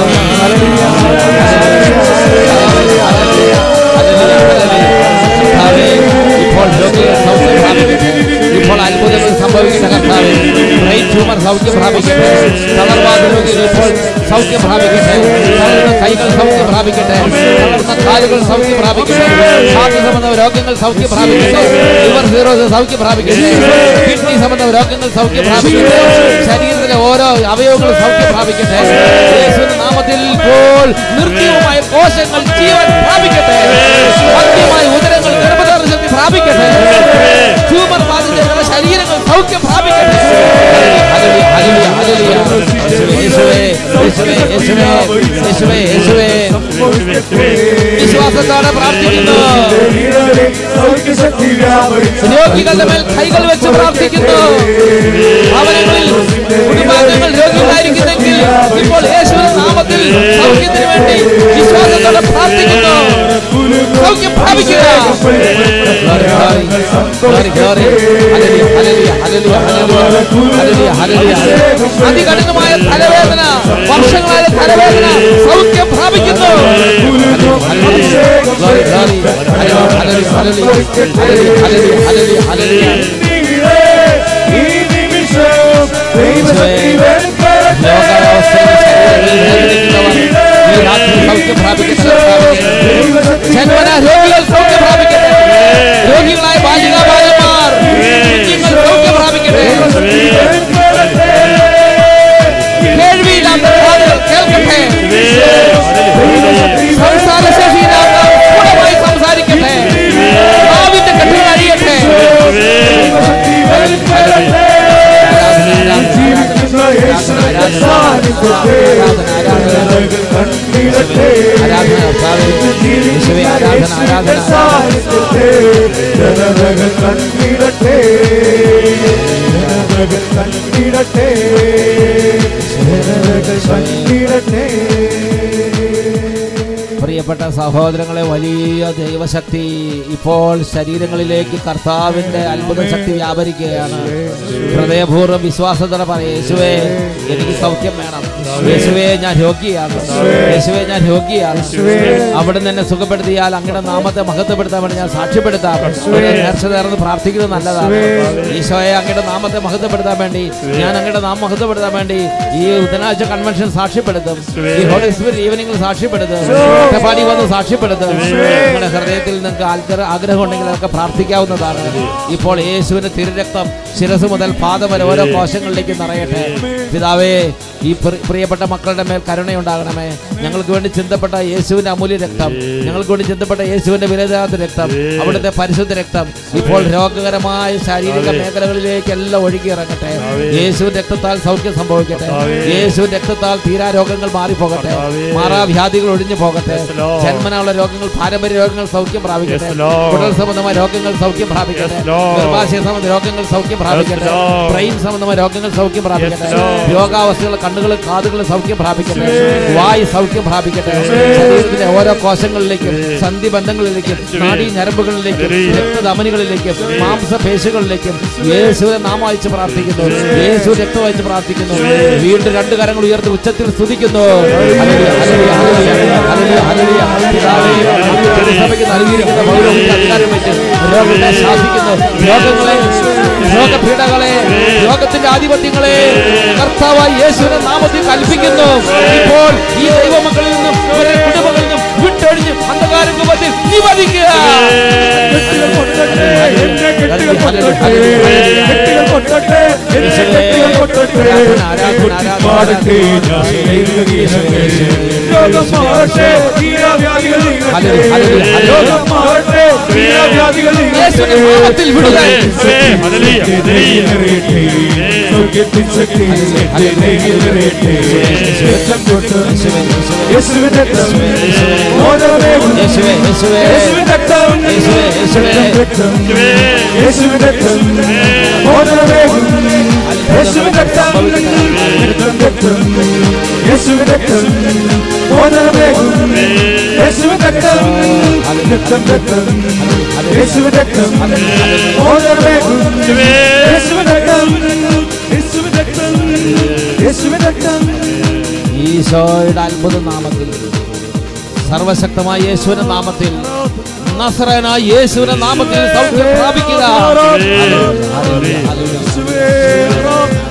കർത്താവേ, ഇപ്പോൾ രോഗികൾ സൗഖ്യം പ്രാപിക്കട്ടെ ഇപ്പോൾ അത്ഭുതങ്ങൾ സംഭവിക്കട്ടെ കർത്താവേ ബ്രെയിൻ ട്യൂമർ സൗഖ്യം പ്രാപിക്കട്ടെ തളർവാദ രോഗികൾ ഇപ്പോൾ സൗഖ്യം പ്രാപിക്കട്ടെ തളർന്ന കൈകൾ സൗഖ്യം പ്രാപിക്കട്ടെ തളർന്ന കാലുകൾ സൗഖ്യം പ്രാപിക്കട്ടെ ഹാർട്ട് സംബന്ധ രോഗങ്ങൾ സൗഖ്യം പ്രാപിക്കട്ടെ ലിവർ സീറോസ് സൗഖ്യം പ്രാപിക്കട്ടെ കിഡ്നി സംബന്ധ രോഗങ്ങൾ സൗഖ്യം പ്രാപിക്കട്ടെ ശരീരത്തിലെ ഓരോ അവയവങ്ങളും സൗഖ്യം പ്രാപിക്കട്ടെ യേശുവിന്റെ നാമത്തിൽ ഇപ്പോൾ നിർജീവമായ കോശങ്ങൾ ജീവൻ പ്രാപിക്കട്ടെ മദ്യമായ ഉദരങ്ങൾ ഗർഭധാരണശക്തി പ്രാപിക്കട്ടെ ട്യൂമർ ബാധിച്ച ശരീരങ്ങൾ സൗഖ്യം പ്രാപിക്കട്ടെ ഹല്ലേലൂയ, ഹല്ലേലൂയ, ഹല്ലേലൂയ. യേശുവേ, യേശുവേ, യേശുവേ, യേശുവേ, യേശുവേ, യേശുവേ. വിശ്വാസത്തോടെ പ്രാർത്ഥിക്കുന്നു സൗഖ്യശക്തി വ്യാപരിച്ച രോഗികളുടെ മേൽ കൈകൾ വെച്ച് പ്രാർത്ഥിക്കുന്നു ഭവനങ്ങളിൽ കുടുംബാംഗങ്ങൾ രോഗികളായിരിക്കുന്നെങ്കിൽ ഇപ്പോൾ യേശുവിന്റെ നാമത്തിൽ സൗഖ്യത്തിന് വേണ്ടി വിശ്വാസത്തോടെ പ്രാർത്ഥിക്കുന്നു സൗഖ്യം പ്രാപിക്കുക Glory, glory. Hallelujah, hallelujah, hallelujah, hallelujah, hallelujah, hallelujah. അതികഠിനമായ തലവേദന വർഷങ്ങളായ തലവേദന സൗഖ്യം പ്രാപിക്കുന്നു Glory, glory. Hallelujah, hallelujah, hallelujah, hallelujah, hallelujah, hallelujah. ഈ നിമിഷം ദൈവശക്തി വെളിപ്പെടട്ടെ രോഗാവസ്ഥയിൽ ശരീരത്തിൽ വേദനിക്കുന്നവർ ഈ രാത്രി സൗഖ്യം പ്രാപിക്കട്ടെ കർത്താവേ. ജന്മന രോഗികൾ സൗഖ്യം പ്രാപിക്കട്ടെ രോഗികളായ ബാലികാബാലന്മാർ കുഞ്ഞുങ്ങൾ സൗഖ്യം പ്രാപിക്കട്ടെ കേൾവിയില്ലാത്ത കാതുകൾ കേൾക്കട്ടെ സംസാരശേഷിയില്ലാത്ത ഗുണമായി സംസാരിക്കട്ടെ നാവിന്റെ കെട്ടുകൾ അഴിയട്ടെ ജീവിക്കുന്ന യേശുവിന്റെ സാന്നിധ്യത്തെ ജനതകൾ കണ്ടിടട്ടെ ആരാധന കർത്താവേ. യേശുവേ, ആരാധന ആരാധന സാന്നിധ്യത്തെ ജനതകൾ കണ്ടിടട്ടെ ജനതകൾ കണ്ടിടട്ടെ ജനതകൾ കണ്ടിടട്ടെ പ്രിയപ്പെട്ട സഹോദരങ്ങളെ വലിയ ദൈവശക്തി ഇപ്പോൾ ശരീരങ്ങളിലേക്ക് കർത്താവിന്റെ അത്ഭുത ശക്തി വ്യാപരിക്കുകയാണ് ഹൃദയപൂർവ്വം വിശ്വാസത്തോടെ പറയും യേശുവേ എനിക്ക് സൗഖ്യം വേണം യേശുവേ ഞാൻ രോഗിയാണ് യേശുവേ ഞാൻ രോഗിയാണ് അവിടെ എന്നെ സുഖപ്പെടുത്തിയാൽ അങ്ങയുടെ നാമത്തെ മഹത്വപ്പെടുത്താൻ വേണ്ടി ഞാൻ സാക്ഷ്യപ്പെടുത്താം ഒരു നേർച്ച നേർന്ന് പ്രാർത്ഥിക്കുന്നത് നല്ലതാണ് ഈശോയെ അങ്ങയുടെ നാമത്തെ മഹത്വപ്പെടുത്താൻ വേണ്ടി ഞാൻ അങ്ങയുടെ നാമം മഹത്വപ്പെടുത്താൻ വേണ്ടി ഈ ബുധനാഴ്ച കൺവെൻഷൻ സാക്ഷ്യപ്പെടുത്തും ഈ ഹോളി സ്പിരിറ്റ് ഈവനിങ്ങിൽ സാക്ഷ്യപ്പെടുത്തും ഒറ്റപ്പാടി വന്ന് സാക്ഷ്യപ്പെടുത്തും നിങ്ങളുടെ ഹൃദയത്തിൽ നിങ്ങൾക്ക് ആഗ്രഹം ആഗ്രഹം ഉണ്ടെങ്കിൽ അതൊക്കെ പ്രാർത്ഥിക്കാവുന്നതാണ് ഇപ്പോൾ യേശുവിന്റെ തിരുരക്തം ശിരസ് മുതൽ പാദം വരെ ഓരോ കോശങ്ങളിലേക്ക് നിറയട്ടെ പിതാവേ ഈ പ്രി- പ്രിയപ്പെട്ട മക്കളുടെ മേൽ കരുണയുണ്ടാകണമേ ഞങ്ങൾക്ക് വേണ്ടി ചിന്തപ്പെട്ട യേശുവിന്റെ അമൂല്യ രക്തം ഞങ്ങൾക്ക് വേണ്ടി ചിന്തപ്പെട്ട യേശുവിന്റെ വിലതാത്ത രക്തം അവിടുത്തെ പരിശുദ്ധ രക്തം ഇപ്പോൾ രോഗകരമായ ശാരീരിക മേഖലകളിലേക്ക് എല്ലാം ഒഴുകി ഇറങ്ങട്ടെ യേശുവിന്റെ രക്തത്താൽ സൗഖ്യം സംഭവിക്കട്ടെ യേശുവിന്റെ രക്തത്താൽ തീരാ രോഗങ്ങൾ മാറിപ്പോകട്ടെ മാറാവ്യാധികൾ ഒഴിഞ്ഞു പോകട്ടെ ജന്മനുള്ള രോഗങ്ങൾ പാരമ്പര്യ രോഗങ്ങൾ സൗഖ്യം പ്രാപിക്കട്ടെ കുടൽ സംബന്ധമായ രോഗങ്ങൾ സൗഖ്യം പ്രാപിക്കട്ടെ ഗർഭാശയ സംബന്ധ രോഗങ്ങൾ സൗഖ്യം പ്രാപിക്കട്ടെ ബ്രെയിൻ സംബന്ധമായ രോഗങ്ങൾ സൗഖ്യം പ്രാപിക്കട്ടെ രോഗാവസ്ഥകൾ കണ്ണുകളും കാതുകളും സൗഖ്യം പ്രാപിക്കട്ടെ വായു സൗഖ്യം പ്രാപിക്കട്ടെ ശരീരത്തിലെ ഓരോ കോശങ്ങളിലേക്കും സന്ധി ബന്ധങ്ങളിലേക്കും നാഡീ ഞരമ്പുകളിലേക്കും രക്തധമനികളിലേക്കും മാംസപേശികളിലേക്കും യേശുവിനെ നാമം അയച്ച് പ്രാർത്ഥിക്കുന്നു യേശു രക്തം അയച്ച് പ്രാർത്ഥിക്കുന്നു വീണ്ടും രണ്ട് കരങ്ങൾ ഉയർത്തി ഉച്ചത്തിൽ സ്തുതിക്കുന്നു hallelujah, hallelujah, hallelujah, hallelujah, hallelujah. പിതാവേ, അങ്ങ് തിരുസഭയ്ക്ക് നൽകിയിരിക്കുന്ന പൗരോഹിത്യ അധികാരം വെച്ച് രോഗത്തെ ശാസിക്കുന്നു രോഗങ്ങളെ രോഗപീഠകളെ രോഗത്തിന്റെ ആധിപത്യങ്ങളെ കർത്താവായ യേശുവിന്റെ നാമത്തിൽ കൽപ്പിക്കുന്നു ഇപ്പോൾ ഈ ദൈവമക്കളിൽ നിന്നും ഇവരുടെ കുടുംബങ്ങളിൽ നിന്നും വിട്ടൊഴിഞ്ഞ് അന്ധകാര രൂപത്തിൽ നിവധിക്കുക കെട്ടുകൾ പൊട്ടട്ടെ എന്റെ കെട്ടുകൾ പൊട്ടട്ടെ കെട്ടുകൾ പൊട്ടട്ടെ എന്റെ കെട്ടുകൾ പൊട്ടട്ടെ പാടട്ടെ ഞാൻ ദൈവഗീതങ്ങൾ രോഗം മാറട്ടെ തീരാവ്യാധികൾ ഹല്ലേലൂയ, ഹല്ലേലൂയ, ഹല്ലേലൂയ. രോഗം മാറട്ടെ തീരാവ്യാധികൾ യേശുവിന്റെ നാമത്തിൽ വിടുതൽ സ്വർഗത്തിൻ ശക്തി നിറയട്ടെ രക്തം തൊട്ട് യേശുവിന്റെ രക്തം ഓരോരേ യേശുവേ യേശുവേ യേശുവിന്റെ രക്തം യേശുവേ യേശുവേ രക്തം യേശുവിന്റെ രക്തം ഓരോരേകും യേശുവിന്റെ രക്തം രക്തം രക്തം യേശുവിന്റെ രക്തം ഓരോരേകും യേശുവിന്റെ രക്തം രക്തം രക്തം യേശുവിന്റെ രക്തം ഓരോരേകും യേശുവിന്റെ രക്തം യേശുവിന്റെ രക്തം യേശുവിന്റെ രക്തം ഈശോയുടെ അത്ഭുത നാമത്തിൽ സർവശക്തമായ യേശുവിന്റെ നാമത്തിൽ നസറനായ യേശുവിന്റെ നാമത്തിൽ സൗഖ്യം പ്രാപിക്കുക ഹല്ലേലൂയ, ഹല്ലേലൂയ, ഹല്ലേലൂയ.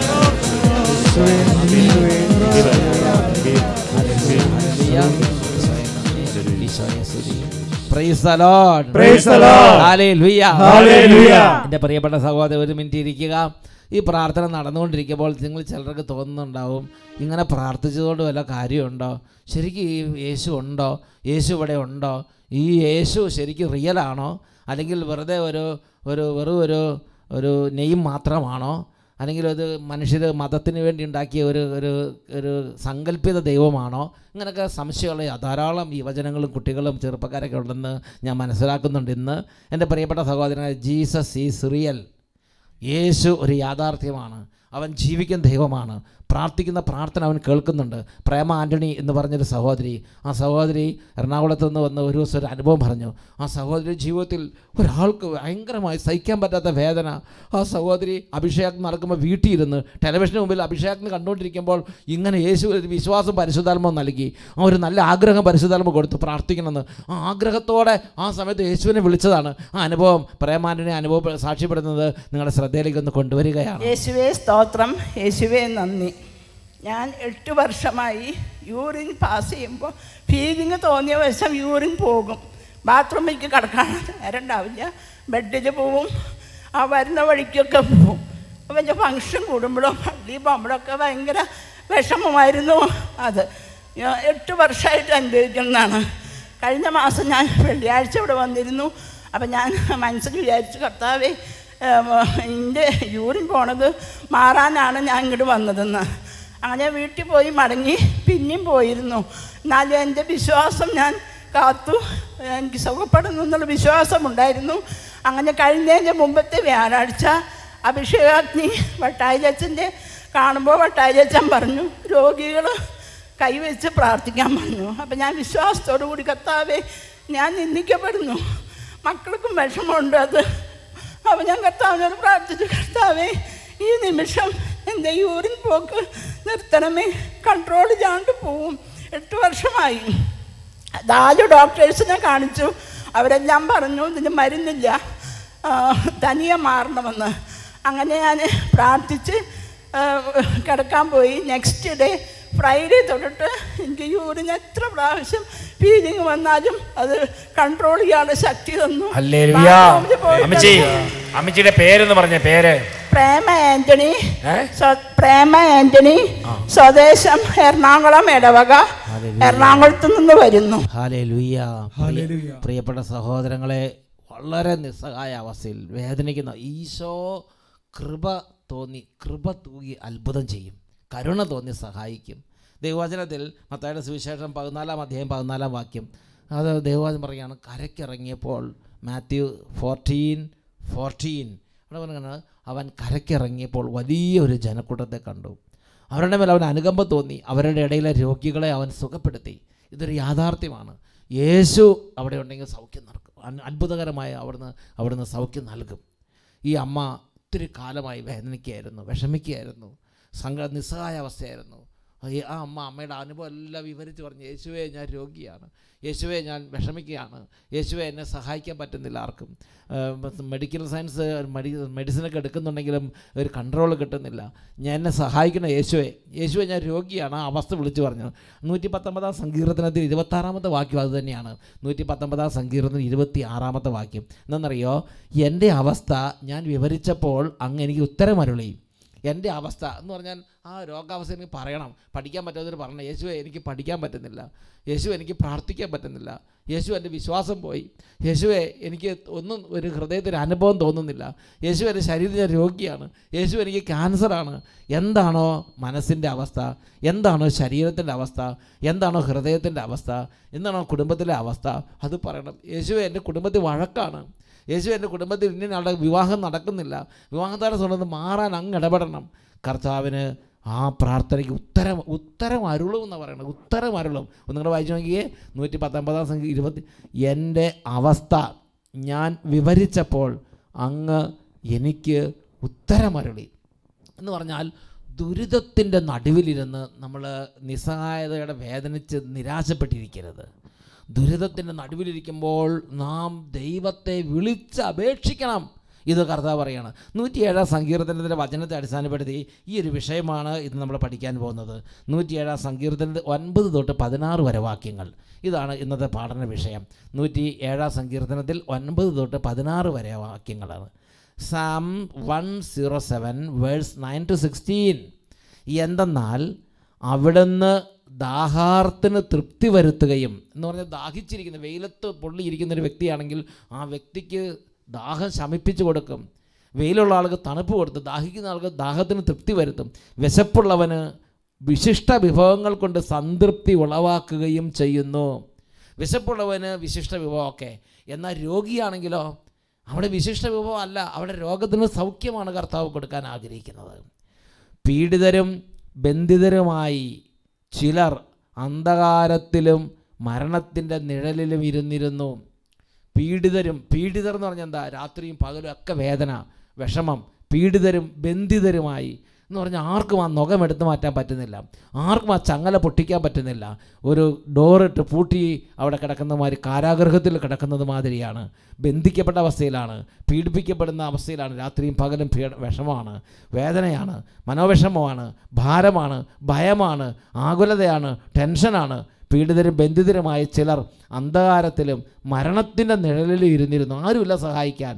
ഈശോയെ സ്തുതി. Praise the Lord. Praise the Lord. Hallelujah. Hallelujah. എൻ്റെ പ്രിയപ്പെട്ട സഹോദരൻ ഒരു മിനിറ്റ് ഇരിക്കുക ഈ പ്രാർത്ഥന നടന്നുകൊണ്ടിരിക്കുമ്പോൾ നിങ്ങൾ ചിലർക്ക് തോന്നുന്നുണ്ടാവും ഇങ്ങനെ പ്രാർത്ഥിച്ചതുകൊണ്ട് വല്ല കാര്യമുണ്ടോ ശരിക്കും ഈ യേശു ഉണ്ടോ യേശു ഇവിടെ ഉണ്ടോ ഈ യേശു ശരിക്കും റിയലാണോ അല്ലെങ്കിൽ വെറുതെ ഒരു ഒരു വെറും ഒരു ഒരു നെയ്യും മാത്രമാണോ അല്ലെങ്കിൽ അത് മനുഷ്യർ മതത്തിന് വേണ്ടി ഉണ്ടാക്കിയ ഒരു ഒരു ഒരു സങ്കല്പിത ദൈവമാണോ ഇങ്ങനെയൊക്കെ സംശയമുള്ള ധാരാളം യുവജനങ്ങളും കുട്ടികളും ചെറുപ്പക്കാരൊക്കെ ഉണ്ടെന്ന് ഞാൻ മനസ്സിലാക്കുന്നുണ്ട് ഇന്ന് എൻ്റെ പ്രിയപ്പെട്ട സഹോദരനായ ജീസസ് ഈസ് റിയൽ യേശു ഒരു യാഥാർത്ഥ്യമാണ് അവൻ ജീവിക്കുന്ന ദൈവമാണ് പ്രാർത്ഥിക്കുന്ന പ്രാർത്ഥന അവൻ കേൾക്കുന്നുണ്ട് പ്രേമ ആൻ്റണി എന്ന് പറഞ്ഞൊരു സഹോദരി ആ സഹോദരി എറണാകുളത്ത് നിന്ന് വന്ന് ഒരു ദിവസം ഒരു അനുഭവം പറഞ്ഞു ആ സഹോദരി ജീവിതത്തിൽ ഒരാൾക്ക് ഭയങ്കരമായി സഹിക്കാൻ പറ്റാത്ത വേദന ആ സഹോദരി അഭിഷേകം നടക്കുമ്പോൾ വീട്ടിലിരുന്ന് ടെലിവിഷന് മുമ്പിൽ അഭിഷേകം കണ്ടുകൊണ്ടിരിക്കുമ്പോൾ ഇങ്ങനെ യേശു ഒരു വിശ്വാസം പരിശുദ്ധാത്മ നൽകി ആ ഒരു നല്ല ആഗ്രഹം പരിശുദ്ധാത്മ കൊടുത്തു പ്രാർത്ഥിക്കണമെന്ന് ആ ആഗ്രഹത്തോടെ ആ സമയത്ത് യേശുവിനെ വിളിച്ചതാണ് ആ അനുഭവം പ്രേമാൻ്റണി അനുഭവം സാക്ഷ്യപ്പെടുന്നത് നിങ്ങളുടെ ശ്രദ്ധയിലേക്ക് ഒന്ന് കൊണ്ടുവരികയാണ് യേശുവേ സ്തോത്രം യേശുവേ നന്ദി ഞാൻ എട്ട് വർഷമായി യൂറിൻ പാസ് ചെയ്യുമ്പോൾ ഫീലിംഗ് തോന്നിയ വശം യൂറിൻ പോകും ബാത്റൂമിലേക്ക് കിടക്കാൻ നേരം ഉണ്ടാവില്ല ബെഡിൽ പോവും ആ വരുന്ന വഴിക്കൊക്കെ പോവും അപ്പം എൻ്റെ ഫങ്ഷൻ കൂടുമ്പോഴും പള്ളി പോകുമ്പോഴൊക്കെ ഭയങ്കര വിഷമമായിരുന്നു അത് ഞാൻ എട്ട് വർഷമായിട്ട് അനുഭവിക്കുന്നതാണ് കഴിഞ്ഞ മാസം ഞാൻ വെള്ളിയാഴ്ച ഇവിടെ വന്നിരുന്നു അപ്പം ഞാൻ മനസ്സിൽ വിചാരിച്ചു കർത്താവേ എൻ്റെ യൂറിൻ പോണത് മാറാനാണ് ഞാൻ ഇങ്ങോട്ട് വന്നതെന്ന് അങ്ങനെ വീട്ടിൽ പോയി മടങ്ങി പിന്നെയും പോയിരുന്നു എന്നാലും എൻ്റെ വിശ്വാസം ഞാൻ കാത്തു എനിക്ക് സുഖപ്പെടുന്നു എന്നുള്ള വിശ്വാസമുണ്ടായിരുന്നു അങ്ങനെ കഴിഞ്ഞതിൻ്റെ മുമ്പത്തെ വ്യാഴാഴ്ച അഭിഷേകാഗ്നി വട്ടായിലച്ചൻ്റെ കാണുമ്പോൾ വട്ടായിലച്ചൻ പറഞ്ഞു രോഗികൾ കൈവച്ച് പ്രാർത്ഥിക്കാൻ പറഞ്ഞു അപ്പം ഞാൻ വിശ്വാസത്തോടു കൂടി കർത്താവെ ഞാൻ നിന്ദിക്കപ്പെടുന്നു മക്കൾക്കും വിഷമമുണ്ട് അത് അപ്പം ഞാൻ കർത്താവിനോട് പ്രാർത്ഥിച്ചു കർത്താവെ ഈ നിമിഷം എൻ്റെ യൂറിൻ പോക്ക് നിർത്തണമേ കൺട്രോൾ ചെയ്യാണ്ട് പോവും എട്ട് വർഷമായി നാല് ഡോക്ടേഴ്സിനെ കാണിച്ചു അവരെല്ലാം പറഞ്ഞു ഇതിന് മരുന്നില്ല ആ, തനിയെ മാറണമെന്ന് അങ്ങനെ ഞാൻ പ്രാർത്ഥിച്ച് ആ, കിടക്കാൻ പോയി നെക്സ്റ്റ് ഡേ ഫ്രൈഡേ തൊട്ടിട്ട് എനിക്ക് യൂറിൻ എത്ര പ്രാവശ്യം ഫീലിംഗ് വന്നാലും അത് കൺട്രോൾ ചെയ്യാനുള്ള ശക്തി തന്നു ഹല്ലേലൂയ. ബാത്റൂമിൽ പോയിട്ട് അമ്മച്ചി അമ്മച്ചിയുടെ പേരെന്ന് പറഞ്ഞ പേര് പ്രേമ ആന്റണി ഏ? സ്വ- പ്രേമ ആന്റണി സ്വദേശം എറണാകുളം ഇടവക എറണാകുളത്ത് നിന്ന് വരുന്നു ഹാലേലൂയ പ്രിയ- പ്രിയപ്പെട്ട സഹോദരങ്ങളെ വളരെ നിസ്സഹായ അവസ്ഥയിൽ വേദനിക്കുന്ന ഈശോ കൃപ തോന്നി കൃപ തൂകി അത്ഭുതം ചെയ്യും കരുണ തോന്നി സഹായിക്കും ദൈവവചനത്തിൽ മത്തായുടെ സുവിശേഷം പതിനാലാം അധ്യായം പതിനാലാം വാക്യം അത് ദൈവവചനം പറയുകയാണ് കരയ്ക്കിറങ്ങിയപ്പോൾ മാത്യു ഫോർട്ടീൻ ഫോർട്ടീൻ അവിടെ പറയുന്നത് അവൻ കരയ്ക്കിറങ്ങിയപ്പോൾ വലിയൊരു ജനക്കൂട്ടത്തെ കണ്ടു അവരുടെ മേൽ അവൻ അനുകമ്പ തോന്നി അവരുടെ ഇടയിലെ രോഗികളെ അവൻ സുഖപ്പെടുത്തി ഇതൊരു യാഥാർത്ഥ്യമാണ് യേശു അവിടെ ഉണ്ടെങ്കിൽ സൗഖ്യം നടക്കും അൻ- അത്ഭുതകരമായ അവിടുന്ന് അവിടുന്ന് സൗഖ്യം നൽകും ഈ അമ്മ ഒത്തിരി കാലമായി വേദനിക്കുകയായിരുന്നു വിഷമിക്കുകയായിരുന്നു സങ്ക നിസ്സഹായ അവസ്ഥയായിരുന്നു ഈ ആ അമ്മ അമ്മയുടെ അനുഭവം എല്ലാം വിവരിച്ച് പറഞ്ഞു യേശുവെ ഞാൻ രോഗിയാണ് യേശുവെ ഞാൻ വിഷമിക്കുകയാണ് യേശുവെ എന്നെ സഹായിക്കാൻ പറ്റുന്നില്ല ആർക്കും ഏഹ് മെഡിക്കൽ സയൻസ് മെഡി മെഡിസിനൊക്കെ എടുക്കുന്നുണ്ടെങ്കിലും ഒരു കൺട്രോൾ കിട്ടുന്നില്ല ഞാൻ എന്നെ സഹായിക്കണം യേശുവെ യേശുവെ ഞാൻ രോഗിയാണ് ആ അവസ്ഥ വിളിച്ചു പറഞ്ഞു നൂറ്റി പത്തൊമ്പതാം സങ്കീർത്തനത്തിൽ ഇരുപത്താറാമത്തെ വാക്യം അത് തന്നെയാണ് നൂറ്റി പത്തൊമ്പതാം സങ്കീർത്തനം ഇരുപത്തി ആറാമത്തെ വാക്യം എന്തെന്നറിയോ എൻ്റെ അവസ്ഥ ഞാൻ വിവരിച്ചപ്പോൾ അങ്ങ് എനിക്ക് ഉത്തരമരുളി എൻ്റെ അവസ്ഥ എന്ന് പറഞ്ഞാൽ ആ രോഗാവസ്ഥ എനിക്ക് പറയണം പഠിക്കാൻ പറ്റാത്തവർ പറയണം യേശുവെ എനിക്ക് പഠിക്കാൻ പറ്റുന്നില്ല യേശു എനിക്ക് പ്രാർത്ഥിക്കാൻ പറ്റുന്നില്ല യേശു എൻ്റെ വിശ്വാസം പോയി യേശുവെ എനിക്ക് ഒന്നും ഒരു ഹൃദയത്തിൽ അനുഭവം തോന്നുന്നില്ല യേശു എൻ്റെ ശരീരത്തിൽ ഞാൻ രോഗിയാണ് യേശു എനിക്ക് ക്യാൻസറാണ് എന്താണോ മനസ്സിൻ്റെ അവസ്ഥ എന്താണോ ശരീരത്തിൻ്റെ അവസ്ഥ എന്താണോ ഹൃദയത്തിൻ്റെ അവസ്ഥ എന്താണോ കുടുംബത്തിലെ അവസ്ഥ അത് പറയണം യേശുവെ എൻ്റെ കുടുംബത്തിൽ വഴക്കാണ് യേശു എൻ്റെ കുടുംബത്തിൽ ഇന്ന ആളുടെ വിവാഹം നടക്കുന്നില്ല വിവാഹത്താരസുണ്ടെന്ന് മാറാൻ അങ്ങ് ഇടപെടണം കർത്താവിന് ആ പ്രാർത്ഥനയ്ക്ക് ഉത്തരം ഉത്തരം അരുളും എന്ന് പറയണം ഉത്തരം അരുളും ഒന്ന് നിങ്ങളുടെ വായിച്ചു നോക്കിയേ നൂറ്റി പത്തൊമ്പതാം സംഖ്യ ഇരുപത്തി എൻ്റെ അവസ്ഥ ഞാൻ വിവരിച്ചപ്പോൾ അങ്ങ് എനിക്ക് ഉത്തരമരുളി എന്ന് പറഞ്ഞാൽ ദുരിതത്തിൻ്റെ നടുവിലിരുന്ന് നമ്മൾ നിസ്സഹായതയുടെ വേദനിച്ച് നിരാശപ്പെട്ടിരിക്കരുത് ദുരിതത്തിൻ്റെ നടുവിലിരിക്കുമ്പോൾ നാം ദൈവത്തെ വിളിച്ച് അപേക്ഷിക്കണം ഇത് കർത്താവ് പറയാണ് നൂറ്റിയേഴാം സങ്കീർത്തനത്തിൻ്റെ വചനത്തെ അടിസ്ഥാനപ്പെടുത്തി ഈ ഒരു വിഷയമാണ് ഇന്ന് നമ്മൾ പഠിക്കാൻ പോകുന്നത് നൂറ്റിയേഴാം സങ്കീർത്തനത്തിൽ ഒൻപത് തൊട്ട് പതിനാറ് വരെ വാക്യങ്ങൾ ഇതാണ് ഇന്നത്തെ പഠന വിഷയം നൂറ്റി ഏഴാം സങ്കീർത്തനത്തിൽ ഒൻപത് തൊട്ട് പതിനാറ് വരെ വാക്യങ്ങളാണ് psalm one zero seven verse nine to sixteen എന്തെന്നാൽ അവിടുന്ന് ദാഹാർത്തിന് തൃപ്തി വരുത്തുകയും എന്ന് പറഞ്ഞാൽ ദാഹിച്ചിരിക്കുന്ന വെയിലത്ത് പൊള്ളിയിരിക്കുന്ന ഒരു വ്യക്തിയാണെങ്കിൽ ആ വ്യക്തിക്ക് ദാഹം ശമിപ്പിച്ചു കൊടുക്കും വെയിലുള്ള ആൾക്ക് തണുപ്പ് കൊടുത്ത് ദാഹിക്കുന്ന ആൾക്ക് ദാഹത്തിന് തൃപ്തി വരുത്തും വിശപ്പുള്ളവന് വിശിഷ്ട വിഭവങ്ങൾ കൊണ്ട് സംതൃപ്തി ഉളവാക്കുകയും ചെയ്യുന്നു വിശപ്പുള്ളവന് വിശിഷ്ട വിഭവമൊക്കെ എന്നാൽ രോഗിയാണെങ്കിലോ അവിടെ വിശിഷ്ട വിഭവം അല്ല അവിടെ രോഗത്തിന് സൗഖ്യമാണ് കർത്താവ് കൊടുക്കാൻ ആഗ്രഹിക്കുന്നത് പീഡിതരും ബന്ധിതരുമായി ചിലർ അന്ധകാരത്തിലും മരണത്തിൻ്റെ നിഴലിലും ഇരുന്നിരുന്നു പീഡിതരും പീഡിതർ എന്ന് പറഞ്ഞാൽ എന്താ രാത്രിയും പകലും ഒക്കെ വേദന വിഷമം പീഡിതരും ബന്ധിതരുമായി എന്ന് പറഞ്ഞാൽ ആർക്കും ആ നുഖമെടുത്ത് മാറ്റാൻ പറ്റുന്നില്ല ആർക്കും ആ ചങ്ങല പൊട്ടിക്കാൻ പറ്റുന്നില്ല ഒരു ഡോറിട്ട് പൂട്ടി അവിടെ കിടക്കുന്ന മാതിരി കാരാഗൃഹത്തിൽ കിടക്കുന്നത് മാതിരിയാണ് ബന്ധിക്കപ്പെട്ട അവസ്ഥയിലാണ് പീഡിപ്പിക്കപ്പെടുന്ന അവസ്ഥയിലാണ് രാത്രിയും പകലും പീഡ വിഷമമാണ് വേദനയാണ് മനോവിഷമമാണ് ഭാരമാണ് ഭയമാണ് ആകുലതയാണ് ടെൻഷനാണ് പീഡിതരും ബന്ധിതരുമായ ചിലർ അന്ധകാരത്തിലും മരണത്തിൻ്റെ നിഴലിലും ഇരുന്നിരുന്നു ആരുമില്ല സഹായിക്കാൻ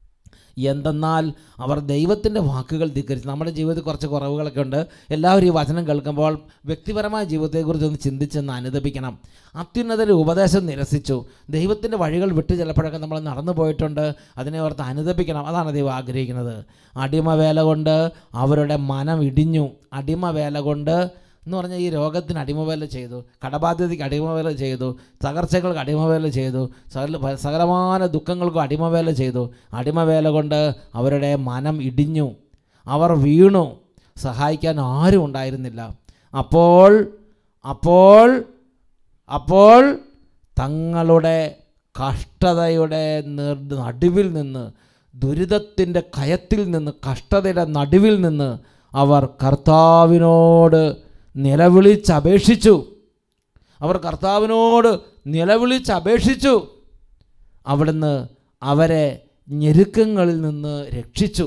എന്തെന്നാൽ അവർ ദൈവത്തിൻ്റെ വാക്കുകൾ ധിക്കരിച്ചു നമ്മുടെ ജീവിതത്തിൽ കുറച്ച് കുറവുകളൊക്കെ ഉണ്ട് എല്ലാവരും ഈ വചനം കേൾക്കുമ്പോൾ വ്യക്തിപരമായ ജീവിതത്തെക്കുറിച്ച് ഒന്ന് ചിന്തിച്ചെന്ന് അനുദപിക്കണം അത്യുന്നതരുടെ ഉപദേശം നിരസിച്ചു ദൈവത്തിൻ്റെ വഴികൾ വിട്ട് ചിലപ്പോഴൊക്കെ നമ്മൾ നടന്നു പോയിട്ടുണ്ട് അതിനെ ഓർത്ത് അനുദപിക്കണം അതാണ് ദൈവം ആഗ്രഹിക്കുന്നത് അടിമവേല കൊണ്ട് അവരുടെ മനം ഇടിഞ്ഞു അടിമവേല കൊണ്ട് എന്ന് പറഞ്ഞാൽ ഈ രോഗത്തിന് അടിമവേല ചെയ്തു കടബാധ്യതയ്ക്ക് അടിമവേല ചെയ്തു തകർച്ചകൾക്ക് അടിമവേല ചെയ്തു സകല സകലമാന ദുഃഖങ്ങൾക്കും അടിമവേല ചെയ്തു അടിമവേല കൊണ്ട് അവരുടെ മനം ഇടിഞ്ഞു അവർ വീണു സഹായിക്കാൻ ആരും ഉണ്ടായിരുന്നില്ല അപ്പോൾ അപ്പോൾ അപ്പോൾ തങ്ങളുടെ കഷ്ടതയുടെ നിർ- നടുവിൽ നിന്ന് ദുരിതത്തിൻ്റെ കയത്തിൽ നിന്ന് കഷ്ടതയുടെ നടുവിൽ നിന്ന് അവർ കർത്താവിനോട് നിലവിളിച്ചപേക്ഷിച്ചു അവർ കർത്താവിനോട് നിലവിളിച്ചപേക്ഷിച്ചു അവിടുന്ന് അവരെ ഞെരുക്കങ്ങളിൽ നിന്ന് രക്ഷിച്ചു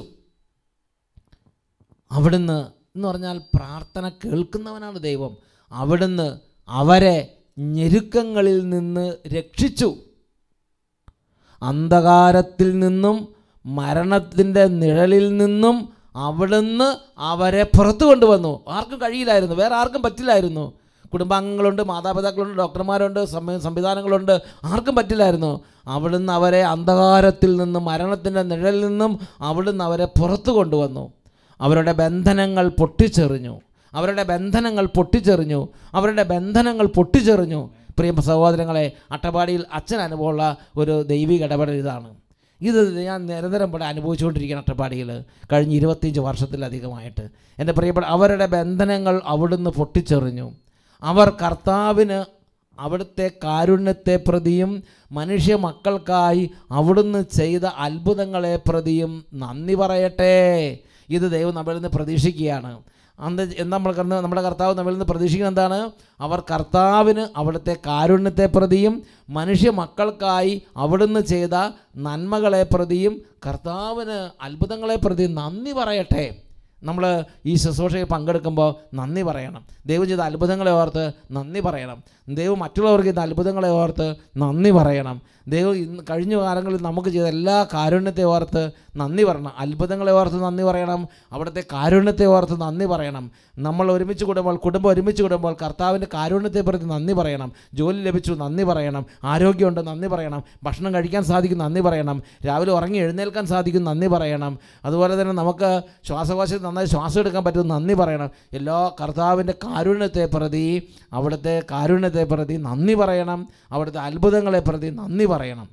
അവിടുന്ന് എന്ന് പറഞ്ഞാൽ പ്രാർത്ഥന കേൾക്കുന്നവനാണ് ദൈവം അവിടുന്ന് അവരെ ഞെരുക്കങ്ങളിൽ നിന്ന് രക്ഷിച്ചു അന്ധകാരത്തിൽ നിന്നും മരണത്തിൻ്റെ നിഴലിൽ നിന്നും അവിടുന്ന് അവരെ പുറത്തു കൊണ്ടുവന്നു ആർക്കും കഴിയില്ലായിരുന്നു വേറെ ആർക്കും പറ്റില്ലായിരുന്നു കുടുംബാംഗങ്ങളുണ്ട് മാതാപിതാക്കളുണ്ട് ഡോക്ടർമാരുണ്ട് സംവി- സംവിധാനങ്ങളുണ്ട് ആർക്കും പറ്റില്ലായിരുന്നു അവിടുന്ന് അവരെ അന്ധകാരത്തിൽ നിന്നും മരണത്തിൻ്റെ നിഴലിൽ നിന്നും അവിടുന്ന് അവരെ പുറത്തു കൊണ്ടുവന്നു അവരുടെ ബന്ധനങ്ങൾ പൊട്ടിച്ചെറിഞ്ഞു അവരുടെ ബന്ധനങ്ങൾ പൊട്ടിച്ചെറിഞ്ഞു അവരുടെ ബന്ധനങ്ങൾ പൊട്ടിച്ചെറിഞ്ഞു പ്രിയ സഹോദരങ്ങളെ അട്ടപ്പാടിയിൽ അച്ഛൻ അനുഭവമുള്ള ഒരു ദൈവിക ഇടപെടൽ ഇതാണ് ഇത് ഞാൻ നിരന്തരം ഇവിടെ അനുഭവിച്ചുകൊണ്ടിരിക്കുന്ന അട്ടപ്പാടിയിൽ കഴിഞ്ഞ ഇരുപത്തിയഞ്ച് വർഷത്തിലധികമായിട്ട് എൻ്റെ പ്രിയപ്പെട്ട അവരുടെ ബന്ധനങ്ങൾ അവിടുന്ന് പൊട്ടിച്ചെറിഞ്ഞു അവർ കർത്താവിന് അവിടുത്തെ കാരുണ്യത്തെ പ്രതിയും മനുഷ്യ മക്കൾക്കായി അവിടുന്ന് ചെയ്ത അത്ഭുതങ്ങളെ പ്രതിയും നന്ദി പറയട്ടെ ഇത് ദൈവം നമ്മളിൽ നിന്ന് പ്രതീക്ഷിക്കുകയാണ് അന്ന് എന്താ നമ്മൾ കർന്ന് നമ്മുടെ കർത്താവ് നമ്മളിൽ നിന്ന് പ്രതീക്ഷിക്കുന്നത് എന്താണ് അവർ കർത്താവിന് അവിടുത്തെ കാരുണ്യത്തെ പ്രതിയും മനുഷ്യ മക്കൾക്കായി അവിടുന്ന് ചെയ്ത നന്മകളെ പ്രതിയും കർത്താവിന് അത്ഭുതങ്ങളെ പ്രതിയും നന്ദി പറയട്ടെ നമ്മൾ ഈ ശുശ്രൂഷയിൽ പങ്കെടുക്കുമ്പോൾ നന്ദി പറയണം ദൈവം ചെയ്ത അത്ഭുതങ്ങളെ ഓർത്ത് നന്ദി പറയണം ദൈവം മറ്റുള്ളവർക്ക് ചെയ്ത അത്ഭുതങ്ങളെ ഓർത്ത് നന്ദി പറയണം ദൈവം ഇന്ന് കഴിഞ്ഞ കാലങ്ങളിൽ നമുക്ക് ചെയ്ത എല്ലാ കാരുണ്യത്തെ ഓർത്ത് നന്ദി പറയണം അത്ഭുതങ്ങളെ ഓർത്ത് നന്ദി പറയണം അവിടുത്തെ കാരുണ്യത്തെ ഓർത്ത് നന്ദി പറയണം നമ്മൾ ഒരുമിച്ച് കൂടുമ്പോൾ കുടുംബം ഒരുമിച്ച് കൂടുമ്പോൾ കർത്താവിൻ്റെ കാരുണ്യത്തെ പ്രതി നന്ദി പറയണം ജോലി ലഭിച്ചു നന്ദി പറയണം ആരോഗ്യമുണ്ട് നന്ദി പറയണം ഭക്ഷണം കഴിക്കാൻ സാധിക്കും നന്ദി പറയണം രാവിലെ ഉറങ്ങി എഴുന്നേൽക്കാൻ സാധിക്കും നന്ദി പറയണം അതുപോലെ തന്നെ നമുക്ക് ശ്വാസകോശത്തിൽ നന്നായി ശ്വാസം എടുക്കാൻ പറ്റും നന്ദി പറയണം എല്ലാ കർത്താവിൻ്റെ കാരുണ്യത്തെ പ്രതി അവിടുത്തെ കാരുണ്യത്തെ പ്രതി നന്ദി പറയണം അവിടുത്തെ അത്ഭുതങ്ങളെ പ്രതി നന്ദി പറയണം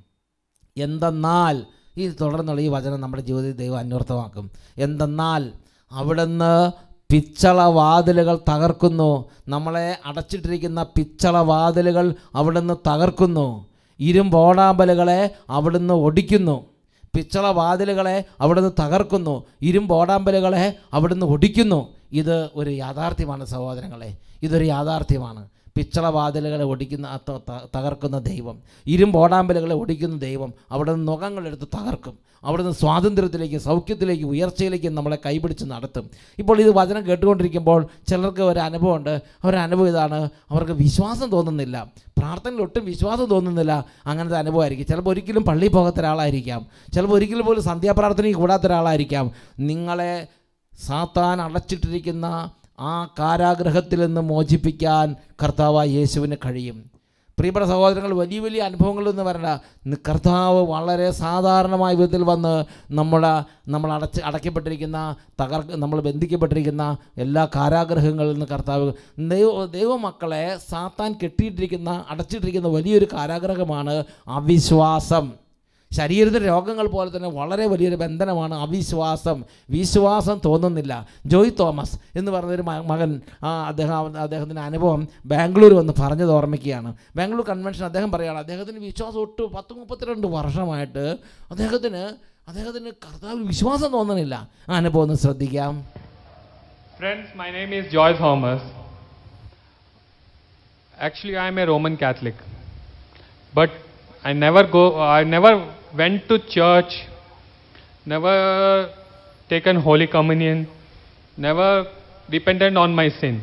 എന്തെന്നാൽ ഈ തുടർന്നുള്ള ഈ വചനം നമ്മുടെ ജീവിതത്തിൽ ദൈവം അന്വർത്ഥമാക്കും എന്തെന്നാൽ അവിടുന്ന് പിച്ചള വാതിലുകൾ തകർക്കുന്നു നമ്മളെ അടച്ചിട്ടിരിക്കുന്ന പിച്ചള വാതിലുകൾ അവിടുന്ന് തകർക്കുന്നു ഇരുമ്പോടാമ്പലുകളെ അവിടുന്ന് ഒടിക്കുന്നു പിച്ചള വാതിലുകളെ അവിടുന്ന് തകർക്കുന്നു ഇരുമ്പോടാമ്പലുകളെ അവിടുന്ന് ഒടിക്കുന്നു ഇത് ഒരു യാഥാർത്ഥ്യമാണ് സഹോദരങ്ങളെ ഇതൊരു യാഥാർത്ഥ്യമാണ് പിച്ചള വാതിലുകളെ ഒടിക്കുന്ന ആ ത- ത- തകർക്കുന്ന ദൈവം ഇരുമ്പോടാമ്പലുകളെ ഒടിക്കുന്ന ദൈവം അവിടെ നിന്ന് നുഖങ്ങളെടുത്ത് തകർക്കും അവിടെ നിന്ന് സ്വാതന്ത്ര്യത്തിലേക്ക് സൗഖ്യത്തിലേക്ക് ഉയർച്ചയിലേക്ക് നമ്മളെ കൈപിടിച്ച് നടത്തും ഇപ്പോൾ ഇത് വചനം കേട്ടുകൊണ്ടിരിക്കുമ്പോൾ ചിലർക്ക് ഒരു അനുഭവമുണ്ട് അവരുടെ അനുഭവം ഇതാണ് അവർക്ക് വിശ്വാസം തോന്നുന്നില്ല പ്രാർത്ഥനയിൽ ഒട്ടും വിശ്വാസം തോന്നുന്നില്ല അങ്ങനത്തെ അനുഭവമായിരിക്കും ചിലപ്പോൾ ഒരിക്കലും പള്ളിയിൽ പോകാത്ത ഒരാളായിരിക്കാം ചിലപ്പോൾ ഒരിക്കലും പോലും സന്ധ്യാപ്രാർത്ഥനയ്ക്ക് കൂടാത്ത ഒരാളായിരിക്കാം നിങ്ങളെ സാത്താൻ അടച്ചിട്ടിരിക്കുന്ന ആ കാരാഗ്രഹത്തിൽ നിന്ന് മോചിപ്പിക്കാൻ കർത്താവായ യേശുവിന് കഴിയും പ്രിയപ്പെട്ട സഹോദരങ്ങൾ വലിയ വലിയ അനുഭവങ്ങളൊന്നും വരണ്ട നി- കർത്താവ് വളരെ സാധാരണമായ വിധത്തിൽ വന്ന് നമ്മുടെ നമ്മൾ അടച്ച് അടയ്ക്കപ്പെട്ടിരിക്കുന്ന തകർ നമ്മൾ ബന്ധിക്കപ്പെട്ടിരിക്കുന്ന എല്ലാ കാരാഗ്രഹങ്ങളിൽ നിന്ന് കർത്താവ് ദൈവ ദൈവമക്കളെ സാത്താൻ കെട്ടിയിട്ടിരിക്കുന്ന അടച്ചിട്ടിരിക്കുന്ന വലിയൊരു കാരാഗ്രഹമാണ് അവിശ്വാസം ശരീരത്തിൻ്റെ രോഗങ്ങൾ പോലെ തന്നെ വളരെ വലിയൊരു ബന്ധനമാണ് അവിശ്വാസം വിശ്വാസം തോന്നുന്നില്ല ജോയ് തോമസ് എന്ന് പറഞ്ഞൊരു മ- മകൻ ആ അദ്ദേഹം അദ്ദേഹത്തിൻ്റെ അനുഭവം ബാംഗ്ലൂർ വന്ന് പറഞ്ഞത് ഓർമ്മിക്കുകയാണ് ബാംഗ്ലൂർ കൺവെൻഷൻ അദ്ദേഹം പറയുകയാണ് അദ്ദേഹത്തിന് വിശ്വാസം ഒട്ട് പത്ത് മുപ്പത്തിരണ്ട് വർഷമായിട്ട് അദ്ദേഹത്തിന് അദ്ദേഹത്തിന് കർത്താവിൽ വിശ്വാസം തോന്നുന്നില്ല ആ അനുഭവം ഒന്ന് ശ്രദ്ധിക്കാം Friends, my name is Joy Thomas. Actually, I am a Roman Catholic. But I never go, I never went to church, never taken Holy Communion, never repented on my sin.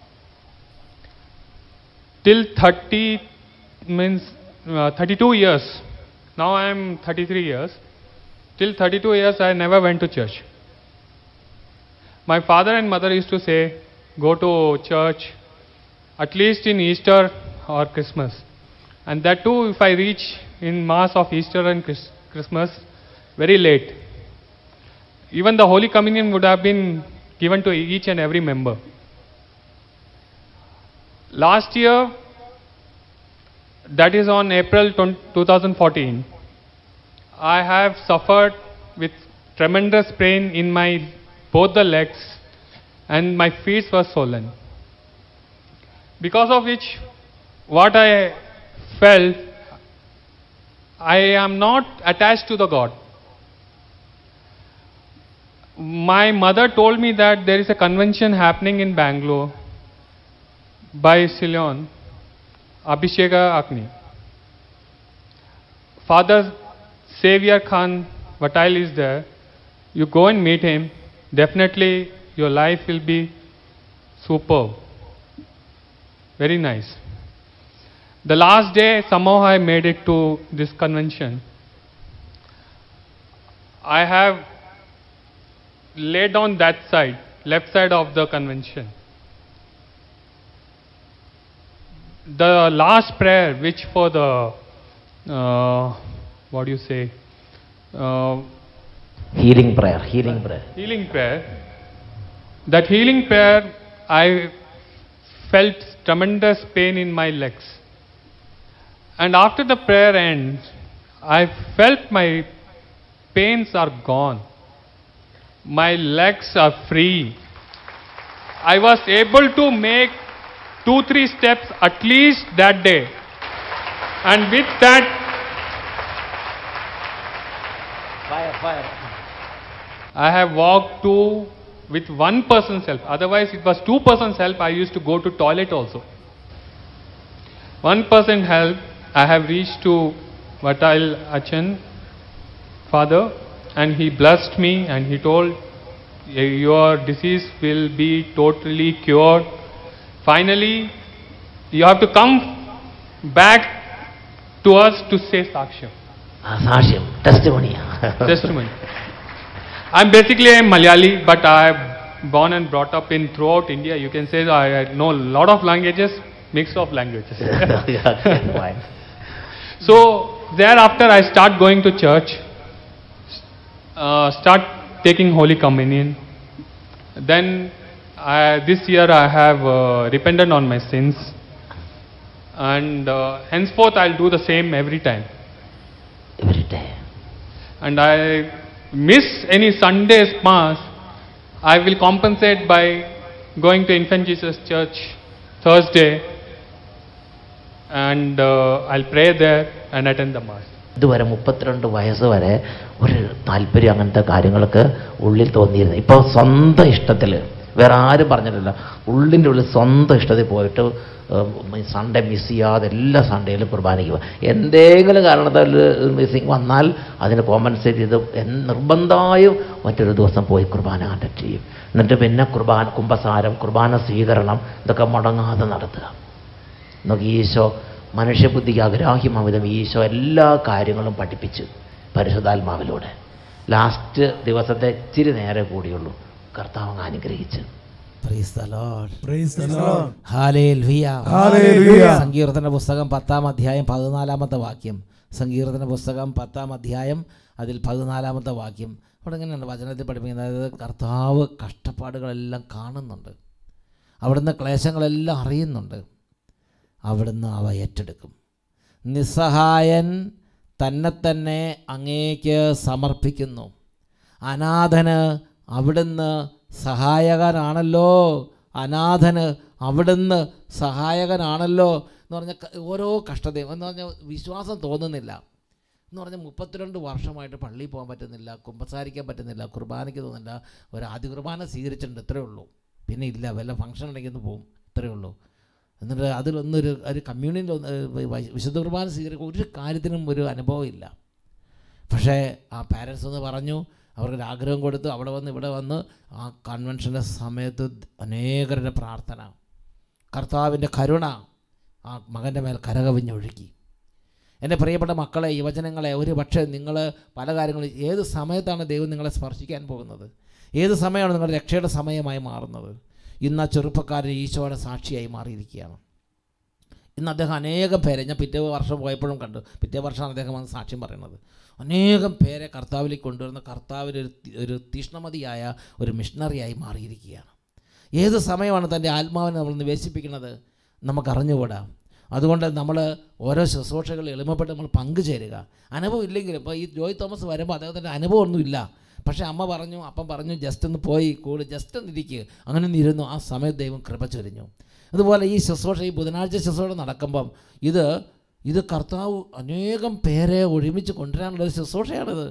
Till 30 means uh, 32 years. Now I am 33 years. Till 32 years, I never went to church. My father and mother used to say, go to church at least in Easter or Christmas. And that too, if I reach in Mass of Easter and Chris- Christmas, very late. Even the Holy Communion would have been given to each and every member. Last year, that is on April 20 2014, I have suffered with tremendous pain in my both the legs and my feet were swollen. Because of which, what I felt, I am not attached to the God. My mother told me that there is a convention happening in Bangalore by Ceylon, Abhisheka Akni. Father Savior Khan Vatal is there. You go and meet him. Definitely your life will be superb. Very nice. The last day, somehow I made it to this convention. I have laid on that side, left side of the convention. The last prayer, which for the, uh, what do you say, uh, Healing prayer, healing prayer. healing prayer. That healing prayer, I felt tremendous pain in my legs. And after the prayer ends, I felt my pains are gone. My legs are free. I was able to make two, three steps at least that day. And with that, Fire, fire. I have walked to with one person's help. Otherwise, it was two persons' help. I used to go to toilet also. One person help. I have reached to Vatal Achan, father, and he blessed me and he told, "Your disease will be totally cured. Finally, you have to come back to us to say saksham." ആ സാക്ഷ്യം ടെസ്റ്റിമണിയാ testimony. I'm basically a Malayali, but I'm born and brought up in throughout India. You can say I, I know a lot of languages, mix of languages. Fine. so thereafter, I start going to church, uh, start taking Holy Communion. Then I, this year I have uh, repented on my sins, and uh, henceforth I'll do the same every time. Every day. and I miss any Sunday's Mass, I will compensate by going to Infant Jesus Church Thursday and uh, I'll pray there and attend the Mass. ഇതുവരെ മുപ്പത്തിരണ്ട് വയസ്സ് വരെ ഒരു താല്പര്യം അങ്ങനത്തെ കാര്യങ്ങൾക്ക് ഉള്ളിൽ തോന്നിയിരുന്നു ഇപ്പോൾ സ്വന്തം ഇഷ്ടത്തിൽ വേറെ ആരും പറഞ്ഞിട്ടില്ല ഉള്ളിൻ്റെ ഉള്ളിൽ സ്വന്തം ഇഷ്ടത്തിൽ പോയിട്ട് സൺഡേ മിസ് ചെയ്യാതെ എല്ലാ സൺഡേയിലും കുർബാനയ്ക്ക് പോകും എന്തെങ്കിലും കാരണത്താൽ മിസ്സിങ് വന്നാൽ അതിന് കോമ്പൻസേറ്റ് ചെയ്ത് എൻ- നിർബന്ധമായും മറ്റൊരു ദിവസം പോയി കുർബാന അറ്റൻഡ് ചെയ്യും എന്നിട്ട് പിന്നെ കുർബാന കുംഭസാരം കുർബാന സ്വീകരണം ഇതൊക്കെ മുടങ്ങാതെ നടത്തുക നോക്കി ഈശോ മനുഷ്യബുദ്ധിക്ക് അഗ്രാഹ്യമാവിധം ഈശോ എല്ലാ കാര്യങ്ങളും പഠിപ്പിച്ചു പരിശുദ്ധാത്മാവിലൂടെ ലാസ്റ്റ് ദിവസത്തെ ഇച്ചിരി നേരെ കൂടിയുള്ളൂ കർത്താവ് അങ്ങ് അനുഗ്രഹിച്ച് Praise the Lord. Praise the Lord. Hallelujah. Hallelujah. സങ്കീർത്തന പുസ്തകം പത്താം അധ്യായം പതിനാലാമത്തെ വാക്യം സങ്കീർത്തന പുസ്തകം പത്താം അധ്യായം അതിൽ പതിനാലാമത്തെ വാക്യം അവിടെ ഇങ്ങനെയാണ് വചനത്തിൽ പഠിപ്പിക്കുന്നത് അതായത് കർത്താവ് കഷ്ടപ്പാടുകളെല്ലാം കാണുന്നുണ്ട് അവിടുന്ന് ക്ലേശങ്ങളെല്ലാം അറിയുന്നുണ്ട് അവിടുന്ന് അവ ഏറ്റെടുക്കും നിസ്സഹായൻ തന്നെ തന്നെ അങ്ങേക്ക് സമർപ്പിക്കുന്നു അനാഥന് അവിടുന്ന് സഹായകനാണല്ലോ അനാഥന് അവിടുന്ന് സഹായകനാണല്ലോ എന്ന് പറഞ്ഞ ക- ഓരോ കഷ്ടതയും എന്ന് പറഞ്ഞാൽ വിശ്വാസം തോന്നുന്നില്ല എന്ന് പറഞ്ഞാൽ മുപ്പത്തിരണ്ട് വർഷമായിട്ട് പള്ളിയിൽ പോകാൻ പറ്റുന്നില്ല കുമ്പസാരിക്കാൻ പറ്റുന്നില്ല കുർബാനയ്ക്ക് തോന്നുന്നില്ല ഒരു ആദ്യ കുർബാന സ്വീകരിച്ചിട്ടുണ്ട് ഇത്രയേ ഉള്ളൂ പിന്നെ ഇല്ല വല്ല ഫംഗ്ഷൻ ഉണ്ടെങ്കിൽ ഒന്ന് പോകും ഇത്രയേ ഉള്ളൂ എന്നിട്ട് അതിലൊന്നൊരു ഒരു കമ്മ്യൂണിയിൽ ഒന്ന് ഏഹ് വൈ- വിശുദ്ധ കുർബാന സ്വീകരിക്കുക ഒരു കാര്യത്തിനും ഒരു അനുഭവം ഇല്ല പക്ഷേ ആ പാരൻസ് ഒന്ന് പറഞ്ഞു അവർക്കൊരു ആഗ്രഹം കൊടുത്തു അവിടെ വന്ന് ഇവിടെ വന്ന് ആ കൺവെൻഷൻ്റെ സമയത്ത് അനേകരുടെ പ്രാർത്ഥന കർത്താവിൻ്റെ കരുണ ആ മകൻ്റെ മേൽ കരകവിഞ്ഞൊഴുകി എൻ്റെ പ്രിയപ്പെട്ട മക്കളെ യുവജനങ്ങളെ ഒരു പക്ഷേ നിങ്ങൾ പല കാര്യങ്ങളും ഏത് സമയത്താണ് ദൈവം നിങ്ങളെ സ്പർശിക്കാൻ പോകുന്നത് ഏത് സമയമാണ് നിങ്ങളുടെ രക്ഷയുടെ സമയമായി മാറുന്നത് ഇന്ന് ആ ചെറുപ്പക്കാരൻ ഈശോയുടെ സാക്ഷിയായി മാറിയിരിക്കുകയാണ് ഇന്ന് അദ്ദേഹം അനേകം പേരെ ഞാൻ പിറ്റേ വർഷം പോയപ്പോഴും കണ്ടു പിറ്റേ വർഷമാണ് അദ്ദേഹം വന്ന് സാക്ഷ്യം പറയുന്നത് അനേകം പേരെ കർത്താവിലേക്ക് കൊണ്ടുവരുന്ന കർത്താവിന് ഒരു തി- ഒരു തീഷ്ണമതിയായ ഒരു മിഷണറിയായി മാറിയിരിക്കുകയാണ് ഏത് സമയമാണ് തൻ്റെ ആത്മാവിനെ നമ്മൾ നിവേശിപ്പിക്കുന്നത് നമുക്കറിഞ്ഞുകൂടാ അതുകൊണ്ട് നമ്മൾ ഓരോ ശുശ്രൂഷകൾ എളിമപ്പെട്ട് നമ്മൾ പങ്കുചേരുക അനുഭവം ഇല്ലെങ്കിലും ഇപ്പോൾ ഈ ജോയ് തോമസ് വരുമ്പോൾ അദ്ദേഹത്തിൻ്റെ അനുഭവമൊന്നുമില്ല പക്ഷേ അമ്മ പറഞ്ഞു അപ്പം പറഞ്ഞു ജസ്റ്റ് ഒന്ന് പോയി കൂടി ജസ്റ്റ് ഒന്ന് ഇരിക്കുക അങ്ങനെ ഒന്ന് ഇരുന്നു ആ സമയത്ത് ദൈവം കൃപ ചൊരിഞ്ഞു അതുപോലെ ഈ ശുശ്രൂഷ ഈ ബുധനാഴ്ച ശുശ്രൂഷ നടക്കുമ്പം ഇത് ഇത് കർത്താവ് അനേകം പേരെ ഒരുമിച്ച് കൊണ്ടുവരാനുള്ള ഒരു ശുശ്രൂഷയാണിത്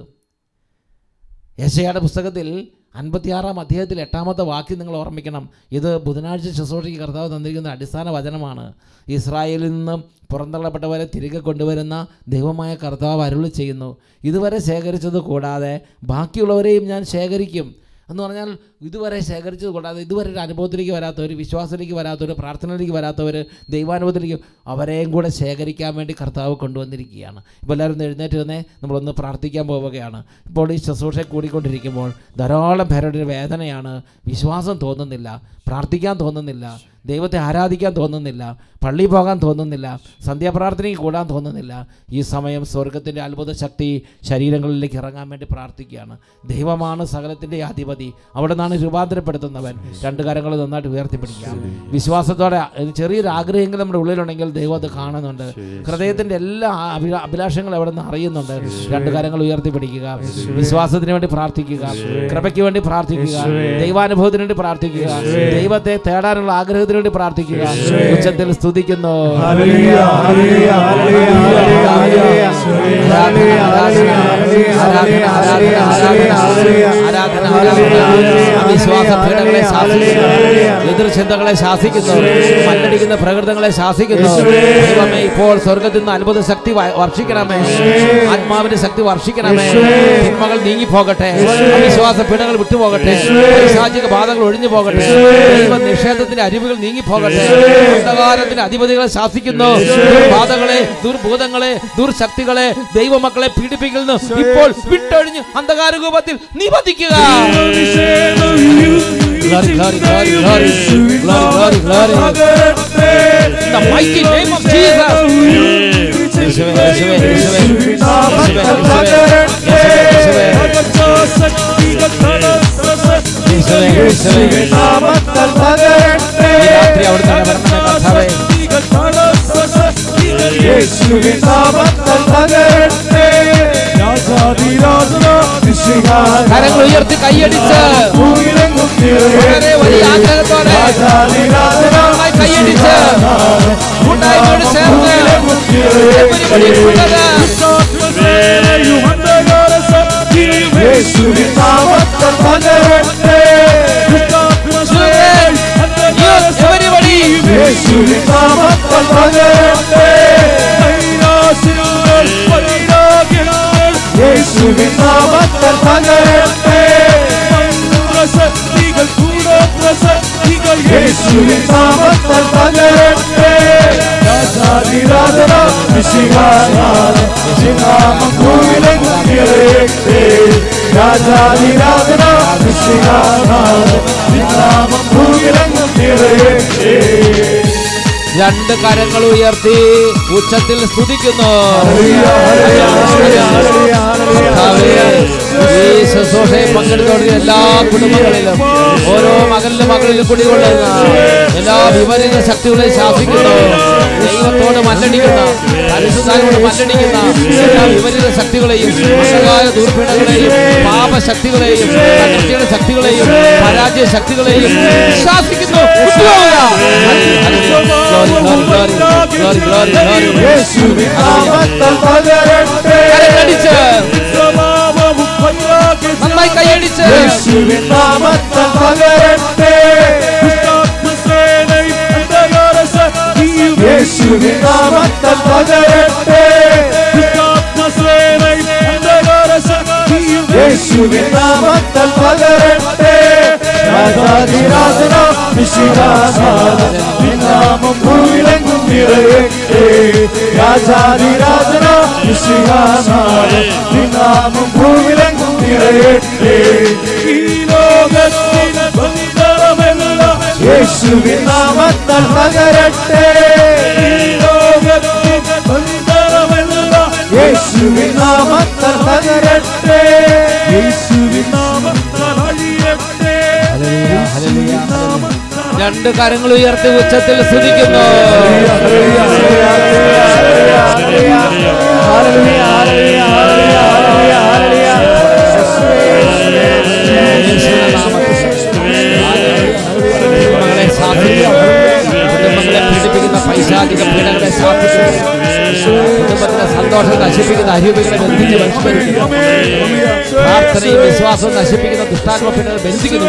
യശയുടെ പുസ്തകത്തിൽ അൻപത്തിയാറാം അധ്യായത്തിൽ എട്ടാമത്തെ വാക്യം നിങ്ങൾ ഓർമ്മിക്കണം ഇത് ബുധനാഴ്ച ശുശ്രൂഷയ്ക്ക് കർത്താവ് തന്നിരിക്കുന്ന അടിസ്ഥാന വചനമാണ് ഇസ്രായേലിൽ നിന്നും പുറന്തള്ളപ്പെട്ടവരെ തിരികെ കൊണ്ടുവരുന്ന ദൈവമായ കർത്താവ് അരുളി ചെയ്യുന്നു ഇതുവരെ ശേഖരിച്ചത് കൂടാതെ ബാക്കിയുള്ളവരെയും ഞാൻ ശേഖരിക്കും എന്ന് പറഞ്ഞാൽ ഇതുവരെ ശേഖരിച്ചത് കൂടാതെ ഇതുവരെ ഒരു അനുഭവത്തിലേക്ക് വരാത്തവർ വിശ്വാസത്തിലേക്ക് വരാത്തവർ പ്രാർത്ഥനയിലേക്ക് വരാത്തവർ ദൈവാനുഭവത്തിലേക്ക് അവരെയും കൂടെ ശേഖരിക്കാൻ വേണ്ടി കർത്താവ് കൊണ്ടുവന്നിരിക്കുകയാണ് ഇപ്പോൾ എല്ലാവരും ഒന്ന് എഴുന്നേറ്റ് തന്നെ നമ്മളൊന്ന് പ്രാർത്ഥിക്കാൻ പോവുകയാണ് ഇപ്പോൾ ഈ ശുശ്രൂഷ കൂടിക്കൊണ്ടിരിക്കുമ്പോൾ ധാരാളം പേരുടെ ഒരു വേദനയാണ് വിശ്വാസം തോന്നുന്നില്ല പ്രാർത്ഥിക്കാൻ തോന്നുന്നില്ല ദൈവത്തെ ആരാധിക്കാൻ തോന്നുന്നില്ല പള്ളി പോകാൻ തോന്നുന്നില്ല സന്ധ്യാപ്രാർത്ഥനയ്ക്ക് കൂടാൻ തോന്നുന്നില്ല ഈ സമയം സ്വർഗത്തിൻ്റെ അത്ഭുത ശക്തി ശരീരങ്ങളിലേക്ക് ഇറങ്ങാൻ വേണ്ടി പ്രാർത്ഥിക്കുകയാണ് ദൈവമാണ് സകലത്തിൻ്റെ അധിപതി അവിടെ നിന്നാണ് രൂപാന്തരപ്പെടുത്തുന്നവൻ രണ്ട് കരങ്ങൾ നന്നായിട്ട് ഉയർത്തിപ്പിടിക്കുക വിശ്വാസത്തോടെ ഇത് ചെറിയൊരു ആഗ്രഹമെങ്കിലും നമ്മുടെ ഉള്ളിലുണ്ടെങ്കിൽ ദൈവം അത് കാണുന്നുണ്ട് ഹൃദയത്തിൻ്റെ എല്ലാ അഭിലാ അഭിലാഷങ്ങളും അവിടെ നിന്ന് അറിയുന്നുണ്ട് രണ്ട് കരങ്ങൾ ഉയർത്തിപ്പിടിക്കുക വിശ്വാസത്തിന് വേണ്ടി പ്രാർത്ഥിക്കുക കൃപയ്ക്ക് വേണ്ടി പ്രാർത്ഥിക്കുക ദൈവാനുഭവത്തിന് വേണ്ടി പ്രാർത്ഥിക്കുക ദൈവത്തെ തേടാനുള്ള ആഗ്രഹത്തിന് വേണ്ടി പ്രാർത്ഥിക്കുക ഉച്ചത്തിൽ സ്തുതിക്കുന്നു hallelujah, hallelujah, hallelujah, hallelujah, hallelujah, ആരാധന, ആരാധന, ആരാധന, ആരാധന, ആരാധന, ആരാധന. അവിശ്വാസ പീഡകളെ ശാസിക്കുന്നു എതിർ ചിന്തകളെ ശാസിക്കുന്നു മല്ലടിക്കുന്ന പ്രകൃതങ്ങളെ ശാസിക്കുന്നു ദൈവമേ ഇപ്പോൾ സ്വർഗത്തിൽ നിന്ന് അത്ഭുത ശക്തി വ- വർഷിക്കണമേ ആത്മാവിന്റെ ശക്തി വർഷിക്കണമേ തിന്മകൾ നീങ്ങിപ്പോകട്ടെ അവിശ്വാസ പീഡകൾ വിട്ടുപോകട്ടെ പൈശാചിക ബാധകൾ ഒഴിഞ്ഞു പോകട്ടെ ദൈവ നിഷേധത്തിന്റെ അരിവുകൾ നീങ്ങിപ്പോകട്ടെ അന്ധകാരത്തിന്റെ അധിപതികളെ ശാസിക്കുന്നു ദുർബാധകളെ ദുർഭൂതങ്ങളെ ദുർശക്തികളെ ദൈവമക്കളെ പീഡിപ്പിക്കുന്നു ഇപ്പോൾ വിട്ടൊഴിഞ്ഞ് അന്ധകാര രൂപത്തിൽ നിബന്ധിക്കുക Glory, glory, glory, glory. Glory, glory, glory. In the mighty name of Jesus. യേശുവേ, യേശുവേ, യേശുവേ, യേശുവേ, യേശുവേ, യേശുവേ, യേശുവേ, യേശുവേ. ഈ രാത്രി അവിടുന്ന് വരണമേ കർത്താവേ യേശുവിൻ നാമത്തിൽ തകരട്ടെ രാജാധിരാജന വിശിഹാന കരങ്ങൾ ഉയർത്തി കൈയടിച്ച് ഭൂമിയിലെങ്ങും വളരെ വലിയ ആഗ്രഹത്തോടെ രാജാധിരാജന നന്നായി കൈയടിച്ച് കൂട്ടായ്മയോട് ചേർന്ന് everybody together. യേശുവിൻ നാമത്തിൽ തകരട്ടെ Yes, everybody. യേശുവിൻ നാമത്തിൽ തകരട്ടെ യേശുവിൻ നാമത്തിൽ തകരട്ടെ യേശുവിൻ നാമത്തിൽ തകരട്ടെ രാജാതിരാജന വിശിഹാനാഥ വിശിനാമം ഭൂമിയിലെങ്ങും നിറയട്ടെ രാജാതിരാജന വിശിഹാനാഥ വിശിനാമം ഭൂമിയിലെങ്ങും നിറയട്ടെ രണ്ട് കരങ്ങൾ ഉയർത്തി ഉച്ചത്തിൽ സ്തുതിക്കുന്നു കർത്താവേ, ഈ ശുശ്രൂഷയിൽ പങ്കെടുത്തോടുന്ന എല്ലാ കുടുംബങ്ങളിലും ഓരോ മകളിലും മകളിലും കുടികൊള്ളുന്ന എല്ലാ വിപരീത ശക്തികളെ ശാസിക്കുന്നു ദൈവത്തോട് മല്ലടിക്കുന്ന പരിശുദ്ധാനോട് മല്ലടിക്കുന്ന എല്ലാ വിപരീത ശക്തികളെയും അന്ധകാര ദുർപീഠങ്ങളെയും പാപശക്തികളെയും തകർച്ചയുടെ ശക്തികളെയും പരാജയ ശക്തികളെയും ശാസിക്കുന്നു Glory, glory, glory, glory, glory, glory. യേശുവിൻ നാമത്തിൽ തകരട്ടെ കരങ്ങളടിച്ച് നന്നായി കൈയടിച്ച് യേശുവിൻ നാമത്തിൽ തകരട്ടെ യേശുവിൻ നാമത്തിൽ തകരട്ടെ യേശുവിൻ നാമത്തിൽ തകരട്ടെ രാജാതിരാജന വിശിഹാനാഥ നാമം ഭൂമിയിലെങ്ങും നിറയട്ടെ രാജാതിരാജന വിശിഹാനാഥ നാമം ഭൂമിയിലെങ്ങും നിറയട്ടെ ഈ ലോകത്തിന് ബന്ധനമെല്ല യേശുവിൻ നാമത്തിൽ തകരട്ടെ ഈ ലോകത്തിന് ബന്ധനമെല്ല യേശുവിൻ നാമത്തിൽ തകരട്ടെ യേശുവിൻ നാമത്തിൽ അഴിയട്ടെ രണ്ട് കരങ്ങൾ ഉയർത്തി ഉച്ചത്തിൽ സ്തുതിക്കുന്നു കുടുംബങ്ങളെ ശാസിക്കുന്നു കുടുംബങ്ങളെ പീഡിപ്പിക്കുന്ന പൈശാചിക പീഡകളെ ശാസിക്കുന്നു കുടുംബത്തിന്റെ സന്തോഷം നശിപ്പിക്കുന്ന അരൂപികളെ ബന്ധിച്ച് പരിഷ്കരിക്കുന്നു പ്രാർത്ഥനയും വിശ്വാസവും നശിപ്പിക്കുന്ന ദുഷ്ടാത്മ പീഡകൾ ബന്ധിക്കുന്നു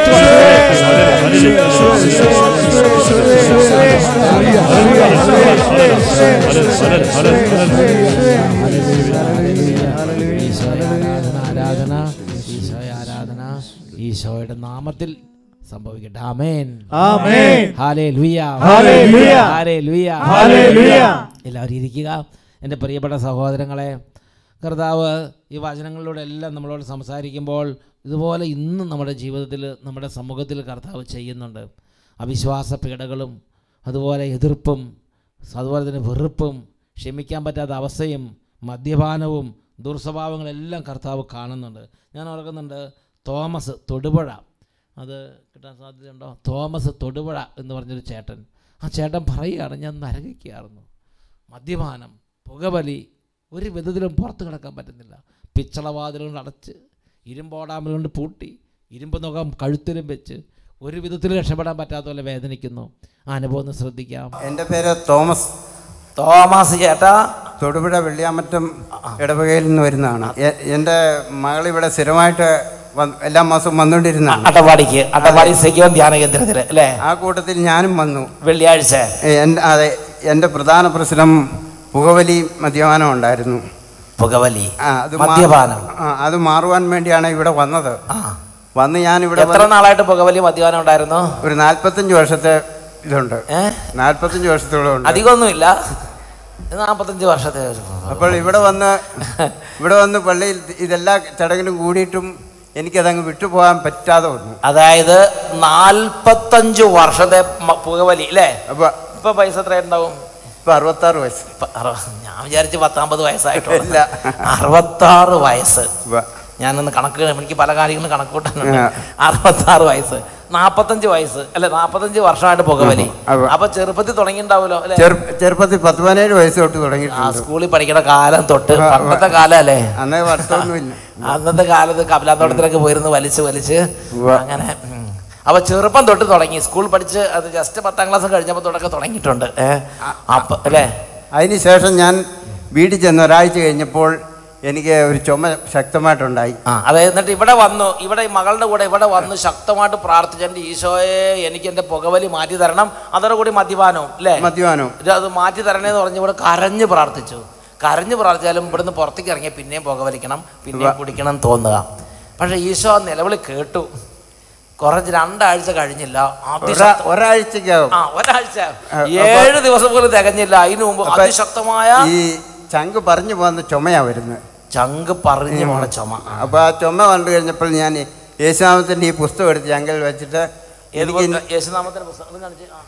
ഈശോയെ ആരാധന ആരാധന ഈശോയെ ആരാധന ഈശോയുടെ നാമത്തിൽ സംഭവിക്കട്ടെ ആമേൻ ആമേൻ. Hallelujah hallelujah. Hallelujah hallelujah. എല്ലാവരും ഇരിക്കുക എൻ്റെ പ്രിയപ്പെട്ട സഹോദരങ്ങളെ കർത്താവ് ഈ വചനങ്ങളിലൂടെ എല്ലാം നമ്മളോട് സംസാരിക്കുമ്പോൾ ഇതുപോലെ ഇന്നും നമ്മുടെ ജീവിതത്തിൽ നമ്മുടെ സമൂഹത്തിൽ കർത്താവ് ചെയ്യുന്നുണ്ട് അവിശ്വാസ പീഡകളും അതുപോലെ എതിർപ്പും അതുപോലെ തന്നെ വെറുപ്പും ക്ഷമിക്കാൻ പറ്റാത്ത അവസ്ഥയും മദ്യപാനവും ദുർസ്വഭാവങ്ങളെല്ലാം കർത്താവ് കാണുന്നുണ്ട് ഞാൻ ഓർക്കുന്നുണ്ട് തോമസ് തൊടുപുഴ അത് കിട്ടാൻ സാധ്യതയുണ്ടോ തോമസ് തൊടുപുഴ എന്ന് പറഞ്ഞൊരു ചേട്ടൻ ആ ചേട്ടൻ പറയുകയാണ് ഞാൻ നരകിക്കുകയായിരുന്നു മദ്യപാനം പുകവലി ഒരു വിധത്തിലും പുറത്ത് കിടക്കാൻ പറ്റുന്നില്ല പിച്ചളവാതിലുകൊണ്ട് അടച്ച് ഇരുമ്പോടാമൽ കൊണ്ട് പൂട്ടി ഇരുമ്പ് നുകം കഴുത്തിലും വെച്ച് ഒരു വിധത്തിലും രക്ഷപ്പെടാൻ പറ്റാത്ത പോലെ വേദനിക്കുന്നു ആ അനുഭവം ഒന്ന് ശ്രദ്ധിക്കാം എൻ്റെ പേര് തോമസ് തോമസ് ചേട്ടാ തൊടുപുഴ വെള്ളിയാമറ്റം ഇടവകയിൽ നിന്ന് വരുന്നതാണ് എ- എൻ്റെ മകൾ ഇവിടെ സ്ഥിരമായിട്ട് വന്ന് എല്ലാ മാസവും വന്നുകൊണ്ടിരുന്നതാണ് അട്ടപ്പാടിക്ക് അട്ടപ്പാടി സഖ്യം ധ്യാന കേന്ദ്രത്തിൽ അല്ലേ ആ കൂട്ടത്തിൽ ഞാനും വന്നു വെള്ളിയാഴ്ച എ- എൻ്റെ അതെ എൻ്റെ പ്രധാന പ്രശ്നം പുകവലി മദ്യപാനം ഉണ്ടായിരുന്നു പുകവലി ആ അത് മാ- മദ്യപാനം ആ, അത് മാറുവാൻ വേണ്ടിയാണ് ഇവിടെ വന്നത് വന്ന് ഞാൻ ഇവിടെ എത്ര നാളായിട്ട് പുകവലി മദ്യപാനം ഉണ്ടായിരുന്നു ഒരു നാൽപ്പത്തഞ്ച് വർഷത്തെ ഇതുണ്ട് നാൽപ്പത്തഞ്ച് വർഷത്തോളം ഉണ്ട് അധികമൊന്നുമില്ല നാൽപ്പത്തഞ്ച് വർഷത്തെ അപ്പോൾ ഇവിടെ വന്ന് ഇവിടെ വന്ന് പള്ളിയിൽ ഇതെല്ലാ ചടങ്ങിലും കൂടിയിട്ടും എനിക്കതങ്ങ് വിട്ടുപോകാൻ പറ്റാതെ വന്നു അതായത് നാൽപ്പത്തഞ്ച് വർഷത്തെ മ- പുകവലി അല്ലേ അപ്പൊ ഇപ്പൊ പൈസ എത്ര ഉണ്ടാവും ഇപ്പൊ അറുപത്താറ് വയസ്സ് ഇപ്പൊ അറു- ഞാൻ വിചാരിച്ച് പത്തൊമ്പത് വയസ്സായിട്ടുള്ളൂ ഇല്ല. അറുപത്താറ് വയസ്സ് ഉവ്വ. ഞാനൊന്ന് കണക്ക് എനിക്ക് പല കാര്യങ്ങളും കണക്ക് കൂട്ടാനുണ്ട് ആ. അറുപത്താറ് വയസ്സ് നാൽപ്പത്തഞ്ച് വയസ്സ് അല്ലെ നാൽപ്പത്തഞ്ച് വർഷമായിട്ട് പുകവലി ഉവ്വ. അപ്പൊ ചെറുപ്പത്തിൽ തുടങ്ങിണ്ടാവുമല്ലോ അല്ലെ ചെറു ചെറുപ്പത്തിൽ പത്ത് പതിനേഴ് വയസ്സ് തൊട്ട് ആ തുടങ്ങിയിട്ടുണ്ട് സ്കൂളിൽ പഠിക്കുന്ന കാലം തൊട്ട് ആ, പണ്ടത്തെ കാലം അല്ലേ അന്നേ വർഷമൊന്നുമില്ല അന്നത്തെ കാലത്ത് കപിലാത്തോട്ടത്തിലൊക്കെ പോയിരുന്ന് വലിച്ച് വലിച്ച് ഉവ്വ. അങ്ങനെ ഉം. അപ്പൊ ചെറുപ്പം തൊട്ട് തുടങ്ങി സ്കൂൾ പഠിച്ച് അത് ജസ്റ്റ് പത്താം ക്ലാസ് കഴിഞ്ഞപ്പോൾ തൊട്ടൊക്കെ തുടങ്ങിയിട്ടുണ്ട് ഏഹ് അപ്പൊ അല്ലേ അതിന് ശേഷം ഞാൻ വീട്ടിൽ ചെന്ന് ഒരാഴ്ച കഴിഞ്ഞപ്പോൾ എനിക്ക് ഒരു ചുമ ശക്തമായിട്ടുണ്ടായി ആ അതായത് എന്നിട്ട് ഇവിടെ വന്നു ഇവിടെ ഈ മകളുടെ കൂടെ ഇവിടെ വന്ന് ശക്തമായിട്ട് പ്രാർത്ഥിച്ചു എൻ്റെ ഈശോയെ എനിക്ക് എൻ്റെ പുകവലി മാറ്റി തരണം അതോടുകൂടി മദ്യപാനവും അല്ലേ മദ്യപാനവും ഇത് അത് മാറ്റി തരണേന്ന് പറഞ്ഞ് ഇവിടെ കരഞ്ഞ് പ്രാർത്ഥിച്ചു കരഞ്ഞ് പ്രാർത്ഥിച്ചാലും ഇവിടുന്ന് പുറത്തേക്ക് ഇറങ്ങിയ പിന്നെയും പുകവലിക്കണം പിന്നെയും ഉവ്വ. കുടിക്കണം എന്ന് തോന്നുക പക്ഷേ ഈശോ ആ നിലവിളി കേട്ടു കുറച്ച് രണ്ടാഴ്ച കഴിഞ്ഞില്ല ഒരാ- അതിശക്ത- ഒരാഴ്ചക്കകം ആ ഒരാഴ്ച ആ, അപ്പൊ- ഏഴ് ദിവസം പോലും തികഞ്ഞില്ല അതിനു മുമ്പ് അപ്പൊ അതിശക്തമായ ഈ ചങ്ക് പറഞ്ഞു പോകുന്ന ചുമയാ വരുന്നത് ചങ്ക് പറഞ്ഞു പോണ ചുമ അപ്പൊ ആ ചുമ കണ്ടു കഴിഞ്ഞപ്പോൾ ഞാൻ യേശുനാമത്തിന്റെ ഈ പുസ്തകം എടുത്ത് ചങ്കിൽ വെച്ചിട്ട് ഏത് എനിക്ക് പുസ്തകം? യേശുനാമത്തിന്റെ പുസ്തകം ഇത് കാണിച്ച്. ആ,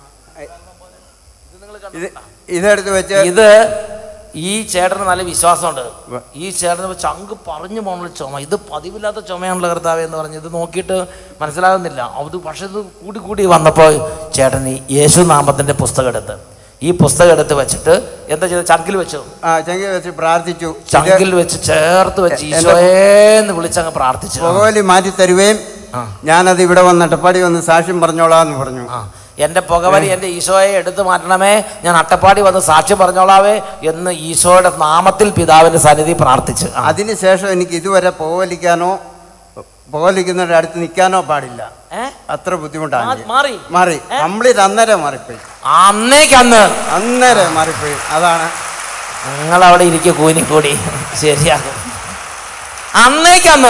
ഇത് ഇതെടുത്ത് വെച്ച് ഇത് ഈ ചേട്ടന് നല്ല വിശ്വാസമുണ്ട് ഈ ചേട്ടന് ചങ്ക് പറഞ്ഞു പോകുന്ന ചുമ ഇത് പതിവില്ലാത്ത ചുമയാണല്ലോ കർത്താവ് എന്ന് പറഞ്ഞ് ഇത് നോക്കിയിട്ട് മനസ്സിലാകുന്നില്ല അത് പക്ഷെ ഇത് കൂടി കൂടി വന്നപ്പോൾ ചേട്ടൻ ഈ യേശുനാമത്തിന്റെ പുസ്തകം എടുത്ത് ഈ പുസ്തകം എടുത്ത് വെച്ചിട്ട് എന്താ ചെയ്തത് ചങ്കിൽ വെച്ചു ആ ചങ്കിൽ വെച്ച് പ്രാർത്ഥിച്ചു ചങ്കിൽ വെച്ച് ചേർത്ത് വെച്ച് എന്റെ- ഈശോയേന്ന് വിളിച്ചങ്ങ് പ്രാർത്ഥിച്ചു പുകവലി മാറ്റി തരുകയും ഞാനത് ഇവിടെ വന്ന് അട്ടപ്പാടി വന്ന് സാക്ഷ്യം പറഞ്ഞോളാം എന്ന് പറഞ്ഞു എൻ്റെ പുകവലി എൻ്റെ ഈശോയെ എടുത്തു മാറ്റണമേ ഞാൻ അട്ടപ്പാടി വന്ന് സാക്ഷ്യം പറഞ്ഞോളാവേ എന്ന് ഈശോയുടെ നാമത്തിൽ പിതാവിൻ്റെ സന്നിധി പ്രാർത്ഥിച്ചു ആ. അതിനുശേഷം എനിക്ക് ഇതുവരെ പുകവലിക്കാനോ പുകവലിക്കുന്നവരുടെ അടുത്ത് നിൽക്കാനോ പാടില്ല അത്ര ബുദ്ധിമുട്ടാണ് മാ- മാറി? മാറി കംപ്ലീറ്റ് അന്നേരം മാറിപ്പോയി അന്നേക്കന്ന് അന്നേരം മാറിപ്പോയി അതാണ് നിങ്ങൾ അവിടെ ഇരിക്കുക കൂനിക്കൂടി ശരിയാകും അന്നേക്കന്ന്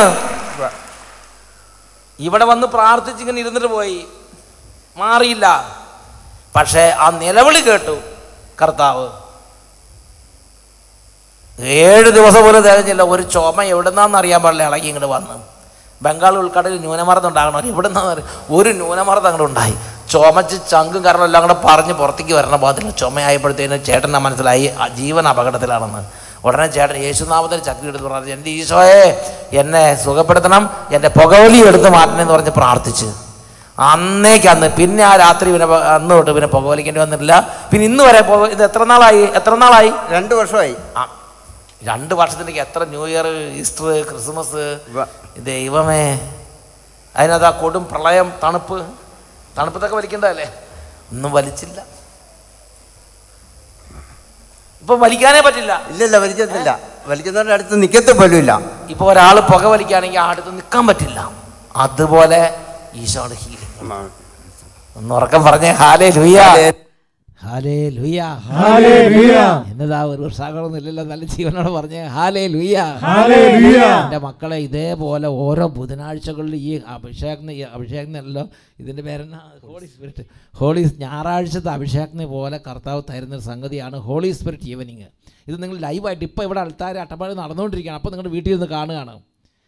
ഇവിടെ വന്ന് പ്രാർത്ഥിച്ചിങ്ങനെ ഇരുന്നിട്ട് പോയി മാറിയില്ല പക്ഷേ ആ നിലവിളി കേട്ടു കർത്താവ് ഏഴ് ദിവസം പോലും തികഞ്ഞില്ല ഒരു ചുമ എവിടുന്നാന്ന് അറിയാൻ പാടില്ല ഇളകി ഇങ്ങോട്ട് വന്ന് ബംഗാൾ ഉൾക്കടലിൽ ന്യൂനമർദ്ദം ഉണ്ടാകണം എവിടുന്നാന്ന് അറിയാം ഒരു ന്യൂനമർദ്ദം അങ്ങോട്ട് ഉണ്ടായി ചുമച്ച് ചങ്കും കാരണം എല്ലാം കൂടെ പറഞ്ഞ് പുറത്തേക്ക് വരണ പാതില്ല ചുമയായപ്പോഴത്തേനും ചേട്ടനെ മനസ്സിലായി ആ ജീവൻ അപകടത്തിലാണെന്ന് ഉടനെ ചേട്ടൻ യേശുനാമത്തിൽ ചക്രി എടുത്ത് പറഞ്ഞു എൻ്റെ ഈശോയെ എന്നെ സുഖപ്പെടുത്തണം എൻ്റെ പുകവലി എടുത്ത് മാറ്റണമെന്ന് പറഞ്ഞ് പ്രാർത്ഥിച്ച് അന്നേക്ക് അന്ന് പിന്നെ ആ രാത്രി പിന്നെ പ- അന്ന് തൊട്ട് പിന്നെ പുകവലിക്കേണ്ടി വന്നിട്ടില്ല പിന്നെ ഇന്ന് വരെ പുക- ഇത് എത്ര നാളായി എത്ര നാളായി രണ്ട് വർഷമായി ആ രണ്ട് വർഷത്തിലേക്ക് എത്ര ന്യൂ ഇയർ ഈസ്റ്റർ ക്രിസ്മസ് ദൈവമേ അതിനകത്ത് ആ കൊടും പ്രളയം തണുപ്പ് തണുപ്പത്തൊക്കെ വലിക്കേണ്ടതല്ലേ ഒന്നും വലിച്ചില്ല ഇപ്പൊ വലിക്കാനേ പറ്റില്ല ഇല്ലല്ല വലിക്കത്തില്ല വലിക്കുന്നവരുടെ അടുത്ത് നിൽക്കത്തെ പോലും ഇല്ല ഇപ്പൊ ഒരാൾ പുക വലിക്കുകയാണെങ്കിൽ ആ അടുത്ത് നിൽക്കാൻ പറ്റില്ല അതുപോലെ ഈശോയുടെ ഹീലിംഗ് ഒന്ന് ഉറക്കം പറഞ്ഞേ ഹാലേ ലുയ്യ ഹാലേ ലുയ്യ ഹാലേലൂയ. എന്നതാ ഒരു ഉത്സാഹമൊന്നും ഇല്ലല്ലോ നല്ല ജീവനോട് പറഞ്ഞേ ഹാലേ ലുയ്യ ഹാലേലൂയ. എൻ്റെ മക്കളെ ഇതേപോലെ ഓരോ ബുധനാഴ്ചകളിൽ ഈ അഭിഷേകം ഈ അഭിഷേകനല്ലോ ഇതിൻ്റെ പേരെന്നാ ഹോളി സ്പിരിറ്റ് ഹോളി ഞായറാഴ്ചത്തെ അഭിഷേകത്തിനെ പോലെ കർത്താവ് തരുന്നൊരു സംഗതിയാണ് ഹോളി സ്പിരിറ്റ് ഈവനിങ് ഇത് നിങ്ങൾ ലൈവായിട്ട് ഇപ്പോൾ ഇവിടെ ആൾക്കാർ അട്ടപ്പാടി നടന്നുകൊണ്ടിരിക്കുകയാണ് അപ്പോൾ നിങ്ങളുടെ വീട്ടിൽ നിന്ന് കാണുകയാണ്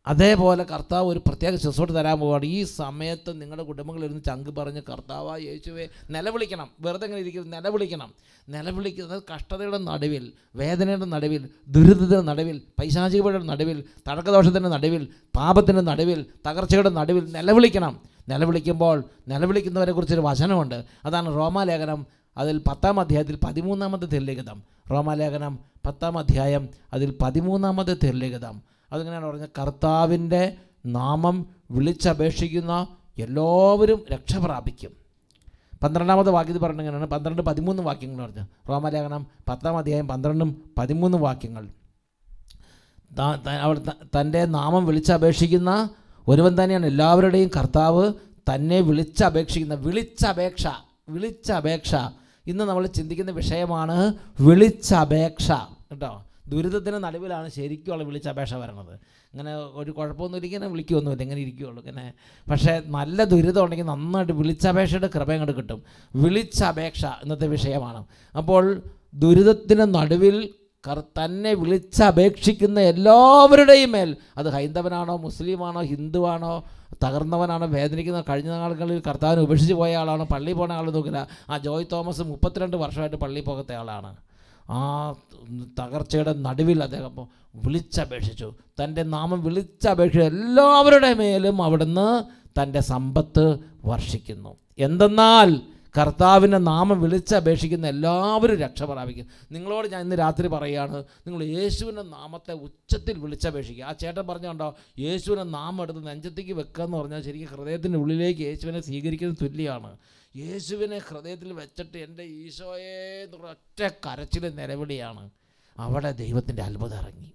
അതേപോലെ കർത്താവ് ഒരു പ്രത്യേക ശുശ്രൂഷ തരാൻ പോവുകയാണ് ഈ സമയത്ത് നിങ്ങളുടെ കുടുംബങ്ങളിരുന്ന് ചങ്ക് പറഞ്ഞ് കർത്താവ് യേശുവെ നിലവിളിക്കണം വെറുതെ ഇങ്ങനെ ഇരിക്കുന്നത് നിലവിളിക്കണം നിലവിളിക്കുന്നത് കഷ്ടതയുടെ നടുവിൽ വേദനയുടെ നടുവിൽ ദുരിതത്തിൻ്റെ നടുവിൽ പൈശാചികയുടെ നടുവിൽ തടക്കദോഷത്തിൻ്റെ നടുവിൽ പാപത്തിൻ്റെ നടുവിൽ തകർച്ചയുടെ നടുവിൽ നിലവിളിക്കണം നിലവിളിക്കുമ്പോൾ നിലവിളിക്കുന്നവരെ കുറിച്ചൊരു വചനമുണ്ട് അതാണ് റോമാലേഖനം അതിൽ പത്താം അധ്യായത്തിൽ പതിമൂന്നാമത്തെ തിരലിഖിതം റോമാലേഖനം പത്താം അധ്യായം അതിൽ പതിമൂന്നാമത്തെ തിരലിഖിതം അതിങ്ങനെയാണ് പറഞ്ഞത് കർത്താവിൻ്റെ നാമം വിളിച്ചപേക്ഷിക്കുന്ന എല്ലാവരും രക്ഷ പ്രാപിക്കും പന്ത്രണ്ടാമത്തെ വാക്യത്തിൽ പറഞ്ഞ ഇങ്ങനെയാണ് പന്ത്രണ്ട് പതിമൂന്ന് വാക്യങ്ങൾ പറഞ്ഞു റോമാലേഖനം പത്താം അധ്യായം പന്ത്രണ്ടും പതിമൂന്ന് വാക്യങ്ങൾ താ- ത- അവർ ത- തൻ്റെ നാമം വിളിച്ചപേക്ഷിക്കുന്ന ഒരുവൻ തന്നെയാണ് എല്ലാവരുടെയും കർത്താവ് തന്നെ വിളിച്ചപേക്ഷിക്കുന്ന വിളിച്ചപേക്ഷ വിളിച്ചപേക്ഷ ഇന്ന് നമ്മൾ ചിന്തിക്കുന്ന വിഷയമാണ് വിളിച്ചപേക്ഷ കേട്ടോ ദുരിതത്തിന് നടുവിലാണ് ശരിക്കുള്ള വിളിച്ചപേക്ഷ വരണത് ഇങ്ങനെ ഒരു കുഴപ്പമൊന്നുമില്ല ഇങ്ങനെ വിളിക്കുകയൊന്നുമില്ല ഇങ്ങനെ ഇരിക്കുകയുള്ളൂ ഇങ്ങനെ പക്ഷേ നല്ല ദുരിതം ഉണ്ടെങ്കിൽ നന്നായിട്ട് വിളിച്ചപേക്ഷയുടെ കൃപ അങ്ങോട്ട് കിട്ടും വിളിച്ചപേക്ഷ ഇന്നത്തെ വിഷയമാണ് അപ്പോൾ ദുരിതത്തിന് നടുവിൽ കർ തന്നെ വിളിച്ചപേക്ഷിക്കുന്ന എല്ലാവരുടെയും മേൽ അത് ഹൈന്ദവനാണോ മുസ്ലിമാണോ ഹിന്ദുവാണോ തകർന്നവനാണോ വേദനിക്കുന്ന കഴിഞ്ഞ നാളുകളിൽ കർത്താവിനെ ഉപേക്ഷിച്ച് പോയ ആളാണോ പള്ളി പോണ ആൾ നോക്കില്ല ആ ജോയ് തോമസ് മുപ്പത്തിരണ്ട് വർഷമായിട്ട് പള്ളി പോകാത്ത ആളാണ് ആ തകർച്ചയുടെ നടുവിൽ അദ്ദേഹം വിളിച്ചപേക്ഷിച്ചു തൻ്റെ നാമം വിളിച്ചപേക്ഷിച്ചു എല്ലാവരുടെ മേലും അവിടുന്ന് തൻ്റെ സമ്പത്ത് വർഷിക്കുന്നു എന്തെന്നാൽ കർത്താവിൻ്റെ നാമം വിളിച്ചപേക്ഷിക്കുന്ന എല്ലാവരും രക്ഷ പ്രാപിക്കും നിങ്ങളോട് ഞാൻ ഇന്ന് രാത്രി പറയുകയാണ് നിങ്ങൾ യേശുവിൻ്റെ നാമത്തെ ഉച്ചത്തിൽ വിളിച്ചപേക്ഷിക്കുക ആ ചേട്ടൻ പറഞ്ഞുണ്ടോ യേശുവിൻ്റെ നാമം എടുത്ത് നെഞ്ചത്തേക്ക് വെക്കുക എന്ന് പറഞ്ഞാൽ ശരിക്കും ഹൃദയത്തിൻ്റെ ഉള്ളിലേക്ക് യേശുവിനെ സ്വീകരിക്കുന്നത് തുല്യമാണ് യേശുവിനെ ഹൃദയത്തിൽ വെച്ചിട്ട് എൻ്റെ ഈശോയെ എന്നുള്ള ഒറ്റ കരച്ചിൽ നിലവിളിയാണ് അവിടെ ദൈവത്തിൻ്റെ അത്ഭുതം ഇറങ്ങി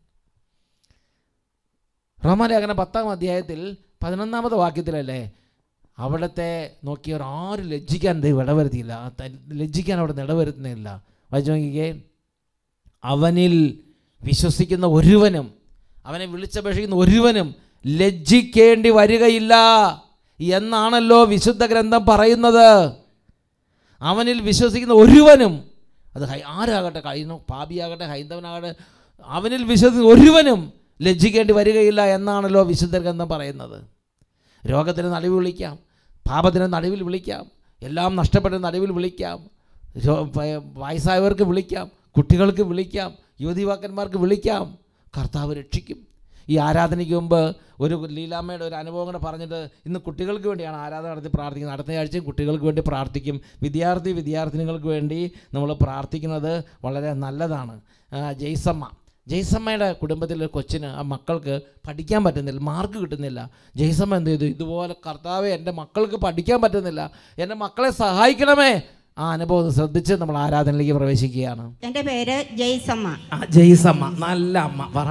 റോമാലേഖന പത്താം അധ്യായത്തിൽ പതിനൊന്നാമത്തെ വാക്യത്തിലല്ലേ അവിടുത്തെ നോക്കിയവർ ആരും ലജ്ജിക്കാൻ ദൈവം ഇടവരുത്തിയില്ല ആ ത- ലജ്ജിക്കാൻ അവിടെ ഇടവരുത്തുന്നില്ല വായിച്ചു നോക്കിക്കേ അവനിൽ വിശ്വസിക്കുന്ന ഒരുവനും അവനെ വിളിച്ചപേക്ഷിക്കുന്ന ഒരുവനും ലജ്ജിക്കേണ്ടി വരികയില്ല എന്നാണല്ലോ വിശുദ്ധ ഗ്രന്ഥം പറയുന്നത് അവനിൽ വിശ്വസിക്കുന്ന ഒരുവനും അത് ഹൈ ആരാകട്ടെ കഴിഞ്ഞു പാപിയാകട്ടെ ഹൈന്ദവനാകട്ടെ അവനിൽ വിശ്വസിക്കുന്ന ഒരുവനും ലജ്ജിക്കേണ്ടി വരികയില്ല എന്നാണല്ലോ വിശുദ്ധ ഗ്രന്ഥം പറയുന്നത് രോഗത്തിന് നടുവിൽ വിളിക്കാം പാപത്തിന് നടുവിൽ വിളിക്കാം എല്ലാം നഷ്ടപ്പെട്ട നടുവിൽ വിളിക്കാം രോ- പ- വയസ്സായവർക്ക് വിളിക്കാം കുട്ടികൾക്ക് വിളിക്കാം യുവതിവാക്കന്മാർക്ക് വിളിക്കാം കർത്താവ് രക്ഷിക്കും ഈ ആരാധനയ്ക്ക് മുമ്പ് ഒരു ലീലാമ്മയുടെ ഒരു അനുഭവം കൂടെ പറഞ്ഞിട്ട് ഇന്ന് കുട്ടികൾക്ക് വേണ്ടിയാണ് ആരാധന നടത്തി പ്രാർത്ഥിക്കുന്നത് അടുത്ത ആഴ്ചയും കുട്ടികൾക്ക് വേണ്ടി പ്രാർത്ഥിക്കും വിദ്യാർത്ഥി വിദ്യാർത്ഥിനികൾക്ക് വേണ്ടി നമ്മൾ പ്രാർത്ഥിക്കുന്നത് വളരെ നല്ലതാണ് ആ, ജെയ്സമ്മ ജെയ്സമ്മയുടെ കുടുംബത്തിലെ കൊച്ചിന് ആ മക്കൾക്ക് പഠിക്കാൻ പറ്റുന്നില്ല മാർക്ക് കിട്ടുന്നില്ല ജെയ്സമ്മ എന്ത് ചെയ്തു ഇതുപോലെ കർത്താവെ എൻ്റെ മക്കൾക്ക് പഠിക്കാൻ പറ്റുന്നില്ല എൻ്റെ മക്കളെ സഹായിക്കണമേ ആ അനുഭവം ഒന്ന് ശ്രദ്ധിച്ച് നമ്മൾ ആരാധനയിലേക്ക് പ്രവേശിക്കുകയാണ് എൻ്റെ പേര് ജയ്സമ്മ ആ ജെയ്സമ്മ നല്ല അമ്മ പറ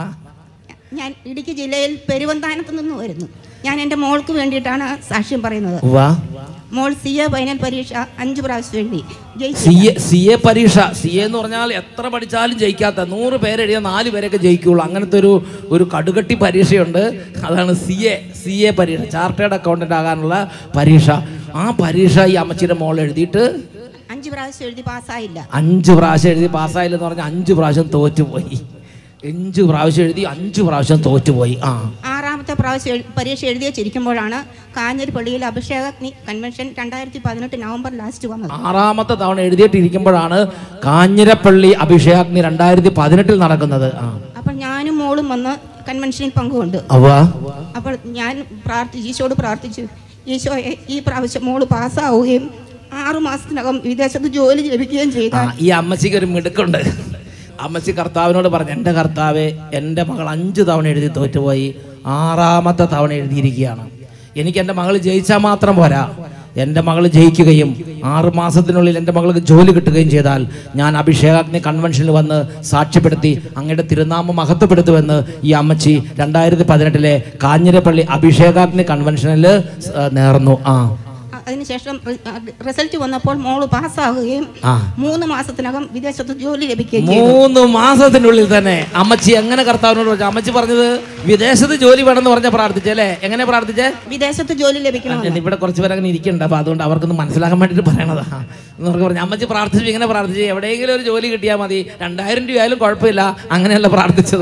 ഞാൻ ഇടുക്കി ജില്ലയിൽ പെരുവന്താനത്ത് നിന്ന് വരുന്നു ഞാൻ എൻ്റെ മോൾക്ക് വേണ്ടിയിട്ടാണ് സാക്ഷ്യം പറയുന്നത് വാ മോൾ സി എ ഫൈനൽ പരീക്ഷ അഞ്ച് പ്രാവശ്യം എഴുതി സി ജയിച്ചില്ല എ സി എ പരീക്ഷ സി എ എന്ന് പറഞ്ഞാൽ എത്ര പഠിച്ചാലും ജയിക്കാത്ത നൂറ് പേരെഴുതിയാൽ നാല് പേരൊക്കെ ജയിക്കുള്ളൂ അങ്ങനത്തെ ഒരു ഒരു കടുകട്ടി പരീക്ഷയുണ്ട് അതാണ് സി എ സി എ പരീക്ഷ ചാർട്ടേഡ് അക്കൗണ്ടൻ്റ് ആകാനുള്ള പരീക്ഷ ആ പരീക്ഷ ഈ അമ്മച്ചിയുടെ മോൾ എഴുതിയിട്ട് അഞ്ച് പ്രാവശ്യം എഴുതി പാസ്സായില്ല അഞ്ച് പ്രാവശ്യം എഴുതി പാസ്സായില്ലെന്ന് പറഞ്ഞാൽ അഞ്ച് പ്രാവശ്യം തോറ്റുപോയി അഞ്ച് പ്രാവശ്യം എഴുതി അഞ്ച് പ്രാവശ്യം തോറ്റുപോയി ആ ആറാമത്തെ പ്രാവശ്യം എഴു- പരീക്ഷ എഴുതിയ ചിരിക്കുമ്പോഴാണ് കാഞ്ഞൂർ പള്ളിയിൽ അഭിഷേകാഗ്നി കൺവെൻഷൻ രണ്ടായിരത്തി പതിനെട്ട് നവംബർ ലാസ്റ്റ് വന്നത് ആറാമത്തെ തവണ എഴുതിയിട്ടിരിക്കുമ്പോഴാണ് കാഞ്ഞിരപ്പള്ളി അഭിഷേകാഗ്നി രണ്ടായിരത്തി പതിനെട്ടിൽ നടക്കുന്നത് ആ അപ്പോൾ ഞാനും മോളും വന്ന് കൺവെൻഷനിൽ പങ്കുകൊണ്ട് അവ അപ്പോൾ ഞാൻ പ്രാർത്ഥിച്ചു ഈശോട് പ്രാർത്ഥിച്ചു ഈശോയെ ഈ പ്രാവശ്യം മോള് പാസ്സാവുകയും ആറു മാസത്തിനകം വിദേശത്ത് ജോലി ലഭിക്കുകയും ആ ചെയ്താൽ ഈ അമ്മച്ചിക്ക് ഒരു മിടുക്കുണ്ട് അമ്മച്ചി കർത്താവിനോട് പറഞ്ഞു എൻ്റെ കർത്താവെ എൻ്റെ മകൾ അഞ്ച് തവണ എഴുതി തോറ്റുപോയി ആറാമത്തെ തവണ എഴുതിയിരിക്കുകയാണ് എനിക്ക് എൻ്റെ മകൾ ജയിച്ചാൽ മാത്രം പോരാ എൻ്റെ മകൾ ജയിക്കുകയും ആറ് മാസത്തിനുള്ളിൽ എൻ്റെ മകൾക്ക് ജോലി കിട്ടുകയും ചെയ്താൽ ഞാൻ അഭിഷേകാഗ്നി കൺവെൻഷനിൽ വന്ന് സാക്ഷ്യപ്പെടുത്തി അങ്ങയുടെ തിരുനാമം മഹത്വപ്പെടുത്തുമെന്ന് ഈ അമ്മച്ചി രണ്ടായിരത്തി പതിനെട്ടിലെ കാഞ്ഞിരപ്പള്ളി അഭിഷേകാഗ്നി കൺവെൻഷനിൽ സ്- നേർന്നു ആ അതിനുശേഷം റി- റിസൾട്ട് വന്നപ്പോൾ മോള് പാസ്സാവുകയും ആ. മൂന്ന് മാസത്തിനകം വിദേശത്ത് ജോലി ലഭിക്കുകയും ചെയ്തു മൂന്ന് മാസത്തിനുള്ളിൽ തന്നെ അമ്മച്ചി എങ്ങനെ കർത്താവിനോട് പറഞ്ഞു അമ്മച്ചി പറഞ്ഞത് വിദേശത്ത് ജോലി വേണമെന്ന് പറഞ്ഞ പ്രാർത്ഥിച്ചല്ലേ എങ്ങനെ പ്രാർത്ഥിച്ചേ വിദേശത്ത് ജോലി ലഭിക്കണം ഇവിടെ കുറച്ച് പേര് അങ്ങനെ ഇരിക്കുന്നുണ്ട് അപ്പോൾ അതുകൊണ്ട് അവർക്കൊന്ന് മനസ്സിലാക്കാൻ വേണ്ടിയിട്ട് പറയണതാ എന്നവർക്ക് പറഞ്ഞു അമ്മച്ചി പ്രാർത്ഥിച്ചു ഇങ്ങനെ പ്രാർത്ഥിച്ചു എവിടെയെങ്കിലും ഒരു ജോലി കിട്ടിയാൽ മതി രണ്ടായിരം രൂപയായാലും കുഴപ്പമില്ല അങ്ങനെയല്ല പ്രാർത്ഥിച്ചത്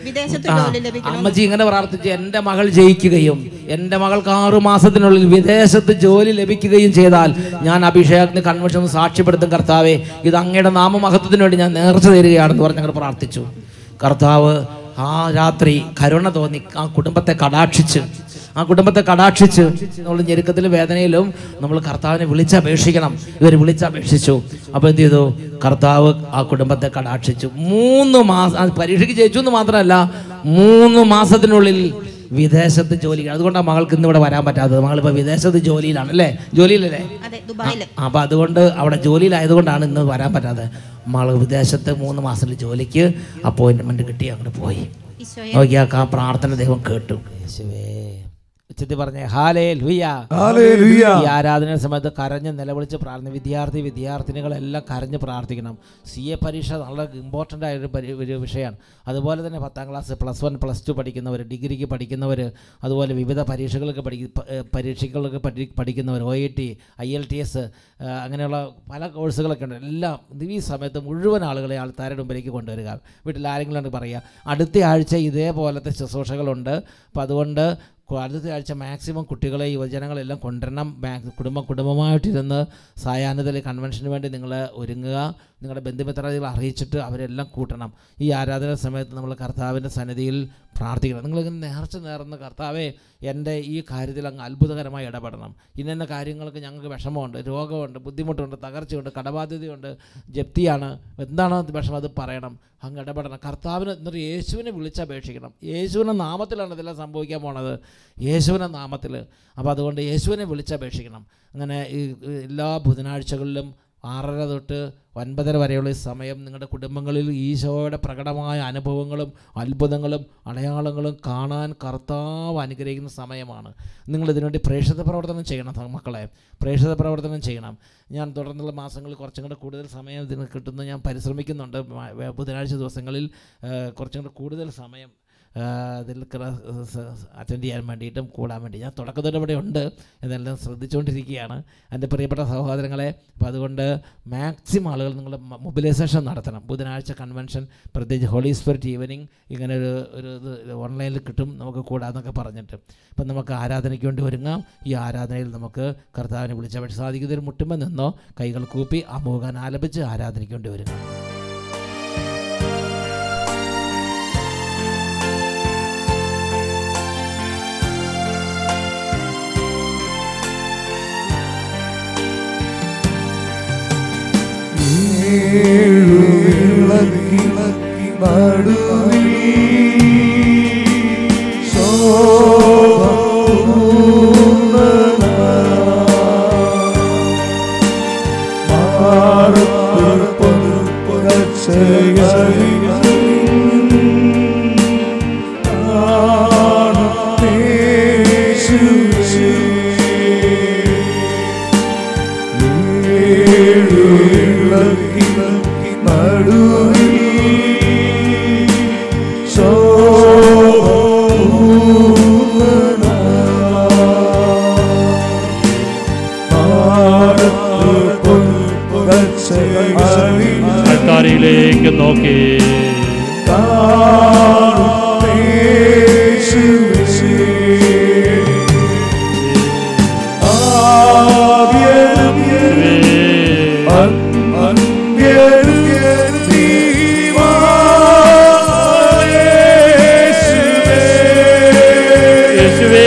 വിദേശത്ത് ആ, ജോലി ലഭിക്കണം അമ്മച്ചി ഇങ്ങനെ പ്രാർത്ഥിച്ചു എൻ്റെ മകൾ ജയിക്കുകയും എൻ്റെ മകൾക്ക് ആറു മാസത്തിനുള്ളിൽ വിദേശത്ത് ജോലി ലഭിക്കുകയും ചെയ്താൽ ഞാൻ അഭിഷേകത്തിന് കൺവെൻഷൻ സാക്ഷ്യപ്പെടുത്തും കർത്താവെ ഇത് അങ്ങയുടെ നാമമഹത്വത്തിന് വേണ്ടി ഞാൻ നേർച്ച തരികയാണെന്ന് പറഞ്ഞ് ഞങ്ങൾ പ്രാർത്ഥിച്ചു കർത്താവ് ആ രാത്രി കരുണ തോന്നി ആ കുടുംബത്തെ കടാക്ഷിച്ച് ആ കുടുംബത്തെ കടാക്ഷിച്ച് നമ്മൾ ഞെരുക്കത്തിലും വേദനയിലും നമ്മൾ കർത്താവിനെ വിളിച്ചപേക്ഷിക്കണം ഇവർ വിളിച്ചപേക്ഷിച്ചു അപ്പോൾ എന്ത് ചെയ്തു കർത്താവ് ആ കുടുംബത്തെ കടാക്ഷിച്ചു മൂന്ന് മാസം ആ പരീക്ഷയ്ക്ക് ജയിച്ചു എന്ന് മാത്രമല്ല മൂന്ന് മാസത്തിനുള്ളിൽ വിദേശത്ത് ജോലി അതുകൊണ്ടാണ് മകൾക്ക് ഇന്ന് ഇവിടെ വരാൻ പറ്റാത്തത് മകളിപ്പോൾ വിദേശത്ത് ജോലിയിലാണ് അല്ലേ ജോലിയിലല്ലേ അതെ ദുബായിൽ അപ്പോൾ അതുകൊണ്ട് അവിടെ ജോലിയിലായതുകൊണ്ടാണ് ഇന്ന് വരാൻ പറ്റാത്തത് മകൾ വിദേശത്ത് മൂന്ന് മാസത്തിൽ ജോലിക്ക് അപ്പോയിൻമെൻറ്റ് കിട്ടി അങ്ങോട്ട് പോയി ഈശോയെ നോക്കിയാൽ ആ പ്രാർത്ഥന ദൈവം കേട്ടു യേശുവേ ഉച്ചത്തിൽ പറഞ്ഞേ ഹാലേ ലുയ്യ ഹല്ലേലൂയ. ഈ ആരാധന സമയത്ത് കരഞ്ഞ് നിലവിളിച്ച് പ്രാർത്ഥന വിദ്യാർത്ഥി വിദ്യാർത്ഥിനികളെല്ലാം കരഞ്ഞ് പ്രാർത്ഥിക്കണം സി എ പരീക്ഷ വളരെ ഇമ്പോർട്ടൻ്റ് ആയ ഒരു പരി- ഒരു വിഷയമാണ് അതുപോലെ തന്നെ പത്താം class plus one plus two പഠിക്കുന്നവർ ഡിഗ്രിക്ക് പഠിക്കുന്നവർ അതുപോലെ വിവിധ പരീക്ഷകൾക്ക് പഠി പ- ഏ, പരീക്ഷകൾക്ക് പഠി പഠിക്കുന്നവർ O I T I L T S അങ്ങനെയുള്ള പല കോഴ്സുകളൊക്കെ ഉണ്ട് എല്ലാം ഈ സമയത്ത് മുഴുവൻ ആളുകളെ ആൾക്കാരുടെ മുമ്പിലേക്ക് കൊണ്ടുവരിക വീട്ടിൽ ആരെങ്കിലും ഉണ്ടെങ്കിൽ പറയുക അടുത്ത ആഴ്ച ഇതേപോലത്തെ ശുശ്രൂഷകളുണ്ട് അപ്പോൾ അതുകൊണ്ട് കു- അടുത്ത ആഴ്ച മാക്സിമം കുട്ടികളെ യുവജനങ്ങളെല്ലാം കൊണ്ടുവരണം മാക്സ് കുടുംബം കുടുംബമായിട്ടിരുന്ന് സായാഹ്നതയിലെ കൺവെൻഷന് വേണ്ടി നിങ്ങൾ ഒരുങ്ങുക നിങ്ങളുടെ ബന്ധുമിത്രാദികളെ അറിയിച്ചിട്ട് അവരെല്ലാം കൂട്ടണം ഈ ആരാധന സമയത്ത് നമ്മൾ കർത്താവിൻ്റെ സന്നിധിയിൽ പ്രാർത്ഥിക്കണം നിങ്ങളിങ്ങനെ നേർച്ച നേർന്ന് കർത്താവെ എൻ്റെ ഈ കാര്യത്തിൽ അങ്ങ് അത്ഭുതകരമായി ഇടപെടണം ഇന്ന കാര്യങ്ങൾക്ക് ഞങ്ങൾക്ക് വിഷമമുണ്ട് രോഗമുണ്ട് ബുദ്ധിമുട്ടുണ്ട് തകർച്ചയുണ്ട് കടബാധ്യതയുണ്ട് ജപ്തിയാണ് എന്താണ് വിഷമം അത് പറയണം അങ്ങ് ഇടപെടണം കർത്താവിന് എന്നിട്ട് യേശുവിനെ വിളിച്ചപേക്ഷിക്കണം യേശുവിൻ്റെ നാമത്തിലാണ് ഇതെല്ലാം സംഭവിക്കാൻ പോണത് യേശുവിൻ്റെ നാമത്തിൽ അപ്പോൾ അതുകൊണ്ട് യേശുവിനെ വിളിച്ചപേക്ഷിക്കണം അങ്ങനെ ഈ ഈ എല്ലാ ബുധനാഴ്ചകളിലും ആറര തൊട്ട് ഒൻപതര വരെയുള്ള ഈ സമയം നിങ്ങളുടെ കുടുംബങ്ങളിൽ ഈശോയുടെ പ്രകടമായ അനുഭവങ്ങളും അത്ഭുതങ്ങളും അടയാളങ്ങളും കാണാൻ കർത്താവ് അനുഗ്രഹിക്കുന്ന സമയമാണ് നിങ്ങൾ ഇതിനുവേണ്ടി പ്രേക്ഷിത പ്രവർത്തനം ചെയ്യണം സ- മക്കളെ പ്രേക്ഷിത പ്രവർത്തനം ചെയ്യണം ഞാൻ തുടർന്നുള്ള മാസങ്ങളിൽ കുറച്ചും കൂടെ കൂടുതൽ സമയം ഇതിന് കിട്ടുന്നു ഞാൻ പരിശ്രമിക്കുന്നുണ്ട് മ- വേ- ബുധനാഴ്ച ദിവസങ്ങളിൽ ആ, കുറച്ചും കൂടെ കൂടുതൽ സമയം ആ, ഇതിൽ അറ്റൻഡ് ചെയ്യാൻ വേണ്ടിയിട്ടും കൂടാൻ വേണ്ടി ഞാൻ തുടക്കത്തോടെ ഇവിടെ ഉണ്ട് ഇതെല്ലാം ശ്രദ്ധിച്ചുകൊണ്ടിരിക്കുകയാണ് എൻ്റെ പ്രിയപ്പെട്ട സഹോദരങ്ങളെ അപ്പോൾ അതുകൊണ്ട് മാക്സിമം ആളുകൾ നിങ്ങൾ മൊബിലൈസേഷൻ നടത്തണം ബുധനാഴ്ച കൺവെൻഷൻ പ്രത്യേകിച്ച് ഹോളി സ്പിരിറ്റ് ഈവനിങ് ഇങ്ങനെ ഒരു ഒരു ഇത് ഓൺലൈനിൽ കിട്ടും നമുക്ക് കൂടാന്നൊക്കെ പറഞ്ഞിട്ട് അപ്പം നമുക്ക് ആരാധനയ്ക്ക് വേണ്ടി ഒരുങ്ങാം ഈ ആരാധനയിൽ നമുക്ക് കർത്താവിനെ വിളിച്ചപേക്ഷ സാധിക്കുന്നതിൽ മുട്ടുമ്പോൾ നിന്നോ കൈകൾ കൂപ്പി അമോകാൻ ആലപിച്ച് ആരാധനയ്ക്ക് വേണ്ടി ഒരുങ്ങാം ഏഴുവിളക്കി നടുവിൽ അൾത്താരയിലേക്ക് നോക്കി യേശുവേ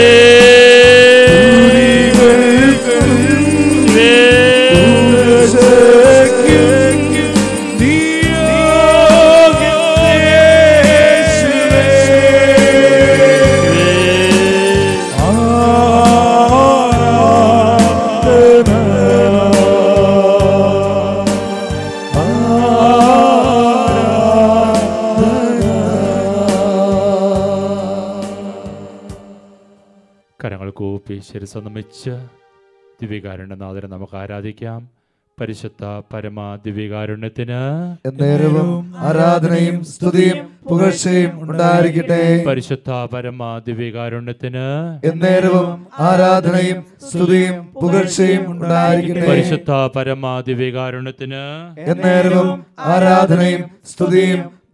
കരങ്ങൾ കൂപ്പി ശിരസൊന്നും വെച്ച് ദിവ്യകാരുണ്യനാഥനെ നമുക്ക് ആരാധിക്കാം പരിശുദ്ധ പരമ ദിവ്യകാരുണ്യത്തിന് എന്നേരവും ആരാധനയും സ്തുതിയും പുകഴ്ചയും ഉണ്ടായിരിക്കട്ടെ പരിശുദ്ധ പരമ ദിവ്യകാരുണ്യത്തിന് എന്നേരവും ആരാധനയും സ്തുതിയും പുകഴ്ചയും ഉണ്ടായിരിക്കട്ടെ പരിശുദ്ധ പരമ ദിവ്യകാരുണ്യത്തിന് എന്നേരവും ആരാധനയും സ്തുതിയും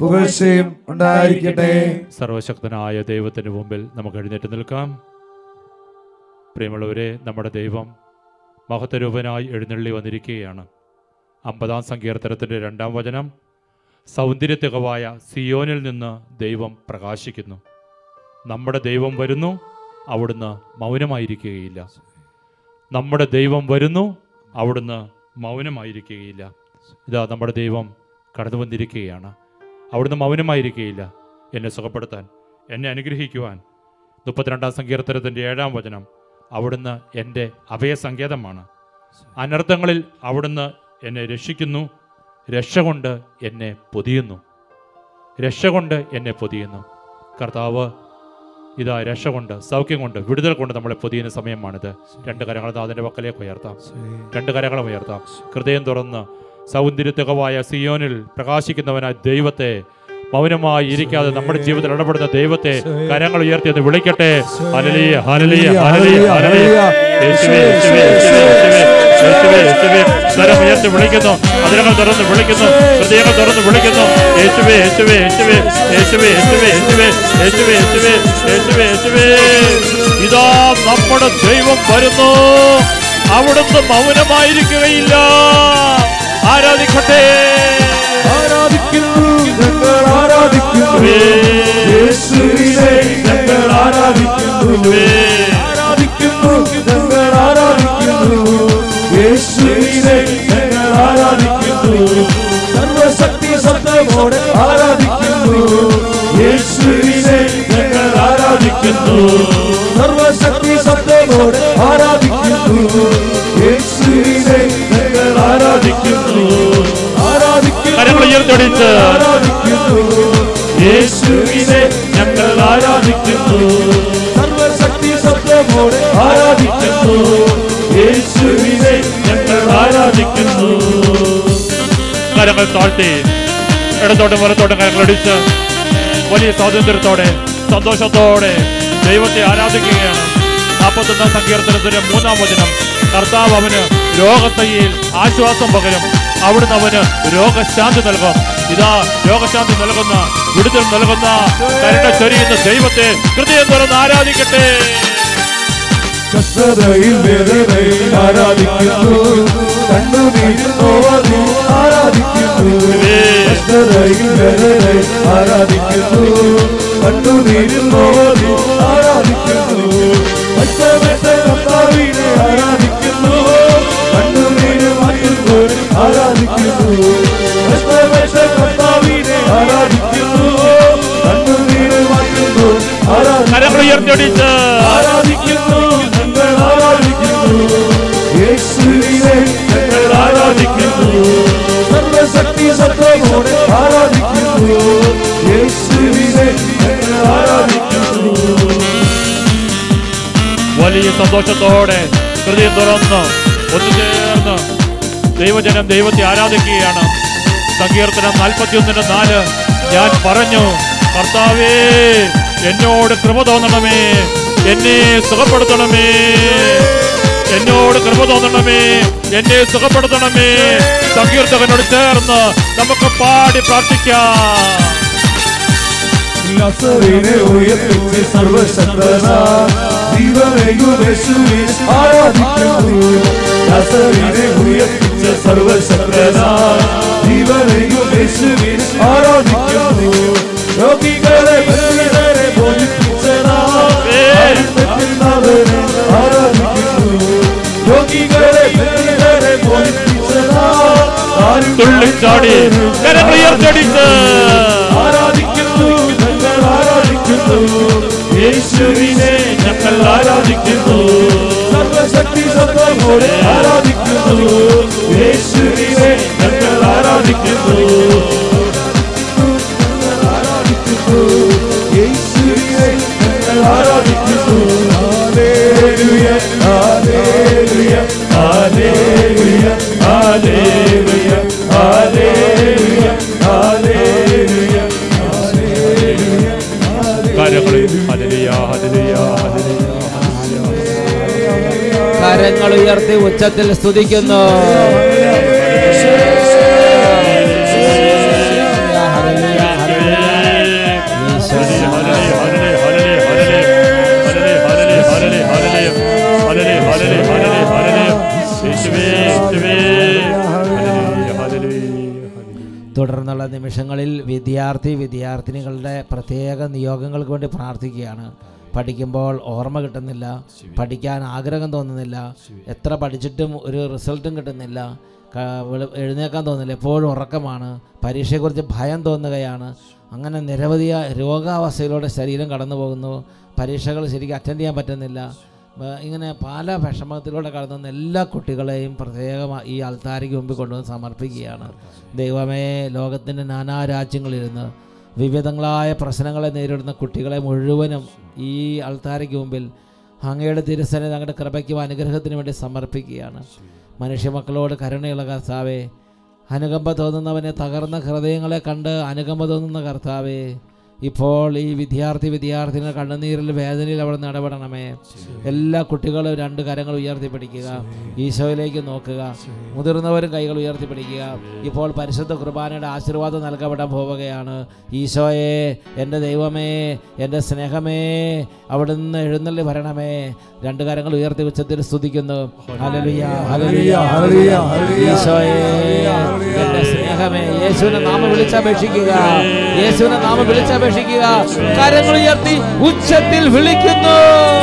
പുകഴ്ചയും ഉണ്ടായിരിക്കട്ടെ സർവശക്തനായ ദൈവത്തിന് മുമ്പിൽ നമുക്ക് എഴുന്നേറ്റ് നിൽക്കാം പ്രിയമുള്ളവരെ നമ്മുടെ ദൈവം മഹത്വരൂപനായി എഴുന്നള്ളി വന്നിരിക്കുകയാണ് അമ്പതാം സങ്കീർത്തനത്തിൻ്റെ രണ്ടാം വചനം സൗന്ദര്യത്തികവായ സിയോനിൽ നിന്ന് ദൈവം പ്രകാശിക്കുന്നു നമ്മുടെ ദൈവം വരുന്നു അവിടുന്ന് മൗനമായിരിക്കുകയില്ല നമ്മുടെ ദൈവം വരുന്നു അവിടുന്ന് മൗനമായിരിക്കുകയില്ല ഇതാ നമ്മുടെ ദൈവം കടന്നു വന്നിരിക്കുകയാണ് അവിടുന്ന് മൗനമായിരിക്കുകയില്ല എന്നെ സുഖപ്പെടുത്താൻ എന്നെ അനുഗ്രഹിക്കുവാൻ മുപ്പത്തിരണ്ടാം സങ്കീർത്തനത്തിൻ്റെ ഏഴാം വചനം അവിടുന്ന് എൻ്റെ അഭയസങ്കേതമാണ് അനർത്ഥങ്ങളിൽ അവിടുന്ന് എന്നെ രക്ഷിക്കുന്നു രക്ഷ കൊണ്ട് എന്നെ പൊതിയുന്നു രക്ഷ കൊണ്ട് എന്നെ പൊതിയുന്നു കർത്താവ് ഇതാ രക്ഷ കൊണ്ട് സൗഖ്യം കൊണ്ട് വിടുതൽ കൊണ്ട് നമ്മളെ പൊതിയുന്ന സമയമാണിത് രണ്ട് കരങ്ങൾ അതിൻ്റെ പക്കലേക്ക് ഉയർത്താം രണ്ട് കരങ്ങളും ഉയർത്താം ഹൃദയം തുറന്ന് സൗന്ദര്യത്തുകവായ സിയോനിൽ പ്രകാശിക്കുന്നവനായ ദൈവത്തെ മൗനമായി ഇരിക്കാതെ നമ്മുടെ ജീവിതത്തിൽ ഇടപെടുന്ന ദൈവത്തെ കരങ്ങൾ ഉയർത്തി എന്ന് വിളിക്കട്ടെ ഹല്ലേലൂയ ഹല്ലേലൂയ ഹല്ലേലൂയ ഹല്ലേലൂയ യേശുവേ യേശുവേ യേശുവേ യേശുവേ യേശുവേ സ്വരം ഉയർത്തി വിളിക്കുന്നു അതിരങ്ങൾ തുറന്ന് വിളിക്കുന്നു ഹൃദയങ്ങൾ തുറന്ന് വിളിക്കുന്നു യേശുവേ യേശുവേ യേശുവേ യേശുവേ യേശുവേ യേശുവേ യേശുവേ യേശുവേ യേശുവേ യേശുവേ ഇതാ നമ്മുടെ ദൈവം വരുന്നു അവിടുന്ന് മൗനമായിരിക്കുകയില്ല ആരാധിക്കട്ടെ ആരാധിക്കുന്നു ഞങ്ങൾ ആരാധിക്കുന്നു യേശുവിനെ ഞങ്ങൾ ആരാധിക്കുന്നു ആരാധിക്കുന്നു ഞങ്ങൾ ആരാധിക്കുന്നു യേശുവിനെ ഞങ്ങൾ ആരാധിക്കുന്നു സർവശക്തി ശബ്ദമോടെ ആരാധിക്കുന്നു യേശുവിനെ ഞങ്ങൾ ആരാധിക്കുന്നു സർവശക്തി ശബ്ദമോടെ ആരാധിക്കുന്നു യേശുവിനെ ഞങ്ങൾ ആരാധിക്കുന്നു കരങ്ങൾ ഉയർത്തടിച്ച് യേശുവിനെ ഞങ്ങൾ ആരാധിക്കുന്നു സർവശക്തി ശബ്ദമോടെ ആരാധിക്കുന്നു യേശുവിനെ ഞങ്ങൾ ആരാധിക്കുന്നു കരങ്ങൾ താഴ്ത്തി ഇടത്തോട്ടും വലത്തോട്ടും കരങ്ങൾ അടിച്ച് വലിയ സ്വാതന്ത്ര്യത്തോടെ സന്തോഷത്തോടെ ദൈവത്തെ ആരാധിക്കുകയാണ് നാൽപ്പത്തൊന്നാം സങ്കീർത്തനത്തിന്റെ മൂന്നാം വചനം കർത്താവ് അവന് രോഗത്തയ്യിൽ ആശ്വാസം പകരും അവിടുന്ന് അവന് രോഗശാന്തി നൽകും ഇതാ രോഗശാന്തി നൽകുന്ന വിടുതൽ നൽകുന്ന കരുണ ചൊരിയുന്ന ദൈവത്തെ ഹൃദയം തുറന്ന് ആരാധിക്കട്ടെ കഷ്ടതയിൽ വേദനയിൽ ആരാധിക്കുന്നു കണ്ണുനീരിൽ നോവാതെ ആരാധിക്കുന്നു കഷ്ടതയിൽ വേദനയിൽ ആരാധിക്കുന്നു കണ്ണുനീരിൽ നോവാതെ ആരാധിക്കുന്നു കഷ്ടപ്പെട്ട കർത്താവിനെ ആരാധിക്കുന്നു കണ്ണുനീര് മാറ്റുന്നു ആരാധിക്കുന്നു കഷ്ടപ്പെട്ട കർത്താവിനെ ആരാധിക്കുന്നു കണ്ണുനീര് മാറ്റുന്നു കരങ്ങൾ ഉയർത്തിയടിച്ച് ആരാധിക്കുന്നു ഞങ്ങൾ ആരാധിക്കുന്നു യേശുവിനെ ഞങ്ങൾ ആരാധിക്കുന്നു സർവശക്തി ശബ്ദമോടെ ആരാധിക്കുന്നു യേശുവിനെ ഞങ്ങൾ ആരാധിക്കുന്നു വലിയ സന്തോഷത്തോടെ ഹൃദയം തുറന്ന് ഒത്തുചേർന്ന് ദൈവജനം ദൈവത്തെ ആരാധിക്കുകയാണ് സങ്കീർത്തനം നാൽപ്പത്തിയൊന്നിന്റെ നാല് ഞാൻ പറഞ്ഞു കർത്താവേ എന്നോട് കൃപ തോന്നണമേ എന്നെ സുഖപ്പെടുത്തണമേ എന്നോട് കൃപ തോന്നണമേ എന്നെ സുഖപ്പെടുത്തണമേ സങ്കീർത്തകനോട് ചേർന്ന് നമുക്ക് പാടി പ്രാർത്ഥിക്കാം നസറിനെ ഉയർത്തിച്ച് സർവശക്തന ജീവനയുമേശുവിനെ ആരാധിക്കുന്നു നസറിനെ ഉയർത്തിച്ച് സർവശക്തന ജീവനയുമേശുവിനെ ആരാധിക്കുന്നു രോഗികളെ ബന്ധിതരെ ബോധിപ്പിച്ചനാ ആരാധിക്കുന്നു രോഗികളെ ബന്ധിതരെ ബോധിപ്പിച്ചനാ തുള്ളിച്ചാടി കരങ്ങൾ ഉയർത്തടിച്ച് ആരാധിക്കുന്നു ഞങ്ങൾ ആരാധിക്കുന്നു യേശുവിനെ ഞങ്ങൾ ആരാധിക്കുന്നു സർവശക്തി ശബ്ദമോടെ ആരാധിക്കുന്നു യേശുവിനെ ഞങ്ങൾ ആരാധിക്കുന്നു ആരാധിക്കുന്നു യേശുവിനെ ഞങ്ങൾ ആരാധിക്കുന്നു hallelujah hallelujah hallelujah hallelujah hallelujah hallelujah കാര്യങ്ങളിൽ ഹല്ലേലൂയ ഹല്ലേലൂയ ഹല്ലേലൂയ കരങ്ങൾ ഉയർത്തി ഉച്ചത്തിൽ സ്തുതിക്കുന്നു ഹല്ലേലൂയ തുടർന്നുള്ള നിമിഷങ്ങളിൽ വിദ്യാർത്ഥി വിദ്യാർത്ഥിനികളുടെ പ്രത്യേക നിയോഗങ്ങൾക്ക് വേണ്ടി പ്രാർത്ഥിക്കുകയാണ് പഠിക്കുമ്പോൾ ഓർമ്മ കിട്ടുന്നില്ല പഠിക്കാൻ ആഗ്രഹം തോന്നുന്നില്ല എത്ര പഠിച്ചിട്ടും ഒരു റിസൾട്ടും കിട്ടുന്നില്ല ക- വെളു- എഴുന്നേക്കാൻ തോന്നുന്നില്ല എപ്പോഴും ഉറക്കമാണ് പരീക്ഷയെക്കുറിച്ച് ഭയം തോന്നുകയാണ് അങ്ങനെ നിരവധി രോഗാവസ്ഥയിലൂടെ ശരീരം കടന്നു പോകുന്നു പരീക്ഷകൾ ശരിക്കും അറ്റൻഡ് ചെയ്യാൻ പറ്റുന്നില്ല ബ- ഇങ്ങനെ പല വിഷമത്തിലൂടെ കടന്നു വന്ന എല്ലാ കുട്ടികളെയും പ്രത്യേകം ഈ അൾത്താരയ്ക്ക് മുമ്പിൽ കൊണ്ടുവന്ന് സമർപ്പിക്കുകയാണ് ദൈവമേ ലോകത്തിൻ്റെ നാനാ രാജ്യങ്ങളിലിരുന്ന് വിവിധങ്ങളായ പ്രശ്നങ്ങളെ നേരിടുന്ന കുട്ടികളെ മുഴുവനും ഈ അൾത്താരയ്ക്ക് മുമ്പിൽ അങ്ങയുടെ തിരുസനെ ഞങ്ങളുടെ കൃപയ്ക്കും അനുഗ്രഹത്തിനും വേണ്ടി സമർപ്പിക്കുകയാണ് മനുഷ്യമക്കളോട് കരുണയുള്ള കർത്താവേ അനുകമ്പ തോന്നുന്നവനെ തകർന്ന ഹൃദയങ്ങളെ കണ്ട് അനുകമ്പ തോന്നുന്ന കർത്താവേ ഇപ്പോൾ ഈ വിദ്യാർത്ഥി വിദ്യാർത്ഥിനികൾ കണ്ണുനീരിൽ വേദനയിൽ അവിടെ ഇടപെടണമേ എല്ലാ കുട്ടികളും രണ്ട് കരങ്ങൾ ഉയർത്തിപ്പിടിക്കുക ഈശോയിലേക്ക് നോക്കുക മുതിർന്നവരും കൈകൾ ഉയർത്തിപ്പിടിക്കുക ഇപ്പോൾ പരിശുദ്ധ കുർബാനയുടെ ആശീർവാദം നൽകപ്പെടാൻ പോവുകയാണ് ഈശോയെ എൻ്റെ ദൈവമേ എൻ്റെ സ്നേഹമേ അവിടുന്ന് എഴുന്നള്ളി വരണമേ രണ്ട് കരങ്ങൾ ഉയർത്തി വെച്ചത്തിൽ സ്തുതിക്കുന്നു ഹല്ലേലൂയ, ഹല്ലേലൂയ, ഹല്ലേലൂയ, ഹല്ലേലൂയ. ഈശോയെ എൻ്റെ സ്നേഹമേ യേശുവിനെ നാമം വിളിച്ചപേക്ഷിക്കുക യേശുവിനെ നാമം വിളിച്ചപേക്ഷിക്കുക കരങ്ങൾ ഉയർത്തി ഉച്ചത്തിൽ വിളിക്കുന്നു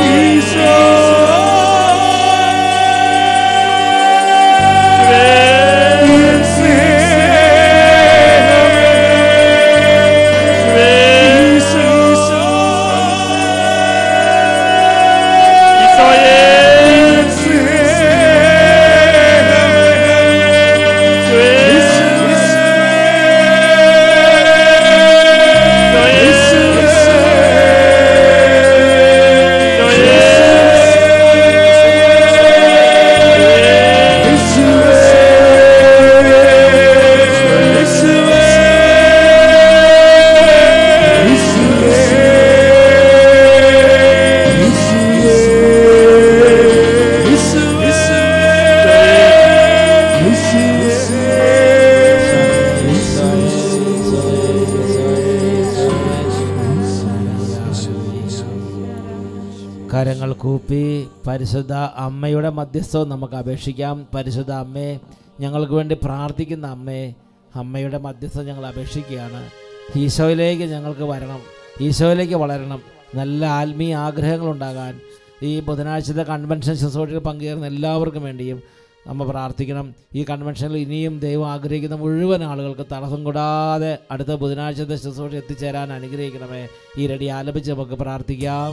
കരങ്ങൾ കൂപ്പി പരിശുദ്ധ അമ്മയുടെ മധ്യസ്ഥവും നമുക്ക് അപേക്ഷിക്കാം പരിശുദ്ധ അമ്മേ ഞങ്ങൾക്ക് വേണ്ടി പ്രാർത്ഥിക്കുന്ന അമ്മേ അമ്മയുടെ മധ്യസ്ഥം ഞങ്ങൾ അപേക്ഷിക്കുകയാണ് ഈശോയിലേക്ക് ഞങ്ങൾക്ക് വരണം ഈശോയിലേക്ക് വളരണം നല്ല ആത്മീയ ആഗ്രഹങ്ങളുണ്ടാകാൻ ഈ ബുധനാഴ്ചത്തെ കൺവെൻഷൻ ശുശ്രൂഷയിൽ പങ്കുചേർന്ന എല്ലാവർക്കും വേണ്ടിയും അമ്മ പ്രാർത്ഥിക്കണം ഈ കൺവെൻഷനിൽ ഇനിയും ദൈവം ആഗ്രഹിക്കുന്ന മുഴുവൻ ആളുകൾക്ക് തടസ്സം കൂടാതെ അടുത്ത ബുധനാഴ്ചത്തെ ശുശ്രൂഷ എത്തിച്ചേരാൻ അനുഗ്രഹിക്കണമേ ഈ റെഡി ആലപിച്ച് നമുക്ക് പ്രാർത്ഥിക്കാം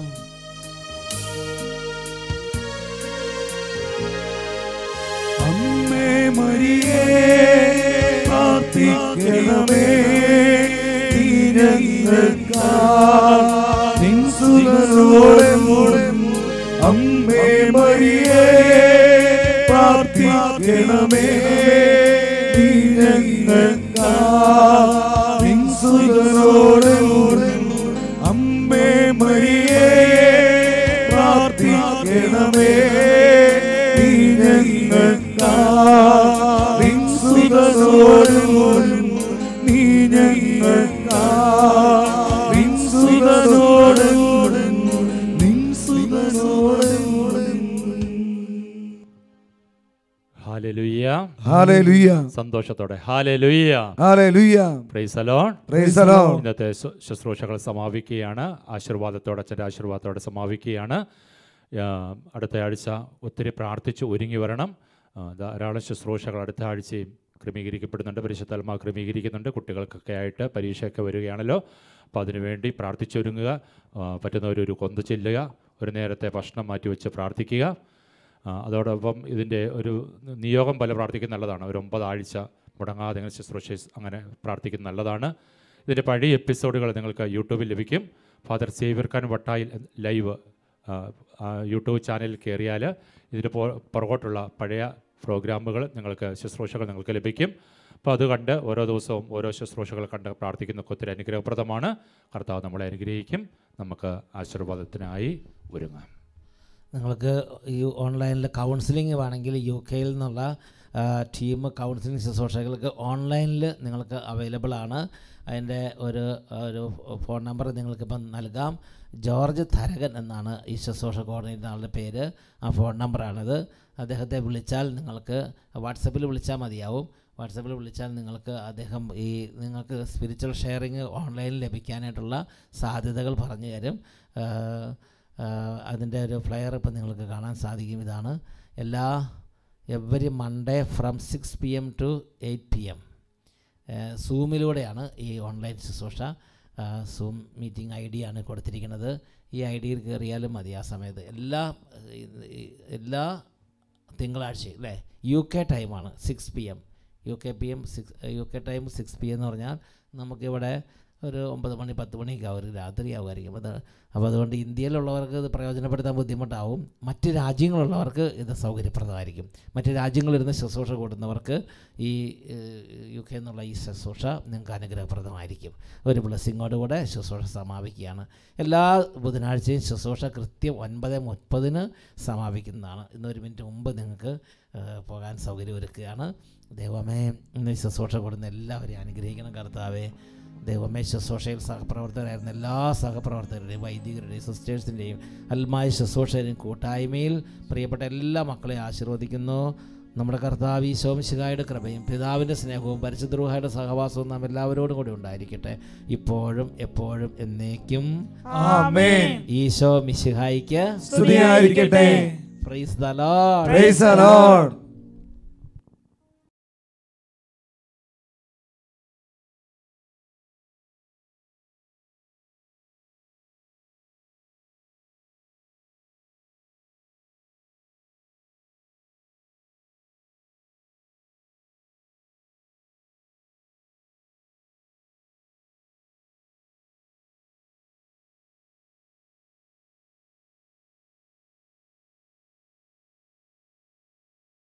അമ്മേ മരിയേ പ്രാർത്ഥിക്കണമേ നീ ഞങ്ങൾക്കായി നിൻ സുഖനോടെ അമ്മേ മരിയേ പ്രാർത്ഥിക്കണമേ നീ ഞങ്ങൾക്കായി നിൻ സുഖനോടെ അമ്മേ മരിയേ പ്രാർത്ഥിക്കണമേ നീ ഞങ്ങൾക്കായി നിൻ സുഖനോടും നീ ഞങ്ങൾക്കായി നിൻ സുഖനോടും നിൻ സുഖനോടും ഹാലലുയ്യ ഹാലേലൂയ. സന്തോഷത്തോടെ hallelujah hallelujah. Praise alone praise alone. ഇന്നത്തെ ശു- ശുശ്രൂഷകൾ സമാപിക്കുകയാണ് ആശീർവാദത്തോടെ അച്ഛൻ്റെ ആശീർവാദത്തോടെ സമാപിക്കുകയാണ് ആ, അടുത്ത ആഴ്ച ഒത്തിരി പ്രാർത്ഥിച്ച് ഒരുങ്ങി വരണം ആ, ധാരാളം ശുശ്രൂഷകൾ അടുത്ത ആഴ്ചയും ക്രമീകരിക്കപ്പെടുന്നുണ്ട് പരിശുദ്ധൽമ ക്രമീകരിക്കുന്നുണ്ട് കുട്ടികൾക്കൊക്കെ ആയിട്ട് പരീക്ഷയൊക്കെ വരികയാണല്ലോ അപ്പോൾ അതിനുവേണ്ടി പ്രാർത്ഥിച്ചൊരുങ്ങുക ആ, പറ്റുന്നവരൊരു കൊന്ത ചെല്ലുക ഒരു നേരത്തെ ഭക്ഷണം മാറ്റി വെച്ച് പ്രാർത്ഥിക്കുക ആ, അതോടൊപ്പം ഇതിൻ്റെ ഒരു നിയോഗം പോലെ പ്രാർത്ഥിക്കുന്ന നല്ലതാണ് ഒരു ഒമ്പതാഴ്ച മുടങ്ങാതെ നിങ്ങൾ ശുശ്രൂഷ അങ്ങനെ പ്രാർത്ഥിക്കുന്നത് നല്ലതാണ് ഇതിൻ്റെ പഴയ എപ്പിസോഡുകൾ നിങ്ങൾക്ക് യൂട്യൂബിൽ ലഭിക്കും Father Xavier Khan Vattayil live ആ, ആ യൂട്യൂബ് ചാനലിൽ കയറിയാൽ ഇതിന് പോ പുറകോട്ടുള്ള പഴയ പ്രോഗ്രാമുകൾ നിങ്ങൾക്ക് ശുശ്രൂഷകൾ നിങ്ങൾക്ക് ലഭിക്കും അപ്പോൾ അത് കണ്ട് ഓരോ ദിവസവും ഓരോ ശുശ്രൂഷകൾ കണ്ട് പ്രാർത്ഥിക്കുന്നതൊക്കെ ഒത്തിരി അനുഗ്രഹപ്രദമാണ് കർത്താവ് നമ്മളെ അനുഗ്രഹിക്കും നമുക്ക് ആശീർവാദത്തിനായി ഒരുങ്ങാം നിങ്ങൾക്ക് ഈ ഓൺലൈനിൽ കൗൺസിലിംഗ് വേണമെങ്കിൽ യു കെയിൽ നിന്നുള്ള ആ, ടീം കൗൺസിലിംഗ് ശുശ്രൂഷകൾക്ക് ഓൺലൈനിൽ നിങ്ങൾക്ക് അവൈലബിൾ ആണ് അതിൻ്റെ ഒരു ഒരു ഫോൺ നമ്പർ നിങ്ങൾക്കിപ്പം നൽകാം ജോർജ് തരകൻ എന്നാണ് ഈ ശുശ്രൂഷ കോർഡിനേറ്റർ ആളുടെ പേര് ആ ഫോൺ നമ്പറാണിത് അദ്ദേഹത്തെ വിളിച്ചാൽ നിങ്ങൾക്ക് വാട്സപ്പിൽ വിളിച്ചാൽ മതിയാവും വാട്സപ്പിൽ വിളിച്ചാൽ നിങ്ങൾക്ക് അദ്ദേഹം ഈ നിങ്ങൾക്ക് സ്പിരിച്വൽ ഷെയറിങ് ഓൺലൈനിൽ ലഭിക്കാനായിട്ടുള്ള സാധ്യതകൾ പറഞ്ഞു തരും ആഹ് ആഹ് അതിൻ്റെ ഒരു ഫ്ലെയർ ഇപ്പം നിങ്ങൾക്ക് കാണാൻ സാധിക്കും ഇതാണ് എല്ലാ every Monday from six P M to eight P M സൂമിലൂടെയാണ് ഈ ഓൺലൈൻ ശുശ്രൂഷ സൂം മീറ്റിംഗ് ഐ ഡി ആണ് കൊടുത്തിരിക്കുന്നത് ഈ ഐ ഡിയിൽ കയറിയാലും മതി ആ സമയത്ത് എല്ലാ ഏഹ്, ഈ- എല്ലാ തിങ്കളാഴ്ചയും അല്ലേ യു കെ ടൈമാണ് six P M U K P M six U K time six P എന്ന് പറഞ്ഞാൽ നമുക്കിവിടെ ഒരു ഒമ്പത് മണി പത്ത് മണിയൊക്കെ ആവും ഒരു രാത്രിയാവുമായിരിക്കും അത് അപ്പോൾ അതുകൊണ്ട് ഇന്ത്യയിലുള്ളവർക്ക് ഇത് പ്രയോജനപ്പെടുത്താൻ ബുദ്ധിമുട്ടാവും മറ്റ് രാജ്യങ്ങളുള്ളവർക്ക് ഇത് സൗകര്യപ്രദമായിരിക്കും മറ്റ് രാജ്യങ്ങളിലിരുന്ന് ശുശ്രൂഷ കൂടുന്നവർക്ക് ഈ ഏഹ്, യു കെ എന്നുള്ള ഈ ശുശ്രൂഷ നിങ്ങൾക്ക് അനുഗ്രഹപ്രദമായിരിക്കും ഒരു ബ്ലെസ്സിങ്ങോടുകൂടെ ശുശ്രൂഷ സമാപിക്കുകയാണ് എല്ലാ ബുധനാഴ്ചയും ശുശ്രൂഷ കൃത്യം ഒൻപത് മുപ്പതിന് സമാപിക്കുന്നതാണ് ഇന്ന് ഒരു മിനിറ്റ് മുമ്പ് നിങ്ങൾക്ക് ഏഹ്, പോകാൻ സൗകര്യം ഒരുക്കുകയാണ് ദൈവമേ ഇന്ന് ഈ ശുശ്രൂഷ കൊടുന്ന എല്ലാവരെയും അനുഗ്രഹിക്കണം കർത്താവേ ദൈവമേ ശുശ്രൂഷയിൽ സഹപ്രവർത്തകരായിരുന്ന എല്ലാ സഹപ്രവർത്തകരുടെയും വൈദികരുടെയും സിസ്റ്റേഴ്സിൻ്റെയും അൽമായ ശുശ്രൂഷയുടെയും കൂട്ടായ്മയിൽ പ്രിയപ്പെട്ട എല്ലാ മക്കളെയും ആശീർവദിക്കുന്നു നമ്മുടെ കർത്താവ് ഈ ശോമിശികായുടെ കൃപയും പിതാവിൻ്റെ സ്നേഹവും പരിശുദ്രൂഹയുടെ സഹവാസവും നാം എല്ലാവരോടും കൂടി ഉണ്ടായിരിക്കട്ടെ ഇപ്പോഴും എപ്പോഴും എന്നേക്കും ആമേൻ. ഈശോ മിശിഹായിക്ക് സ്തുതിയായിരിക്കട്ടെ. Praise the Lord Praise the Lord.